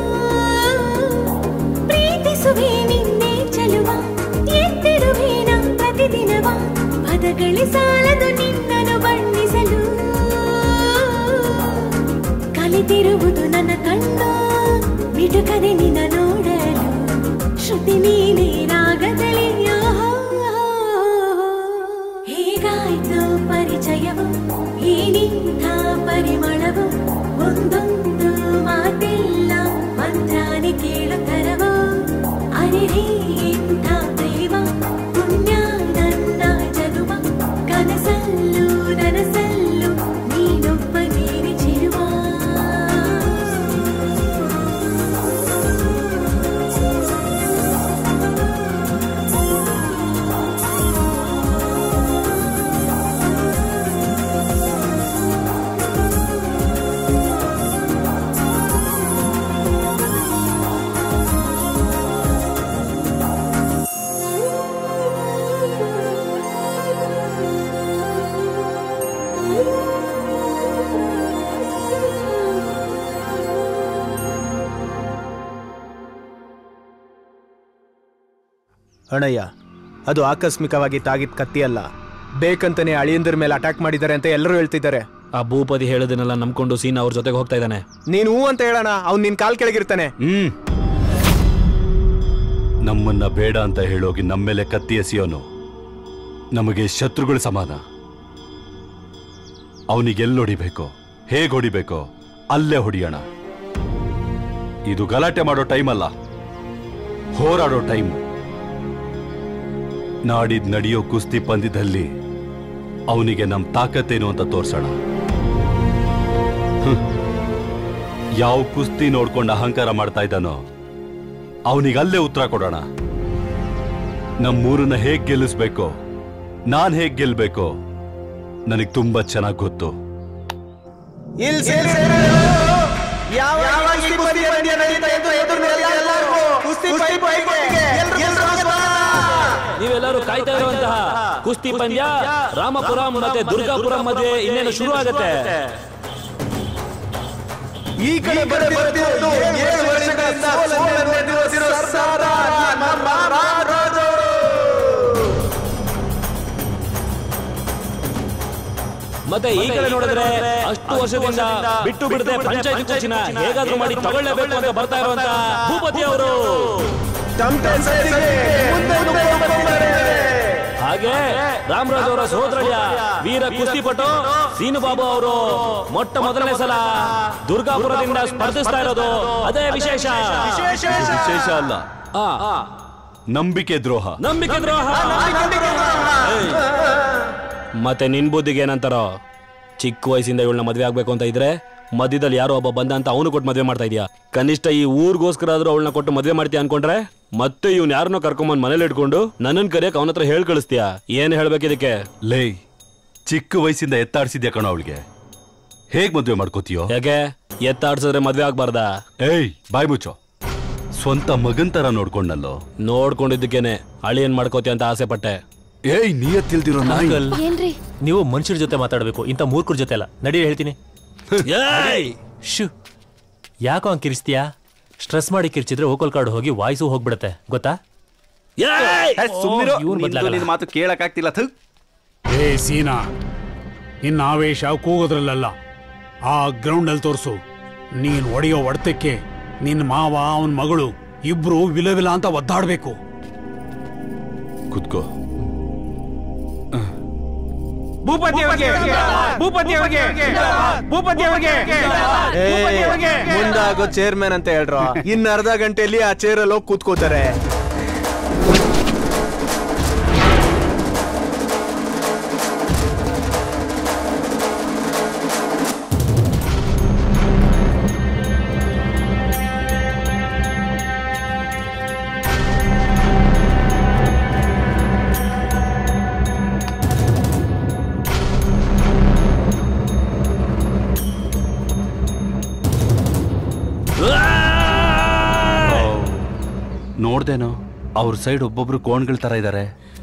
ಪ್ರೀತಿಸುವೆ ನಿನ್ನೆ ಚಲುವ ಎತ್ತಿಡುವೇನ ಪ್ರತಿದಿನವ ಪದಗಳೇ ಸಾಲದು ನಿನ್ನನ್ನು ಬಣ್ಣಿಸಲು ಕಲಿತಿರುವುದು ನನ್ನ ಕಣ್ಣು ಮಿಟುಕದೆ ನಿನ್ನ ನೋಡಲು ಶ್ರುತಿ ನೀನೇ ರಾಗದಲ್ಲಿ ಹೇಗಾಯ್ತು ಪರಿಚಯವು ಏನಿಂಥ ಪರಿಮಳವು ಒಂದೊಂದು ಮಾತೆಲ್ಲ ಮಂತ್ರಾನೆ ಕೇಳುತ್ತರವು ಅರೆ ಎಂಥ ಪ್ರೇಮ ಪುಣ್ಯ ನನ್ನ ಜನುಮ ಕನಸಲ್ಲೂ ನನಸಲ್ಲೂ ನೀನೊಬ್ಬ ನೀರಿ ಚಿರುವ ಅಣ್ಣಯ್ಯ ಅದು ಆಕಸ್ಮಿಕವಾಗಿ ತಾಗಿದ್ ಕತ್ತಿ ಅಲ್ಲ ಬೇಕಂತಾನೆ ಅಳಿಯಂದ್ರ ಮೇಲೆ ಅಟ್ಯಾಕ್ ಮಾಡಿದ್ದಾರೆ ಅಂತ ಎಲ್ಲರೂ ಹೇಳ್ತಿದ್ದಾರೆ ಆ ಭೂಪತಿ ಹೇಳೋದನ್ನೆಲ್ಲ ನಂಬ್ಕೊಂಡು ಸೀನಾ ಅವ್ರ ಜೊತೆಗೆ ಹೋಗ್ತಾ ಇದ್ದಾನೆ ನೀನು ಹೂ ಅಂತ ಹೇಳೋಣ ಅವ್ನು ನಿನ್ ಕಾಲ್ ಕೆಳಗಿರ್ತಾನೆ ಹ್ಮ್ ನಮ್ಮನ್ನ ಬೇಡ ಅಂತ ಹೇಳೋಗಿ ನಮ್ಮ ಮೇಲೆ ಕತ್ತಿ ಎಸೆಯೋನು ನಮಗೆ ಶತ್ರುಗಳ ಸಮಾನ ಅವನಿಗೆ ಎಲ್ಲಿ ಹೊಡಿಬೇಕೋ ಹೇಗೆ ಹೊಡಿಬೇಕೋ ಅಲ್ಲೇ ಹೊಡಿಯೋಣ ಇದು ಗಲಾಟೆ ಮಾಡೋ ಟೈಮ್ ಅಲ್ಲ ಹೋರಾಡೋ ಟೈಮ್ ನಾಡಿದ್ ನಡೆಯೋ ಕುಸ್ತಿ ಪಂದ್ಯದಲ್ಲಿ ಅವನಿಗೆ ನಮ್ ತಾಕತ್ತೇನು ಅಂತ ತೋರ್ಸೋಣ ಹ್ಮ್. ಯಾವ ಕುಸ್ತಿ ನೋಡ್ಕೊಂಡು ಅಹಂಕಾರ ಮಾಡ್ತಾ ಇದ್ದಾನೋ ಅವನಿಗೆ ಅಲ್ಲೇ ಉತ್ತರ ಕೊಡೋಣ ನಮ್ಮೂರನ್ನ ಹೇಗ್ ಗೆಲ್ಲಿಸ್ಬೇಕೋ ನಾನ್ ಹೇಗ್ ಗೆಲ್ಬೇಕೋ ನನಗೆ ತುಂಬಾ ಚೆನ್ನಾಗಿ ಗೊತ್ತು ಇಲ್ಲಿ ಸೇರಿ ಯಾವಾಗ ಈ ಕುಸ್ತಿ ಪಂದ್ಯ ನಡೀತಾ ಇತ್ತು ಎದುರಿನಲ್ಲಿ ಎಲ್ಲರೂ ಕುಸ್ತಿ ಪೈಪೋಟಿಗೆ ಎಲ್ರೂ ನೀವೆಲ್ಲರೂ ಕಾಯ್ತಾ ಇರುವಂತಹ ಕುಸ್ತಿ ಪಂದ್ಯ ರಾಮಪುರಂ ಮತ್ತೆ ದುರ್ಗಾಪುರಂ ಮಧ್ಯೆ ಇನ್ನೇನು ಶುರು ಆಗುತ್ತೆ ಈ ಕಡೆ ಬರ್ತಿರೋದು ಏಳು ವರ್ಷಗಳಿಂದ ಸೋಲನ್ನು ಎದುರಿಸಿರೋ ಸರ್ದಾರ ನಮ್ಮ ರಾಜರು. ಮತ್ತೆ ಈ ಕಡೆ ನೋಡಿದ್ರೆ ಅಷ್ಟು ವರ್ಷದಿಂದ ಬಿಟ್ಟು ಬಿಡದೆ ಪಂಚಾಯತ್ ಕುರ್ಚಿನ ಹೇಗಾದ್ರೂ ಮಾಡಿ ತಗೊಳ್ಳೇಬೇಕು ಅಂತ ಬರ್ತಾ ಇರುವಂತ ಭೂಪತಿ ಅವರು ಹಾಗೆ ರಾಮರಾಜ್ ಅವರ ಸಹೋದರಳಿಯ ವೀರ ಕುಸ್ತಿಪಟು ಸೀನು ಬಾಬು ಅವರು ಮೊಟ್ಟ ಮೊದಲನೇ ಸಲ ದುರ್ಗಾಪುರದಿಂದ ಸ್ಪರ್ಧಿಸ್ತಾ ಇರೋದು ಅದೇ ವಿಶೇಷ ವಿಶೇಷ ಅಲ್ಲ ನಂಬಿಕೆ ದ್ರೋಹ ನಂಬಿಕೆ ದ್ರೋಹ ಏಯ್. ಮತ್ತೆ ನಿನ್ ಬುದ್ಧಿಗೆ ಏನಂತಾರೋ ಚಿಕ್ಕ ವಯಸ್ಸಿಂದ ಇವಳನ್ನ ಮದ್ವೆ ಆಗ್ಬೇಕು ಅಂತ ಇದ್ರೆ ಮಧ್ಯದಲ್ಲಿ ಯಾರೋ ಒಬ್ಬ ಬಂದ ಅಂತ ಅವನು ಕೊಟ್ಟು ಮದ್ವೆ ಮಾಡ್ತಾ ಇದೀಯಾ ಕನಿಷ್ಠ ಈ ಊರ್ಗೋಸ್ಕರ ಆದ್ರೂ ಅವಳನ್ನ ಕೊಟ್ಟು ಮದ್ವೆ ಮಾಡ್ತೀಯ ಅನ್ಕೊಂಡ್ರೆ ಮತ್ತೆ ಇವ್ನ್ ಯಾರನ್ನೋ ಕರ್ಕೊಂಬಂದ್ ಮನೇಲಿ ಇಟ್ಕೊಂಡು ನನ್ನನ್ ಕರೆಯಕ್ ಅವನ ಹತ್ರ ಹೇಳ್ ಕಳಿಸ್ತೀಯ ಏನ್ ಹೇಳ್ಬೇಕು ಇದಕ್ಕೆ ಲೇ ಚಿಕ್ಕ ವಯಸ್ಸಿಂದ ಎತ್ತಾಡ್ಸಿದ್ಯಾ ಕಣೋ ಅವಳಿಗೆ ಹೇಗ್ ಮದ್ವೆ ಮಾಡ್ಕೋತೀಯೋ ಯಾಕೆ ಎತ್ತಾಡ್ಸಿದ್ರೆ ಮದ್ವೆ ಆಗ್ಬಾರ್ದಾ ಏಯ್ ಬಾಯ್ ಮುಚ್ಚೋ ಸ್ವಂತ ಮಗನ್ ತರ ನೋಡ್ಕೊಂಡಲ್ಲೋ ನೋಡ್ಕೊಂಡಿದ್ದಕ್ಕೇನೆ ಅಳಿಯನ್ ಮಾಡ್ಕೋತಿ ಅಂತ ಆಸೆ ಪಟ್ಟೆ ಏಯ್ ನಿಯತ್ತಿಲ್ದಿರೋ ನಾಯಿ ಅಂಕಲ್ ಏನ್ರಿ ನೀವು ಮನುಷ್ಯರ ಜೊತೆ ಮಾತಾಡಬೇಕು ಇಂಥ ಮೂರ್ಖರ ಜೊತೆ ಅಲ್ಲ ನಡಿ ಹೇಳ್ತೀನಿ ಶು ಯಾಕೋ ಹಂಗ್ ಕಿರಿಸ್ತೀಯಾ ಸ್ಟ್ರೆಸ್ ಮಾಡಿ ಕಿರ್ಚಿದ್ರೆ ಓಕಲ್ ಕಾರ್ಡ್ ಹೋಗಿ ವಾಯ್ಸು ಹೋಗ್ಬಿಡುತ್ತೆ ಗೊತ್ತಾ ಸುಮ್ಮನಿರೋ ಇವ್ನ್ ಬದ್ಲಾಗಲ್ಲ. ನಿನ್ ಮಾತು ಕೇಳಕ್ ಆಗ್ತಿಲ್ಲ ಥು. ಏ ಸೀನಾ ನಿನ್ನ ಆವೇಶ ಕೂಗೋದ್ರಲ್ಲ ಆ ಗ್ರೌಂಡಲ್ಲಿ ತೋರಿಸು ನೀನ್ ಒಡೆಯೋ ಹೊಡೆತಕ್ಕೆ ನಿನ್ನ ಮಾವ ಅವನ ಮಗಳು ಇಬ್ರು ವಿಲ ವಿಲ ಅಂತ ಒದ್ದಾಡ್ಬೇಕು ಕುತ್ಕೋ ಭೂಪತಿ ಅವ್ರಿಗೆ ಭೂಪತಿ ಅವ್ರಿಗೆ ಭೂಪತಿ ಅವ್ರಿಗೆ ಭೂಪತಿ ಅವ್ರಿಗೆ ಮುಂದಾಗೋ ಚೇರ್ಮನ್ ಅಂತ ಹೇಳ್ರು ಇನ್ ಅರ್ಧ ಗಂಟೆಯಲ್ಲಿ ಆ ಚೇರಲ್ಲಿ ಹೋಗಿ ಕೂತ್ಕೋತಾರೆ ನೋಡ್ದೇನೋ ಅವ್ರ ಸೈಡ್ ಒಬ್ಬೊಬ್ರು ಕೋಣ್ಗಳ ತರ ಇದಾರೆ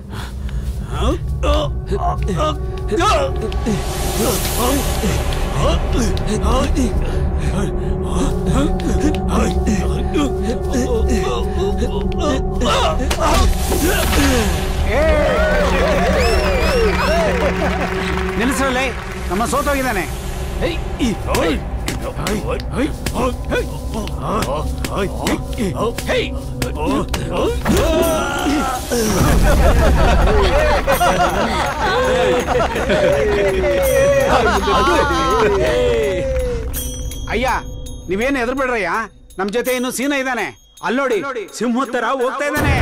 ನಿಲ್ಲಿಸ್ರಲ್ಲೇ ನಮ್ಮ ಸೋತೋಗಿದ್ದಾನೆ ಅಯ್ಯ ನೀವೇನು ಎದುರ್ಬೇಡ್ರಯ್ಯ ನಮ್ ಜೊತೆ ಇನ್ನು ಸೀನ ಇದ್ದಾನೆ ಅಲ್ಲೋಡಿ ಸಿಂಹ ತರ ಹೋಗ್ತಾ ಇದ್ದಾನೆ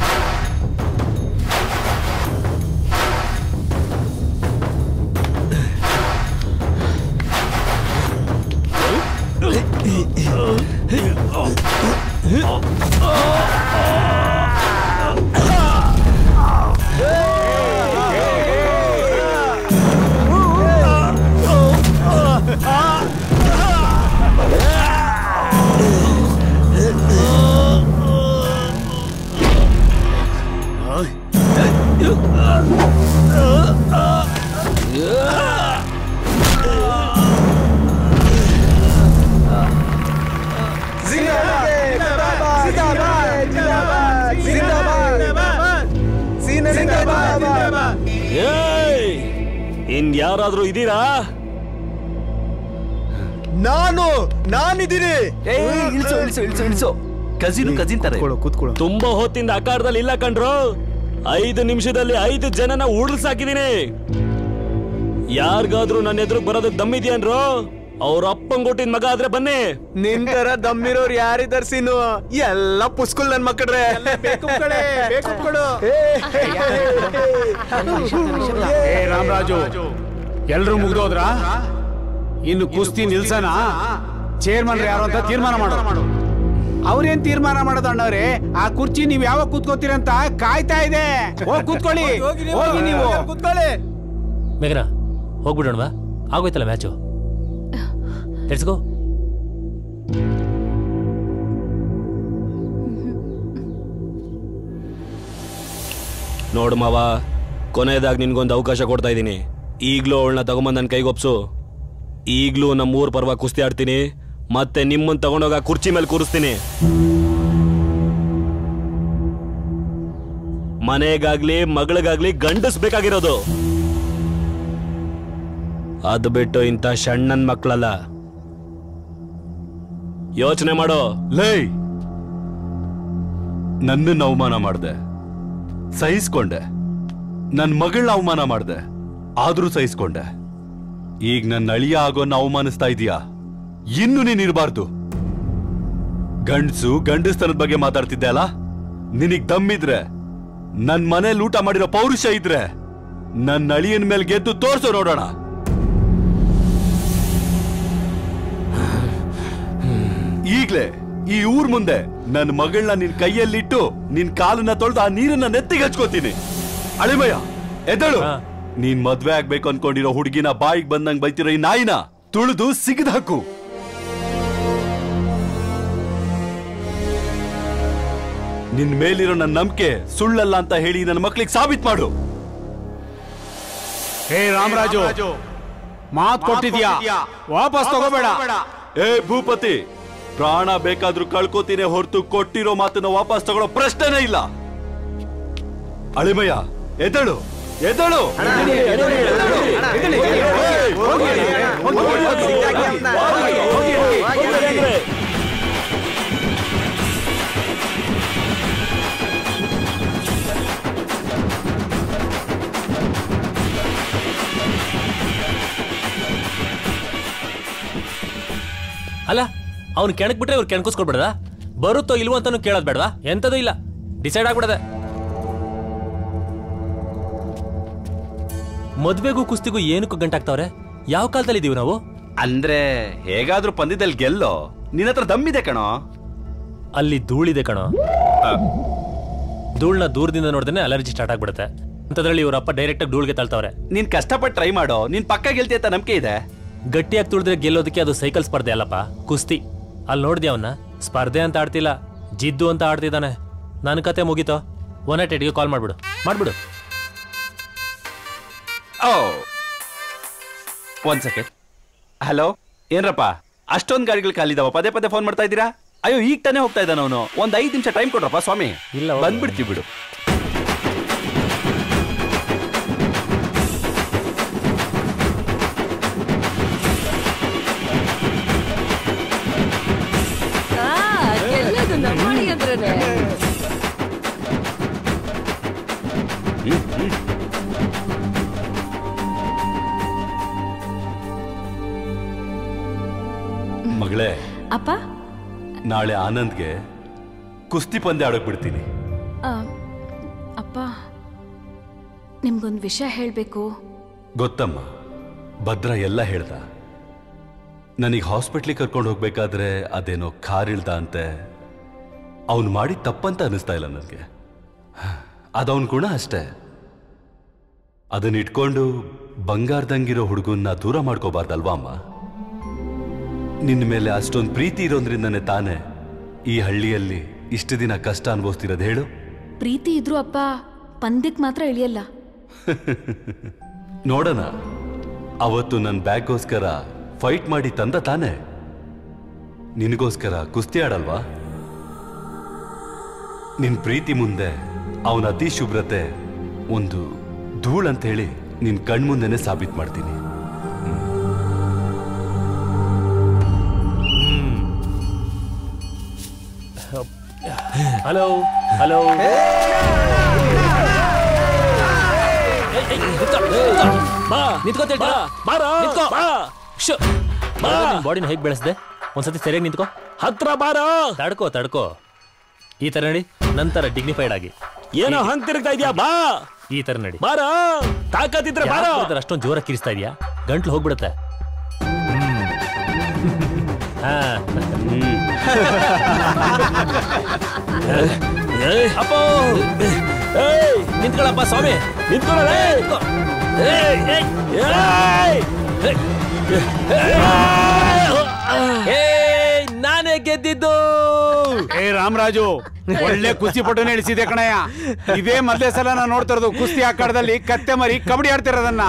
ಏಯ್! ಇನ್ ಯಾರಾದ್ರೂ ಇದೀರಾ ನಾನು ನಾನಿದ್ದೀನಿ ಇಳಿಸು ಇಳಿಸು ಇಳಿಸು ಇಳಿಸು ಕಸಿನು ಕಸಿನ್ ತರ ಇರು. ಕೂತ್ಕೊಳ್ಳೋ ತುಂಬಾ ಹೊತ್ತಿಂದ ಅಖಾಡದಲ್ಲಿ ಇಲ್ಲ ಕಣ್ರು ಐದು ನಿಮಿಷದಲ್ಲಿ ಐದು ಜನನ ಉರುಳ್ಸಾಕಿದೀನಿ ಯಾರಿಗಾದ್ರೂ ನನ್ನ ಎದುರು ಬರೋದಕ್ಕೆ ದಮ್ಮಿದ್ಯಾನ್ರು ಅವ್ರ ಅಪ್ಪಂಗ್ ಕೊಟ್ಟಿದ್ ಮಗ ಆದ್ರೆ ಬನ್ನಿ ನಿನ್ ತರ ದಮ್ಮಿರೋರು ಯಾರಿದಾರ್ ಸೀನು ಎಲ್ಲ ಪುಸ್ಕುಲ್ ನನ್ ಮಕ್ಕಳ್ರೆ ಏ ರಾಮರಾಜು ಎಲ್ರು ಮುಗ್ದೋದ್ರ ಇನ್ನು ಕುಸ್ತಿ ನಿಲ್ಸನ ಚೇರ್ಮನ್ ಯಾರು ಅಂತ ತೀರ್ಮಾನ ಮಾಡು ಅವ್ರೇನ್ ತೀರ್ಮಾನ ಮಾಡೋದು ಅಣ್ಣವ್ರೆ ಆ ಕುರ್ಚಿ ನೀವ್ ಯಾವಾಗ ಕೂತ್ಕೋತೀರಂತ ಕಾಯ್ತಾ ಇದೆ ಹೋಗಿ ಕೂತ್ಕೊಳ್ಳಿ ಹೋಗಿ ನೀವು ಕೂತ್ಕೊಳ್ಳಿ ಮೇಘನಾ ಹೋಗ್ಬಿಡೋಣವಾ ಆಗೋಯ್ತಲ್ಲ ಮ್ಯಾಚು ಲೆಟ್ಸ್ ಗೋ ನೋಡು ಮಾವ ಕೊನೆಯದಾಗಿ ನಿನ್ಗೊಂದು ಅವಕಾಶ ಕೊಡ್ತಾ ಇದ್ದೀನಿ ಈಗ್ಲೂ ಅವಳನ್ನ ತಗೊಂಬಂದ್ ನನ್ನ ಕೈಗೊಪ್ಸು ಈಗ್ಲೂ ನಮ್ಮ ಊರ್ ಪರವಾಗಿ ಕುಸ್ತಿ ಆಡ್ತೀನಿ ಮತ್ತೆ ನಿಮ್ಮನ್ನ ತಗೊಂಡೋಗ ಕುರ್ಚಿ ಮೇಲೆ ಕೂರಿಸ್ತೀನಿ ಮನೆಗಾಗ್ಲಿ ಮಗಳಿಗಾಗ್ಲಿ ಗಂಡಸ್ಬೇಕಾಗಿರೋದು ಅದು ಬಿಟ್ಟು ಇಂಥ ಸಣ್ಣನ್ ಮಕ್ಕಳಲ್ಲ ಯೋಚನೆ ಮಾಡೋ ಲೈ ನನ್ನನ್ನು ಅವಮಾನ ಮಾಡ್ದೆ ಸಹಿಸ್ಕೊಂಡೆ ನನ್ನ ಮಗಳನ್ನ ಅವಮಾನ ಮಾಡ್ದೆ ಆದ್ರೂ ಸಹಿಸ್ಕೊಂಡೆ ಈಗ ನನ್ನ ಅಳಿಯ ಆಗೋನ್ನ ಅವಮಾನಿಸ್ತಾ ಇದೀಯಾ ಇನ್ನು ನೀನ್ ಇರಬಾರ್ದು ಗಂಡ್ಸು ಗಂಡಸ್ತನದ ಬಗ್ಗೆ ಮಾತಾಡ್ತಿದ್ದೆ ಅಲ್ಲ ನಿನಗ್ ದಮ್ಮಿದ್ರೆ ನನ್ ಮನೇಲಿ ಊಟ ಮಾಡಿರೋ ಪೌರುಷ ಇದ್ರೆ ನನ್ನ ಅಳಿಯನ್ ಮೇಲೆ ಗೆದ್ದು ತೋರ್ಸೋ ನೋಡೋಣ ಈಗ್ಲೇ ಈ ಊರ್ ಮುಂದೆ ನನ್ನ ಮಗಳನ್ನ ನಿನ್ ಕೈಯಲ್ಲಿಟ್ಟು ನಿನ್ ಕಾಲನ್ನ ತೊಳೆದು ಆ ನೀರನ್ನ ನೆತ್ತಿಗೆ ಹಚ್ಕೋತೀನಿ ಅಳಿಮಯ್ಯ ಎದ್ದಳು ನೀನ್ ಮದ್ವೆ ಆಗ್ಬೇಕು ಅನ್ಕೊಂಡಿರೋ ಹುಡುಗಿನ ಬಾಯಿಗೆ ಬಂದಂಗ್ ಬೈತಿರೋ ಈ ನಾಯಿನ ತುಳಿದು ಸಿಗದ್ ಹಾಕು ನಿನ್ ಮೇಲಿರೋ ನನ್ನ ನಂಬಿಕೆ ಸುಳ್ಳಲ್ಲ ಅಂತ ಹೇಳಿ ನನ್ನ ಮಕ್ಳಿಗೆ ಸಾಬೀತ್ ಮಾಡು ಹೇ ರಾಮರಾಜು ಮಾತ್ ಕೊಟ್ಟಿದ್ಯಾ ವಾಪಸ್ ತಗೋಬೇಡ ಏ ಭೂಪತಿ ಪ್ರಾಣ ಬೇಕಾದ್ರೂ ಕಳ್ಕೋತೀನಿ ಹೊರತು ಕೊಟ್ಟಿರೋ ಮಾತನ್ನ ವಾಪಸ್ ತಗೊಳ್ಳೋ ಪ್ರಶ್ನೆನೇ ಇಲ್ಲ ಅಳಿಮಯ್ಯ ಎದಳು ಎದಳು ಅಲ್ಲ ಅವ್ನು ಕೆಣಕ್ ಬಿಟ್ರೆ ಇವ್ರು ಕೆಣಕಿಸ್ಕೊಡ್ಬೇಡದ ಬರುತ್ತೋ ಇಲ್ವೋ ಅಂತಾನು ಕೇಳೋದ್ ಬೇಡವಾ ಎಂತದೂ ಇಲ್ಲ ಡಿಸೈಡ್ ಆಗ್ಬಿಡದೆ ಮದ್ವೆಗೂ ಕುಸ್ತಿಗೂ ಏನಕ್ಕೂ ಗಂಟಾಗ್ತಾವ್ರೆ ಯಾವ ಕಾಲದಲ್ಲಿ ಇದೀವಿ ನಾವು ಅಂದ್ರೆ ಹೇಗಾದ್ರೂ ಪಂದ್ಯದಲ್ಲಿ ಗೆಲ್ಲೋ ನಿನ್ನ ಹತ್ರ ದಮ್ಮಿದೆ ಕಣೋ ಅಲ್ಲಿ ಧೂಳಿದೆ ಕಣೋ ಧೂಳ್ನ ದೂರದಿಂದ ನೋಡಿದ್ರೆ ಅಲರ್ಜಿ ಸ್ಟಾರ್ಟ್ ಆಗ್ಬಿಡುತ್ತೆ ಅಂತದ್ರಲ್ಲಿ ಇವರಪ್ಪ ಡೈರೆಕ್ಟ್ ಆಗಿ ಧೂಳ್ಗೆ ತಳ್ತಾವ್ರೆ ನೀನ್ ಕಷ್ಟಪಟ್ಟು ಟ್ರೈ ಮಾಡೋ ನೀನ್ ಪಕ್ಕ ಗೆಲ್ತಿ ಅಂತ ನಂಬಿಕೆ ಇದೆ ಗಟ್ಟಿಯಾಗಿ ತುಳಿದ್ರೆ ಗೆಲ್ಲೋದಕ್ಕೆ ಅದು ಸೈಕಲ್ ಸ್ಪರ್ಧೆ ಅಲ್ಲಪ್ಪ ಕುಸ್ತಿ ಅಲ್ಲಿ ನೋಡ್ದೆ ಅವನ್ನ ಸ್ಪರ್ಧೆ ಅಂತ ಆಡ್ತಿಲ್ಲ ಜಿದ್ದು ಅಂತ ಆಡ್ತಿದ್ದಾನೆ ನನ್ನ ಕತೆ ಮುಗೀತೋ ಒನ್ ಏಟ್ ಏಟ್ಗೆ ಕಾಲ್ ಮಾಡ್ಬಿಡು ಮಾಡ್ಬಿಡು ಓ ಒಂದ್ ಸೆಕೆಂಡ್ ಹಲೋ ಏನ್ರಪ್ಪ ಅಷ್ಟೊಂದ್ ಗಾಡಿಗಳು ಖಾಲಿದಾವ ಪದೇ ಪದೇ ಫೋನ್ ಮಾಡ್ತಾ ಇದ್ದೀರಾ ಅಯ್ಯೋ ಈಗ ತಾನೇ ಹೋಗ್ತಾ ಇದ್ದಾನ ಅವನು ಒಂದ್ ಐದ್ ನಿಮಿಷ ಟೈಮ್ ಕೊಡ್ರಪ್ಪ ಸ್ವಾಮಿ ಇಲ್ಲ ಬಂದ್ಬಿಡ್ತೀವಿ ಬಿಡು ಗೆಲ್ಲೋದು ನಮ್ಮಳಿ ಅಂದ್ರೇನೆ ಮಗಳೇ ಅಪ್ಪ ನಾಳೆ ಆನಂದ್ಗೆ ಕುಸ್ತಿ ಪಂದ್ಯ ಆಡೋಕ್ ಬಿಡ್ತೀನಿ ಆ, ಅಪ್ಪ ನಿಮ್ಗೊಂದು ವಿಷಯ ಹೇಳಬೇಕು ಗೊತ್ತಮ್ಮ ಭದ್ರ ಎಲ್ಲ ಹೇಳ್ದ ನನಗೆ ಹಾಸ್ಪಿಟ್ಲಿಗೆ ಕರ್ಕೊಂಡು ಹೋಗ್ಬೇಕಾದ್ರೆ ಅದೇನೋ ಕಾರ್ ಇಳ್ದ ಅಂತೆ ಅವನು ಮಾಡಿ ತಪ್ಪಂತ ಅನಿಸ್ತಾ ಇಲ್ಲ ನನಗೆ ಅದವನ್ ಗುಣ ಅಷ್ಟೇ ಅದನ್ನ ಇಟ್ಕೊಂಡು ಬಂಗಾರದಂಗಿರೋ ಹುಡುಗನ್ನ ದೂರ ಮಾಡ್ಕೋಬಾರ್ದಲ್ವಾ ಅಮ್ಮ ನಿನ್ನ ಮೇಲೆ ಅಷ್ಟೊಂದು ಪ್ರೀತಿ ಇರೋದ್ರಿಂದನೇ ತಾನೇ ಈ ಹಳ್ಳಿಯಲ್ಲಿ ಇಷ್ಟು ದಿನ ಕಷ್ಟ ಅನುಭವಿಸ್ತಿರೋದು ಹೇಳು ಪ್ರೀತಿ ಇದ್ರು ಅಪ್ಪ ಪಂದ್ಯಕ್ಕೆ ಮಾತ್ರ ಇಳಿಯಲ್ಲ ನೋಡೋಣ ಅವತ್ತು ನನ್ನ ಬ್ಯಾಗ್ಗೋಸ್ಕರ ಫೈಟ್ ಮಾಡಿ ತಂದ ತಾನೆ ನಿನಗೋಸ್ಕರ ಕುಸ್ತಿ ಆಡಲ್ವಾ ನಿನ್ ಪ್ರೀತಿ ಮುಂದೆ ಅವನ ಅತಿ ಶುಭ್ರತೆ ಒಂದು ಧೂಳ್ ಅಂತ ಹೇಳಿ ನಿನ್ ಕಣ್ಮುಂದೆನೆ ಸಾಬೀತ್ ಮಾಡ್ತೀನಿ ಹಲೋ ಹಲೋ ನಿಂತ್ಕೋ ಬಾಡಿನ ಹೇಗೆ ಬೆಳೆಸ್ದೆ ಒಂದ್ಸತಿ ಸರಿಯಾಗಿ ನಿಂತ್ಕೋ ಹತ್ರ ಬಾರೋ ತಡ್ಕೋ ತಡ್ಕೋ ಈ ತರ ನಡಿ ನಂತರ ಡಿಗ್ನಿಫೈಡ್ ಆಗಿ ಏನೋ ಹಂಗ್ ತಿರುಗ್ತಾ ಇದೀಯಾ ಬಾ ಈ ತರ ನಡಿ ಬಾರೋ ತಾಕತ್ತಿದ್ರೆ ಬಾರೋ ಅಷ್ಟೊಂದು ಜೋರ ಕಿರಿಸ್ತಾ ಇದೆಯಾ ಗಂಟ್ಲು ಹೋಗ್ಬಿಡುತ್ತೆ ಹಾ ಅಪ್ಪೋ ಏಯ್ ನಿಂತ್ಕೊಳ್ಳಪ್ಪ ಸ್ವಾಮಿ ನಿಂತ್ಕೊಳ್ಳಲೇ ಏಯ್, ಏಯ್, ಏಯ್. ಏಯ್, ನಾನೇ ಗೆದ್ದಿದ್ದು ಏ ರಾಮರಾಜು ಒಳ್ಳೆ ಕುಸ್ತಿ ಪಟು ನಡೆಸಿದೆ ಕಣಯ್ಯ ಇದೇ ಮೊದಲೇ ಸಲ ನಾನು ನೋಡ್ತಾ ಇರೋದು ಕುಸ್ತಿ ಆಕಾರದಲ್ಲಿ ಕತ್ತೆ ಮರಿ ಕಬಡ್ಡಿ ಆಡ್ತಿರೋದನ್ನ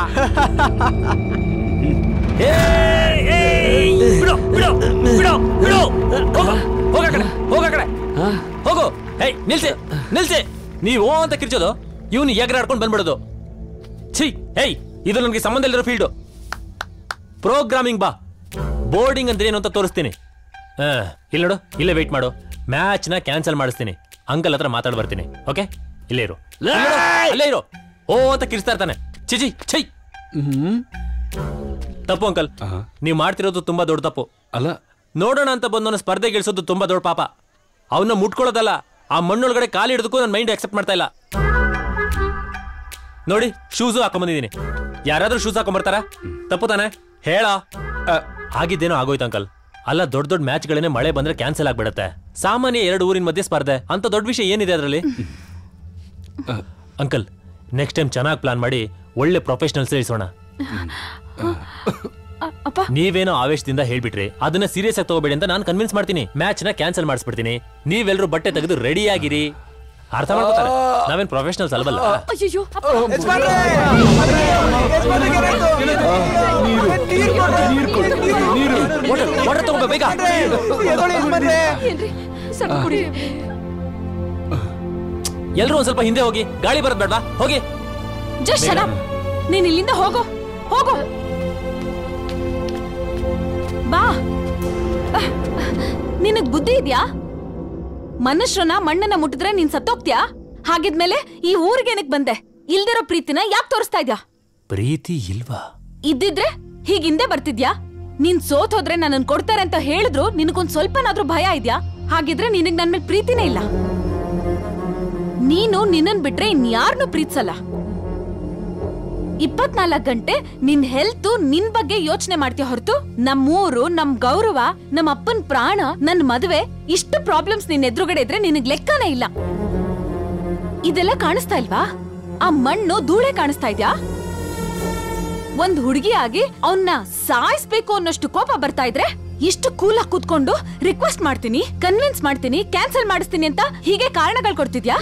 ಬಿಡು ಬಿಡು ಬಿಡು ಬಿಡು ಹೋಗು, ಹೋಗ ಕಡೆ ಹೋಗ ಕಡೆ ಹೋಗು ಹೇಯ್ ನಿಲ್ಸಿ ನಿಲ್ಸಿ ನೀವು ಓ ಅಂತ ಕಿರ್ಚೋದು ಇವನು ಎಗರ ಆಡ್ಕೊಂಡು ಬಂದ್ಬಿಡೋದು ಛೀ ಹೇಯ್ ಇದು ನನಗೆ ಸಂಬಂಧ ಇಲ್ಲಿರೋ ಫೀಲ್ಡು ಪ್ರೋಗ್ರಾಮಿಂಗ್ ಬಾ ಬೋರ್ಡಿಂಗ್ ಅಂದ್ರೆ ಏನು ಅಂತ ತೋರಿಸ್ತೀನಿ ಆ, ಇಲ್ಲಿ ನೋಡು ಇಲ್ಲೇ ವೆಯ್ಟ್ ಮಾಡು ಮ್ಯಾಚ್ನ ಕ್ಯಾನ್ಸಲ್ ಮಾಡಿಸ್ತೀನಿ ಅಂಕಲ್ ಹತ್ರ ಮಾತಾಡ್ ಬರ್ತೀನಿ ಓಕೆ ಇಲ್ಲೇ ಇರು ಇಲ್ಲೇ ಇರು, ಅಲ್ಲೇ ಇರು ಓ ಅಂತ ಕಿರಿಸ್ತಾ ಇರ್ತಾನೆ ಚಿಚಿ ಛೈ ತಪ್ಪು ಅಂಕಲ್ ನೀವು ಮಾಡ್ತಿರೋದು ತುಂಬಾ ದೊಡ್ಡ ತಪ್ಪು ಅಲ್ಲ ನೋಡೋಣ ಅಂತ ಬಂದವನ ಸ್ಪರ್ಧೆ ಗೆಲ್ಸೋದು ತುಂಬಾ ದೊಡ್ಡ ಪಾಪ ಅವನ್ನ ಮುಟ್ಕೊಳ್ಳೋದಲ್ಲ ಆ ಮಣ್ಣೊಳಗಡೆ ಕಾಲು ಹಿಡಿದಕ್ಕೂ ನನ್ನ ಮೈಂಡ್ ಅಕ್ಸೆಪ್ಟ್ ಮಾಡ್ತಾ ಇಲ್ಲ ನೋಡಿ ಶೂಸು ಹಾಕೊಂಬಂದಿದ್ದೀನಿ ಯಾರಾದ್ರೂ ಶೂಸ್ ಹಾಕೊಂಬರ್ತಾರ ತಪ್ಪು ತಾನೆ ಹೇಳ ಆಗಿದ್ದೇನೋ ಆಗೋಯ್ತು ಅಂಕಲ್ ಅಲ್ಲ ದೊಡ್ಡ ದೊಡ್ಡ ಮ್ಯಾಚ್ಗಳೇನೆ ಮಳೆ ಬಂದ್ರೆ ಕ್ಯಾನ್ಸಲ್ ಆಗ್ಬಿಡತ್ತೆ ಸಾಮಾನ್ಯ ಎರಡು ಊರಿನ ಮಧ್ಯೆ ಸ್ಪರ್ಧೆ ಅಂತ ದೊಡ್ಡ ವಿಷಯ ಏನಿದೆ ಅದರಲ್ಲಿ ಅಂಕಲ್ ನೆಕ್ಸ್ಟ್ ಟೈಮ್ ಚೆನ್ನಾಗಿ ಪ್ಲಾನ್ ಮಾಡಿ ಒಳ್ಳೆ ಪ್ರೊಫೆಷನಲ್ಸ್ ಇರಿಸೋಣ ನೀವೇನೋ ಆವೇಶದಿಂದ ಹೇಳ್ಬಿಟ್ರಿ ಅದನ್ನ ಸೀರಿಯಸ್ ಆಗಿ ತಗೋಬೇಡಿ ಅಂತ ನಾನು ಕನ್ವಿನ್ಸ್ ಮಾಡ್ತೀನಿ ಮ್ಯಾಚ್ ನ ಕ್ಯಾನ್ಸಲ್ ಮಾಡಿಸ್ಬಿಡ್ತೀನಿ ನೀವೆಲ್ಲರೂ ಬಟ್ಟೆ ತೆಗೆದು ರೆಡಿ ಆಗಿರಿ ಅರ್ಥ ಮಾಡ್ಕೋತಾರೆ ನಾವೇನ್ ಪ್ರೊಫೆಷನಲ್ಸ್ ಅಲ್ವಲ್ಲ ಅಯ್ಯೋ ವಾಟರ್ ತಗೋಬೇಕು ಬೇಗ ಸ್ವಲ್ಪ ಕುಡಿ ಎಲ್ರೂ ಒಂದ್ ಸ್ವಲ್ಪ ಹಿಂದೆ ಹೋಗಿ ಗಾಳಿ ಬರೋದ್ ಬೇಡ್ವಾ ಹೋಗಿ ಜಸ್ಟ್ ಶಟ್ ಅಪ್ ನೀನ್ ಇಲ್ಲಿಂದ ಹೋಗು ಹೋಗು ಬಾ ಅಹ್, ನಿನಗ್ ಬುದ್ಧಿ ಇದ್ಯಾ ಮನುಷ್ಯರನ್ನ ಮಣ್ಣನ್ನ ಮುಟ್ಟಿದ್ರೆ ನೀನ್ ಸತ್ತೋಗ್ತ್ಯಾ ಹಾಗಿದ್ಮೇಲೆ ಈ ಊರಿಗೆ ಏನಕ್ ಬಂದೆ ಇಲ್ದಿರೋ ಪ್ರೀತಿನ ಯಾಕೆ ತೋರಿಸ್ತಾ ಇದ್ಯಾ ಪ್ರೀತಿ ಇಲ್ವಾ ಇದ್ದಿದ್ರೆ ಹೀಗಿಂದೆ ಬರ್ತಿದ್ಯಾ ನೀನ್ ಸೋತ್ ಹೋದ್ರೆ ನನ್ನನ್ ಕೊಡ್ತಾರೆ ಅಂತ ಹೇಳಿದ್ರು ನಿನಗೊಂದ್ ಸ್ವಲ್ಪನಾದ್ರೂ ಭಯ ಇದ್ಯಾ ಹಾಗಿದ್ರೆ ನಿನಗ್ ನನ್ ಮೇಲೆ ಪ್ರೀತಿನೇ ಇಲ್ಲ ನೀನು ನಿನ್ನನ್ ಬಿಟ್ರೆ ಇನ್ಯಾರನ್ನೂ ಪ್ರೀತಿಸಲ್ಲ ಇಪ್ಪತ್ನಾಲ್ಕು ಗಂಟೆ ನಿನ್ ಹೆಲ್ತ್ ನಿನ್ ಬಗ್ಗೆ ಯೋಚನೆ ಮಾಡ್ತೀಯ ಹೊರತು ನಮ್ಮೂರು ನಮ್ ಗೌರವ ನಮ್ಮ ಅಪ್ಪನ್ ಪ್ರಾಣ ನನ್ ಮದುವೆ ಇಷ್ಟು ಪ್ರಾಬ್ಲಮ್ಸ್ ನಿನ್ ಎದುರುಗಡೆ ಇದ್ರೆ ನಿನಗ್ ಲೆಕ್ಕನೇ ಇಲ್ಲ ಇದೆಲ್ಲ ಕಾಣಿಸ್ತಾ ಇಲ್ವಾ ಆ ಮಣ್ಣು ಧೂಳೆ ಕಾಣಿಸ್ತಾ ಇದ್ಯಾ ಒಂದ್ ಹುಡುಗಿ ಆಗಿ ಅವನ್ನ ಸಾಯಿಸ್ಬೇಕು ಅನ್ನೋಷ್ಟು ಕೋಪ ಬರ್ತಾ ಇದ್ರೆ ಇಷ್ಟು ಕೂಲಾಗಿ ಕೂತ್ಕೊಂಡು ರಿಕ್ವೆಸ್ಟ್ ಮಾಡ್ತೀನಿ ಕನ್ವಿನ್ಸ್ ಮಾಡ್ತೀನಿ ಕ್ಯಾನ್ಸಲ್ ಮಾಡಿಸ್ತೀನಿ ಅಂತ ಹೀಗೆ ಕಾರಣಗಳು ಕೊಡ್ತಿದ್ಯಾ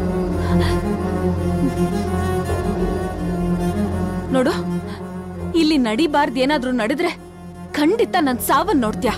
ನೋಡು ಇಲ್ಲಿ ನಡಿಬಾರ್ದು ಏನಾದ್ರೂ ನಡೆದ್ರೆ ಖಂಡಿತ ನನ್ ಸಾವನ್ ನೋಡ್ತ್ಯಾ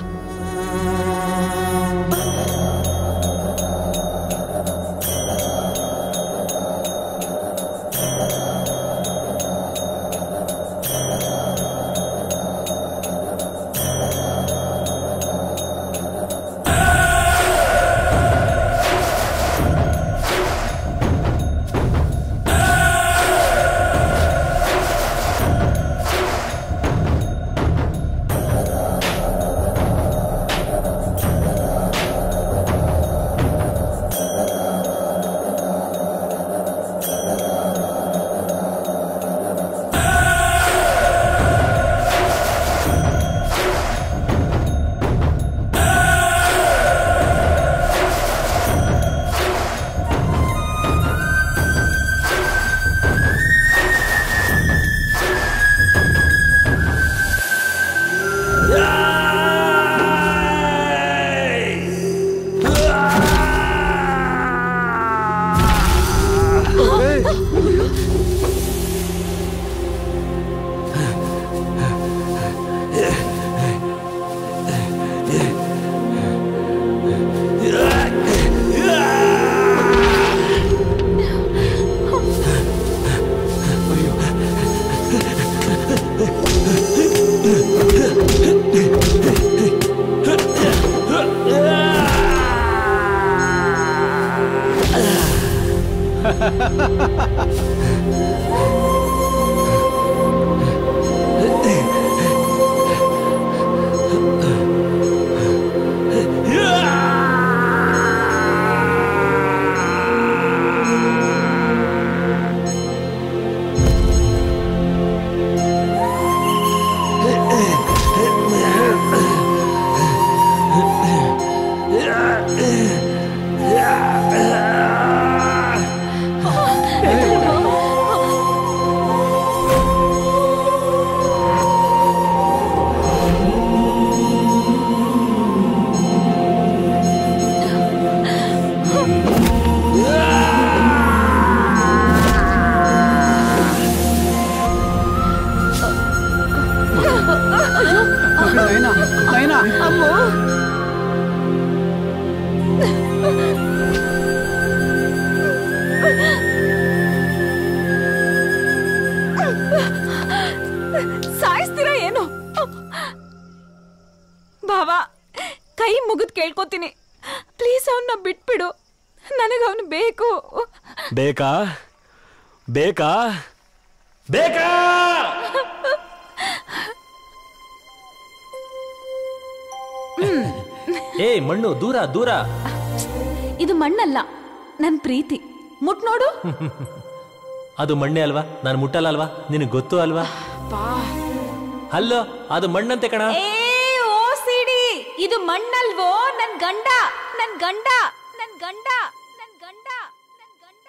ಅಮ್ಮೋ ಸಾಯಿಸ್ತೀರಾ ಏನು ಭಾವ ಕೈ ಮುಗಿದ್ ಕೇಳ್ಕೊತೀನಿ ಪ್ಲೀಸ್ ಅವನ್ನ ಬಿಟ್ಬಿಡು ನನಗೆ ಅವನು ಬೇಕು ಬೇಕಾ ಬೇಕಾ ಬೇಕಾ ಏ ಮಣ್ಣು ದೂರ ದೂರ ಇದು ಮಣ್ಣಲ್ಲ ನನ್ ಪ್ರೀತಿ ಮುಟ್ ನೋಡು ಅದು ಮಣ್ಣೆ ಅಲ್ವಾ ನಾನು ಮುಟ್ಟಲ್ಲ ಅಲ್ವಾ ನಿನಗೆ ಗೊತ್ತು ಅಲ್ವಾ ಅಲ್ಲೋ ಅದು ಮಣ್ಣಂತೆ ಕಣ ಏ ಓ ಸಿಡಿ ಇದು ಮಣ್ಣಲ್ವೋ ನನ್ ಗಂಡ ನನ್ ಗಂಡ ನನ್ ಗಂಡ ನನ್ ಗಂಡ ನನ್ ಗಂಡ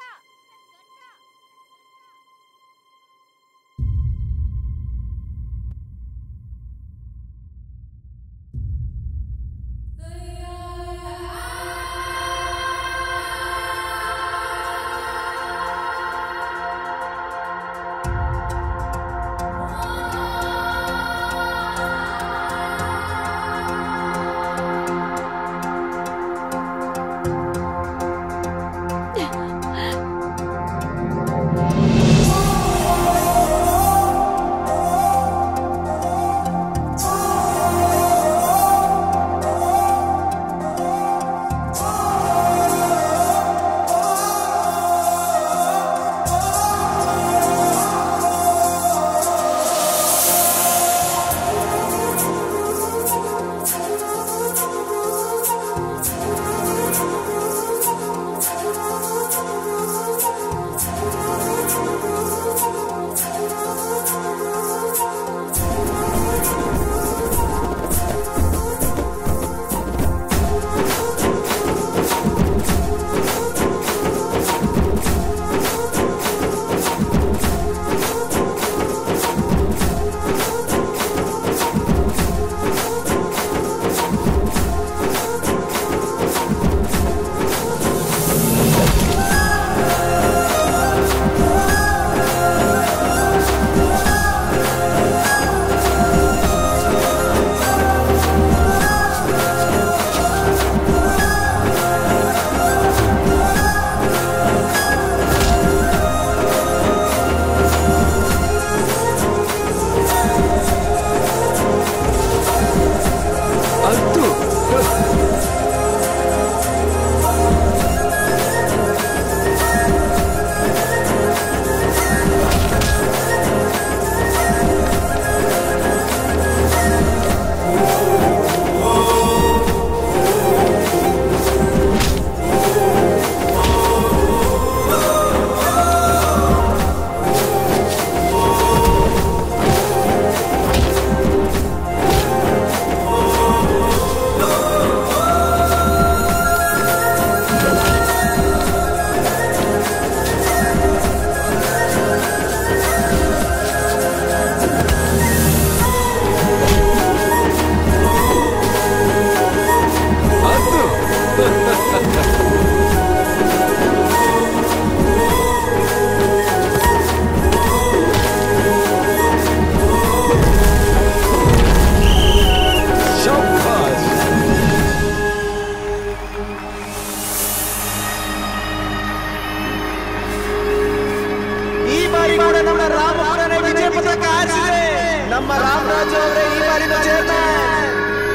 ಈ ಬಾರಿ ಕೂಡ ನಮ್ಮ ರಾಮ ಅವರೇ ವಿಜಯ ಪತಾಕ ಹಾರಿಸಿದೆ ನಮ್ಮ ರಾಮರಾಜು ಅವರೇ ಈ ಬಾರಿ ಚೇರ್ಮನ್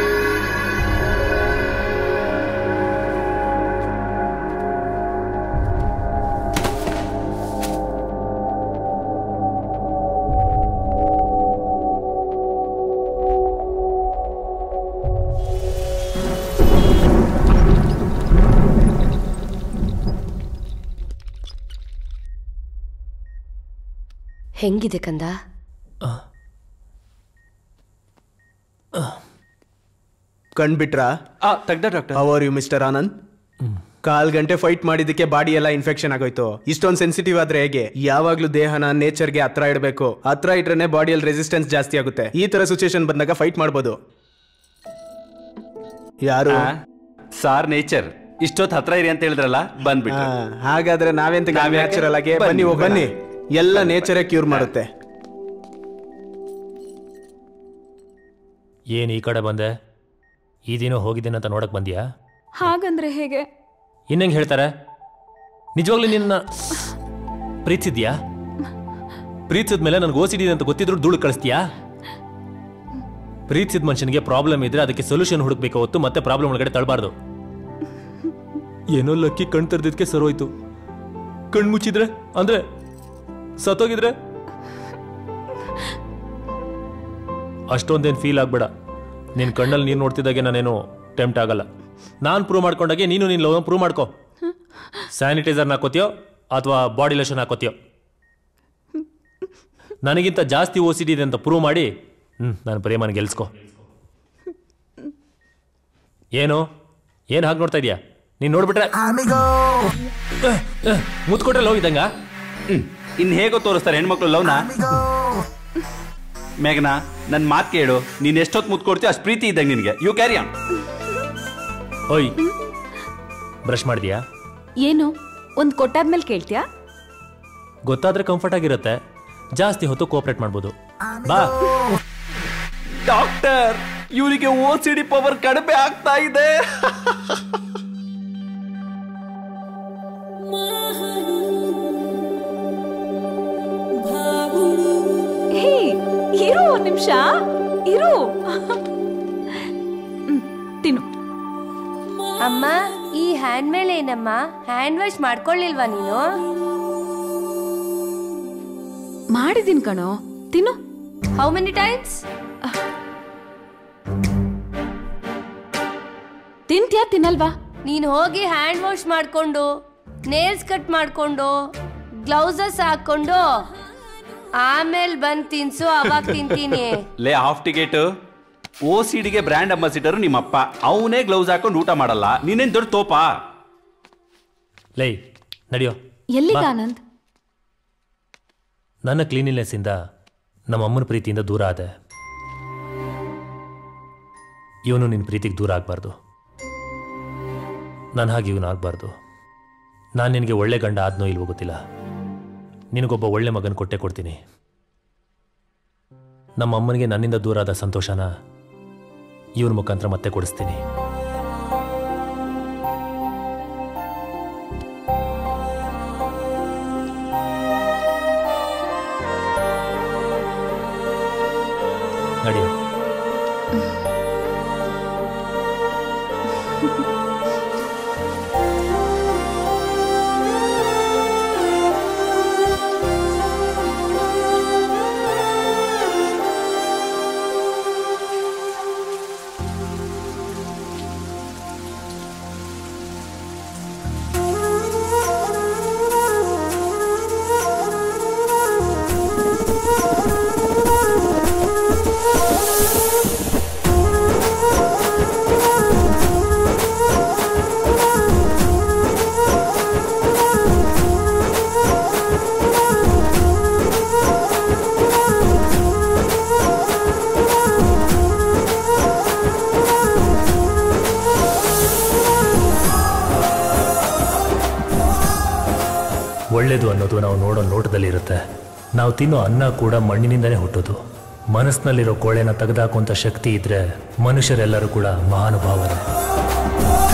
ಹೆಂಗಿದೆ ಕಂದ ಕಂಡ್ಬಿಟ್ರಾ ತೆಗ್ದ doctor are you mister Anand ಕಾಲ್ ಗಂಟೆ ಫೈಟ್ ಮಾಡಿದಕ್ಕೆ ಬಾಡಿ ಎಲ್ಲ ಇನ್ಫೆಕ್ಷನ್ ಆಗೋಯ್ತು ಇಷ್ಟೊಂದು ಸೆನ್ಸಿಟಿವ್ ಆದ್ರೆ ಹೇಗೆ ಯಾವಾಗ್ಲೂ ದೇಹನ ನೇಚರ್ಗೆ ಹತ್ರ ಇಡಬೇಕು ಹತ್ರ ಇಟ್ರೆ ಬಾಡಿಯಲ್ಲಿ ರೆಸಿಸ್ಟೆನ್ಸ್ ಜಾಸ್ತಿ ಆಗುತ್ತೆ ಈ ತರ ಸಿಚುಯೇಷನ್ ಬಂದಾಗ ಫೈಟ್ ಮಾಡ್ಬೋದು ಯಾರು ಸಾರ್ ನೇಚರ್ ಇಷ್ಟೊತ್ತು ಹತ್ರ ಇರಿ ಅಂತ ಹೇಳಿದ್ರಲ್ಲ ಬಂದ್ಬಿಟ್ಟು ಹಾ, ಹಾಗಾದ್ರೆ ನಾವೆಂತ ನಾವ್ಯಾಕೆ? ನ್ಯಾಚುರಲ್ ಆಗಿ ಬನ್ನಿ, ಬನ್ನಿ ಹೋಗೋಣ. ಬನ್ನಿ ಎಲ್ಲ ನೇಚರೇ ಕ್ಯೂರ್ ಮಾಡುತ್ತೆ ಏನು ಈ ಕಡೆ ಬಂದೆ ಈ ದಿನ ಹೋಗಿದ್ದೀನಿ ಅಂತ ನೋಡಕ್ ಬಂದ್ಯಾ ಹಾಗಂದ್ರೆ ಹೇಗೆ ಇನ್ನಂಗೆ ಹೇಳ್ತಾರೆ ನಿಜವಾಗ್ಲೂ ನಿನ್ನ ಪ್ರೀತಿಸಿದ್ಯಾ ಪ್ರೀತಿಸಿದ ಮೇಲೆ ನನಗೆ ಓಸಿಡಿ ಅಂತ ಗೊತ್ತಿದ್ರು ಧೂಳು ಕಳಿಸ್ತೀಯಾ ಪ್ರೀತಿಸಿದ ಮನುಷ್ಯನಿಗೆ ಪ್ರಾಬ್ಲಮ್ ಇದ್ರೆ ಅದಕ್ಕೆ ಸೊಲ್ಯೂಷನ್ ಹುಡುಕ್ಬೇಕು ಹೊತ್ತು ಮತ್ತೆ ಪ್ರಾಬ್ಲಮ್ ಒಳಗಡೆ ತಳಬಾರ್ದು ಏನೋ ಲಕ್ಕಿ ಕಣ್ ತೆರೆದಿದ್ಕೆ ಸರೋಯ್ತು ಕಣ್ ಮುಚ್ಚಿದ್ರೆ ಅಂದ್ರೆ ಸತ್ತೋಗಿದ್ರೆ ಅಷ್ಟೊಂದೇನು ಫೀಲ್ ಆಗ್ಬೇಡ ನಿನ್ ಕಣ್ಣಲ್ಲಿ ನೀನು ನೋಡ್ತಿದ್ದಾಗೆ ನಾನೇನು ಟೆಂಪ್ಟ್ ಆಗಲ್ಲ ನಾನು ಪ್ರೂವ್ ಮಾಡ್ಕೊಂಡಾಗೆ ನೀನು ನಿನ್ನ ಲವ್ ಪ್ರೂವ್ ಮಾಡ್ಕೋ ಸ್ಯಾನಿಟೈಸರ್ನ ಹಾಕೋತೀಯೋ ಅಥವಾ ಬಾಡಿ ಲೋಷನ್ ಹಾಕೋತೀಯೋ ನನಗಿಂತ ಜಾಸ್ತಿ ಓ ಸಿ ಡಿ ಇದೆ ಅಂತ ಪ್ರೂವ್ ಮಾಡಿ ಹ್ಞೂ ನಾನು ಪ್ರೇಮನ ಗೆಲ್ಸ್ಕೊ ಏನು ಏನು ಹಾಗೆ ನೋಡ್ತಾ ಇದೀಯಾ ನೀನು ನೋಡ್ಬಿಟ್ರೆ ಮುತ್ಕೊಟ್ರೆ ಲವ್ ಇದ್ದಂಗ ಇನ್ ಹೇಗೋ ತೋರಿಸ್ತಾರೆ ಹೆಣ್ಮಕ್ಳು ಲವ್ನ ಮೇಘನಾ ನನ್ನ ಮಾತು ಕೇಳು ನೀನ್ ಎಷ್ಟೊತ್ತು ಮುತ್ ಕೊಡ್ತೀಯ ಅಷ್ಟು ಪ್ರೀತಿ ಇದ್ದಂಗೆ ನಿನಗೆ ಯು ಕ್ಯಾರಿ ಆನ್ ಓಯ್ ಬ್ರಷ್ ಮಾಡಿದ್ಯಾ ಏನು ಒಂದ್ ಕೊಟ್ಟಾದ್ಮೇಲೆ ಕೇಳ್ತ್ಯಾ ಗೊತ್ತಾದ್ರೆ ಕಂಫರ್ಟ್ ಆಗಿರುತ್ತೆ ಜಾಸ್ತಿ ಹೊತ್ತು ಕೋಆಪರೇಟ್ ಮಾಡ್ಬೋದು ಬಾ ಡಾಕ್ಟರ್ ಇವರಿಗೆ ಓ ಸಿ ಡಿ ಪವರ್ ಕಡಿಮೆ ಆಗ್ತಾ ಇದೆ ಹೇ ಇರು ಒಂದ್ ನಿಮಿಷ ಇರು ಹ್ಮ್, ತಿನ್ನು ಅಮ್ಮ ಈ ಹ್ಯಾಂಡ್ ಮೇಲೆ ಏನಮ್ಮ ಹ್ಯಾಂಡ್ ವಾಶ್ ಮಾಡ್ಕೊಳ್ಳಿಲ್ವಾ ನೀನು ಮಾಡಿದೀನಿ ಕಣೋ ತಿನ್ನು ಹೌ ಮೆನಿ ಟೈಮ್ಸ್ ತಿಂತ್ಯಾ ತಿನ್ನಲ್ವಾ ನೀನ್ ಹೋಗಿ ಹ್ಯಾಂಡ್ ವಾಶ್ ಮಾಡ್ಕೊಂಡು ನೇಲ್ಸ್ ಕಟ್ ಮಾಡ್ಕೊಂಡು ಗ್ಲೌಸಸ್ ಹಾಕೊಂಡು ಆಮೇಲೆ ಬಂದ್ ತಿನ್ಸು ಅವಾಗ ತಿಂತೀನಿ ಲೇ ಹಾಫ್ ಟಿಕೆಟ್ ಓ ಸಿ ಡಿಗೆ ಬ್ರ್ಯಾಂಡ್ ಅಂಬಾಸಿಡರ್ ನಿಮ್ಮಪ್ಪ ಅವನೇ ಗ್ಲೌಸ್ ಹಾಕೊಂಡು ಊಟ ಮಾಡಲ್ಲ ನೀನೇನ್ ದೊಡ್ಡ ತೋಪಾ ಲೈ ನಡಿಯೋ ಎಲ್ಲಿಗ ಬಾ. ಆನಂದ್ ನನ್ನ ಕ್ಲೀನಿನೆಸ್ ಇಂದ ನಮ್ಮ ಅಮ್ಮನ ಪ್ರೀತಿಯಿಂದ ದೂರ ಆದೆ ಇವನು ನಿನ್ನ ಪ್ರೀತಿಗೆ ದೂರ ಆಗಬಾರ್ದು ನಾನು ಹಾಗೆ ಇವನು ಆಗಬಾರ್ದು ನಾನು ನಿನಗೆ ಒಳ್ಳೆ ಗಂಡ ಆದ್ನೋ ಇಲ್ವೋ ಗೊತ್ತಿಲ್ಲ ನಿನಗೊಬ್ಬ ಒಳ್ಳೆ ಮಗನ ಕೊಟ್ಟೆ ಕೊಡ್ತೀನಿ ನಮ್ಮ ಅಮ್ಮನಿಗೆ ನನ್ನಿಂದ ದೂರ ಆದ ಸಂತೋಷನ ಇವನ ಮುಖಾಂತರ ಮತ್ತೆ ಕೊಡಿಸ್ತೀನಿ ನಡೆಯೋ ಒಳ್ಳೆಯದು ಅನ್ನೋದು ನಾವು ನೋಡೋ ನೋಟದಲ್ಲಿರುತ್ತೆ ನಾವು ತಿನ್ನೋ ಅನ್ನ ಕೂಡ ಮಣ್ಣಿನಿಂದನೇ ಹುಟ್ಟೋದು ಮನಸ್ಸಿನಲ್ಲಿರೋ ಕೋಳೆನ ತೆಗೆದಾಕುವಂಥ ಶಕ್ತಿ ಇದ್ರೆ ಮನುಷ್ಯರೆಲ್ಲರೂ ಕೂಡ ಮಹಾನುಭಾವರೇ